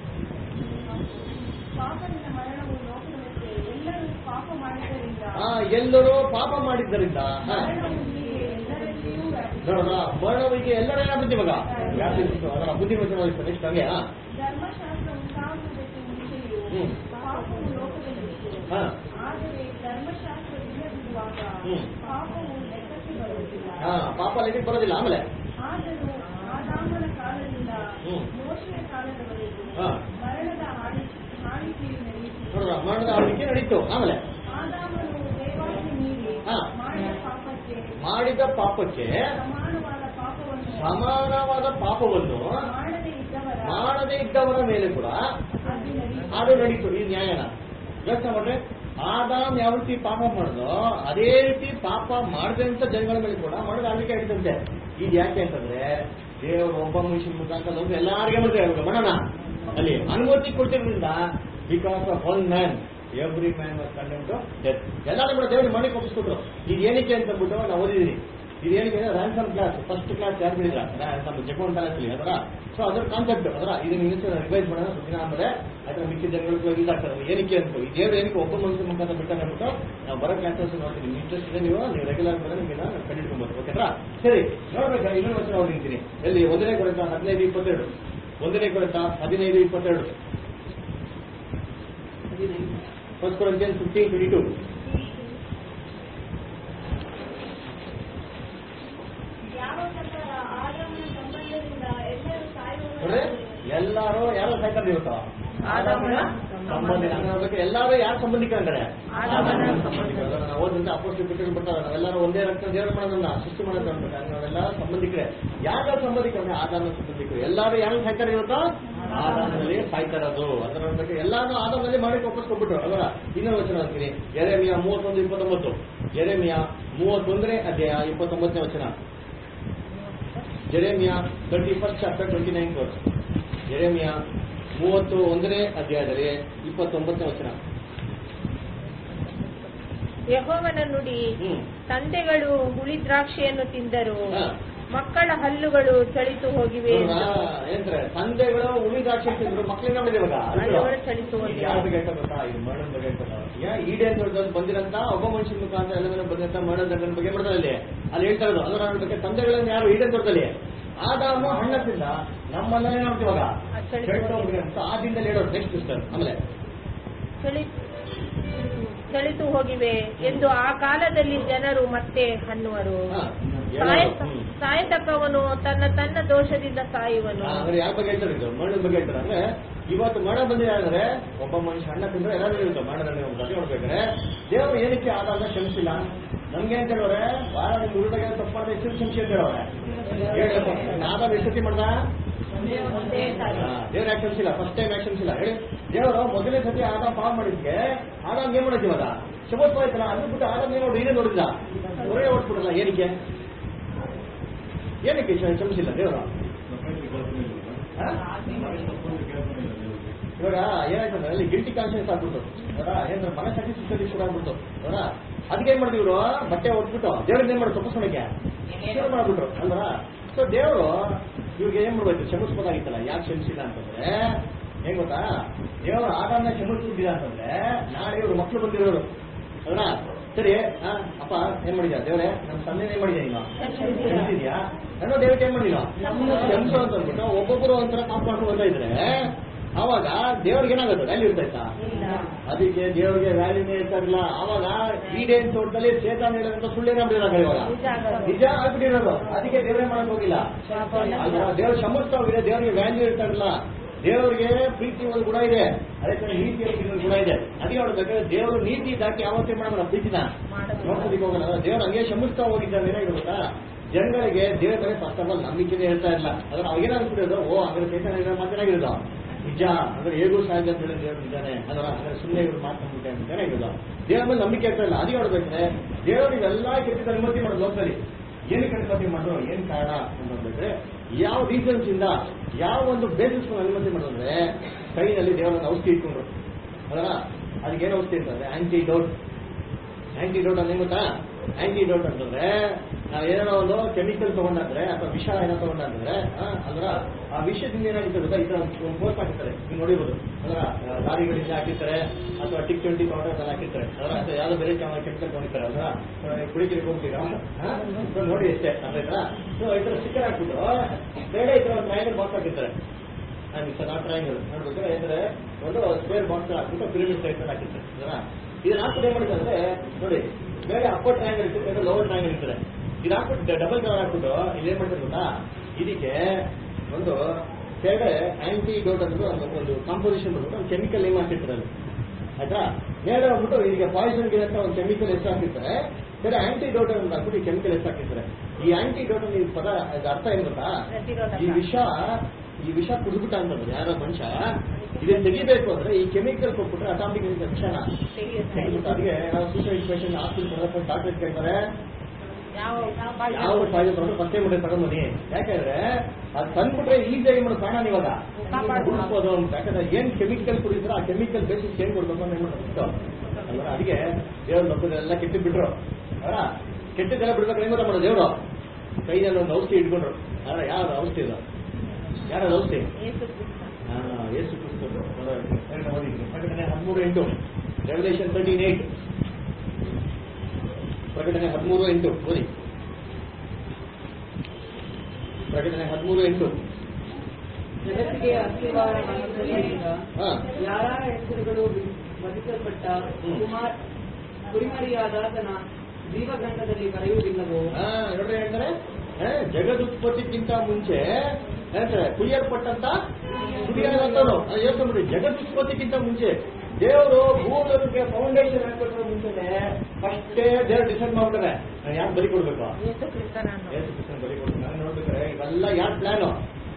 ಪಾಪದಿಂದ ಮರಣವು ಲೋಕಗಳಿಗೆ ಎಲ್ಲರೂ ಪಾಪ ಮಾಡಿದ್ದರಿಂದ ಆ ಎಲ್ಲರೂ ಪಾಪ ಮಾಡಿದ್ದರಿಂದ ಹಾ. ಮರಣವು ಹೀಗೆ ಎಲ್ಲರಲ್ಲಿಯೂ ವ್ಯಾಪಿಸಿತು. ನೋಡ್ರ ಮರಣವಿಗೆ ಎಲ್ಲರ ಏನಾಗುತ್ತೆ ಇವಾಗ ವ್ಯಾಪಿಸಿತ್ತು ಅದರ ಬುದ್ಧಿಮತಿ ನೆಕ್ಸ್ಟ್ ಹಂಗೆ ಹಾ ಧರ್ಮಶಾಸ್ತ್ರ ಉಂಟಾಗುವುದಕ್ಕೆ ಮುಂಚೆಯೂ ಹ್ಮ್. ಪಾಪವು ಲೋಕದಲ್ಲಿತ್ತು ಹಾ. ಆದರೆ ಧರ್ಮಶಾಸ್ತ್ರ ಇಲ್ಲದಿರುವಾಗ ಹ್ಮ್. ಪಾಪವು ಲೆಕ್ಕಕ್ಕೆ ಬರುವುದಿಲ್ಲ ಹಾ ಪಾಪ ಲೆಕ್ಕಕ್ಕೆ ಬರೋದಿಲ್ಲ ಆಮೇಲೆ ಆದರೂ ಆದಾಮನ ಕಾಲದಿಂದ ಹ್ಮ್. ಮೋಶೆಯ ಕಾಲದವರೆಗೂ ಹಾ. ಮರಣದ ಆಳಿ ಆಳಿಕೆಯು ನಡೆಯಿತು ನೋಡ್ರ ಮರಣದ ಆಳ್ವಿಕೆ ನಡೀತು ಆಮೇಲೆ ಆದಾಮನು ದೇವಾಜ್ಞೆ ಮೀರಿ ಹಾ. ಮಾಡಿದ ಪಾಪಕ್ಕೆ ಮಾಡಿದ ಪಾಪಕ್ಕೆ ಸಮಾನವಾದ ಪಾಪವನ್ನು ಸಮಾನವಾದ ಪಾಪವನ್ನು ಮಾಡದೇ ಇದ್ದವರ ಮಾಡದೇ ಇದ್ದವರ ಮೇಲೆ ಕೂಡ ಅದು ನಡೆಯಿತು. ಅದು ನಡೀತು ಈ ನ್ಯಾಯನ ಯೋಚನೆ ಮಾಡ್ರೆ ಆದಾಮ್ ಯಾವ ರೀತಿ ಪಾಪ ಮಾಡಿದೋ ಅದೇ ರೀತಿ ಪಾಪ ಮಾಡದಂತ ಜನಗಳ ಮೇಲೆ ಕೂಡ ಮಾಡೋದು ಆಳ್ವಿಕೆ ಹಿಡಿದಂತೆ ಇದು ಯಾಕೆ ಅಂತಂದ್ರೆ ದೇವರು ಒಬ್ಬ ಮನುಷ್ಯನ ಮುಖಾಂತರ ಹೋಗಿ ಎಲ್ಲಾರಿಗೆ ಮಾಡ್ತಾರೆ ಇವಾಗ ಮಾಡೋಣ ಅಲ್ಲಿ ಅನುಮತಿ ಕೊಟ್ಟಿರೋದ್ರಿಂದ because of one man every man was condemn to death ಎಲ್ಲರೂ ಕೂಡ ದೇವರು ಮಾಡಿ ಒಪ್ಪಿಸ್ಕೊಟ್ರು ಇದು ಏನಕ್ಕೆ ಅಂತ ಅಂದ್ಬಿಟ್ಟು ನಾವು ಓದಿದೀನಿ ಇದು ಏನಕ್ಕೆ ಅಂದ್ರೆ ರ್ಯಾನ್ಸಮ್ ಕ್ಲಾಸ್ ಫಸ್ಟ್ ಕ್ಲಾಸ್ ಯಾರು ಬಿಡಿದ್ರ ನಮ್ಮ ಜಗವನ್ ಕಾಲೇಜಲ್ಲಿ ಅದರ ಸೊ ಅದರ ಕಾನ್ಸೆಪ್ಟ್ ಅದರ ಇದನ್ನ ಇನ್ನೂ ರಿವೈಸ್ ಮಾಡೋಣ ಸ್ವಲ್ಪ ದಿನ ಆಮೇಲೆ ಅದರ ಮಿಕ್ಕಿದ ಜನಗಳು ಯೂಸ್ ಆಗ್ತದೆ ಅದು ಏನಕ್ಕೆ ಅಂತ ಈ ದೇವ್ರು ಏನಕ್ಕೆ ಒಬ್ಬ ಮನುಷ್ಯ ಮುಖಾಂತರ ಬಿಟ್ಟಾನೆ ಅಂದ್ಬಿಟ್ಟು ನಾವು ಬರೋ ಕ್ಲಾಸಸ್ ನೋಡ್ತೀನಿ ನಿಮ್ಗೆ ಇಂಟ್ರೆಸ್ಟ್ ಇದೆ ನೀವು ನೀವು ರೆಗ್ಯುಲರ್ ಬಂದ್ರೆ ನಿಮಗೆ ನಾನು ಕಂಡಿಡ್ಕೊಬೋದು ಓಕೆನಾ ಸರಿ ನೋಡ್ಬೇಕಾ ಇನ್ನೊಂದು ವರ್ಷ ನಾವು ನಿಂತೀನಿ ಎಲ್ಲಿ ಒಂದನೇ ಕೊರತ ಹದಿನೈದು ಇಪ್ಪತ್ತೆರಡು ಒಂದನೇ ಕೊರತ ಹದಿನೈದು ಇಪ್ಪತ್ತೆರಡು first Corinthian fifteen twenty two ಯಾವ ಪ್ರಕಾರ ಆದಾಮನ ಸಂಬಂಧದಿಂದ ಎಲ್ಲರೂ ನೋಡ್ರಿ ಸಾಯುವವರು ಎಲ್ಲಾರು ಯಾರೋ ಸಾಯ್ತಾರೆ ಇವತ್ತು ಆದಾಮನ ಸಂಬಂಧಿಕ ನೋಡ್ಬೇಕು ಎಲ್ಲಾರು ಯಾರು ಸಂಬಂಧಿಕ ಅಂತಾರೆ ಆದಾಮನ ಸಂಬಂಧಿಕರು ನಾವು ಓದಂತ ಅಪೋಸ್ಟಲ್ ಬಿಟ್ಟು ಬರ್ತಾರೆ ನಾವೆಲ್ಲರೂ ಒಂದೇ ರಕ್ತ ದೇವರ ಮಾಡೋದನ್ನ ಸೃಷ್ಟಿ ಮಾಡೋದು ಅನ್ಬೇಕು ನಾವೆಲ್ಲ ಸಂಬಂಧಿಕರೇ ಯಾರ ಸಂಬಂಧಿಕ ಅಂದ್ರೆ ಆದಾಮ ಸಂಬಂಧಿಕರು ಎಲ್ಲಾರು ಯಾರು ಸಾಯ್ತಾರೆ ಇವತ್ತು ಆದಾಮದಲ್ಲಿ ಸಾಯ್ತಾ ಇರೋದು ಅದರ ಬಗ್ಗೆ ಎಲ್ಲಾರು ಆದಾಮದಲ್ಲಿ ಮಾಡಿ ಒಪ್ಪಿಸ್ಕೊಂಡ್ಬಿಟ್ರು ಅಲ್ವಾ ಇನ್ನೊಂದು ವಚನ ಅಂತೀನಿ ಎರೆಮಿಯ ಮೂವತ್ತೊಂದು ಇಪ್ಪತ್ತೊಂಬತ್ತು ಎರೆಮಿಯ ಮೂವತ್ತೊಂದನೇ ಅಧ್ಯಾಯ ಇಪ್ಪತ್ತೊಂಬತ್ತನೇ ವಚನ Jeremiah thirty first chapter twenty nine course Jeremiah ಮೂವತ್ತು ಒಂದನೇ ಅಧ್ಯಾಯದಲ್ಲಿ ಇಪ್ಪತ್ತೊಂಬತ್ತನೇ ವಚನ ಯಹೋವನ ನುಡಿ ಹ್ಮ್ ತಂದೆಗಳು ಹುಳಿ ದ್ರಾಕ್ಷಿಯನ್ನು ತಿಂದರು ಹಾ. ಮಕ್ಕಳ ಹಲ್ಲುಗಳು ಚಳಿತು ಹೋಗಿವೆ ಎಂದು. ನೋಡ್ರಾ? ಏನಂದ್ರೆ ತಂದೆಗಳು ಉಳಿ ದ್ರಾಕ್ಷಿ ತಿಂದ್ರು ಮಕ್ಕಳಿಂದ ಮಾಡಿದೆ ಇವಾಗ ಹಲ್ಲುಗಳು ಚಳಿತು ಇದು ಹೋಗಿವೆ ಯಾರ ಬಗ್ಗೆ ಹೇಳ್ತಾ ಗೊತ್ತಾ ಇದು ಮರಣ ಬಗ್ಗೆ ಹೇಳ್ತಾರೆ ಯಾ ಈಡೇನ್ ದೊಡ್ಡದಲ್ಲಿ ಬಂದಿರಂತ ಒಬ್ಬ ಮನುಷ್ಯನ ಮುಖಾಂತರ ಎಲ್ಲ ಮೇಲೆ ಬಂದಿರಂತ ಮರಣ ದಂಡನ ಬಗ್ಗೆ ಮಾಡ್ತಾರೆ ಅಲ್ಲಿ ಅಲ್ಲಿ ಹೇಳ್ತಾ ಇರೋದು ಅದರ ಬಗ್ಗೆ ತಂದೆಗಳನ್ನ ಯಾರು ಈಡೇನ್ ದೊಡ್ಡದಲ್ಲಿ ಆದಾಮು ಹಣ್ಣ ತಿಂದ ನಮ್ಮನ್ನ ಏನಾಗ್ತಿ ಇವಾಗ ಅದು ಚಳಿತು ಕೆಟ್ಟು ಹೋಗಿದೆ. ಹೋಗಿದೆ ಅಂತ ಆ ದಿನದಲ್ಲಿ ಹೇಳೋದು ನೆಕ್ಸ್ಟ್ ಸಿಸ್ಟರ್ ಆಮೇಲೆ ಚಳಿ ಚಳಿತು ಹೋಗಿವೆ ಎಂದು ಆ ಕಾಲದಲ್ಲಿ ಜನರು ಮತ್ತೆ ಹಣ್ಣುವರು ಹಾ, ಸಾಯ ಹೇಳೋದು. ಹ್ಮ್. ಸಾಯತಕ್ಕವನು ತನ್ನ ತನ್ನ ದೋಷದಿಂದ ಸಾಯುವನು ಹಾ, ಅಂದ್ರೆ ಯಾರ ಬಗ್ಗೆ ಹೇಳ್ತಾರೆ ಇದು ಮರಣ ಬಗ್ಗೆ ಹೇಳ್ತಾರೆ ಅಂದ್ರೆ ಇವತ್ತು ಮರಣ ಬಂದಿದೆ ಅಂದ್ರೆ ಒಬ್ಬ ಮನುಷ್ಯ ಹಣ್ಣ ತಿಂದ್ರೆ ಎಲ್ಲರೂ ಇರುತ್ತೆ ಮರಣದಲ್ಲಿ ಒಂದು ಕಥೆ ನೋಡ್ಬೇಕಾದ್ರೆ ದೇವರು ಏನಕ್ಕೆ ಆದಾಗ ಕ್ಷಮಿಸಿಲ್ಲ ನಮ್ಗೆ ಅಂತ ಹೇಳೋರೆ ವಾರ ನಿಮ್ಗೆ ಉರುಟಾಗ ತಪ್ಪು ಮಾಡಿದ್ರೆ ಎಷ್ಟು ಕ್ಷಮಿಸಿ ಅಂತ ಹೇಳೋರೆ ಹೇಳ್ಬೇಕು ಆದಾಗ ಎಷ್ಟು ಸತಿ ಮಾಡ್ದ ಒಂದೇ ಸಾರಿ. ದೇವ್ರು ಯಾಕೆ ಕ್ಷಮಿಸಿಲ್ಲ ಫಸ್ಟ್ ಟೈಮ್ ಯಾಕೆ ಕ್ಷಮಿಸಿಲ್ಲ ಹೇಳಿ ದೇವರು ಮೊದಲನೇ ಸತಿ ಆದ ಪಾಪ ಮಾಡಿದ್ಕೆ ಆದಾಗ ಏನ್ ಮಾಡಿದ್ವಿ ಇವಾಗ ಶಬೋತ್ ಆಯ್ತಲ್ಲ ಅದ್ರ ಬಿಟ್ಟು ಆದಾಗ ಏನು ನೋಡಿ ಏನೇ ನೋಡಿಲ್ಲ ಹೊರಗೆ ಓಡ್ಬಿಡಲ್ಲ ಏನಕ್ಕೆ ಏನಕ್ಕೆ ಕ್ಷ- ಕ್ಷಮಿಸಿಲ್ಲ ದೇವರು ಹಾ? ಇವಾಗ ಏನಾಯ್ತಂದ್ರೆ ಅಲ್ಲಿ ಗಿಲ್ಟಿ ಕಾನ್ಶಿಯಸ್ ಆಗ್ಬಿಟ್ಟು ಅವರ ಏನಂದ್ರೆ ಮನಸ್ಸಾಕ್ಷಿ ಸಿಕ್ಕಲ್ಲಿ ಶುರು ಆಗ್ಬಿಟ್ಟು ಅವರ ಅದಕ್ಕೆ ಏನ್ ಮಾಡಿದ್ವಿ ಇವರು ಬಟ್ಟೆ ಹೊಟ್ಬಿಟ್ಟು ದೇವ್ರಿಗೆ ಏನ್ ಮಾಡೋದು ತಪ್ಪಿಸ್ಕೊಳಕ್ಕೆ ಶುರು ಮಾಡ್ಬಿಟ್ರು ಅಲ್ವಾ ಸೊ ದೇವರು ಇವ್ರಿಗೆ ಏನ್ ಮಾಡ್ಬೇಕು ಕ್ಷಮಿಸ್ಬೋದಾಗಿತ್ತಲ್ಲ ಯಾಕೆ ಕ್ಷಮಿಸಿಲ್ಲ ಅಂತಂದ್ರೆ ಹೆಂಗ್ ಗೊತ್ತಾ ದೇವರು ಆದಾಮನ ಕ್ಷಮಿಸ್ಬಿಟ್ಟಿಲ್ಲ ಅಂತಂದ್ರೆ ನಾಳೆ ಇವ್ರು ಮಕ್ಳು ಬಂದಿರೋರು ಅಲ್ವಾ ಸರಿ ಆ, ಅಪ್ಪ ಏನ್ ಮಾಡಿದ್ಯಾ ದೇವ್ರೆ ನಮ್ಮ ತಂದೆ ಏನ್ ಮಾಡಿದ್ಯಾ ಈಗ ಕ್ಷಮಿಸಿದ್ಯಾ ನಾನು ದೇವಕ್ಕೆ ಏನ್ ಮಾಡಿಲ್ಲ ಕ್ಷಮಿಸು ಅಂತ ಅಂದ್ಬಿಟ್ಟು ಒಬ್ಬೊಬ್ಬರು ಒಂಥರ ಪಾಪ ಮಾಡ್ಕೊಂಡು ಬರ್ತಾ ಇದ್ರೆ ಅವಾಗ ದೇವ್ರಿಗೆ ಏನಾಗುತ್ತೆ ವ್ಯಾಲ್ಯೂ ಇರ್ತಾಯ್ತಾ ಅದಕ್ಕೆ ದೇವರಿಗೆ ವ್ಯಾಲ್ಯೂನೇ ಇರ್ತಾರಿಲ್ಲ ಅವಾಗ ಈಡೇನ್ ತೋಟದಲ್ಲಿ ಸೇತಾನ್ ಹೇಳೋದಂತ ಸುಳ್ಳೇನಾಗ್ಬಿಟ್ಟಿಲ್ಲ ಇವಾಗ ನಿಜ ಆಗೋದು. ನಿಜ ಆಗ್ಬಿಟ್ಟಿರೋದು ಅದಕ್ಕೆ ದೇವರೇ ಮಾಡಕ್ ಹೋಗಿಲ್ಲ ಅಲ್ವಾ ದೇವ್ರು ಕ್ಷಮಿಸ್ತಾ ಹೋಗಿದೆ ದೇವರಿಗೆ ವ್ಯಾಲ್ಯೂ ಇರ್ತಾರಿಲ್ಲ ದೇವರಿಗೆ ಪ್ರೀತಿ ಒಂದು ಗುಣ ಇದೆ ಅದಕ್ಕೆ ನೀತಿ ಒಂದು ಗುಣ ಇದೆ ಅದಕ್ಕೆ ಅವ್ರು ಬೇಕಾದ್ರೆ ದೇವರು ನೀತಿ ದಾಟಿ ಯಾವತ್ತೇ ಮಾಡಲ್ಲ ಪ್ರೀತಿನ ಮಾಡೋದು. ನೋಡ್ಸೋದಕ್ಕೆ ಹೋಗಲ್ಲ ದೇವ್ರು ಹಂಗೆ ಕ್ಷಮಿಸ್ತಾ ಹೋಗಿದ್ದಾನೆ ಏನಾಗಿದೆ ಗೊತ್ತಾ ಜನಗಳಿಗೆ ದೇವರ ಮೇಲೆ ಫಸ್ಟ್ ಆಫ್ ಆಲ್ ನಂಬಿಕೆನೇ ಇರ್ತಾ ಇಲ್ಲ ಅದ್ರ ಅವಾಗೇನ ಅನ್ಸ್ಬಿಡೋದು ಓ ಅಂದ್ರೆ ಚೇತನ ಮಾತನಾಗಿರೋದು ನಿಜ ಅಂದ್ರೆ ಹೇಗೂ ಸಾಧ್ಯ ಅಂತ ಹೇಳಿ ದೇವ್ರು ನಿಜಾನೆ ಅದರ ಅಂದ್ರೆ ಸುಮ್ಮನೆ ಇವ್ರು ಮಾತನಾಡ್ಬಿಟ್ಟೆ ಅಂತ ಏನಾಗಿರೋದು ದೇವ್ರ ಮೇಲೆ ನಂಬಿಕೆ ಇರ್ತಾ ಇಲ್ಲ ಅದೇ ನೋಡ್ಬೇಕ್ರೆ ದೇವರು ಇವೆಲ್ಲ ಕೆಟ್ಟ ಅನುಮತಿ ಮಾಡೋದು ಲೋಕದಲ್ಲಿ ಏನಕ್ಕೆ ಅನುಮತಿ ಮಾಡಿದ್ರು ಏನ್ ಕಾರಣ ಅಂತ ನೋಡ್ಬೇಕ್ರೆ ಯಾವ ರೀಸನ್ಸ್ ಇಂದ ಯಾವ ಒಂದು ಬೇಸಿಸ್ ಅನುಮತಿ ಮಾಡೋದಂದ್ರೆ ಕೈನಲ್ಲಿ ದೇವರನ್ನ ಔಷಧಿ ಇಟ್ಕೊಂಡ್ರು ಅದರ ಅದಕ್ಕೆ ಏನು ಔಷಧಿ ಅಂತಂದ್ರೆ ಆಂಟಿ ಡೌಟ್ ಆಂಟಿಡೋಟ್ ಅಂದ್ರೆ ಏನ್ ಗೊತ್ತಾ ಆಂಟಿಡೋಟ್ ಅಂತಂದ್ರೆ ನಾವು ಏನೋ ಒಂದು ಕೆಮಿಕಲ್ ತಗೊಂಡಾದ್ರೆ ಅಥವಾ ವಿಷ ಏನೋ ತಗೊಂಡಾದ್ರೆ ಆ, ಅಂದ್ರ ಆ ವಿಷದಿಂದ ಏನಾಗುತ್ತೆ ಗೊತ್ತಾ ಈ ತರ ಒಂದು ಪೋಸ್ಟ್ ಹಾಕಿರ್ತಾರೆ ನೀವು ನೋಡಿರ್ಬೋದು ಅಂದ್ರ ಆ, ಲಾರಿಗಳಿಂದ ಹಾಕಿರ್ತಾರೆ ಅಥವಾ ಟಿಕ್ ಟ್ವೆಂಟಿ ಪೌಡರ್ ಹಾಕಿರ್ತಾರೆ ಅದರ ಅಥವಾ ಯಾವ್ದೋ ಬೇರೆ ಕೆಮಿಕಲ್ ತಗೊಂಡಿರ್ತಾರೆ ಅದರ ಕುಡಿಲಿಕ್ಕೆ ಹೋಗ್ತೀರಾ ಆ? ಸೊ ನೋಡಿ ಅಷ್ಟೇ ಅದ್ರ ಸೊ ಈ ತರ ಸ್ಟಿಕ್ಕರ್ ಹಾಕ್ಬಿಟ್ಟು ಬೇರೆ ಈ ತರ ಒಂದು ಟ್ರಯಾಂಗಲ್ ಬಾಕ್ಸ್ ಹಾಕಿರ್ತಾರೆ ಸರ್ ಆ ಟ್ರಯಾಂಗಲ್ ನೋಡ್ಬೇಕಾದ್ರೆ ಅಂದ್ರೆ ಒಂದು ಸ್ಕ್ವೇರ್ ಬಾಕ್ಸ್ ಹಾಕ್ಬಿಟ್ಟು ಪಿರಮಿಡ್ ಟೈಪ್ ಹಾಕಿರ್ತಾರೆ ಅದರ ಇದನ್ನ ಹಾಕ್ಬಿಟ್ಟು ಏನ್ ಮಾಡಿದ್ರೆ ಅಂದ್ರೆ ನೋಡಿ ಬೇರೆ ಅಪ್ಪರ್ ಟ್ರಯಾಂಗಲ್ ಇರ್ತದೆ ಲೋವರ್ ಟ್ರಯಾಂಗಲ್ ಇರ್ತದೆ ಇದು ಹಾಕ್ಬಿಟ್ಟು ಡಬಲ್ ಕಲರ್ ಹಾಕ್ಬಿಟ್ಟು ಇಲ್ಲಿ ಏನ್ ಮಾಡ್ತಾರೆ ಗೊತ್ತಾ ಇದಕ್ಕೆ ಒಂದು ಕೆಳಗಡೆ ಆಂಟಿ ಡೋಟ್ ಅಂತ ಒಂದು ಒಂದು ಕಾಂಪೋಸಿಷನ್ ಬಂದ್ಬಿಟ್ಟು ಒಂದು ಕೆಮಿಕಲ್ ಏನ್ ಹಾಕಿರ್ತಾರೆ ಅಲ್ಲಿ ಆಯ್ತಾ ಮೇಲೆ ಹೋಗ್ಬಿಟ್ಟು ಈಗ ಪಾಯ್ಸನ್ ಅಂತ ಒಂದು ಕೆಮಿಕಲ್ ಎಷ್ಟು ಹಾಕಿರ್ತಾರೆ ಬೇರೆ ಆಂಟಿ ಡೋಟ್ ಅಂತ ಹಾಕ್ಬಿಟ್ಟು ಈ ಕೆಮಿಕಲ್ ಎಷ್ಟು ಹಾಕಿರ್ತಾರೆ ಈ ಆಂಟಿ ಡೋಟ್ ಈ ಪದ ಇದ್ ಅರ್ಥ ಏನ್ ಗೊತ್ತಾ ಪ್ರತಿರೋಧಕ. ಈ ವಿಷ ಈ ವಿಷ ಕುಡಿದ್ಬಿಟ್ಟ ಅಂತಂದ್ರೆ ಯಾರೋ ಮನುಷ್ಯ ಇದನ್ನ ತೆಗಿಬೇಕು ಅಂದ್ರೆ ಈ ಕೆಮಿಕಲ್ ಕೊಟ್ಬಿಟ್ರೆ ಅಟಾಮಿಕ್ ವಿಷನ ತೆಗೆಯುತ್ತೆ. ತೆಗಿಬಿಟ್ಟು ಅದಕ್ಕೆ ನಾವು ಸೂಸೈಡ್ ಪೇಷಂಟ್ ಹಾಸ್ಪಿಟಲ್ ಡಾಕ್ಟರ್ ಕೇಳ್ತಾರೆ ಯಾವ ಯಾವ ಪಾಯ್ಸನ್ ತಗೊಂಡು ಫಸ್ಟ್ ಟೈಮ್ ತಗೊಂಡು ಬನ್ನಿ ಯಾಕಂದ್ರೆ ಅದು ತಂದ್ಬಿಟ್ರೆ ಈಸಿಯಾಗಿ ಮಾಡೋ ಪ್ರಾಣ ಇವಾಗ ಕಾಪಾಡ್ಬೋದು. ಉಳಿಸ್ಬೋದು ಅಂತ ಯಾಕಂದ್ರೆ ಏನ್ ಕೆಮಿಕಲ್ ಕುಡಿದ್ರೆ ಆ ಕೆಮಿಕಲ್ ಬೇಸಿಸ್ ಏನ್ ಕೊಡ್ಬೇಕು ಅಂತ ಏನ್ ಮಾಡ್ಬೇಕು ಅಲ್ವಾ ಅದಕ್ಕೆ ದೇವ್ರ ಮಕ್ಕಳೆಲ್ಲ ಕೆಟ್ಟು ಬಿಟ್ರು ಅವರ ಕೆಟ್ಟದೆಲ್ಲ ಬಿಡ್ಬೇಕು ಏನ್ ಗೊತ್ತಾ ಮಾಡೋದು ದೇವ್ರು ಕೈಯಲ್ಲಿ ಒಂದು ಔಷಧಿ ಇಟ್ಕೊಂಡ್ರು ಆದ್ರೆ ಯಾರು ಔಷಧಿ ಇದು ಯಾರ ಔಷಧಿ ಯೇಸು ಕ್ರಿಸ್ತ. ಆ, ಯೇಸು ಕ್ರಿಸ್ತರು ಓದಿದ್ವಿ ಪ್ರಕಟಣೆ ಹದಿಮೂರು ಎಂಟು ರೆವಲ್ಯೂಷನ್ ತರ್ಟೀನ್ ಏಟ್ ಪ್ರಕಟಣೆ ಹದಿಮೂರು ಎಂಟು ಓದಿ ಪ್ರಕಟಣೆ ಹದಿಮೂರು ಎಂಟು ಜಗತ್ತಿಗೆ ಅಸ್ತಿವಾರ ಬಂದದ್ದರಿಂದ ಹಾ ಯಾರ ಹೆಸರುಗಳು ವಧಿಸಲ್ಪಟ್ಟ ಹ್ಮ್. ಕುಮಾರ್ ಕುರಿಮರಿಯಾದಾತನ ಜೀವಗ್ರಂಥದಲ್ಲಿ ಬರೆಯುವುದಿಲ್ಲವೋ ಹಾ, ನೋಡ್ರಿ ಹೇಳ್ತಾರೆ ಆ, ಜಗದುತ್ಪತ್ತಿಗಿಂತ ಮುಂಚೆ ಹೇಳ್ತಾರೆ ಕುಯ್ಯಲ್ಪಟ್ಟಂತ ಕುಡಿಯಾದಂತನು ಯೋಚನೆ ಮಾಡಿ ಜಗದುತ್ಪತ್ತಿಗಿಂತ ಮುಂಚೆ ದೇವರು ಭೂಮಿಗೆ ಫೌಂಡೇಶನ್ ಹಾಕ್ಬಿಟ್ರೆ ಮುಂಚೆನೆ ಫಸ್ಟೇ ದೇವ್ರು ಡಿಸೈಡ್ ಮಾಡ್ತಾರೆ ನಾನು ಯಾರು ಬಲಿ ಕೊಡ್ಬೇಕು ಯೇಸು ಕ್ರಿಸ್ತನನ್ನು ಯೇಸು ಕೃಷ್ಣ ಬಲಿ ಕೊಡ್ಬೇಕು ನಾನು ನೋಡ್ಬೇಕಾರೆ ಇವೆಲ್ಲ ಯಾರ ಪ್ಲಾನು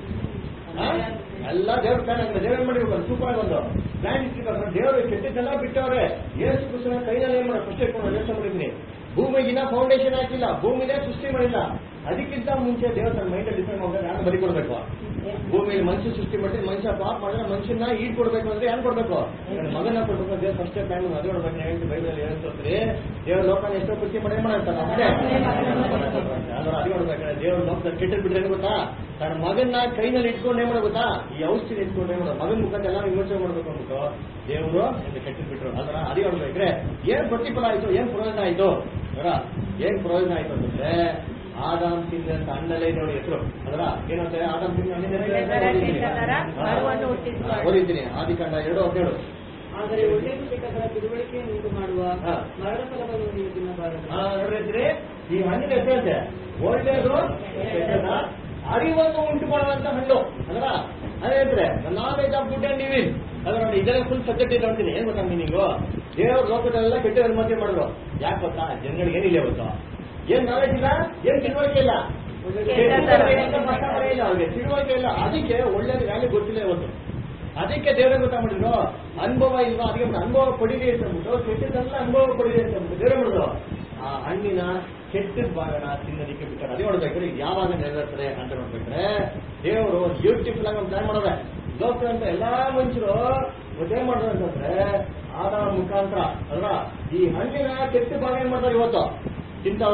ಎಲ್ಲ ದೇವ್ರ ಪ್ಲಾನ್ ಅಂದ್ರೆ ದೇವ್ರ ಏನ್ ಮಾಡಿರ್ಬೇಕು ಸೂಪರ್ ಆಗಿ ಒಂದು ಪ್ಲಾನ್ ಇಟ್ಟಿರ್ಬೇಕು ದೇವರು ಕೆಟ್ಟದ್ದೆಲ್ಲ ಬಿಟ್ಟವ್ರೆ ಯೇಸು ಕೃಷ್ಣ ಕೈನಲ್ಲಿ ಏನ್ ಮಾಡೋದು ಫಸ್ಟ್ ಇಟ್ಕೊಂಡು ಯೋಚನೆ ಮಾಡಿದ್ದೀನಿ ಭೂಮಿಗಿನ ಫೌಂಡೇಶನ್ ಹಾಕಿಲ್ಲ ಭೂಮಿನೇ ಸೃಷ್ಟಿ ಮಾಡಿಲ್ಲ ಅದಕ್ಕಿಂತ ಮುಂಚೆ ದೇವ್ರ ತನ್ನ ಮೈಂಡ್ ಡಿಸೈಡ್ ಮಾಡಿದ್ರೆ ಯಾರು ಬಲಿ ಕೊಡ್ಬೇಕು ಭೂಮಿಯಲ್ಲಿ ಮನುಷ್ಯ ಸೃಷ್ಟಿ ಮಾಡಿದ್ರೆ ಮನುಷ್ಯ ಪಾಪ ಮಾಡಿದ್ರೆ ಮನುಷ್ಯನ ಈಡ್ ಕೊಡ್ಬೇಕು ಅಂದ್ರೆ ಯಾರು ಕೊಡ್ಬೇಕು ನನ್ನ ಮಗನ ಕೊಡ್ಬೇಕು ದೇವ್ರ ಫಸ್ಟ್ ಪ್ಲಾನ್ ಅದು ನೋಡ್ಬೇಕು ನೀವು ಹೇಳ್ತೀವಿ ಬೈಬಲ್ ಹೇಳ್ತೀರಿ ದೇವ್ರ ಲೋಕನ ಎಷ್ಟೋ ಖುಷಿ ಮಾಡಿ ಮಾಡ್ತಾನೆ ಅಷ್ಟೇ ಅದರ ಅದು ನೋಡ್ಬೇಕಾದ್ರೆ ದೇವ್ರ ಲೋಕದಲ್ಲಿ ಕೆಟ್ಟ ಬಿಟ್ರೆ ಏನ್ ಗೊತ್ತಾ ತನ್ನ ಮಗನ್ನ ಕೈನಲ್ಲಿ ಇಟ್ಕೊಂಡು ಏನ್ ಮಾಡೋದು ಗೊತ್ತಾ ಈ ಔಷಧಿ ಇಟ್ಕೊಂಡು ಏನ್ ಮಾಡೋದು ಮಗನ ಮುಖಾಂತರ ಎಲ್ಲ ವಿಮರ್ಶೆ ಮಾಡ್ಬೇಕು ಅಂದ್ಬಿಟ್ಟು ದೇವರು ಎಂದು ಕೆಟ್ಟು ಬಿಟ್ರು ಅದರ ಅದೇ ನೋಡ್ಬೇಕ್ರೆ ಏನ್ ಪ್ರತಿಫಲ ಆಯ್ತು ಏನ್ ಪ್ರಯೋಜನ ಆಯ್ತು ಅದರ ಏನ್ ಪ್ರಯೋಜನ ಆಯ್ತು ಅಂತಂದ್ರೆ ಆದಾಮ್ ತಿಂದಂತ ಹಣ್ಣಲ್ಲೇ ನೋಡಿ ಹೆಸರು ಅದರ ಏನಂತೆ ಆದಾಮ್ ತಿಂದ ಹಣ್ಣಿನ ತಿಂದರ ತಿಂದರ ಮರುವನ್ನು ಹುಟ್ಟಿಸುವ. ಓದಿದ್ದೀನಿ ಆದಿಕಾಂಡ ಎರಡು ಹದಿನೇಳು ಆದರೆ ಒಳ್ಳೆಯದು ಕೆಟ್ಟದರ ತಿಳುವಳಿಕೆಯನ್ನು ಉಂಟು ಮಾಡುವ ಹಾ. ಮರಣ ಫಲವನ್ನು ನೀವು ತಿನ್ನಬಾರದು ಆ, ನೋಡ್ರಿ ಈ ಹಣ್ಣಿನ ಹೆಸರಂತೆ ಒಳ್ಳೆಯದು ಕೆಟ್ಟದ ಅರಿವನ್ನು ಉಂಟು ಮಾಡುವಂತ ಹಣ್ಣು ಅಲ್ವಾ ಅದೇ ಹೇಳ್ತಾರೆ knowledge of good and evil ಅದ್ರ ನೋಡಿ ಇದೆಲ್ಲ ಫುಲ್ ಸಬ್ಜೆಕ್ಟ್ ಇದೆ ಅಂತೀನಿ ಏನ್ ಗೊತ್ತಾ ಮೀನಿಂಗು ದೇವ್ರ ಲೋಕದಲ್ಲೆಲ್ಲ ಕೆಟ್ಟ ಅನುಮತಿ ಮಾಡಿದ್ರು ಯಾಕೆ ಗೊತ್ತಾ ಜನಗಳಿಗೆ ಏನಿಲ್ಲ ಇವತ್ತು ಏನ್ ನಾಲೆಜ್ ಇಲ್ಲ ಏನ್ ತಿಳುವಳಿಕೆ ಇಲ್ಲ ಕೆಟ್ಟದ್ದರ ಏನಂತ ಮಾತಾಡೋದೇ ಇಲ್ಲ ಅವ್ರಿಗೆ ತಿಳುವಳಿಕೆ ಇಲ್ಲ ಅದಕ್ಕೆ ಒಳ್ಳೇದು ವ್ಯಾಲ್ಯೂ ಗೊತ್ತಿಲ್ಲ ಇವತ್ತು ಅದಕ್ಕೆ ದೇವರೇ ಗೊತ್ತಾ ಮಾಡಿದ್ರು ಅನುಭವ ಇಲ್ವಾ ಅದಕ್ಕೆ ಒಂದು ಅನುಭವ ಪಡಿಲಿ ಅಂತ ಅಂದ್ಬಿಟ್ಟು ಕೆಟ್ಟದೆಲ್ಲ ಅನುಭವ ಪಡಿಲಿ ಅಂತ ಅಂದ್ಬಿಟ್ಟು ದೇವರೇ ಮಾಡಿದ್ರು ಆ ಹಣ್ಣಿನ ಕೆಟ್ಟದ ಭಾಗನ ತಿನ್ನೋದಕ್ಕೆ ಬಿಟ್ಟಾರೆ ಅದೇ ನೋಡ್ಬೇಕ್ರೆ ಇದು ಯಾವಾಗ ನೆರವೇರ್ತದೆ ಅಂತ ನೋಡ್ಬೇಕ್ರೆ ದೇವರು ಬ್ಯೂಟಿಫುಲ್ ಆಗಿ ಒಂದು ಪ್ಲಾನ್ ಮಾಡೋರೆ ಲೋಕ ಅಂತ ಎಲ್ಲಾ ಮನುಷ್ಯರು ಏನ್ ಮಾಡೋದು ಅಂತಂದ್ರೆ ಆದ ಮುಖಾಂತರ ಅಲ್ವಾ ಈ ಹಣ್ಣಿನ ಕೆಟ್ಟ ಭಾಗ ಏನ್ ಮಾಡ್ತಾರೆ ಇವತ್ತು ತಿಂತವ್ರೆ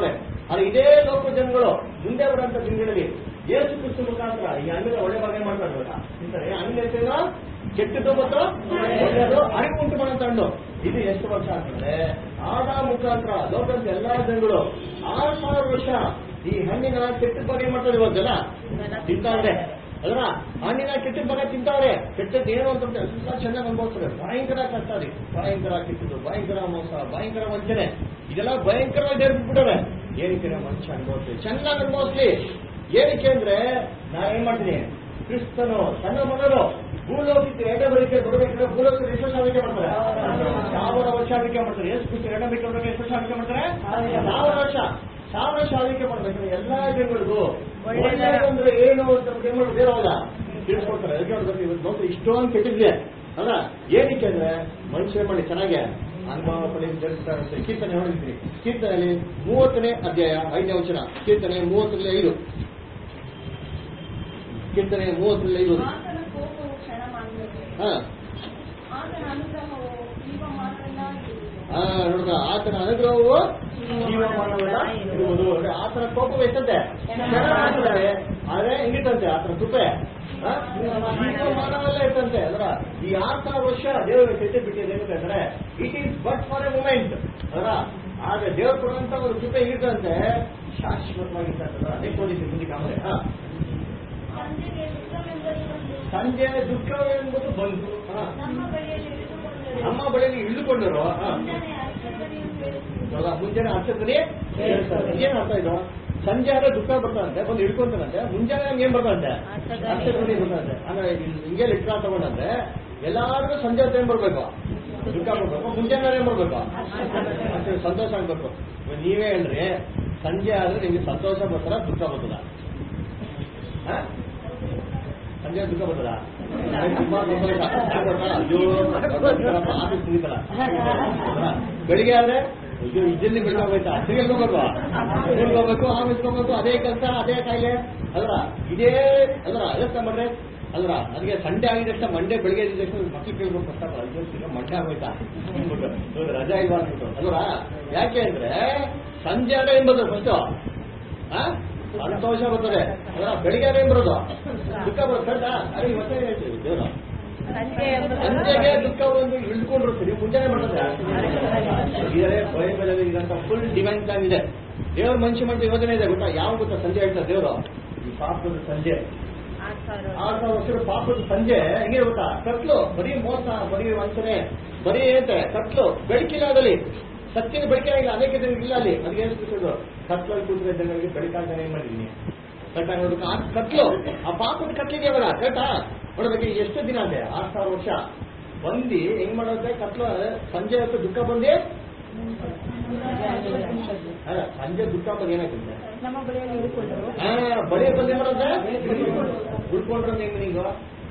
ಆದ್ರೆ ಇದೇ ಲೋಕ ಜನಗಳು ಮುಂದೆ ಬರುವಂತ ದಿನಗಳಲ್ಲಿ ಯೇಸು ಕ್ರಿಸ್ತು ಮುಖಾಂತರ ಈ ಹಣ್ಣಿನ ಒಳ್ಳೆ ಭಾಗ ಏನ್ ಮಾಡ್ತಾರೆ ಇವಾಗ ತಿಂತಾರೆ ಹಣ್ಣಿನ ಹೆಸರೇನು ಕೆಟ್ಟದ್ದು ಮತ್ತು ಒಳ್ಳೆಯದು ಅರಿವು ಉಂಟು ಮಾಡೋಂತ ಹಣ್ಣು ಇದು ಎಷ್ಟು ವರ್ಷ ಅಂತಂದ್ರೆ ಆದ ಮುಖಾಂತರ ಲೋಕದ ಎಲ್ಲಾ ಜನಗಳು ಆರು ಸಾವಿರ ವರ್ಷ ಈ ಹಣ್ಣಿನ ಕೆಟ್ಟ ಭಾಗ ಏನ್ ಮಾಡ್ತಾರೆ ಇವಾಗ ಜನ ತಿಂತಾವ್ರೆ ಅಲ್ವಾ ಹಣ್ಣಿನ ಕೆಟ್ಟ ಭಾಗ ತಿಂತಾವ್ರೆ ಕೆಟ್ಟದ್ದು ಏನು ಅಂತಂದ್ರೆ ಎಲ್ಲ ಚೆನ್ನಾಗಿ ಅನುಭವಿಸ್ತಾರೆ ಭಯಂಕರ ಕಷ್ಟ ರೀ ಭಯಂಕರ ಕೆಟ್ಟದ್ದು ಭಯಂಕರ ಮೋಸ ಭಯಂಕರ ವಂಚನೆ ಇದೆಲ್ಲ ಭಯಂಕರವಾಗಿ ಬಿಟ್ಬಿಟ್ಟವ್ರೆ ಏನಕ್ಕೆ ಮನುಷ್ಯ ಅನುಭವಿಸ್ಲಿ ಚೆನ್ನಾಗಿ ಅನುಭವಿಸ್ಲಿ ಏನಕ್ಕೆ ಅಂದ್ರೆ ನಾ ಏನ್ ಮಾಡ್ತೀನಿ ಕ್ರಿಸ್ತನು ತನ್ನ ಮಗನು ಭೂಲೋಕಕ್ಕೆ ಎಡೆ ಬರಿಕೆ ಬರಬೇಕಾದ್ರೆ ಭೂಲೋಕಕ್ಕೆ ಎಷ್ಟು ವರ್ಷ ಆಳ್ವಿಕೆ ಮಾಡ್ತಾರೆ ಸಾವಿರ ವರ್ಷ ಆಳ್ವಿಕೆ ಮಾಡ್ತಾರೆ ಎಷ್ಟು ಕ್ರಿಸ್ತ ಎಡೆ ಬರಿಕೆ ಬರಬೇಕು ಎಷ್ಟು ವರ್ಷ ಆಳ್ವಿಕೆ ಮಾಡ್ತಾರೆ ಸಾವಿರ ವರ್ಷ ಸಾವಿರ ವರ್ಷ ಆಳ್ವಿಕೆ ಮಾಡ್ಬೇಕಾದ್ರೆ ಎಲ್ಲಾ ಜನಗಳಿಗೂ ಒಳ್ಳೆಯದು ಅಂದ್ರೆ ಏನು ಅಂತ ಏನ್ ಮಾಡೋದು ಬೇರೆ ಹೋದ ತಿಳಿಸ್ಕೊಡ್ತಾರೆ ಅದಕ್ಕೆ ನೋಡ್ಬೇಕು ಇವತ್ತು ನೋಡ್ರಿ ಇಷ್ಟೊಂದು ಕೆಟ್ಟಿದ್ದೆ ಅಲ್ಲ ಏನಕ್ಕೆ ಅಂದ್ರೆ ಮನುಷ್ಯ ಮಾಡಿ ಚೆನ್ನಾಗೆ ಅನುಭವ ಪಡಿ ಜರಿಸ್ತಾರೆ ಕೀರ್ತನೆ ನೋಡಿರ್ತೀನಿ ಕೀರ್ತನೆಯಲ್ಲಿ ಮೂವತ್ತನೇ ಅಧ್ಯಾಯ ಐದನೇ ವಚನ ಕೀರ್ತನೆ ಮೂವತ್ತರಲ್ಲಿ ಐದು ಕೀರ್ತನೆ ಮೂವತ್ತರಲ್ಲಿ ಐದು ಆತನ ಕೋಪವು ಕ್ಷಣ ಮಾತ್ರವೇ. ಹಾ ಆತನ ಅನುಗ್ರಹವು ಜೀವಮಾನವೆಲ್ಲ ಇರುವುದು. ಹಾ ನೋಡ್ದ ಆತನ ಅನುಗ್ರಹವು ಜೀವಮಾನವೆಲ್ಲ ಇರುವುದು ನೋಡಿ, ಆತನ ಕೋಪವು ಎಷ್ಟಂತೆ ಕ್ಷಣ ಮಾತ್ರವೇ. ಆದ್ರೆ ಹೆಂಗಿತ್ತಂತೆ ಆತನ ಕೃಪೆ ಹಾ? ಜೀವಮಾನವೆಲ್ಲ ಇರ್ತಂತೆ ಅದ್ರ ಈ ಆರು ಸಾವಿರ ವರ್ಷ ದೇವರು ಕೆಟ್ಟ ಬಿಟ್ಟಿದೆ ಏನಂತಂದ್ರೆ it is but for a moment ಅದರ ಆದ್ರೆ ದೇವರು ಕೊಡುವಂತ ಒಂದು ಕೃಪೆ ಇರ್ತಂತೆ ಶಾಶ್ವತವಾಗಿರ್ತಂತೆ ಅದೇ ಓದಿದ್ವಿ ಮುಂದಕ್ಕೆ ಆಮೇಲೆ ಹಾ ಸಂಜೆಗೆ ದುಃಖವೆಂಬುದು ಬಂದು ಸಂಜೆ ದುಃಖವೆಂಬುದು ಬಂತು ಹಾ. ನಮ್ಮ ಬಳಿಯಲ್ಲಿ ಇಳಿದುಕೊಂಡರು. ನಮ್ಮ ಬಳಿಯಲ್ಲಿ ಇಳಿದುಕೊಂಡರು ಹಾ. ಮುಂಜಾನೆ ಅರ್ಚಕರಿಯು ಕೇಳಿಸಿತು. ಇವಾಗ ಮುಂಜಾನೆ ಅರ್ಚಕನೇ ಏನ್ ಅರ್ಥ ಇದು ಸಂಜೆ ಆದ್ರೆ ದುಃಖ ಬರ್ತಾರಂತೆ ಬಂದು ಇಳ್ಕೊಂತಾರಂತೆ ಮುಂಜಾನೆ ನಮ್ಗೆ ಏನ್ ಬರ್ತಾರಂತೆ ಅರ್ಚಕನೇ ಬರ್ತಾರಂತೆ ಅಂದ್ರೆ ಇಲ್ಲಿ ಹಿಂಗೆ ಲೆಕ್ಕ ತಗೊಂಡಂದ್ರೆ ಎಲ್ಲಾರ್ಗು ಸಂಜೆ ಹೊತ್ತು ಏನ್ ಬರ್ಬೇಕು ದುಃಖ ಬರ್ಬೇಕು ಮುಂಜಾನೆ ಏನ್ ಬರ್ಬೇಕು ಅಷ್ಟೇ ಸಂತೋಷ ಆಗ್ಬೇಕು ಇವಾಗ ನೀವೇ ಹೇಳ್ರಿ ಸಂಜೆ ಆದ್ರೆ ನಿಮ್ಗೆ ಸಂತೋಷ ಬರ್ತಾರ ದುಃಖ ಬರ್ತದ ಹ? ಸಂಜೆ ದುಃಖ ಬರ್ತದ ತುಂಬಾ ಸಂತೋಷ ಯಾಕ್ ಗೊತ್ತಾ? ಅಯ್ಯೋ ಆಫೀಸ್ ಮುಗಿತಲ್ಲ ಬೆಳಿಗ್ಗೆ ಆದ್ರೆ ಅಯ್ಯೋ ಇದ್ರಲ್ಲಿ ಬೆಳಿಗ್ಗೆ ಹೋಗ್ಬೇಕಾ ತಿರ್ಗಿ ಹೋಗ್ಬೇಕು ಸ್ಕೂಲ್ಗೆ ಹೋಗ್ಬೇಕು ಆಫೀಸ್ಗೆ ಹೋಗ್ಬೇಕು ಅದೇ ಕೆಲಸ ಅದೇ ಕಾಯಿಲೆ ಅಲ್ರ ಇದೇ ಅಲ್ರ ಯೋಚನೆ ಮಾಡ್ರಿ ಅಲ್ರ ಅದಕ್ಕೆ ಸಂಡೇ ಆಗಿದ ತಕ್ಷಣ ಮಂಡೇ ಬೆಳಿಗ್ಗೆ ಎದ್ದ ತಕ್ಷಣ ಮಕ್ಳು ಕೇಳ್ಬೇಕು ಕಷ್ಟ ಅಯ್ಯೋ ತಿರ್ಗಿ ಮಂಡೆ ಆಗೋಯ್ತಾ ಅಂದ್ಬಿಟ್ಟು ಇವಾಗ ರಜಾ ಇಲ್ವಾ ಅಂದ್ಬಿಟ್ಟು ಅಲ್ರ ಯಾಕೆ ಅಂದ್ರೆ ಸಂಜೆ ಆದ್ರೆ ಏನ್ ಬರ್ತದೆ ಫಸ್ಟು ಆ? ಸಂತೋಷ ಬರ್ತದೆ ಅಲ್ರ ಬೆಳಿಗ್ಗೆ ಆದ್ರೆ ಏನ್ ಬರೋದು ದುಃಖ ಬರುತ್ತೆ ಅರೆ ಇವತ್ತೇ ಹೇಳ್ತೀವಿ ದೇವ್ರು ಸಂಜೆ ಎಂಬುದು ಸಂಜೆಗೆ ದುಃಖ ಒಂದು ಇಳ್ಕೊಂಡ್ರು ಸರಿ ಮುಂಜಾನೆ ಮಾಡ್ತಾರೆ ಇದೇ ಬೈಬಲಲ್ಲಿ ಇದಂತ ಫುಲ್ ಡಿಮ್ಯಾಂಡ್ ಟೈಮ್ ಇದೆ ದೇವ್ರ ಮನುಷ್ಯ ಮಾಡಿದ ಯೋಜನೆ ಇದೆ ಗೊತ್ತಾ ಯಾವ ಗೊತ್ತಾ ಸಂಜೆ ಹೇಳ್ತಾರೆ ದೇವರು ಈ ಪಾಪದ ಸಂಜೆ ಆರು ಸಾವಿರ ಆರು ಸಾವಿರ ವರ್ಷದ ಪಾಪದ ಸಂಜೆ ಹೆಂಗೆ ಗೊತ್ತಾ ಕತ್ಲು ಬರೀ ಮೋಸ ಬರೀ ವಂಚನೆ ಬರೀ ಏತೆ ಕತ್ಲು ಬೆಳಕಿಲ್ಲ ಅದಲ್ಲಿ ಸತ್ಯದ ಬೆಳಕಿನ ಇಲ್ಲ ಅನೇಕ ಜನರಿಗೆ ಇಲ್ಲ ಅಲ್ಲಿ ಅದಕ್ಕೆ ಏನು ತಿಳಿಸೋದು ಕತ್ಲಲ್ಲಿ ಕೂತಿರೋ ಜನರಿಗೆ ಬೆಳಕಾಗ್ತಾನೆ ಏನ್ ಮಾಡಿದೀನಿ ಕರೆಕ್ಟ್ ನೋಡ್ಬೇಕು ಆ ಕತ್ಲು ಆ ಪಾಪದ ಕತ್ಲಿದೆಯವಲ್ಲ ಕರೆಕ್ಟಾ ನೋಡ್ಬೇಕು ಎಷ್ಟು ದಿನ ಅಂದೆ ಆರು ಸಾವಿರ ವರ್ಷ ಬಂದು ಹೆಂಗ್ ಮಾಡೋದ್ರೆ ಕತ್ಲು ಸಂಜೆ ಹೊತ್ತು ದುಃಖ ಬಂದು ಅಲ್ಲ ಸಂಜೆ ದುಃಖ ಬಂದು ಏನಾಗುತ್ತೆ ನಮ್ಮ ಬಳಿಯಲ್ಲಿ ಇಳಿದುಕೊಂಡರು ಹಾ ಬಳಿ ಬಂದು ಏನ್ ಮಾಡೋದ್ರೆ ಉಳ್ಕೊಂಡ್ರೆ ಹೆಂಗ್ ನೀವು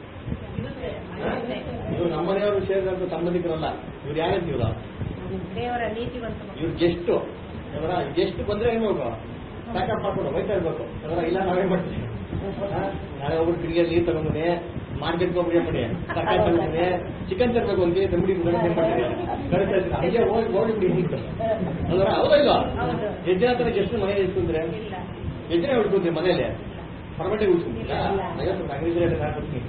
ಇವ್ರು ನಮ್ಮ ಮನೆಯವರು ಸೇರಿದಂತ ಸಂಬಂಧಿಕರಲ್ಲ ಇವ್ರು ಯಾರಿದ್ರು ಇವ್ರು ದೇವರ ನೀತಿವಂತ ಮಕ್ಕಳು. ಇವ್ರು ಗೆಸ್ಟ್ ಅವರ ಗೆಸ್ಟ್ ಬಂದ್ರೆ ಏನ್ ಮಾಡ್ಬೇಕು ಪ್ಯಾಕಪ್ ಹಾಕೊಂಡು ಹೋಯ್ತಾ ಇರ್ಬೇಕು ಅದರ ಇಲ್ಲ ನಾವೇ ಮಾಡ್ತೀವಿ ಹಾ? ನಾಳೆ ಒಬ್ರು ತಿರುಗಿ ನೀರು ತಗೊಂಬಂದೆ ಮಾರ್ಕೆಟ್ ಹೋಗ್ಬಿಡಿ ಮಾಡಿ ತರಕಾರಿ ತಗೊಂಬಂದೆ ಚಿಕನ್ ತರಬೇಕು ಅಂತ ತಂಬಿಡಿ ಏನ್ ಮಾಡ್ತೀವಿ ಕಳಿಸ್ತಾ ಇರ್ತೀವಿ ಹಂಗೆ ಹೋಗಿ ಹೋಗ್ಬಿಡಿ ಹಿಂಗೆ ಅದರ ಹೌದಾ ಇಲ್ಲ ಹೌದು. ಎಷ್ಟು ಜನ ಹತ್ರ ಎಷ್ಟು ಮನೆ ಇಟ್ಕೊಂಡ್ರೆ ಇಲ್ಲ ಎಷ್ಟು ಜನ ಉಳ್ಕೊಂತೀವಿ ಮನೇಲಿ ಪರ್ಮನೆಂಟ್ ಉಳ್ಕೊಂತೀರಾ ಇಲ್ಲ. ಐವತ್ತು ಅಂಗಡಿ ಹಾಕ್ತೀನಿ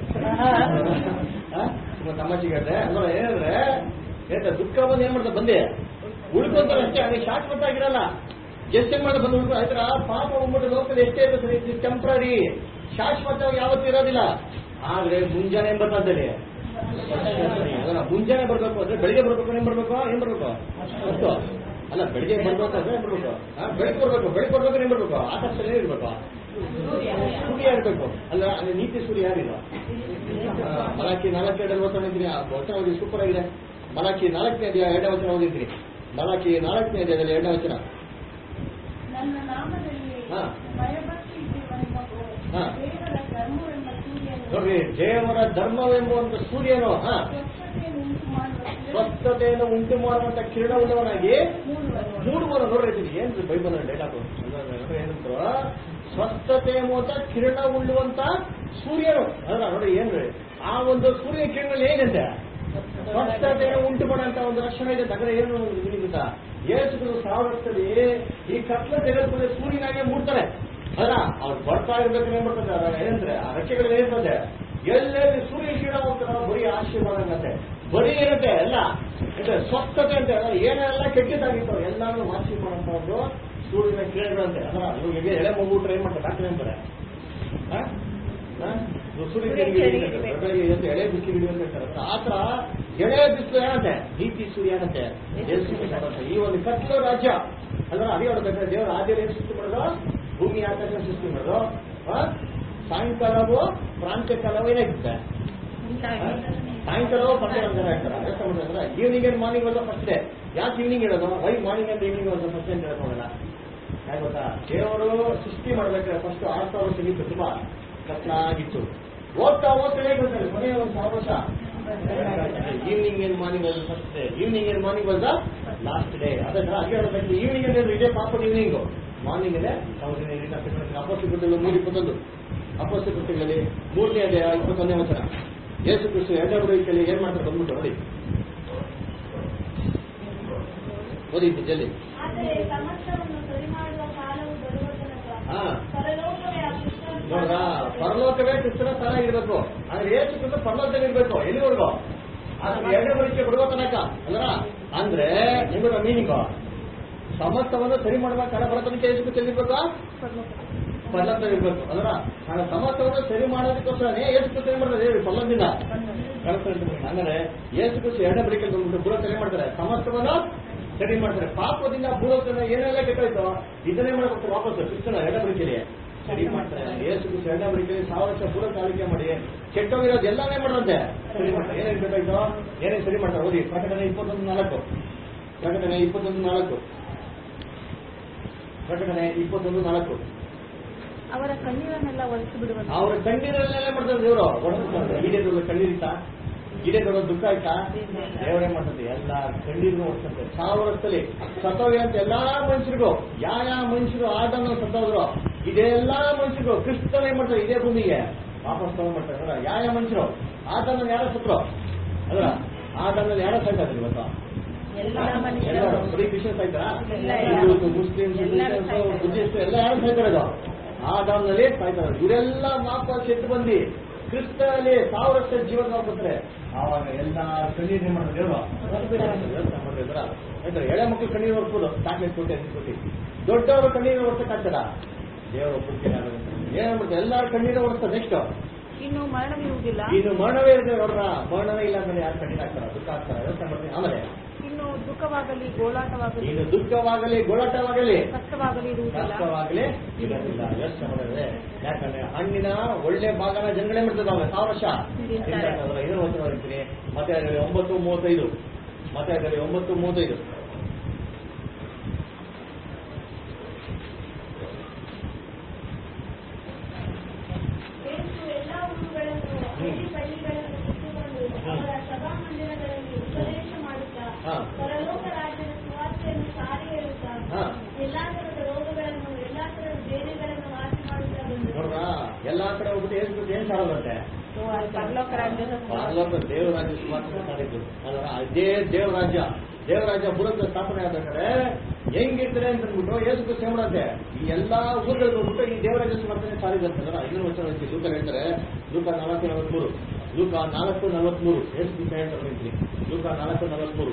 ತುಂಬ ತಮಾಷೆಗೆ ಹೇಳ್ದೆ ಅಂದ್ರೆ ಏನಂದ್ರೆ ಹೇಳ್ತಾ ದುಃಖ ಬಂದು ಏನ್ ಮಾಡ್ತಾ ಬಂದೆ ಉಳ್ಕೊಂತಾರೆ ಅಷ್ಟೇ ಅದಕ್ಕೆ ಶಾಶ್ವತ ಆಗಿರಲ್ಲ ಎಷ್ಟು ಏನ್ ಮಾಡಿ ಬಂದು ಉಳ್ಕೊ ಆಯ್ತರ ಪಾಪ ಹೋಗ್ಬಿಟ್ಟು ಲೋಕದಲ್ಲಿ ಎಷ್ಟೇ ಇರುತ್ತೆ ಇದು ಟೆಂಪ್ರರಿ ಶಾಶ್ವತವಾಗಿ ಯಾವತ್ತೂ ಇರೋದಿಲ್ಲ ಆದ್ರೆ ಮುಂಜಾನೆ ಏನ್ ಬರ್ತದೆ ಅದನ್ನ ಮುಂಜಾನೆ ಬರ್ಬೇಕು ಅಂದ್ರೆ ಬೆಳಿಗ್ಗೆ ಬರ್ಬೇಕು ಏನ್ ಬರ್ಬೇಕು ಏನ್ ಬರ್ಬೇಕು ಅಷ್ಟು ಅಲ್ಲ ಬೆಳಿಗ್ಗೆ ಬರ್ಬೇಕು ಅಂದ್ರೆ ಏನ್ ಬರ್ಬೇಕು ಆ, ಬೆಳಿಗ್ಗೆ ಬರ್ಬೇಕು ಬೆಳಿಗ್ಗೆ ಬರ್ಬೇಕು ಏನ್ ಬರ್ಬೇಕು ಆಕಾಶದಲ್ಲಿ ಇರ್ಬೇಕು ಸೂರ್ಯ ಇರ್ಬೇಕು ಅಲ್ಲ ಅಲ್ಲಿ ನೀತಿ ಸೂರ್ಯ ಯಾರಿಲ್ಲ ಆ, ಮಲಾಕಿ ನಾಲ್ಕು ಎರಡು ವಚನ ಓದಿದ್ರಿ ಆ ವಚನ ಓದಿ ಸೂಪರ್ ಆಗಿದೆ ಮಲಾಕಿ ನಾಲ್ಕನೇ ಅಧ್ಯಾಯ ಎರಡನೇ ವಚನ ಓದಿದ್ರಿ ಮಲಾಕಿ ನಾಲ್ಕನೇ ಅಧ್ಯಾಯದಲ್ಲಿ ಎರಡನೇ ವಚನ ನನ್ನ ನಾಮದಲ್ಲಿ ಹಾ. ಭಯಭಕ್ತಿ ಇದ್ದಿರುವವನಿಗೂ ಹಾ. ದೇವರ ಧರ್ಮವೆಂಬ ಸೂರ್ಯನು ನೋಡ್ರಿ ದೇವರ ಧರ್ಮವೆಂಬುವಂತ ಸೂರ್ಯನು ಹಾ ಸ್ವಚ್ಛತೆಯನ್ನು ಉಂಟು ಮಾಡುವ ಸ್ವಸ್ಥತೆಯನ್ನು ಉಂಟು ಮಾಡುವಂತ ಕಿರಣವುಳ್ಳವನಾಗಿ ಮೂಡುವನು. ಮೂಡುವನು ನೋಡ್ರಿ ಇದು ಏನ್ ಬೈಬಲ್ ಡೈಲಾಗ್ ಏನಂದ್ರು ಸ್ವಸ್ಥತೆ ಮೂಲಕ ಕಿರಣ ಉಳ್ಳುವಂತ ಸೂರ್ಯನು ಅಲ್ಲ ನೋಡಿ ಏನ್ರಿ ಆ ಒಂದು ಸೂರ್ಯ ಕಿರಣದಲ್ಲಿ ಏನಿದೆ ಸ್ವಸ್ಥತೆ ಉಂಟು ಮಾಡುವಂತ ಒಂದು ಲಕ್ಷಣ ಇದೆ ತಗರ ಏನು ನಿಮಿತ್ತ ಯೇಸುಗಳು ಸಾವಿರದಲ್ಲಿ ಈ ಕತ್ಲ ಜಗತ್ತಿನಲ್ಲಿ ಸೂರ್ಯನಾಗೆ ಮೂಡ್ತಾರೆ ಅಲ್ಲ ಅವ್ರು ಬರ್ತಾ ಇರ್ಬೇಕು ಏನ್ ಮಾಡ್ತಾರೆ ಅದ್ರ ಏನಂದ್ರೆ ಆ ರೆಕ್ಕೆಗಳು ಏನಿರ್ತದೆ ಎಲ್ಲೆಲ್ಲಿ ಸೂರ್ಯ ಕ್ಷೀಣ ಹೋಗ್ತಾರೋ ಬರೀ ಆಶೀರ್ವಾದ ಅನ್ನತ್ತೆ ಬರೀ ಇರುತ್ತೆ ಎಲ್ಲ ಅಂದ್ರೆ ಸ್ವಸ್ಥತೆ ಅಂತ ಅಲ್ಲ, ಏನೆಲ್ಲ ಕೆಟ್ಟದಾಗಿತ್ತು ಎಲ್ಲಾನು ವಾಸಿ ಮಾಡುವಂತ ಒಂದು ಸೂರ್ಯನ ಕಿರಣಗಳಂತೆ ಅಲ್ಲ ಇವಾಗ ಎಳೆ ಮಗುಟ್ರೆ ಏನ್ ಮಾಡ್ತಾರೆ ಡಾಕ್ಟರ್ ಅಂತಾರೆ ಆ? ಆ? ಇವಾಗ ಸೂರ್ಯ ಕಿರಣಗಳು ಹಿಡಿತಾರೆ. ಬೆಳಗ್ಗೆ ಎದ್ದು ಎಳೆ ಬಿಸಿಲು ಹಿಡಿಯುವಂತ ಹೇಳ್ತಾರೆ ಆ ತರ ಎಳೆ ಬಿಸಿಲು ಏನಂತೆ ನೀತಿ ಸೂರ್ಯ ಏನಂತೆ ಯೇಸು ಕ್ರಿಸ್ತ ಏನಂತೆ? ಈ ಒಂದು ಕತ್ಲ ರಾಜ್ಯ ಅಲ್ವಾ ಅದೇ ಹೇಳ್ಬೇಕಾದ್ರೆ ದೇವರ ಆದಿಯಲ್ಲಿ ಏನ್ ಸೃಷ್ಟಿ ಮಾಡೋದು ಭೂಮಿ ಆಕಾಶ ಸೃಷ್ಟಿ ಮಾಡೋದು ಆ? ಸಾಯಂಕಾಲವು ಪ್ರಾಂತ್ಯ ಕಾಲವು ಏನಾಗುತ್ತೆ ಸಾಯಂಕಾಲ ಪಂದ್ಯ ಅಂತ ಹೇಳ್ತಾರೆ ಅರ್ಥ ಮಾಡಿದ್ರೆ ಈವ್ನಿಂಗ್ ಅಂಡ್ ಮಾರ್ನಿಂಗ್ ಒಂದು ಫಸ್ಟ್ ಡೇ ಯಾಕೆ ಈವ್ನಿಂಗ್ ಹೇಳೋದು ವೈ ಮಾರ್ನಿಂಗ್ ಅಂಡ್ ಈವ್ನಿಂಗ್ ಒಂದು ಫಸ್ಟ್ ಅಂತ ಹೇಳ್ಕೊಂಡಲ್ಲ ಯಾಕೆ ಗೊತ್ತಾ ದೇವರು ಸೃಷ್ಟಿ ಮಾಡ್ಬೇಕಾದ್ರೆ ಫಸ್ಟ್ ಆರು ಸಾವಿರ ವರ್ಷ ಇತ್ತು ತುಂಬಾ ಕತ್ಲಾಗಿತ್ತು ಹೋಗ್ತಾ ಹೋಗ್ತಾ ಹೇಗೆ ಗೊತ್ತಲ್ಲ ಕೊನೆಯ ಒಂದು ಸಾವಿರ ವರ್ಷ ಈವ್ನಿಂಗ್ ಅಂಡ್ ಮಾರ್ನಿಂಗ್ ಒಂದು first day evening and morning was the last day ಅದೇ ತರ ಅದೇ ಹೇಳ್ಬೇಕು ಈವ್ನಿಂಗ್ ಅಂದ್ರೆ ಇದೇ ಪಾಪ ಈವ್ನಿಂಗ್ ಮಾರ್ನಿಂಗ್ ಇದೆ ಅಪೋಸಿಟ್ ಮೂರು ಇಪ್ಪತ್ತೊಂದು ಅಪೋಸಿಟ್ ಕೃತಿಗಳಲ್ಲಿ ಮೂರನೇ ಅಧ್ಯಾಯ ಇಪ್ಪತ್ತೊಂದನೇ ವಚನ ಯೇಸು ಕ್ರಿಸ್ತು ಎರಡನೇ ಬರುವಿಕೆಯಲ್ಲಿ ಏನ್ ಮಾಡ್ತಾರೆ ಬಂದ್ಬಿಟ್ಟು ನೋಡಿ ಓದಿ ಜಲ್ದಿ ಆದರೆ ಸಮಸ್ತವನ್ನು ಸರಿ ಮಾಡುವ ಕಾಲವು ಬರುವ ತನಕ ಹಾ. ಪರಲೋಕವೇ ಆ ಕೃಷ್ಣನ ನೋಡ್ರ ಪರಲೋಕವೇ ಕ್ರಿಸ್ತನ ಸ್ಥಾನ ಇರಬೇಕು ಆದ್ರೆ ಯೇಸು ಕ್ರಿಸ್ತ ಪರಲೋಕದಲ್ಲಿ ಇರ್ಬೇಕು ಎಲ್ಲಿವರೆಗೂ ಆದ್ರೆ ಎರಡನೇ ಬರುವಿಕೆ ಬಿಡುವ ತನಕ ಅಲ್ರ ಅಂದ್ರೆ ನಿಮಗೆ ಮೀನಿಂಗ್ ಸಮಸ್ತವನ್ನು ಸರಿ ಮಾಡುವ ಕಾಲ ಬರೋ ತನಕ ಯೇಸು ಕ್ರಿಸ್ತ ಎಲ್ಲಿರ್ಬೇಕು ಪಲ್ಲಂತ ಇರ್ಬೇಕು ಅಲ್ರ ನಾನು ಸಮಸ್ತವನ್ನು ಸರಿ ಮಾಡೋದಕ್ಕೋಸ್ಕರನೇ ಏಸು ಕ್ರಿಸ್ತ ಏನ್ ಮಾಡ್ತಾರೆ ಹೇಳಿ ಪಲ್ಲಂದಿಂದ ಅಂದ್ರೆ ಏಸು ಕ್ರಿಸ್ತ ಎರಡನೇ ಬಳಿಕೆ ಬಂದ್ಬಿಟ್ಟು ಬುಡ ಸರಿ ಮಾಡ್ತಾರೆ ಸಮಸ್ತವನ್ನು ಸರಿ ಮಾಡ್ತಾರೆ ಪಾಪದಿಂದ ಭೂಲೋಕದಿಂದ ಏನೆಲ್ಲ ಕೆಟ್ಟೋಯ್ತು ಇದನ್ನೇ ಮಾಡ್ಬೇಕು ವಾಪಸ್ ಕ್ರಿಸ್ತನ ಎರಡನೇ ಬಳಿಕೆಯಲ್ಲಿ ಸರಿ ಮಾಡ್ತಾರೆ ಏಸು ಕ್ರಿಸ್ತ ಎರಡನೇ ಬಳಿಕೆಯಲ್ಲಿ ಸಾವಿರ ವರ್ಷ ಪೂರ ಆಳ್ವಿಕೆ ಮಾಡಿ ಕೆಟ್ಟೋಗಿರೋದು ಎಲ್ಲಾನೇ ಮಾಡುವಂತೆ ಸರಿ ಮಾಡ್ತಾರೆ ಏನೇನು ಬೇಕಾಯ್ತು ಏನೇನು ಸರಿ ಮಾಡ್ತಾರೆ ಓದಿ ಪ್ರಕಟಣೆ ಇಪ್ಪತ್ತೊಂದು ನಾಲ್ಕು ಪ್ರಕಟಣೆ ಇಪ್ಪತ್ತೊಂದು ನಾಲ್ಕು ಪ್ರಕಟಣೆ ಇಪ್ಪತ್ತೊಂದು ನಾಲ್ಕು ಅವರ ಕಣ್ಣೀರನ್ನೆಲ್ಲ ಒರೆಸಿ ಬಿಡುವರು ಅವ್ರ ಕಣ್ಣೀರಲ್ಲೆಲ್ಲ ಮಾಡ್ತಾರೆ ದೇವರು ಈಡೇದೊಳ ಕಣ್ಣೀರಿತ್ತಾ ಈಡೇದೊಳ ದುಃಖ ಆಯ್ತಾ ದೇವರೇ ಮಾಡ್ತದೆ ಎಲ್ಲ ಕಣ್ಣೀರ್ನು ಓಡಿಸ್ತಂತೆ ಸಾವಿರ ವರ್ಷದಲ್ಲಿ ಸತ್ತೋಗಿ ಅಂತ ಎಲ್ಲಾ ಮನುಷ್ಯರಿಗೂ ಯಾವ ಯಾವ ಮನುಷ್ಯರು ಆದನ್ನು ಸತ್ತೋದ್ರು ಇದೆಲ್ಲಾ ಮನುಷ್ಯರಿಗೂ ಕ್ರಿಸ್ತನ ಏನ್ ಮಾಡ್ತಾರೆ ಇದೇ ಭೂಮಿಗೆ ವಾಪಸ್ ತಗೊಂಡ್ ಮಾಡ್ತಾರೆ ಅಲ್ಲ ಯಾವ ಯಾವ ಮನುಷ್ಯರು ಆದನ್ನು ಯಾರ ಸತ್ರು ಅಲ್ಲ ಆದನ್ನು ಯಾರ ಸಾಯ್ತಾರೆ ಇವತ್ತು ಎಲ್ಲ ಎಲ್ಲರೂ ಮನುಷ್ಯರು ಬರೀ ಕ್ರಿಶ್ಚಿಯನ್ಸ್ ಆಯ್ತಾ ಎಲ್ಲ ಹಿಂದೂಸ್ ಮುಸ್ಲಿಮ್ಸ್ ಎಲ್ಲರೂ ಕ್ರಿಶ್ಚಿಯನ್ಸ್ ಸಾಯ್ತಾರೆ. ಬುದ್ಧಿಸ್ಟ್ ಎಲ್ಲ ಯಾರು ಸಾಯ್ತಾರದು ಆ ದಾಮದಲ್ಲಿ ಸಾಯ್ತಾರೆ ಇವರೆಲ್ಲ ವಾಪಸ್ ಎದ್ದು ಬಂದು ಕ್ರಿಸ್ತನಲ್ಲಿ ಸಾವಿರ ವರ್ಷ ಜೀವನ ಮಾಡ್ಕೊತಾರೆ ಆವಾಗ ಎಲ್ಲ ಕಣ್ಣೀರು ಮಾಡ್ತಾರೆ ದೇವರು ಆಯ್ತಾ ಎಳೆ ಮಕ್ಕಳು ಕಣ್ಣೀರು ಹೊರ್ಬೋದು ಚಾಕ್ಲೇಟ್ ಕೊಟ್ಟೆ ಅಂತ ಕೊಟ್ಟು ದೊಡ್ಡವರು ಕಣ್ಣೀರು ಹೊರ್ಸಕ್ಕಾಗ್ತದ ದೇವರು ಒಪ್ಪಿಗೆ ಏನಾಗ್ಬಿಡುತ್ತೆ ಎಲ್ಲಾರು ಕಣ್ಣೀರು ಹೊರ್ಸ್ತಾರೆ ನೆಕ್ಸ್ಟ್ ಇನ್ನು ಮರಣವಿರುವುದಿಲ್ಲ ಇನ್ನು ಮರಣವೇ ಇರ್ತದೆ ನೋಡ್ರ ಮರಣವೇ ಇಲ್ಲ ಅಂದ್ರೆ ಯಾರು ಕಣ್ಣೀರು ಹಾಕ್ತಾರ ದುಃಖ ಹಾಕ್ತಾರ ಯೋಚನೆ ಮಾಡ್ತೀನಿ ಆಮೇಲೆ ಇನ್ನು ದುಃಖವಾಗಲಿ ಗೋಳಾಟವಾಗಲಿ ಇನ್ನು ದುಃಖವಾಗಲಿ ಗೋಳಾಟವಾಗಲಿ ಕಷ್ಟವಾಗಲಿ ಇರುವುದಿಲ್ಲ ಕಷ್ಟವಾಗಲಿ ಇರೋದಿಲ್ಲ ಯೋಚನೆ ಮಾಡಿದ್ರೆ ಯಾಕಂದ್ರೆ ಹಣ್ಣಿನ ಒಳ್ಳೆ ಭಾಗನ ಜನಗಳೇ ಮಾಡ್ತದೆ ಅವಾಗ ಸಾವಿರ ವರ್ಷ ತಿಂತಾರೆ. ಏನು ವಚನ ಹೇಳ್ತೀನಿ ಮತ್ತೆ ಅದರಲ್ಲಿ ಒಂಬತ್ತು ಮೂವತ್ತೈದು ಮತ್ತೆ ಅದರಲ್ಲಿ ಒಂಬತ್ತು ಮೂವತ್ತೈದು ಯೇಸು ಎಲ್ಲಾ ಊರುಗಳನ್ನು ಹಳ್ಳಿ ಪಳ್ಳಿಗಳನ್ನು ಸುತ್ತಿಕೊಂಡು ಅವರ ಸಭಾಮಂದಿರಗಳಲ್ಲಿ ಉಪದೇಶ ಮಾಡುತ್ತಾ ಹಾ. ಪರಲೋಕ ರಾಜ್ಯದ ಸುವಾರ್ತೆಯನ್ನು ಸಾರಿ ಹೇಳುತ್ತಾ ಹಾ. ಎಲ್ಲಾ ತರದ ರೋಗಗಳನ್ನು ಎಲ್ಲಾ ತರದ ಬೇನೆಗಳನ್ನು ವಾಸಿ ಮಾಡುತ್ತಾ ಬಂದರು ನೋಡ್ರ ಎಲ್ಲಾ ಕಡೆ ಹೋಗ್ಬಿಟ್ಟು ಏನ್ ಬಿಟ್ಟು ಏನ್ ಸಾರೋದಂತೆ ಪರಲೋಕ ರಾಜ್ಯದ ಪರಲೋಕ ದೇವರಾಜ್ಯ ಸುವಾರ್ತೆ ಸಾರಿದ್ದು ಅಲ್ವಾ ಅದೇ ದೇವರಾಜ್ಯ ದೇವರಾಜ್ಯ ಬುಡದ ಸ್ಥಾಪನೆ ಆಗ್ಬೇಕಾದ್ರೆ ಹೆಂಗಿರ್ತಾರೆ ಅಂತ ಅಂದ್ಬಿಟ್ಟು ಯೇಸು ಕ್ರಿಸ್ತ ಏನ್ ಮಾಡಂತೆ ಈ ಎಲ್ಲಾ ಊರುಗಳಿಗೆ ಹೋಗ್ಬಿಟ್ಟು ಈ ದೇವರಾಜ್ಯ ಸುವಾರ್ತೆ ಸಾರಿದಂತಂದ್ರ ಇನ್ನೊಂದು ವಚನ ಹೇಳ್ತೀನಿ ಲೂಕ ಹೇಳ್ತಾರೆ ಲೂಕ ನಾಲ್ಕು ನಲವತ್ಮೂರು ಲೂಕ ನಾಲ್ಕು ನಲವತ್ಮೂರು ಯೇಸು ಕ್ರಿಸ್ತ ಹೇಳ್ತಾರೆ ಹೇಳ್ತೀನಿ ಲೂಕ ನಾಲ್ಕು ನಲವತ್ಮೂರು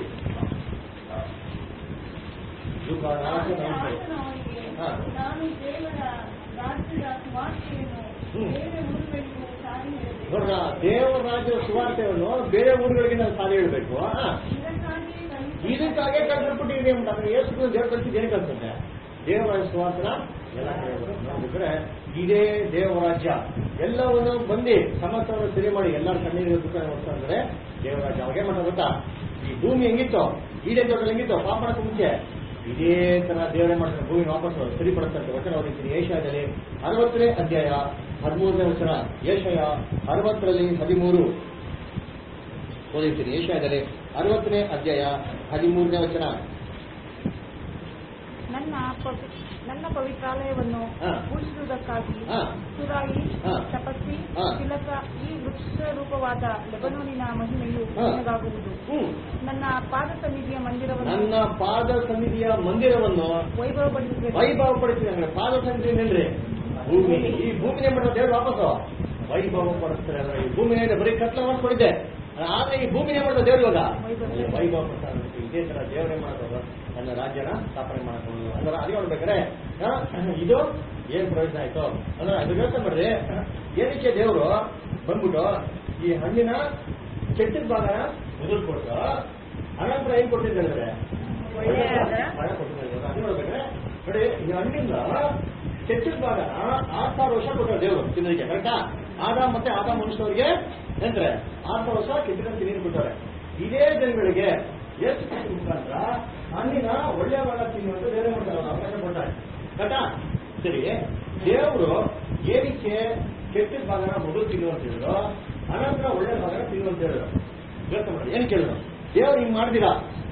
ಲೂಕ ನಾಲ್ಕು ನಲವತ್ಮೂರು ಆತನು ಅವನಿಗೆ, ಹಾ. ನಾನು ದೇವರ ರಾಜ್ಯದ ಸುವಾರ್ತೆಯನ್ನು ಹ್ಮ್. ಬೇರೆ ಊರುಗಳಿಗೂ ಸಾರಿ ಹೇಳಬೇಕು ನೋಡ್ರ ದೇವರಾಜ್ಯ ಸುವಾರ್ತೆಯನ್ನು ಬೇರೆ ಊರುಗಳಿಗೆ ನಾವು ಸಾರಿ ಹೇಳ್ಬೇಕು ಆ? ಇದಕ್ಕಾಗಿ ನನ್ನ ಇದಕ್ಕಾಗೆ ಕಳ್ಸಿಬಿಟ್ಟಿದೆ ಅಂತ ಅಂದ್ರೆ ಯೇಸು ಕ್ರಿಸ್ತ ದೇವ್ರ ಕಳಿಸಿದ್ದು ಏನು ಕಳ್ಸುತ್ತೆ ದೇವರಾಜ್ಯ ಸುವಾಸನ ಎಲ್ಲ ಕಡೆ ಬರುತ್ತೆ. ನೋಡಿದ್ರೆ ಇದೇ ದೇವರಾಜ್ಯ ಎಲ್ಲವನ್ನು ಬಂದು ಸಮಸ್ತವನ್ನು ಸರಿ ಮಾಡಿ ಎಲ್ಲರ ಕಣ್ಣೀರಿಗೆ ದುಃಖ ಹೊಡ್ತಾ ಅಂದ್ರೆ ದೇವರಾಜ್ಯ ಅವಾಗೇ ಮಾಡ್ತಾ ಗೊತ್ತಾ ಈ ಭೂಮಿ ಹೆಂಗಿತ್ತು ಈಡೇ ದೊಡ್ಡ ಹೆಂಗಿತ್ತು ಪಾಪಣಕ್ಕೆ ಮುಂಚೆ ಇದೇ ತರ ದೇವರೇ ಮಾಡ್ತಾರೆ ಭೂಮಿ ವಾಪಸ್ ಸರಿಪಡಿಸ್ತಾರೆ ವಚನ ಓದಿದ್ದೀನಿ ಏಷ್ಯಾದಲ್ಲಿ ಅರವತ್ತನೇ ಅಧ್ಯಾಯ ಹದಿಮೂರನೇ ವಚನ ಏಷಯ ಅರವತ್ತರಲ್ಲಿ ಹದಿಮೂರು ಓದಿರ್ತೀನಿ ಏಷ್ಯಾದಲ್ಲಿ ಅರವತ್ತನೇ ಅಧ್ಯಾಯ ಹದಿಮೂರನೇ ವಚನ ನನ್ನ ನನ್ನ ಪವಿ- ನನ್ನ ಪವಿತ್ರಾಲಯವನ್ನು ಹಾ. ಪೂಜಿಸುವುದಕ್ಕಾಗಿ ಹಾ. ಸುರಾಯಿ ಹಾ. ತಪಸ್ಸಿ ಹಾ. ತಿಲಕ ಈ ವೃಕ್ಷ ರೂಪವಾದ ಲೆಬನೋನಿನ ಮಹಿಮೆಯು ಹಾ. ನಿನಗಾಗುವುದು ಹ್ಮ್ ನನ್ನ ಪಾದ ಸನ್ನಿಧಿಯ ಮಂದಿರವನ್ನು ನನ್ನ ಪಾದ ಸನ್ನಿಧಿಯ ಮಂದಿರವನ್ನು ವೈಭವಪಡಿಸುವೆ ವೈಭವ ಪಡಿಸ್ತೀನಿ ಅಂದ್ರೆ ಪಾದ ಸನ್ನಿಧಿ ನಿಲ್ರಿ ಭೂಮಿ ಈ ಭೂಮಿನೇ ಮಾಡೋದು ದೇವ್ರು ವಾಪಸ್ಸು ವೈಭವ ಪಡಿಸ್ತಾರೆ ಅಂದ್ರೆ ಈ ಭೂಮಿನೇ ಬರೀ ಕತ್ಲ ಮಾಡ್ಕೊಂಡಿದ್ದೆ ಆದ್ರೆ ಈ ಭೂಮಿನೇ ಮಾಡೋದು ದೇವ್ರು ಇವಾಗ ವೈಭವ. ವೈಭವ ಪಡಿಸ್ತಾರೆ ಇದೇ ತರ ದೇವರೇ ಮಾಡೋದು ನನ್ನ ರಾಜ್ಯನ ಸ್ಥಾಪನೆ ಮಾಡ್ಕೊಂಡು ಅಂದ್ರೆ ಅದೇ ನೋಡ್ಬೇಕಾರೆ ಆ, ಇದು ಏನ್ ಪ್ರಯೋಜನ ಆಯ್ತು ಅಂದ್ರೆ ಅದು ಯೋಚನೆ ಮಾಡ್ರಿ ಏನಕ್ಕೆ ದೇವರು ಬಂದ್ಬಿಟ್ಟು ಈ ಹಣ್ಣಿನ ಕೆಟ್ಟಿದ ಭಾಗನ ಮೊದಲು ಕೊಟ್ಟು ಅನಂತರ ಏನ್ ಕೊಟ್ಟಿದ್ದಾರೆ ಅಂದ್ರೆ ಒಳ್ಳೆಯದ ಫಲ ಕೊಟ್ಟಿದ್ದಾರೆ ಅದು ನೋಡ್ಬೇಕಾದ್ರೆ ನೋಡಿ ಈ ಹಣ್ಣಿಂದ ಕೆಟ್ಟಿದ ಭಾಗ ಆರು ಸಾವಿರ ವರ್ಷ ಕೊಟ್ಟರು ದೇವರು ತಿನ್ನೋದಕ್ಕೆ ಕರೆಕ್ಟಾ ಆದ ಮತ್ತೆ ಆದ ಮನುಷ್ಯರಿಗೆ ಎಂದ್ರೆ ಆರು ಸಾವಿರ ವರ್ಷ ಕೆಟ್ಟಿದ ತಿನ್ನೀರು ಕೊಟ್ಟವ್ರೆ ಇದೇ ಜನಗಳಿಗೆ ಎಷ್ಟು ಕೊಟ್ಟಿದ ಮುಖಾಂತರ ಹಣ್ಣಿನ ಒಳ್ಳೆಯ ಭಾಗ ತಿನ್ನುವಂತ ದೇವರೇ ಮಾಡ್ತಾರೆ ಅವ್ರು ಅವಕಾಶ ಕೊಡ್ತಾರೆ ಕರೆಕ್ಟಾ ಸರಿ ದೇವರು ಏನಕ್ಕೆ ಕೆಟ್ಟಿದ ಭಾಗನ ಮೊದಲು ತಿನ್ನುವಂತ ಹೇಳಿದ್ರು ಅನಂತರ ಒಳ್ಳೆಯ ಭಾಗನ ತಿನ್ನುವಂತ ಹೇಳಿದ್ರು ಯೋಚನೆ ಮಾಡಿ ಏನ್ ಕೇಳಿದ್ರು ದೇವ್ರು ಹಿಂಗ್ ಮಾಡ್ದಿರಾ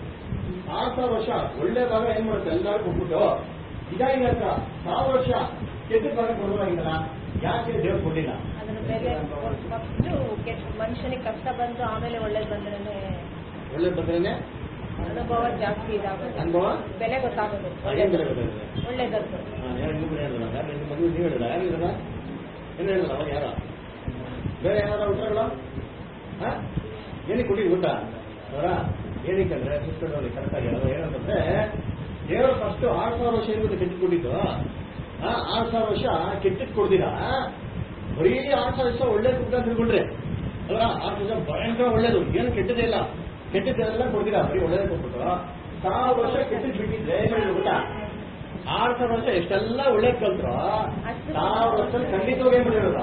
ಆರು ಸಾವಿರ ವರ್ಷ ಒಳ್ಳೆ ಭಾಗ ಏನ್ ಮಾಡುತ್ತೆ ಎಲ್ಲರೂ ಕೊಟ್ಬಿಟ್ಟು ಇದಾಗಿ ಹತ್ರ ಸಾವಿರ ವರ್ಷ ಕೆಟ್ಟ ಭಾಗ ಕೊಡೋದಾಗಿಲ್ಲ ಯಾಕೆ ದೇವ್ರು ಕೊಟ್ಟಿಲ್ಲ ಅದರ ಬೆಲೆ ಫಸ್ಟ್ ಮನುಷ್ಯನಿಗೆ ಕಷ್ಟ ಬಂದು ಆಮೇಲೆ ಒಳ್ಳೇದು ಬಂದ್ರೆ ಒಳ್ಳೆ ಬಂದ್ರೇನೆ ಅನುಭವ ಜಾಸ್ತಿ ಇದಾಗುತ್ತೆ ಅನುಭವ ಬೆಲೆ ಗೊತ್ತಾಗೋದು ಏನ್ ಬೆಲೆ ಗೊತ್ತಾಗುತ್ತೆ? ಒಳ್ಳೇದದ್ದು ಹಾ, ಯಾರು ಇನ್ನೂ ಬೇರೆ ಹೇಳಿದ್ರಲ್ಲ? ಯಾರು ನಿಮ್ಮ ಮದುವೆ ನೀವು ಹೇಳಿಲ್ಲ ಯಾರು ಹೇಳಿಲ್ಲ ಏನು ಹೇಳಿಲ್ಲ ಅವಾಗ ಯಾರ ಬೇರೆ ಏನಾರ ಉತ್ತರಗಳು ಹಾ ಏನಕ್ಕೆ ಕೊಟ್ಟಿದ್ದು ಊಟ ಅವರ ಏನಕ್ಕಂದ್ರೆ ಸಿಸ್ಟರ್ನಲ್ಲಿ ಕರೆಕ್ಟಾಗಿ ಅದು ಏನಂತಂದ್ರೆ ದೇವರು ಫಸ್ಟ್ ಆರು ಸಾವಿರ ವರ್ಷ ಏನಿದೆ ಕೆಟ್ಟು ಕೊಟ್ಟಿದ್ದು ಆ, ಆರು ಸಾವಿರ ವರ್ಷ ಕೆಟ್ಟಿದ್ದು ಕೊಡ್ದಿರಾ ಬರೀ ಆರು ಸಾವಿರ ವರ್ಷ ಒಳ್ಳೆ ಊಟ ತಿಳ್ಕೊಂಡ್ರೆ ಅಲ್ಲ ಆರು ವರ್ಷ ಭಯಂಕರ ಒಳ್ಳೇದು ಏನು ಕೆಟ್ಟದೇ ಇಲ್ಲ ಕೆಟ್ಟದ್ದೆಲ್ಲ ಕೊಡ್ದಿರಾ ಬರೀ ಒಳ್ಳೇದೇ ಕೊಟ್ಬಿಟ್ಟು ಸಾವಿರ ವರ್ಷ ಕೆಟ್ಟಿದ್ದು ಬಿಟ್ಟಿದ್ರೆ ಏನ್ ಮಾಡಿದ್ರು ಗೊತ್ತಾ ಆರು ಸಾವಿರ ವರ್ಷ ಎಷ್ಟೆಲ್ಲ ಒಳ್ಳೇದ್ ಕಲ್ತ್ರು ಸಾವಿರ ವರ್ಷ ಖಂಡಿತವಾಗಿ ಏನ್ ಮಾಡಿರೋದು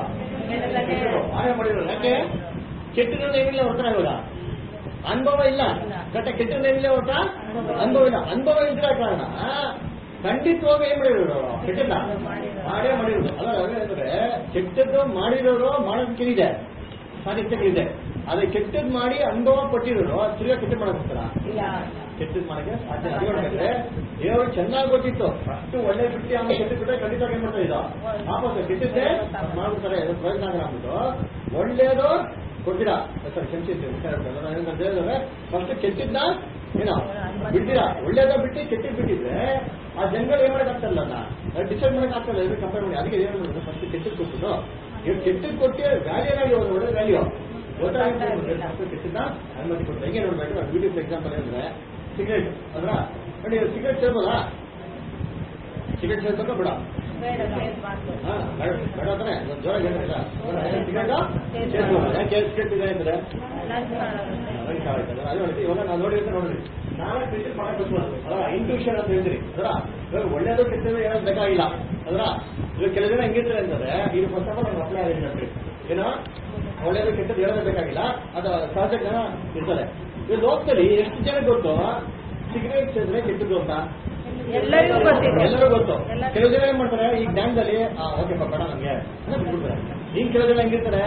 ಆಯ ಮಾಡಿರೋದು ಯಾಕೆ ಕೆಟ್ಟದ್ರಲ್ಲಿ ಏನಿಲ್ಲ ಹೊರತಾನೆ ಇವಾಗ ಅನುಭವ ಇಲ್ಲ ಕಟ್ಟ ಕೆಟ್ಟದ್ರಲ್ಲಿ ಏನಿಲ್ಲ ಹೊರತ ಅನುಭವ ಇಲ್ಲ ಅನುಭವ ಇದ್ರ ಕಾರಣ ಖಂಡಿತವಾಗಿ ಏನ್ ಮಾಡಿರೋರು ಕೆಟ್ಟದ್ದ ಮಾಡೇ ಮಾಡಿರೋದು ಅಲ್ಲ ಅಂದ್ರೆ ಕೆಟ್ಟದ್ದು ಮಾಡಿರೋರು ಮಾಡೋದಕ್ಕೇನಿದೆ ಸಾಧ್ಯತೆಗಳಿದೆ ಆದ್ರೆ ಕೆಟ್ಟದ್ ಮಾಡಿ ಅನುಭವ ಪಟ್ಟಿರೋರು ತಿರ್ಗಾ ಕೆಟ್ಟದ್ ಮಾಡಕ್ ಹೋಗ್ತಾರ ಇಲ್ಲ ಕೆಟ್ಟದ್ ಮಾಡಕ್ಕೆ ಸಾಧ್ಯ ಅದು ನೋಡ್ಬೇಕ್ರೆ ದೇವರು ಚೆನ್ನಾಗಿ ಗೊತ್ತಿತ್ತು ಅಷ್ಟು ಒಳ್ಳೆ ಬಿಟ್ಟು ಆಮೇಲೆ ಕೆಟ್ಟ ಬಿಟ್ಟರೆ ಖಂಡಿತವಾಗಿ ಏನ್ ಮಾಡ್ತಾ ಇದ್ದ ವಾಪಸ್ ಕೆಟ್ಟದ್ದೇ ಮಾಡ್ಬಿಡ್ತಾರೆ ಅದು ಪ್ರಯೋಜನ ಆಗಲ್ಲ ಅಂದ್ಬಿಟ್ಟು ಒಳ್ಳೇದು ಕೊಡ್ತೀರಾ ಸರ್ ಕ್ಷಮಿಸಿದ್ದೆ ಹೇಳಿದ್ರೆ ಫಸ್ಟ್ ಕೆಟ್ಟಿದ್ದ ಏನೋ ಬಿಡ್ತೀರಾ ಒಳ್ಳೇದ ಬಿಟ್ಟು ಕೆಟ್ಟಿದ್ ಬಿಟ್ಟಿದ್ರೆ ಆ ಜನಗಳು ಏನ್ ಮಾಡಕ್ ಆಗ್ತಾರಲ್ಲ ಡಿಸೈಡ್ ಮಾಡಕ್ ಆಗ್ತಲ್ಲ ಎಲ್ಲಿ ಕಂಪೇರ್ ಮಾಡಿ ಅದಕ್ಕೆ ಏನ್ ಮಾಡಿದ್ರು ಫಸ್ಟ್ ಕೆಟ್ಟದ್ ಕೊಟ್ಬಿಟ್ಟು ಇವ್ರು ಕೆಟ್ಟದ್ ಕೊಟ್ಟು ವ್ಯಾಲ್ಯೂ ಏನಾಗಿ ಒಳ್ಳೆ ವ್ಯಾಲ್ಯೂ ಗೊತ್ತಾಗುತ್ತೆ ಕೆಟ್ಟದ್ದ ಅನುಮತಿ ಕೊಡ್ತಾರೆ ಹೆಂಗೆ ನೋಡ್ಬೇಕು ನಾನು ಬ್ಯೂಟಿಫುಲ್ ಎಕ್ಸಾಂಪಲ್ ಹೇಳಿದ್ರೆ ಸಿಗರೇಟ್ ಅದ್ರ ನೋಡಿ ಸಿಗರೇಟ್ ಸೇರ್ಬೋದಾ ಸಿಗರೇಟ್ ಸೇರ್ಬೇಕಾ ಬೇಡ ಬೇಡ ಸೇರ್ಬಾರ್ದು ಹಾ, ಬೇಡ ಬೇಡ ಅಂತಾನೆ ಒಂದ್ ಜೋರಾಗಿ ಹೇಳ್ತಾ ಸಿಗರೇಟ್ ಸೇರ್ಬೋದು ಯಾಕೆ ಸಿಗರೇಟ್ ಇದೆ ಅಂದ್ರೆ ಲಂಚ್ ಮಾಡೋದು ಲಂಚ್ ಆಗುತ್ತೆ ಅದು ನೋಡಿ ಇವಾಗ ನಾವು ನೋಡಿದ್ರೆ ನೋಡ್ರಿ ನಾವೇ ಟೀಚರ್ ಮಾಡಕ್ ಗೊತ್ತು ಅದರ ಇಂಟ್ಯೂಷನ್ ಅಂತ ಹೇಳ್ತೀರಿ ಅದರ ಇವಾಗ ಒಳ್ಳೇದು ಕೆಟ್ಟದ್ದು ಹೇಳೋದು ಬೇಕಾಗಿಲ್ಲ ಅದರ ಇವಾಗ ಕೆಲವು ಜನ ಹೆಂಗಿರ್ತಾರೆ ಅಂತಂದ್ರೆ ಇದು ಫಸ್ಟ್ ಆಫ್ ಆಲ್ ನಾವು ಅಪ್ಲೈ ಆಗಿದೆ ನೋಡ್ರಿ ಏನೋ ಒಳ್ಳೇದು ಕೆಟ್ಟದ್ದು ಹೇಳೋದೇ ಬೇಕಾಗಿಲ್ಲ ಅದು ಸಹಜ ಜನ ಇರ್ತಾರೆ ಇದು ಲೋಕದಲ್ಲಿ ಎಷ್ಟು ಜನ ಗೊತ್ತು ಸಿಗರೇಟ್ ಸೇರಿದ್ರೆ ಕೆಟ್ಟದ್ದು ಅಂತ ಎಲ್ಲರಿಗೂ ಗೊತ್ತಿದೆ ಎಲ್ಲರೂ ಗೊತ್ತು ಎಲ್ಲ- ಕೆಲವು ಜನ ಏನ್ ಮಾಡ್ತಾರೆ ಈಗ ಡ್ಯಾಮ್ದಲ್ಲಿ ಓಕೆ ಬೇಡ ನಮ್ಗೆ ಅಂತ ಬಿಟ್ಬಿಡ್ತಾರೆ ಈಗ ಕೆಲವು ಜನ ಹೆಂಗಿರ್ತಾರೆ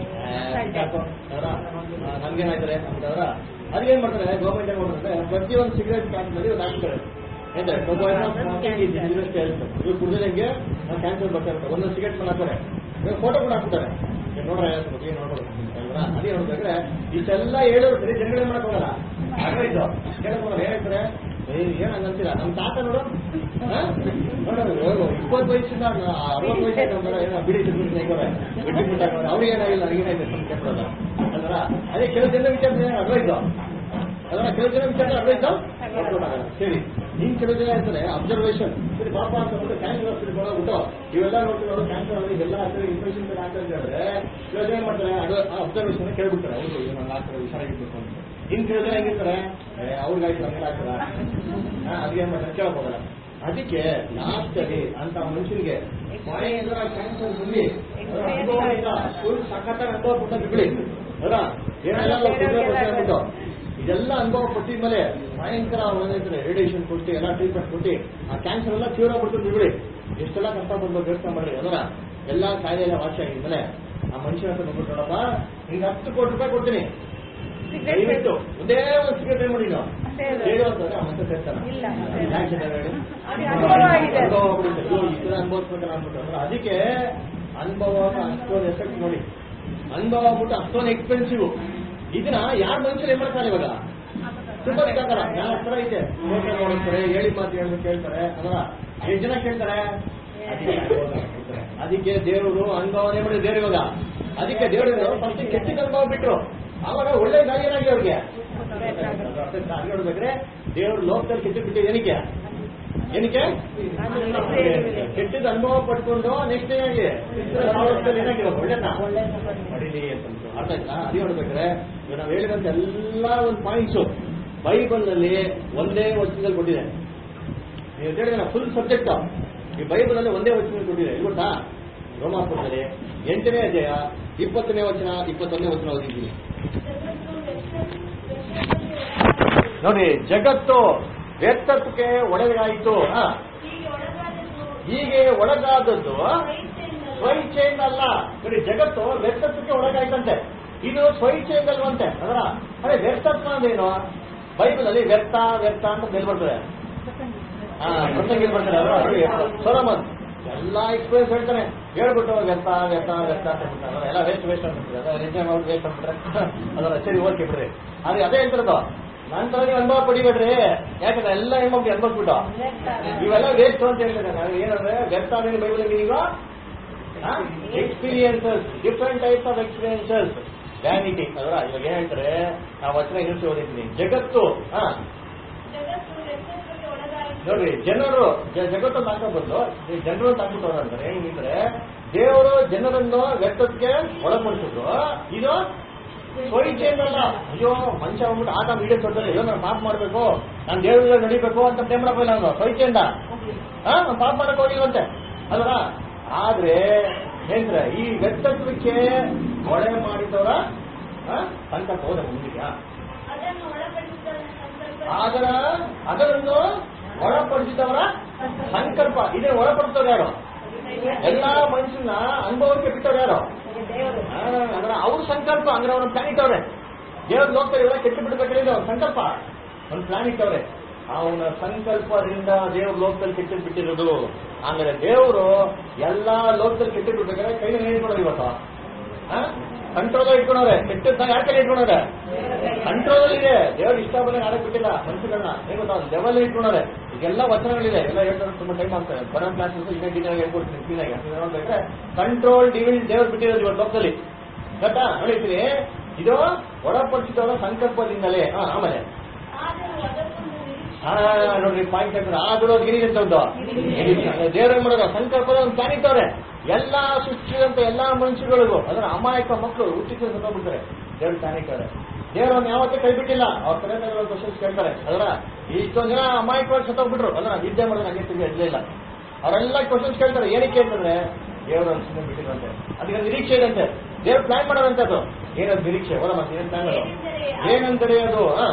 ನಮ್ಗೇನಾಯ್ತಾರೆ ಅಂತಂದ್ರ ಅದೇನ್ ಮಾಡ್ತಾರೆ ಗೌರ್ಮೆಂಟ್ ಏನ್ ಮಾಡ್ತಾರೆ ಪ್ರತಿಯೊಂದು ಸಿಗರೇಟ್ ಪ್ಯಾಕ್ನಲ್ಲಿ ಒಂದು ಹಾಕ್ತಾರೆ ಹೇಳ್ತಾರೆ ಇವ್ರು ಕುಡಿದಂಗೆ ಕ್ಯಾನ್ಸರ್ ಬರ್ತಾ ಇರ್ತಾರೆ ಒಂದೊಂದು ಸಿಗರೇಟ್ ಮೇಲೆ ಹಾಕ್ತಾರೆ ಫೋಟೋ ಕೂಡ ಹಾಕ್ತಾರೆ ನೋಡ್ರ ಬಗ್ಗೆ ನೋಡ್ಬೋದು ಅಲ್ವಾ? ಅದೇ ನೋಡ್ಬೇಕ್ರೆ ಇಷ್ಟೆಲ್ಲ ಹೇಳೋರು ಸರಿ ಜನಗಳು ಮಾಡಕ್ ಹೋಗಲ್ಲ ಆಗೈತು ಕೇಳಕ್ ಹೋಗಲ್ಲ ಏನ್ ಹೇಳ್ತಾರೆ ಏ, ಏನ್ ಹಂಗಂತೀರ ನಮ್ ತಾತ ನೋಡು ಹಾ? ನೋಡು ಇಪ್ಪತ್ತು ವಯಸ್ಸಿಂದ ಅರವತ್ತು ವಯಸ್ಸಾಯ್ತು ಏನೋ ಬಿಡಿ ಬಿಡಿ ತೆಗೋರೆ ಬಿಟ್ಟು ಬಿಟ್ಟಾಕೋರೆ ಅವ್ರಿಗೆ ಏನಾಗಿಲ್ಲ ನನಗೇನಾಗಿದೆ ಅಂತ ಕೇಳ್ಬಿಡೋದ ಅಲ್ವರ ಅದೇ ಕೆಲವು ಜನ ವಿಚಾರ ಅರ್ವೈತು ಅದರ ಕೆಲವು ಜನ ವಿಚಾರ ಅರ್ವೈತು ಸರಿ ಇನ್ ಕೆಲವು ಜನ ಇರ್ತಾರೆ ಅಬ್ಸರ್ವೇಷನ್ ಸರಿ ಪಾಪ ಅಂತ ಬಂದು ಕ್ಯಾನ್ಸರ್ ಹಾಸ್ಪಿಟಲ್ ಹೋಗ್ಬಿಟ್ಟು ಇವೆಲ್ಲ ನೋಡ್ತಿರೋರು ಕ್ಯಾನ್ಸರ್ ಇವೆಲ್ಲ ಆಗ್ತದೆ ಇನ್ಫೆಕ್ಷನ್ ಆಗ್ತದೆ ಅಂತ ಹೇಳಿದ್ರೆ ಕೆಲವು ಜನ ಏನ್ ಮಾಡ್ತಾರೆ ಅಬ್ಸರ್ವೇಷನ್ ಕೇಳ್ಬಿಡ್ತಾರೆ ಹೌದು ಏನಲ್ಲ ಆಗ್ತದೆ ಹುಷಾರಾಗಿರ್ಬೇಕು ಅಂತ ಇನ್ ಕೆಲವು ಜನ ಹೆಂಗಿರ್ತಾರೆ ಅವ್ರಿಗಾಯ್ತು ನಮ್ಗೆ ಆಗ್ತದ ಅದಕ್ಕೆ ಏನ್ ಮಾಡ್ತಾರೆ ಕೇಳಕ್ ಹೋಗಲ್ಲ ಅದಕ್ಕೆ ಲಾಸ್ಟ್ ಅಲ್ಲಿ ಅಂತ ಮನುಷ್ಯನಿಗೆ ಭಯಂಕರ ಕ್ಯಾನ್ಸರ್ ಬಂದು ಫುಲ್ ಸಖತ್ತಾಗಿ ಅನುಭವ ಪಟ್ಟ ಬಿಡಿ ಅಲ್ಲ ಏನೆಲ್ಲ ಅಂದ್ಬಿಟ್ಟು ಇದೆಲ್ಲ ಅನುಭವ ಪಟ್ಟಿದ್ಮೇಲೆ ಭಯಂಕರ ಒಂದೈತಾರೆ ರೇಡಿಯೇಷನ್ ಕೊಟ್ಟು ಎಲ್ಲ ಟ್ರೀಟ್ಮೆಂಟ್ ಕೊಟ್ಟು ಆ ಕ್ಯಾನ್ಸರ್ ಎಲ್ಲ ಕ್ಯೂರ್ ಆಗ್ಬಿಟ್ಟು ಬಿಡಿ ಎಷ್ಟೆಲ್ಲ ಕಷ್ಟ ಬಂದು ದೇವಸ್ಥಾನ ಮಾಡ್ರಿ ಅದರ ಎಲ್ಲ ಕಾಯಿಲೆ ಎಲ್ಲ ವಾಸಿ ಆಗಿದ್ಮೇಲೆ ಆ ಮನುಷ್ಯನ ಹತ್ರ ಬಂದ್ಬಿಟ್ಟು ನೋಡಪ್ಪ ನಿಂಗೆ ಹತ್ತು ಕೋಟಿ ರೂಪಾಯಿ ಕೊಡ್ತೀನಿ ದಯವಿಟ್ಟು ಒಂದೇ ಒಂದು ಸಿಗರೇಟ್ ಏನ್ ಮಾಡಿ ನಾವು ಸೇರು. ಸೇರು ಅಂತಂದ್ರೆ ಆ ಮತ್ತೆ ಸೇರ್ತಾನ ಇಲ್ಲ, ಯಾಕೆ ಸೇರ್ತಾನೆ ಹೇಳಿ? ಅದು ಅನುಭವ ಆಗಿದೆ. ಅನುಭವ ಆಗ್ಬಿಡುತ್ತೆ. ಅಯ್ಯೋ, ಈ ತರ ಅನುಭವಿಸ್ಬೇಕಲ್ಲ ಅನ್ಬಿಟ್ಟು ಅಂದ್ರೆ ಅದಕ್ಕೆ ಅನುಭವ ಅಷ್ಟೊಂದು ಎಫೆಕ್ಟ್ ನೋಡಿ ಅನುಭವ ಆಗ್ಬಿಟ್ಟು ಅಷ್ಟೊಂದು ಎಕ್ಸ್ಪೆನ್ಸಿವ್ ಇದನ್ನ ಯಾರು ಮನುಷ್ಯರು ಏನ್ ಮಾಡ್ತಾರೆ ಇವಾಗ ತುಂಬಾ ಆಗಲ್ಲ ಯಾವ ತರ ಐತೆ ನೋಡ್ತಾರೆ ನೋಡ್ತಾರೆ ಹೇಳಿ ಮಾತು ಹೇಳಿದ್ರೆ ಕೇಳ್ತಾರೆ ಅಲ್ವಾ ಎಷ್ಟು ಜನ ಕೇಳ್ತಾರೆ ಅದಕ್ಕೆ ಅನುಭವ ಆಗ್ಬಿಡ್ತಾರೆ. ಅದಕ್ಕೆ ದೇವರು ಅನುಭವನೇ ಮಾಡಿದ್ರು ದೇವ್ರು ಇವಾಗ ಅದಕ್ಕೆ ದೇವರು ಫಸ್ಟ್ ಕೆಟ್ಟಿದ ಅನುಭವ ಬಿಟ್ರು ಆವಾಗ ಒಳ್ಳೆ ಗಾಳಿ ಏನಾಗಿ ಅವ್ರಿಗೆ ಹಾಗೆ ನೋಡ್ಬೇಕ್ರೆ ದೇವ್ರು ಲೋಕದಲ್ಲಿ ಕೆಟ್ಟು ಬಿಟ್ಟಿದ್ದು ಏನಕ್ಕೆ ಏನಕ್ಕೆ ಕೆಟ್ಟದ ಅನುಭವ ಪಡ್ಕೊಂಡು ನೆಕ್ಸ್ಟ್ ಏನಾಗಿ ಸಾವಿರದಲ್ಲಿ ಏನಾಗಿರೋದು ಒಳ್ಳೆನ ಪಡೀಲಿ ಅಂತಂದ್ರು ಅರ್ಥ ಆಯ್ತಾ ಅದೇ ನೋಡ್ಬೇಕ್ರೆ ಇವಾಗ ನಾವು ಹೇಳಿದಂತ ಎಲ್ಲ ಒಂದು ಪಾಯಿಂಟ್ಸು ಬೈಬಲ್ ನಲ್ಲಿ ಒಂದೇ ವಚನದಲ್ಲಿ ಕೊಟ್ಟಿದೆ ನೀವು ಹೇಳಿದ್ರೆ ಫುಲ್ ಸಬ್ಜೆಕ್ಟ್ ಈ ಬೈಬಲ್ ಅಲ್ಲಿ ಒಂದೇ ವಚನ ಕೊಟ್ಟಿದೆ ಇದು ಗೊತ್ತಾ ರೋಮಾಪುರದಲ್ಲಿ ಎಂಟನೇ ಅಧ್ಯಾಯ ಇಪ್ಪತ್ತನೇ ವಚನ ಇಪ್ಪತ್ತೊಂದನೇ ವಚನ ಓದಿದ್ದೀನಿ ನೋಡಿ ಜಗತ್ತು ವ್ಯಕ್ತತ್ವಕ್ಕೆ ಒಡೆದಾಯಿತು ಹಾ. ಹೀಗೆ ಒಳಗಾದದ್ದು ಹೀಗೆ ಒಳಗಾದದ್ದು ಸ್ವಇಚ್ಛೆಯಿಂದಲ್ಲ. ಸ್ವಇಚ್ಛೆಯಿಂದ ಅಲ್ಲ ನೋಡಿ ಜಗತ್ತು ವ್ಯಕ್ತತ್ವಕ್ಕೆ ಒಳಗಾಯ್ತಂತೆ ಇದು ಸ್ವಇಚ್ಛೆಯಿಂದ ಅಲ್ವಂತೆ ಅದರ ಅದೇ ವ್ಯಕ್ತತ್ವ ಅಂದ್ರೇನು ಬೈಬಲ್ ಅಲ್ಲಿ ವ್ಯಕ್ತ ವ್ಯಕ್ತ ಅಂತ ಮೇಲ್ ಬರ್ತದೆ ಹಾ ಪ್ರಸಂಗಿ ಬರ್ತಾರೆ ಅಲ್ವಾ? ನೋಡಿ, ಸೊಲೊಮನ್ ಎಲ್ಲಾ ಎಕ್ಸ್ಪೀರಿಯನ್ಸ್ ಹೇಳ್ತಾನೆ ಹೇಳ್ಬಿಟ್ಟು ವ್ಯರ್ಥ ವ್ಯರ್ಥ ವ್ಯರ್ಥ ಅಂತ ಹೇಳ್ಬಿಡ್ತಾರೆ ಅಲ್ಲ, ಎಲ್ಲ ವೇಸ್ಟ್ ವೇಸ್ಟ್ ಅಂತಾರೆ ಅದ ನಿಜ ಮಾಡಿ ವೇಸ್ಟ್ ಅಂತಾರೆ ಅದರ ಸರಿ ಓಕೆ ಬಿಡ್ರಿ ಆದ್ರೆ ಅದೇ ಹೇಳ್ತಿರೋದು ನಂತರ ನೀವು ಅನುಭವ ಪಡಿಬೇಡ್ರಿ ಯಾಕಂದ್ರೆ ಎಲ್ಲ ಹೆಣ್ಮಕ್ಳು ಅನ್ಭವಿಸ್ಬಿಟ್ಟು ಇವೆಲ್ಲ ವೇಸ್ಟ್ ಅಂತ ಹೇಳ್ತಾರೆ ನಾವು ಏನಂದ್ರೆ ವ್ಯರ್ಥ ಅಂದ್ರೆ Bible meaning experiences different types of experiences vanity ಅದರ ಇವಾಗ ಏನ್ ಹೇಳ್ತಾರೆ ನಾವು ಹತ್ರ ಇರಿಸಿ ಓದಿದ್ದೀನಿ ಜಗತ್ತು ಹಾ ಜಗತ್ತು ವ್ಯಕ್ತತ್ವಕ್ಕೆ ಒಳಗಾಯಿತು. ನೋಡ್ರಿ ಜನರು ಜ- ಜಗತ್ತು ಹಾಕೋ ಬದಲು ಜನರು ಹಾಕ್ಬಿಟ್ಟವ್ರು ಅಂದ್ರೆ ಹೆಂಗಿದ್ರೆ ದೇವರು ಜನರನ್ನು ವ್ಯಕ್ತಕ್ಕೆ ಒಳಪಡಿಸಿದ್ರು ಇದು ಸ್ವಇಚ್ಛೆಯಿಂದಲ್ಲ ಅಯ್ಯೋ ಮನುಷ್ಯ ಹೋಗ್ಬಿಟ್ಟು ಆಟ ವಿಡಿಯೋ ಕೊಡ್ತಾರೆ ಅಯ್ಯೋ ನಾನು ಪಾಪ ಮಾಡ್ಬೇಕು ನಾನು ದೇವರ ನಡಿಬೇಕು ಅಂತ ಟೈಮ್ ಮಾಡಲ್ಲ ಅವನು ಸ್ವಇಚ್ಛೆಯಿಂದ ಹಾ ನಾನು ಪಾಪ ಮಾಡಕ್ ಹೋಗಿಲ್ವಂತೆ ಅಲ್ವಾ ಆದ್ರೆ ಏನ್ರೆ ಈ ವ್ಯಕ್ತತ್ವಕ್ಕೆ ಒಳೆ ಮಾಡಿದವರ ಸಂಕಲ್ಪ ಹೋದ ಮುಂದಿಗೆ ಅದನ್ನು ಒಳಪಡಿಸಿದ ಸಂದರ್ಭ ಅದರ ಅದರನ್ನು ಒಳಪಡಿಸಿದವರ ಸಂಕಲ್ಪ ಇದೇ ಒಳಪಡಿಸೋರು ಯಾರು ಎಲ್ಲಾ ಮನುಷ್ಯನ ಅನುಭವಕ್ಕೆ ಬಿಟ್ಟವ್ರು ಯಾರು ದೇವರು ಆ, ಅಂದ್ರೆ ಅವ್ರ ಸಂಕಲ್ಪ ಅಂದ್ರೆ ಅವ್ರ ಪ್ಲಾನ್ ಇಟ್ಟವ್ರೆ ದೇವ್ರ ಲೋಕದಲ್ಲಿ ಎಲ್ಲ ಕೆಟ್ಟು ಬಿಡ್ಬೇಕಾದ್ರೆ ಅವ್ರ ಸಂಕಲ್ಪ ಒಂದು ಪ್ಲಾನ್ ಇಟ್ಟವ್ರೆ ಅವನ ಸಂಕಲ್ಪದಿಂದ ದೇವ್ರ ಲೋಕದಲ್ಲಿ ಕೆಟ್ಟು ಬಿಟ್ಟಿರೋದು ಆಮೇಲೆ ದೇವರು ಎಲ್ಲಾ ಲೋಕದಲ್ಲಿ ಕೆಟ್ಟು ಬಿಡ್ಬೇಕಾದ್ರೆ ಕೈನ ಇಟ್ಕೊಳೋದು ಇವತ್ತು ಕಂಟ್ರೋಲ್ ಇಟ್ಕೊಂಡವ್ರೆ ಕೆಟ್ಟದ್ನ ಯಾರ ಕೈಲಿ ಇಟ್ಕೊಂಡವ್ರೆ ಕಂಟ್ರೋಲ್ ಇದೆ ದೇವ್ರ ಇಷ್ಟ ಬಂದಾಗ ಆಡಕ್ ಬಿಟ್ಟಿಲ್ಲ ಮನುಷ್ಯಗಳನ್ನ ಏನ್ ಗೊತ್ತಾ ಲೆವೆಲ್ ಇಟ್ಕೊಂಡವ್ರೆ ಈಗೆಲ್ಲ ವಚನಗಳಿದೆ ಎಲ್ಲ ಹೇಳ್ತಾರೆ ತುಂಬಾ ಟೈಮ್ ಆಗ್ತದೆ ಬರೋ ಕ್ಲಾಸ್ ಇದೇ ಡೀಟೇಲ್ ಹೇಳ್ಕೊಡ್ತೀನಿ ಕ್ಲೀನಾಗಿ ನೋಡ್ಬೇಕಾದ್ರೆ ಕಂಟ್ರೋಲ್ ಡಿವಿಲ್ ದೇವ್ರು ಬಿಟ್ಟಿರೋದು ಇವತ್ತು ಲೋಕದಲ್ಲಿ ಗೊತ್ತಾ ನೋಡಿದ್ದೀನಿ ಇದು ಒಳಪಡಿಸಿದವರ ಸಂಕಲ್ಪದಿಂದಲೇ ಹಾ ಆಮೇಲೆ ಆದರೂ ಅದಕ್ಕೊಂದು ನಿರೀಕ್ಷೆ ಆ, ನೋಡ್ರಿ ಪಾಯಿಂಟ್ ಹಾಕಿದ್ರೆ ಆದರೂ ಅದು ಏನಿದೆ ಅಂತ ಒಂದು ದೇವ್ರ ಏನ್ ಮಾಡೋದು ಸಂಕಲ್ಪದ ಒಂದು ಪ್ಲಾನ್ ಇಟ್ಟವ್ರೆ ಎಲ್ಲಾ ಸೃಷ್ಟಿಸಿದಂತ ಎಲ್ಲಾ ಮನುಷ್ಯಗಳಿಗೂ ಅದರ ಅಮಾಯಕ ಮಕ್ಕಳು ಹುಟ್ಟಿಸಿ ಸತ್ತೋಗ್ಬಿಡ್ತಾರೆ ದೇವ್ರ ಪ್ಲಾನ್ ಇಟ್ಟವ್ರೆ ದೇವರನ್ನು ಯಾವತ್ತೂ ಕೈ ಬಿಟ್ಟಿಲ್ಲ ಅವ್ರ ಕಡೆ ಕ್ವಶನ್ಸ್ ಕೇಳ್ತಾರೆ ಅದರ ಇಷ್ಟೊಂದು ಜನ ಅಮಾಯಕವಾಗಿ ಸತ್ತೋಗ್ಬಿಟ್ರು ಅದನ್ನ ನಿದ್ದೆ ಮಾಡೋದು ಹಂಗೆ ತಿರುಗಿ ಎದ್ಲಿಲ್ಲ ಅವರೆಲ್ಲ ಕ್ವಶನ್ಸ್ ಕೇಳ್ತಾರೆ ಏನಕ್ಕೆ ಅಂತಂದ್ರೆ ದೇವರು ಸುಮ್ಮನೆ ಬಿಟ್ಟಿರಂತೆ ಅದಕ್ಕೆ ನಿರೀಕ್ಷೆ ಇದಂತೆ ದೇವ್ರ ಪ್ಲಾನ್ ಮಾಡೋದಂತೆ ಅದು ಏನದು ನಿರೀಕ್ಷೆ ಹೋದ ಮತ್ತೆ ಏನ್ ಪ್ಲಾನ್ ಅದು ಏನಂತಾರೆ ಅದು ಹಾ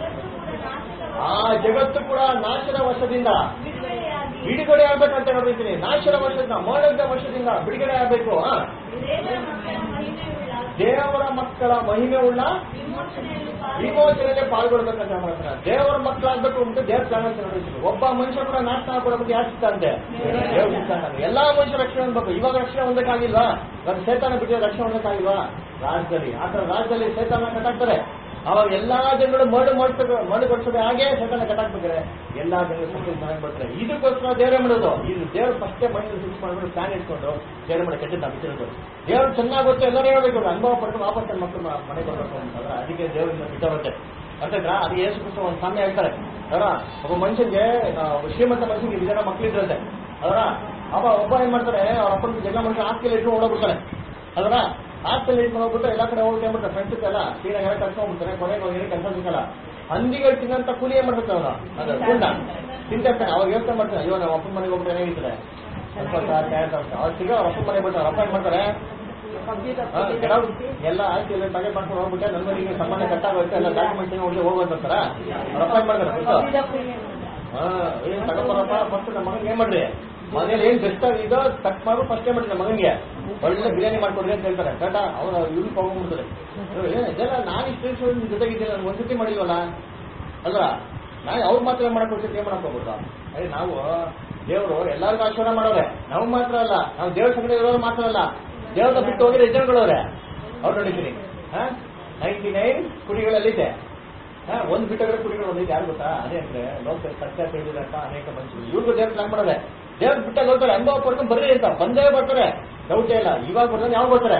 ಆ ಜಗತ್ತು ಕೂಡ ನಾಶದ ಆ ಜಗತ್ತು ಕೂಡ ನಾಶದ ವಶದಿಂದ ಬಿಡುಗಡೆಯಾಗಿ ಬಿಡುಗಡೆ ಆಗ್ಬೇಕಂತ ನೋಡಿದ್ದೀನಿ ನಾಶದ ವರ್ಷದಿಂದ ಮರಣದ ವರ್ಷದಿಂದ ಬಿಡುಗಡೆ ಆಗ್ಬೇಕು ಹಾ. ದೇವರ ಮಕ್ಕಳ ಮಹಿಮೆಯುಳ್ಳ ದೇವರ ಮಕ್ಕಳ ಮಹಿಮೆ ಉಳ್ಳ ವಿಮೋಚನೆಯಲ್ಲಿ ಪಾಲು ವಿಮೋಚನೆಯಲ್ಲೇ ಪಾಲ್ಗೊಳ್ಬೇಕಂತ ಮಾಡ್ತಾರೆ ದೇವರ ಮಕ್ಕಳಾಗ್ಬೇಕು ಅಂತ ದೇವ್ರ ಪ್ಲಾನ್ ಅಂತ ನೋಡಿದ್ದೀನಿ ಒಬ್ಬ ಮನುಷ್ಯ ಕೂಡ ನಾಶ ಆಗ್ಬಿಡಬೇಕು ಯಾರು ಸಿಗ್ತಾರಂತೆ ದೇವ್ರ ಸಿಗ್ತಾನೆ ಎಲ್ಲಾ ಮನುಷ್ಯ ರಕ್ಷಣೆ ಹೊಂದಬೇಕು ಇವಾಗ ರಕ್ಷಣೆ ಹೊಂದಕ್ಕಾಗಿಲ್ವಾ ಇವಾಗ ಸೇತಾನ ಬಿಟ್ಟಿರೋ ರಕ್ಷಣೆ ಹೊಂದಕ್ಕಾಗಿಲ್ವಾ ರಾಜ್ಯದಲ್ಲಿ ಆ ಥರ ರಾಜ್ಯದಲ್ಲಿ ಸೇತಾನ ಕಟ್ಟಾಕ್ತಾರೆ ಅವಾಗ ಎಲ್ಲಾ ಜನಗಳು ಮರಳು ಮಾಡ್ಬೇಕು ಮರಳು ಕೊಡ್ಸೋದು ಹಾಗೆ ಸೇತಾನ ಕಟ್ಟಾಕ್ಬೇಕಾರೆ ಎಲ್ಲಾ ಜನಗಳು ಸಕ್ಸಸ್ ಮಾಡಕ್ ಬರ್ತಾರೆ ಇದಕ್ಕೋಸ್ಕರ ದೇವರೇ ಮಾಡೋದು ಇದು ದೇವ್ರ ಫಸ್ಟೇ ಮೈಂಡ್ ಫಿಕ್ಸ್ ಮಾಡ್ಬಿಟ್ಟು ಪ್ಲಾನ್ ಇಟ್ಕೊಂಡು ದೇವ್ರ ಮಾಡಿ ಕೆಟ್ಟದ್ದು ನಾವು ಬಿಟ್ಟಿರೋದು ದೇವ್ರು ಚೆನ್ನಾಗಿ ಗೊತ್ತು ಎಲ್ಲರೂ ಹೇಳ್ಬೇಕು ಅವ್ರು ಅನುಭವ ಪಡ್ಕೊಂಡು ವಾಪಸ್ ತನ್ನ ಮಕ್ಕಳು ಮ- ಮನೆಗೆ ಬರ್ಬೇಕು ಅಂತಂದ್ರೆ ಅದಕ್ಕೆ ದೇವರಿಂದ ಬಿಟ್ಟವತ್ತೆ ಅರ್ಥಾಯ್ತಾ ಅದು ಯೇಸು ಕ್ರಿಸ್ತ ಒಂದು ಸಾಮ್ಯ ಹೇಳ್ತಾರೆ ಅವರ ಒಬ್ಬ ಮನುಷ್ಯನ್ಗೆ ಆ, ಒಬ್ಬ ಶ್ರೀಮಂತ ಮನುಷ್ಯನಿಗೆ ಇಷ್ಟು ಜನ ಮಕ್ಕಳಿದ್ರಂತೆ ಅವರ ಅವ ಒಬ್ಬ ಏನ್ ಮಾಡ್ತಾರೆ ಅವ್ರ ಅಪ್ಪನ ಎಲ್ಲ ಮನುಷ್ಯ ಆಸ್ತಿಯಲ್ಲಿ ಇಟ್ಕೊಂಡು ಓಡೋಗ್ಬಿಡ್ತಾರೆ ಅದರ ಆಸ್ತಿಯಲ್ಲಿ ಇಟ್ಕೊಂಡು ಹೋಗ್ಬಿಟ್ಟು ಎಲ್ಲ ಕಡೆ ಹೋಗಿ ಏನ್ಬಿಡ್ತಾರೆ ಫ್ರೆಂಡ್ಸ್ ಎಲ್ಲ ಕ್ಲೀನಾಗಿ ಎಲ್ಲ ಕರ್ಕೊಂಡು ಹೋಗ್ಬಿಡ್ತಾರೆ ಕೊನೆಗೆ ಹೋಗಿ ಕೆಲಸ ಸಿಕ್ಕಲ್ಲ ಹಂದಿಗಳು ತಿನ್ನಂತ ಕೂಲಿ ಏನ್ ಮಾಡ್ತಾರೆ ಅವನು ಅದು ತಿಂದ ತಿಂತಿರ್ತಾನೆ ಅವಾಗ ಯೋಚನೆ ಮಾಡ್ತಾನೆ ಅಯ್ಯೋ ನಾವು ಅಪ್ಪನ ಮನೆಗೆ ಹೋಗ್ಬಿಟ್ಟು ಏನಾಗಿರ್ತಾರೆ ಸ್ವಲ್ಪ ತಯಾರು ಅವ್ರು ಸಿಗ ಅವ್ರ ಅಪ್ಪನ ಮನೆಗೆ ಬಿಡ್ತಾರೆ ಅಪ್ಪ ಏನ್ ಮಾಡ್ತಾರೆ ಹಾ, ಕೆಲವು ಎಲ್ಲ ಆಸ್ತಿ ಎಲ್ಲ ತಗೆ ಮಾಡ್ಕೊಂಡು ಹೋಗ್ಬಿಟ್ಟೆ ನನ್ನ ಮನೆಗೆ ಸಂಬಂಧ ಕಟ್ಟಾಗೋಯ್ತು ಎಲ್ಲ ಡಾಕ್ಯುಮೆಂಟ್ಸ್ ಹೋಗಿ ಹೋಗೋದಂತಾರ ಅವ್ರ ಅಪ್ಪ ಏನ್ ಮಾಡ್ತಾರೆ ಗೊತ್ತಾ? ಹಾ ಏನ್ ತಗೊಂಬರಪ್ಪ ಫಸ್ಟ್ ನಮ್ಮ ಮಗನಿಗೆ ಏನ್ ಮಾಡ್ರಿ ಮನೇಲಿ ಏನ್ ಬೆಸ್ಟ್ ಇದೋ ಕಟ್ ಮಾಡು ಫಸ್ಟ್ ಏನ್ ಮಾಡ್ರಿ ನಮ್ಮ ಮಗನಿಗೆ ಒಳ್ಳೆ ಬಿರಿಯಾನಿ ಮಾಡ್ಕೊಡ್ರಿ ಅಂತ ಹೇಳ್ತಾರೆ ಕರೆಕ್ಟಾ ಅವ್ರ ಇವ್ರು ತಗೊಂಡ್ಬಿಡ್ತಾರೆ ಇದೆಲ್ಲ ನಾನು ಇಷ್ಟು ಜೊತೆಗಿದ್ದೀನಿ ನಾನು ಒಂದ್ಸತಿ ಮಾಡಿಲ್ವಲ್ಲ ಅಲ್ವಾ ನಾವು ಅವ್ರು ಮಾತ್ರ ಮಾಡಕ್ ಹೋಗ್ತೀವಿ ಏನ್ ಮಾಡಕ್ ಹೋಗ್ಬೋದು ಅದೇ ನಾವು ದೇವರು ಎಲ್ಲರಿಗೂ ಆಶೀರ್ವಾದ ಮಾಡೋರೆ ನಾವು ಮಾತ್ರ ಅಲ್ಲ ನಾವು ದೇವ್ರ ಸಂಗಡ ಇರೋರು ಮಾತ್ರ ಅಲ್ಲ ದೇವ್ರನ್ನ ಬಿಟ್ಟು ಹೋಗಿರೋ ಜನಗಳವ್ರೆ ಅವ್ರು ನೋಡಿದ್ದೀನಿ ನೈಂಟಿ ನೈನ್ ಕುಡಿಗಳಲ್ಲಿದೆ ಹಾ, ಒಂದ್ ಬಿಟ್ಟೋಗಿರೋ ಕುಡಿಗಳು ಒಂದಿದೆ ಯಾರು ಗೊತ್ತಾ ಅದೇ ಅಂದ್ರೆ ಲೋಕ ಸತ್ಯ ತಿಳಿದಿರಕ್ಕ ಅನೇಕ ಮನುಷ್ಯರು ಇವ್ರಿಗೂ ದೇವ್ರ ಪ್ಲಾನ್ ಮಾಡೋದೆ ದೇವ್ರ ಬಿಟ್ಟಾಗ ಹೋಗ್ತಾರೆ ಅನುಭವ ಪಡ್ಕೊಂಡು ಬರ್ರಿ ಅಂತ ಬಂದೇ ಬರ್ತಾರೆ ಡೌಟೇ ಇಲ್ಲ ಇವಾಗ ಬರ್ತಾರೆ ಯಾವಾಗ ಬರ್ತಾರೆ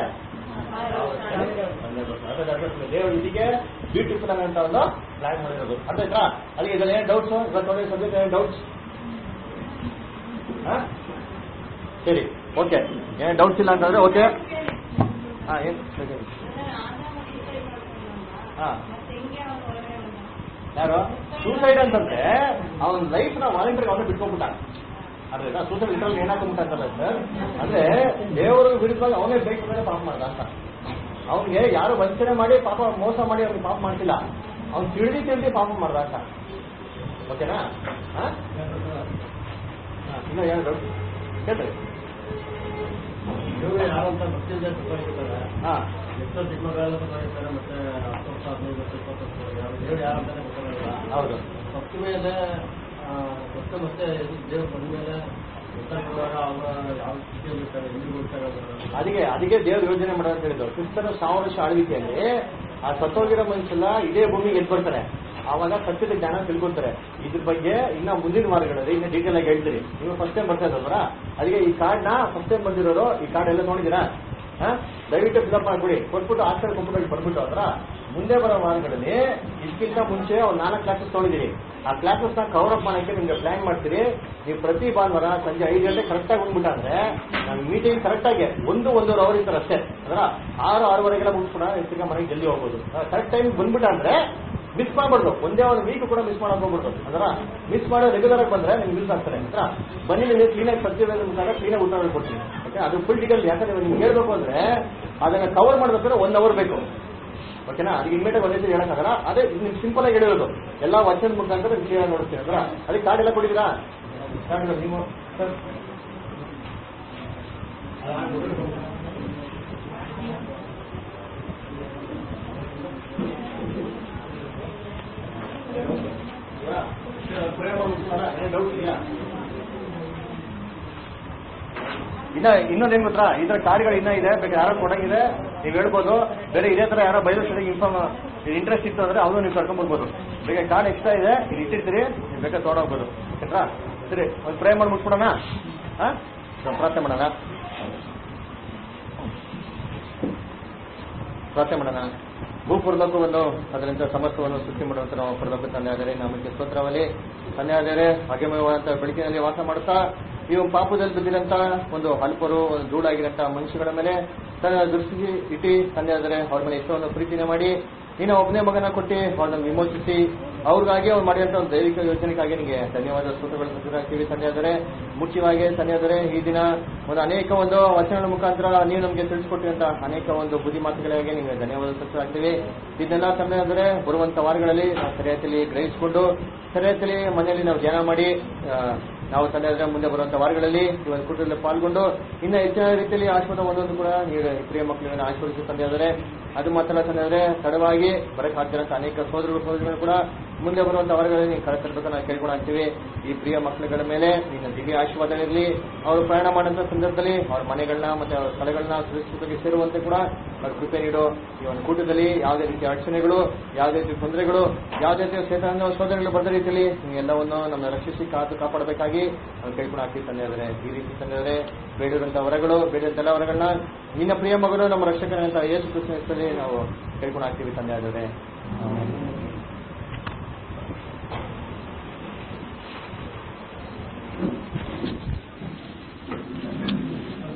ದೇವರು ಇದಕ್ಕೆ ಬ್ಯೂಟಿಫುಲ್ ಅಂತ ಒಂದು ಪ್ಲಾನ್ ಮಾಡಿರೋದು ಅರ್ಥ ಆಯ್ತಾ ಅದಕ್ಕೆ ಇದ್ರಲ್ಲಿ ಏನ್ ಡೌಟ್ಸ್ ಇವತ್ತು ಸಬ್ಜೆಕ್ಟ್ ಏನ್ ಡೌಟ್ಸ್ ಸರಿ ಓಕೆ ಏನ್ ಡೌಟ್ಸ್ ಇಲ್ಲ ಅಂತಂದ್ರೆ ಓಕೆ ಹಾ ಏನ್ ಸರಿ. ಹಾ ಮತ್ತೆ ಹೆಂಗೆ ಅವನು ಹೊರಗಡೆ ಬಂದ? ಯಾರು ಸೂಸೈಡ್ ಅಂತಂದ್ರೆ ಅವನ ಲೈಫ್ ನ ವಾಲಂಟಿಯರ್ ಅವನೇ ಬಿಟ್ಕೊಂಡ್ಬಿಟ್ಟ ಅದ್ರ ಸೂಸೈಡ್ ಇದ್ರಲ್ಲಿ ಏನಾಗ್ಬಿಟ್ಟ ಅಂತಲ್ಲ ಸರ್ ಅಂದ್ರೆ ದೇವರ ವಿರುದ್ಧವಾಗಿ ಅವನೇ ಬೇಕು ಮೇಲೆ ಪಾಪ ಮಾಡ್ದ ಅಂತ ಅವನಿಗೆ ಯಾರು ವಂಚನೆ ಮಾಡಿ ಪಾಪ ಮೋಸ ಮಾಡಿ ಅವ್ನಿಗೆ ಪಾಪ ಮಾಡ್ತಿಲ್ಲ ಅವ್ನು ತಿಳಿದಿ ತಿಳಿದಿ ಪಾಪ ಮಾಡ್ದ ಅಂತ ಓಕೆನಾ ಹಾ? ಹಾ, ಇನ್ನೂ ಏನು ಡೌಟ್ ಹೇಳ್ರಿ ಇವರು ಯಾರಂತ ಗೊತ್ತಿಲ್ಲದೆ ತಗೊಂಡಿರ್ತಾರೆ ಹಾ ಎಷ್ಟೋ ಚಿಕ್ಕ ಮಕ್ಕಳೆಲ್ಲ ತಗೊಂಡಿರ್ತಾರೆ ಮತ್ತೆ ಹತ್ತು ವರ್ಷ ಹದಿನೈದು ವರ್ಷ ಇಪ್ಪತ್ತು ವರ್ಷ ಯಾರು ದೇವ್ರು ಯಾರಂತಾನೆ ಗೊತ್ತಾಗಲ್ಲ ಹೌದು ಸತ್ತ ಮೇಲೆ ಆ, ಮತ್ತೆ ಮತ್ತೆ ದೇವ್ರು ಬಂದ ಮೇಲೆ ಗೊತ್ತಾಗುವಾಗ ಅವರ ಯಾವ ಸ್ಥಿತಿಯಲ್ಲಿ ಇರ್ತಾರೆ ಎಲ್ಲಿ ಹೋಗ್ತಾರೆ ಅವರು ಅದಕ್ಕೆ ಅದಕ್ಕೆ ದೇವ್ರ ಯೋಜನೆ ಮಾಡೋದು ಅಂತ ಹೇಳಿದ್ರು ಕ್ರಿಸ್ತನ ಸಾವಿರ ವರ್ಷ ಆಳ್ವಿಕೆಯಲ್ಲಿ ಆ ಸತ್ತೋಗಿರೋ ಮನುಷ್ಯಲ್ಲ ಇದೇ ಭೂಮಿಗೆ ಎದ್ದು ಬರ್ತಾರೆ ಆವಾಗ ಸತ್ಯದ ಜ್ಞಾನ ತಿಳ್ಕೊತಾರೆ ಇದ್ರ ಬಗ್ಗೆ ಇನ್ನ ಮುಂದಿನ ವಾರಗಳಲ್ಲಿ ಇನ್ನ ಡೀಟೇಲ್ ಆಗಿ ಹೇಳ್ತೀರಿ ನೀವು ಫಸ್ಟ್ ಟೈಮ್ ಬರ್ತಾ ಇದ್ದಲ್ವರ ಅದಕ್ಕೆ ಈ ಕಾರ್ಡ್ ನ ಫಸ್ಟ್ ಟೈಮ್ ಬಂದಿರೋರು ಈ ಕಾರ್ಡ್ ಎಲ್ಲ ನೋಡಿದಿರಾ ಹಾ ದಯವಿಟ್ಟು ಫಿಲಪ್ ಮಾಡ್ಬಿಡಿ ಕೊಟ್ಬಿಟ್ಟು ಆಸ್ಕರ್ ಕಂಪ್ಯೂಟರ್ ಬರ್ಬಿಟ್ಟು ಅದ್ರ ಮುಂದೆ ಬರೋ ವಾರಗಳಲ್ಲಿ ಇದಕ್ಕಿಂತ ಮುಂಚೆ ಒಂದು ನಾಲ್ಕು ಕ್ಲಾಸಸ್ ತೊಗೊಂಡಿದ್ದೀರಿ ಆ ಕ್ಲಾಸಸ್ ನ ಕವರ್ ಅಪ್ ಮಾಡಕ್ಕೆ ನಿಮ್ಗೆ ಪ್ಲಾನ್ ಮಾಡ್ತೀರಿ ನೀವು ಪ್ರತಿ ಭಾನುವಾರ ಸಂಜೆ ಐದು ಗಂಟೆ ಕರೆಕ್ಟ್ ಆಗಿ ಬಂದ್ಬಿಟ್ಟ ಅಂದ್ರೆ ನಾನು ಮೀಟಿಂಗ್ ಕರೆಕ್ಟ್ ಆಗಿ ಒಂದು ಒಂದೂವರೆ ಅವರ್ ಇರ್ತಾರೆ ಅಷ್ಟೇ ಅದರ ಆರು ಆರೂವರೆಗೆಲ್ಲ ಮುಗಿಸ್ಬಿಡ ತಿರ್ಗಾ ಮನೆಗೆ ಜಲ್ದಿ ಹೋಗ್ಬೋದು ಕರೆಕ್ಟ್ ಟೈಮ್ ಬಂದ್ಬಿಟ್ಟ ಅಂದ್ರೆ ಮಿಸ್ ಮಾಡ್ಬಾರ್ದು ಒಂದೇ ಒಂದು ವೀಕ್ ಕೂಡ ಮಿಸ್ ಮಾಡಕ್ ಹೋಗ್ಬಾರ್ದು ಅದರ ಮಿಸ್ ಮಾಡೋ ರೆಗ್ಯುಲರ್ ಆಗಿ ಬಂದ್ರೆ ನಿಮ್ಗೆ ಮಿಸ್ ಆಗ್ತಾರೆ ಹತ್ರ ಬನ್ನಿ ನೀವು ಕ್ಲೀನಾಗಿ ಸತ್ಯವೇದ ಮುಖಾಂತರ ಕ್ಲೀನಾಗಿ ಉತ್ತರ ಕೊಡ್ತೀನಿ ಓಕೆ ಅದು ಫುಲ್ ಡೀಟೇಲ್ ಯಾಕಂದ್ರೆ ಇವಾಗ ನಿಮ್ಗೆ ಹೇಳ್ಬೇಕು ಅಂದ್ರೆ ಅದನ್ನ ಕವರ್ ಮಾಡ್ಬೇಕಾದ್ರೆ ಒನ್ ಅವರ್ ಬೇಕು ಓಕೆನಾ ಅದಕ್ಕೆ ಇಮ್ಮಿಡಿಯೇಟ್ ಒಂದೇ ಸರಿ ಹೇಳಕ್ಕಾಗಲ್ಲ ಅದೇ ನಿಮ್ಗೆ ಸಿಂಪಲ್ ಆಗಿ ಹೇಳಿರೋದು ಎಲ್ಲ ವಚನ ಮುಖಾಂತರ ಕ್ಲಿಯರ್ ನೋಡ್ತೀನಿ ಅದರ ಅದಕ್ಕೆ ಕಾರ್ಡ್ ಎಲ್ಲ ಕೊಡಿದ್ದೀರಾ ಕಾರ್ಡ್ ಇಲ್ಲ ನೀವು ಸರ್ ಇನ್ನ ಇನ್ನೊಂದೇನ್ ಗೊತ್ತಾ ಈ ತರ ಕಾರ್ಡ್ಗಳು ಇನ್ನ ಇದೆ ಬೇಕಾದ್ರೆ ಯಾರೋ ಕೊಡಂಗಿದೆ ನೀವು ಹೇಳ್ಬೋದು ಬೇರೆ ಇದೇ ತರ ಯಾರೋ ಬೈದು ಸರಿ ಇನ್ಫಾರ್ಮ್ ಇಂಟ್ರೆಸ್ಟ್ ಇತ್ತು ಅಂದ್ರೆ ಅವರು ನೀವು ಕರ್ಕೊಂಡ್ ಬರ್ಬೋದು ಬೇಕಾದ್ರೆ ಕಾರ್ಡ್ ಎಕ್ಸ್ಟ್ರಾ ಇದೆ ಇದು ಇಟ್ಟಿರ್ತೀರಿ ನೀವು ಬೇಕಾದ್ರೆ ತೊಗೊಂಡೋಗ್ಬೋದು ಆಯ್ತಾ ಸರಿ ಒಂದು ಪ್ರೇ ಮಾಡಿ ಮುಗಿಸ್ಬಿಡೋಣ ಹಾ ಒಂದು ಪ್ರಾರ್ಥನೆ ಮಾಡೋಣ ಪ್ರಾರ್ಥನೆ ಮಾಡೋಣ ಭೂಪುರಲಕ್ಕೂ ಒಂದು ಅದರಿಂದ ಸಮಸ್ತವನ್ನು ಸೃಷ್ಟಿ ಮಾಡುವಂತ ನಾವು ಪರಲೋಕ ತಂದೆ ಆದರೆ ನಮಗೆ ಸ್ತೋತ್ರವಲ್ಲಿ ತಂದೆ ಆದರೆ ಅಗೆಮಯವಾದಂತ ಬೆಳಕಿನಲ್ಲಿ ವಾಸ ಮಾಡುತ್ತಾ ಈ ಒಂದು ಪಾಪದಲ್ಲಿ ಬಿದ್ದಿರಂತ ಒಂದು ಅಲ್ಪರು ಒಂದು ಧೂಳಾಗಿರಂತ ಮನುಷ್ಯಗಳ ಮೇಲೆ ತನ್ನ ದೃಷ್ಟಿ ಇಟ್ಟು ತಂದೆ ಆದರೆ ಅವ್ರ ಮೇಲೆ ಎಷ್ಟೋ ಒಂದು ಪ್ರೀತಿನ ಮಾಡಿ ನೀನು ಒಬ್ಬನೇ ಮಗನ ಕೊಟ್ಟು ಅವ್ರನ್ನ ವಿಮೋಚಿಸಿ ಅವ್ರಿಗಾಗಿ ಅವ್ರು ಮಾಡಿದಂತ ಒಂದು ದೈವಿಕ ಯೋಜನೆಗಾಗಿ ನಿಮಗೆ ಧನ್ಯವಾದ ಸ್ತೋತ್ರಗಳನ್ನು ಸಜ್ಜರಾಗ್ತೀವಿ ತಂದೆ ಆದರೆ ಮುಖ್ಯವಾಗಿ ತಂದೆ ಆದರೆ ಈ ದಿನ ಒಂದು ಅನೇಕ ಒಂದು ವಚನಗಳ ಮುಖಾಂತರ ನೀವು ನಮಗೆ ತಿಳಿಸ್ಕೊಟ್ಟಿರುವಂತ ಅನೇಕ ಒಂದು ಬುದ್ಧಿ ಮಾತುಗಳಿಗೆ ನಿಮಗೆ ಧನ್ಯವಾದ ಸಲ್ಲಿಸಲಾಗ್ತೀವಿ ಇದನ್ನೆಲ್ಲ ತಂದೆ ಆದರೆ ಬರುವಂತ ವಾರಗಳಲ್ಲಿ ನಾವು ಸರಿಯಾದಲ್ಲಿ ಗ್ರಹಿಸಿಕೊಂಡು ಸರಿಯಾದಲ್ಲಿ ಮನೆಯಲ್ಲಿ ನಾವು ಧ್ಯಾನ ಮಾಡಿ ಆ, ನಾವು ತಂದೆ ಆದರೆ ಮುಂದೆ ಬರುವಂತ ವಾರಗಳಲ್ಲಿ ಈ ಒಂದು ಕೂಟದಲ್ಲಿ ಪಾಲ್ಗೊಂಡು ಇನ್ನು ಹೆಚ್ಚಿನ ರೀತಿಯಲ್ಲಿ ಆಶ್ವಾದ ಒಂದೊಂದು ಕೂಡ ನೀವು ಈ ಪ್ರಿಯ ಮಕ್ಕಳನ್ನು ಆಶೀರ್ವದಿಸಿ ತಂದೆ ಆದರೆ ಅದು ಮಾತ್ರ ತಂದೆ ಆದರೆ ತಡವಾಗಿ ಬರಕ್ಕಾಗ್ತಿರಂತ ಅನೇಕ ಸೋದರಗಳು ಸೋದರಿಗಳು ಕೂಡ ಮುಂದೆ ಬರುವಂತ ವಾರಗಳಲ್ಲಿ ನೀವು ಕರೆತರಬೇಕು ನಾವು ಕೇಳ್ಕೊಂಡು ಹಾಕ್ತೀವಿ ಈ ಪ್ರಿಯ ಮಕ್ಕಳುಗಳ ಮೇಲೆ ನಿನ್ನ ದಿವ್ಯ ಆಶೀರ್ವಾದ ಇರಲಿ ಅವರು ಪ್ರಯಾಣ ಮಾಡುವಂತ ಸಂದರ್ಭದಲ್ಲಿ ಅವ್ರ ಮನೆಗಳನ್ನ ಮತ್ತೆ ಅವ್ರ ಸ್ಥಳಗಳನ್ನ ಸುರಕ್ಷಿತವಾಗಿ ಸೇರುವಂತೆ ಕೂಡ ಅವ್ರ ಕೃಪೆ ನೀಡು ಈ ಒಂದು ಕೂಟದಲ್ಲಿ ಯಾವುದೇ ರೀತಿಯ ಅಡಚಣೆಗಳು ಯಾವುದೇ ರೀತಿಯ ತೊಂದರೆಗಳು ಯಾವುದೇ ರೀತಿಯ ಸೇತಾಂಗ ಸೋದರಿಗಳು ಬಂದ ರೀತಿಯಲ್ಲಿ ನೀವು ಎಲ್ಲವನ್ನು ನಮ್ಮ ರಕ್ಷಿಸಿ ಕಾತು ಕಾಪಾಡಬೇಕಾಗಿ ನಾವು ಕೇಳ್ಕೊಂಡು ಹಾಕ್ತೀವಿ ತಂದೆ ಆದರೆ ಈ ರೀತಿ ತಂದೆ ಆದರೆ ಬೇಡಿರುವಂತ ವರಗಳು ಬೇಡಿದಂತ ಎಲ್ಲ ವರಗಳನ್ನ ನಿನ್ನ ಪ್ರಿಯ ಮಗನು ನಮ್ಮ ರಕ್ಷಕರಂತ ಯೇಸು ಕೃಷ್ಣ ಹೆಸರಲ್ಲಿ ನಾವು ಕೇಳ್ಕೊಂಡು ಹಾಕ್ತೀವಿ ತಂದೆ ಆದರೆ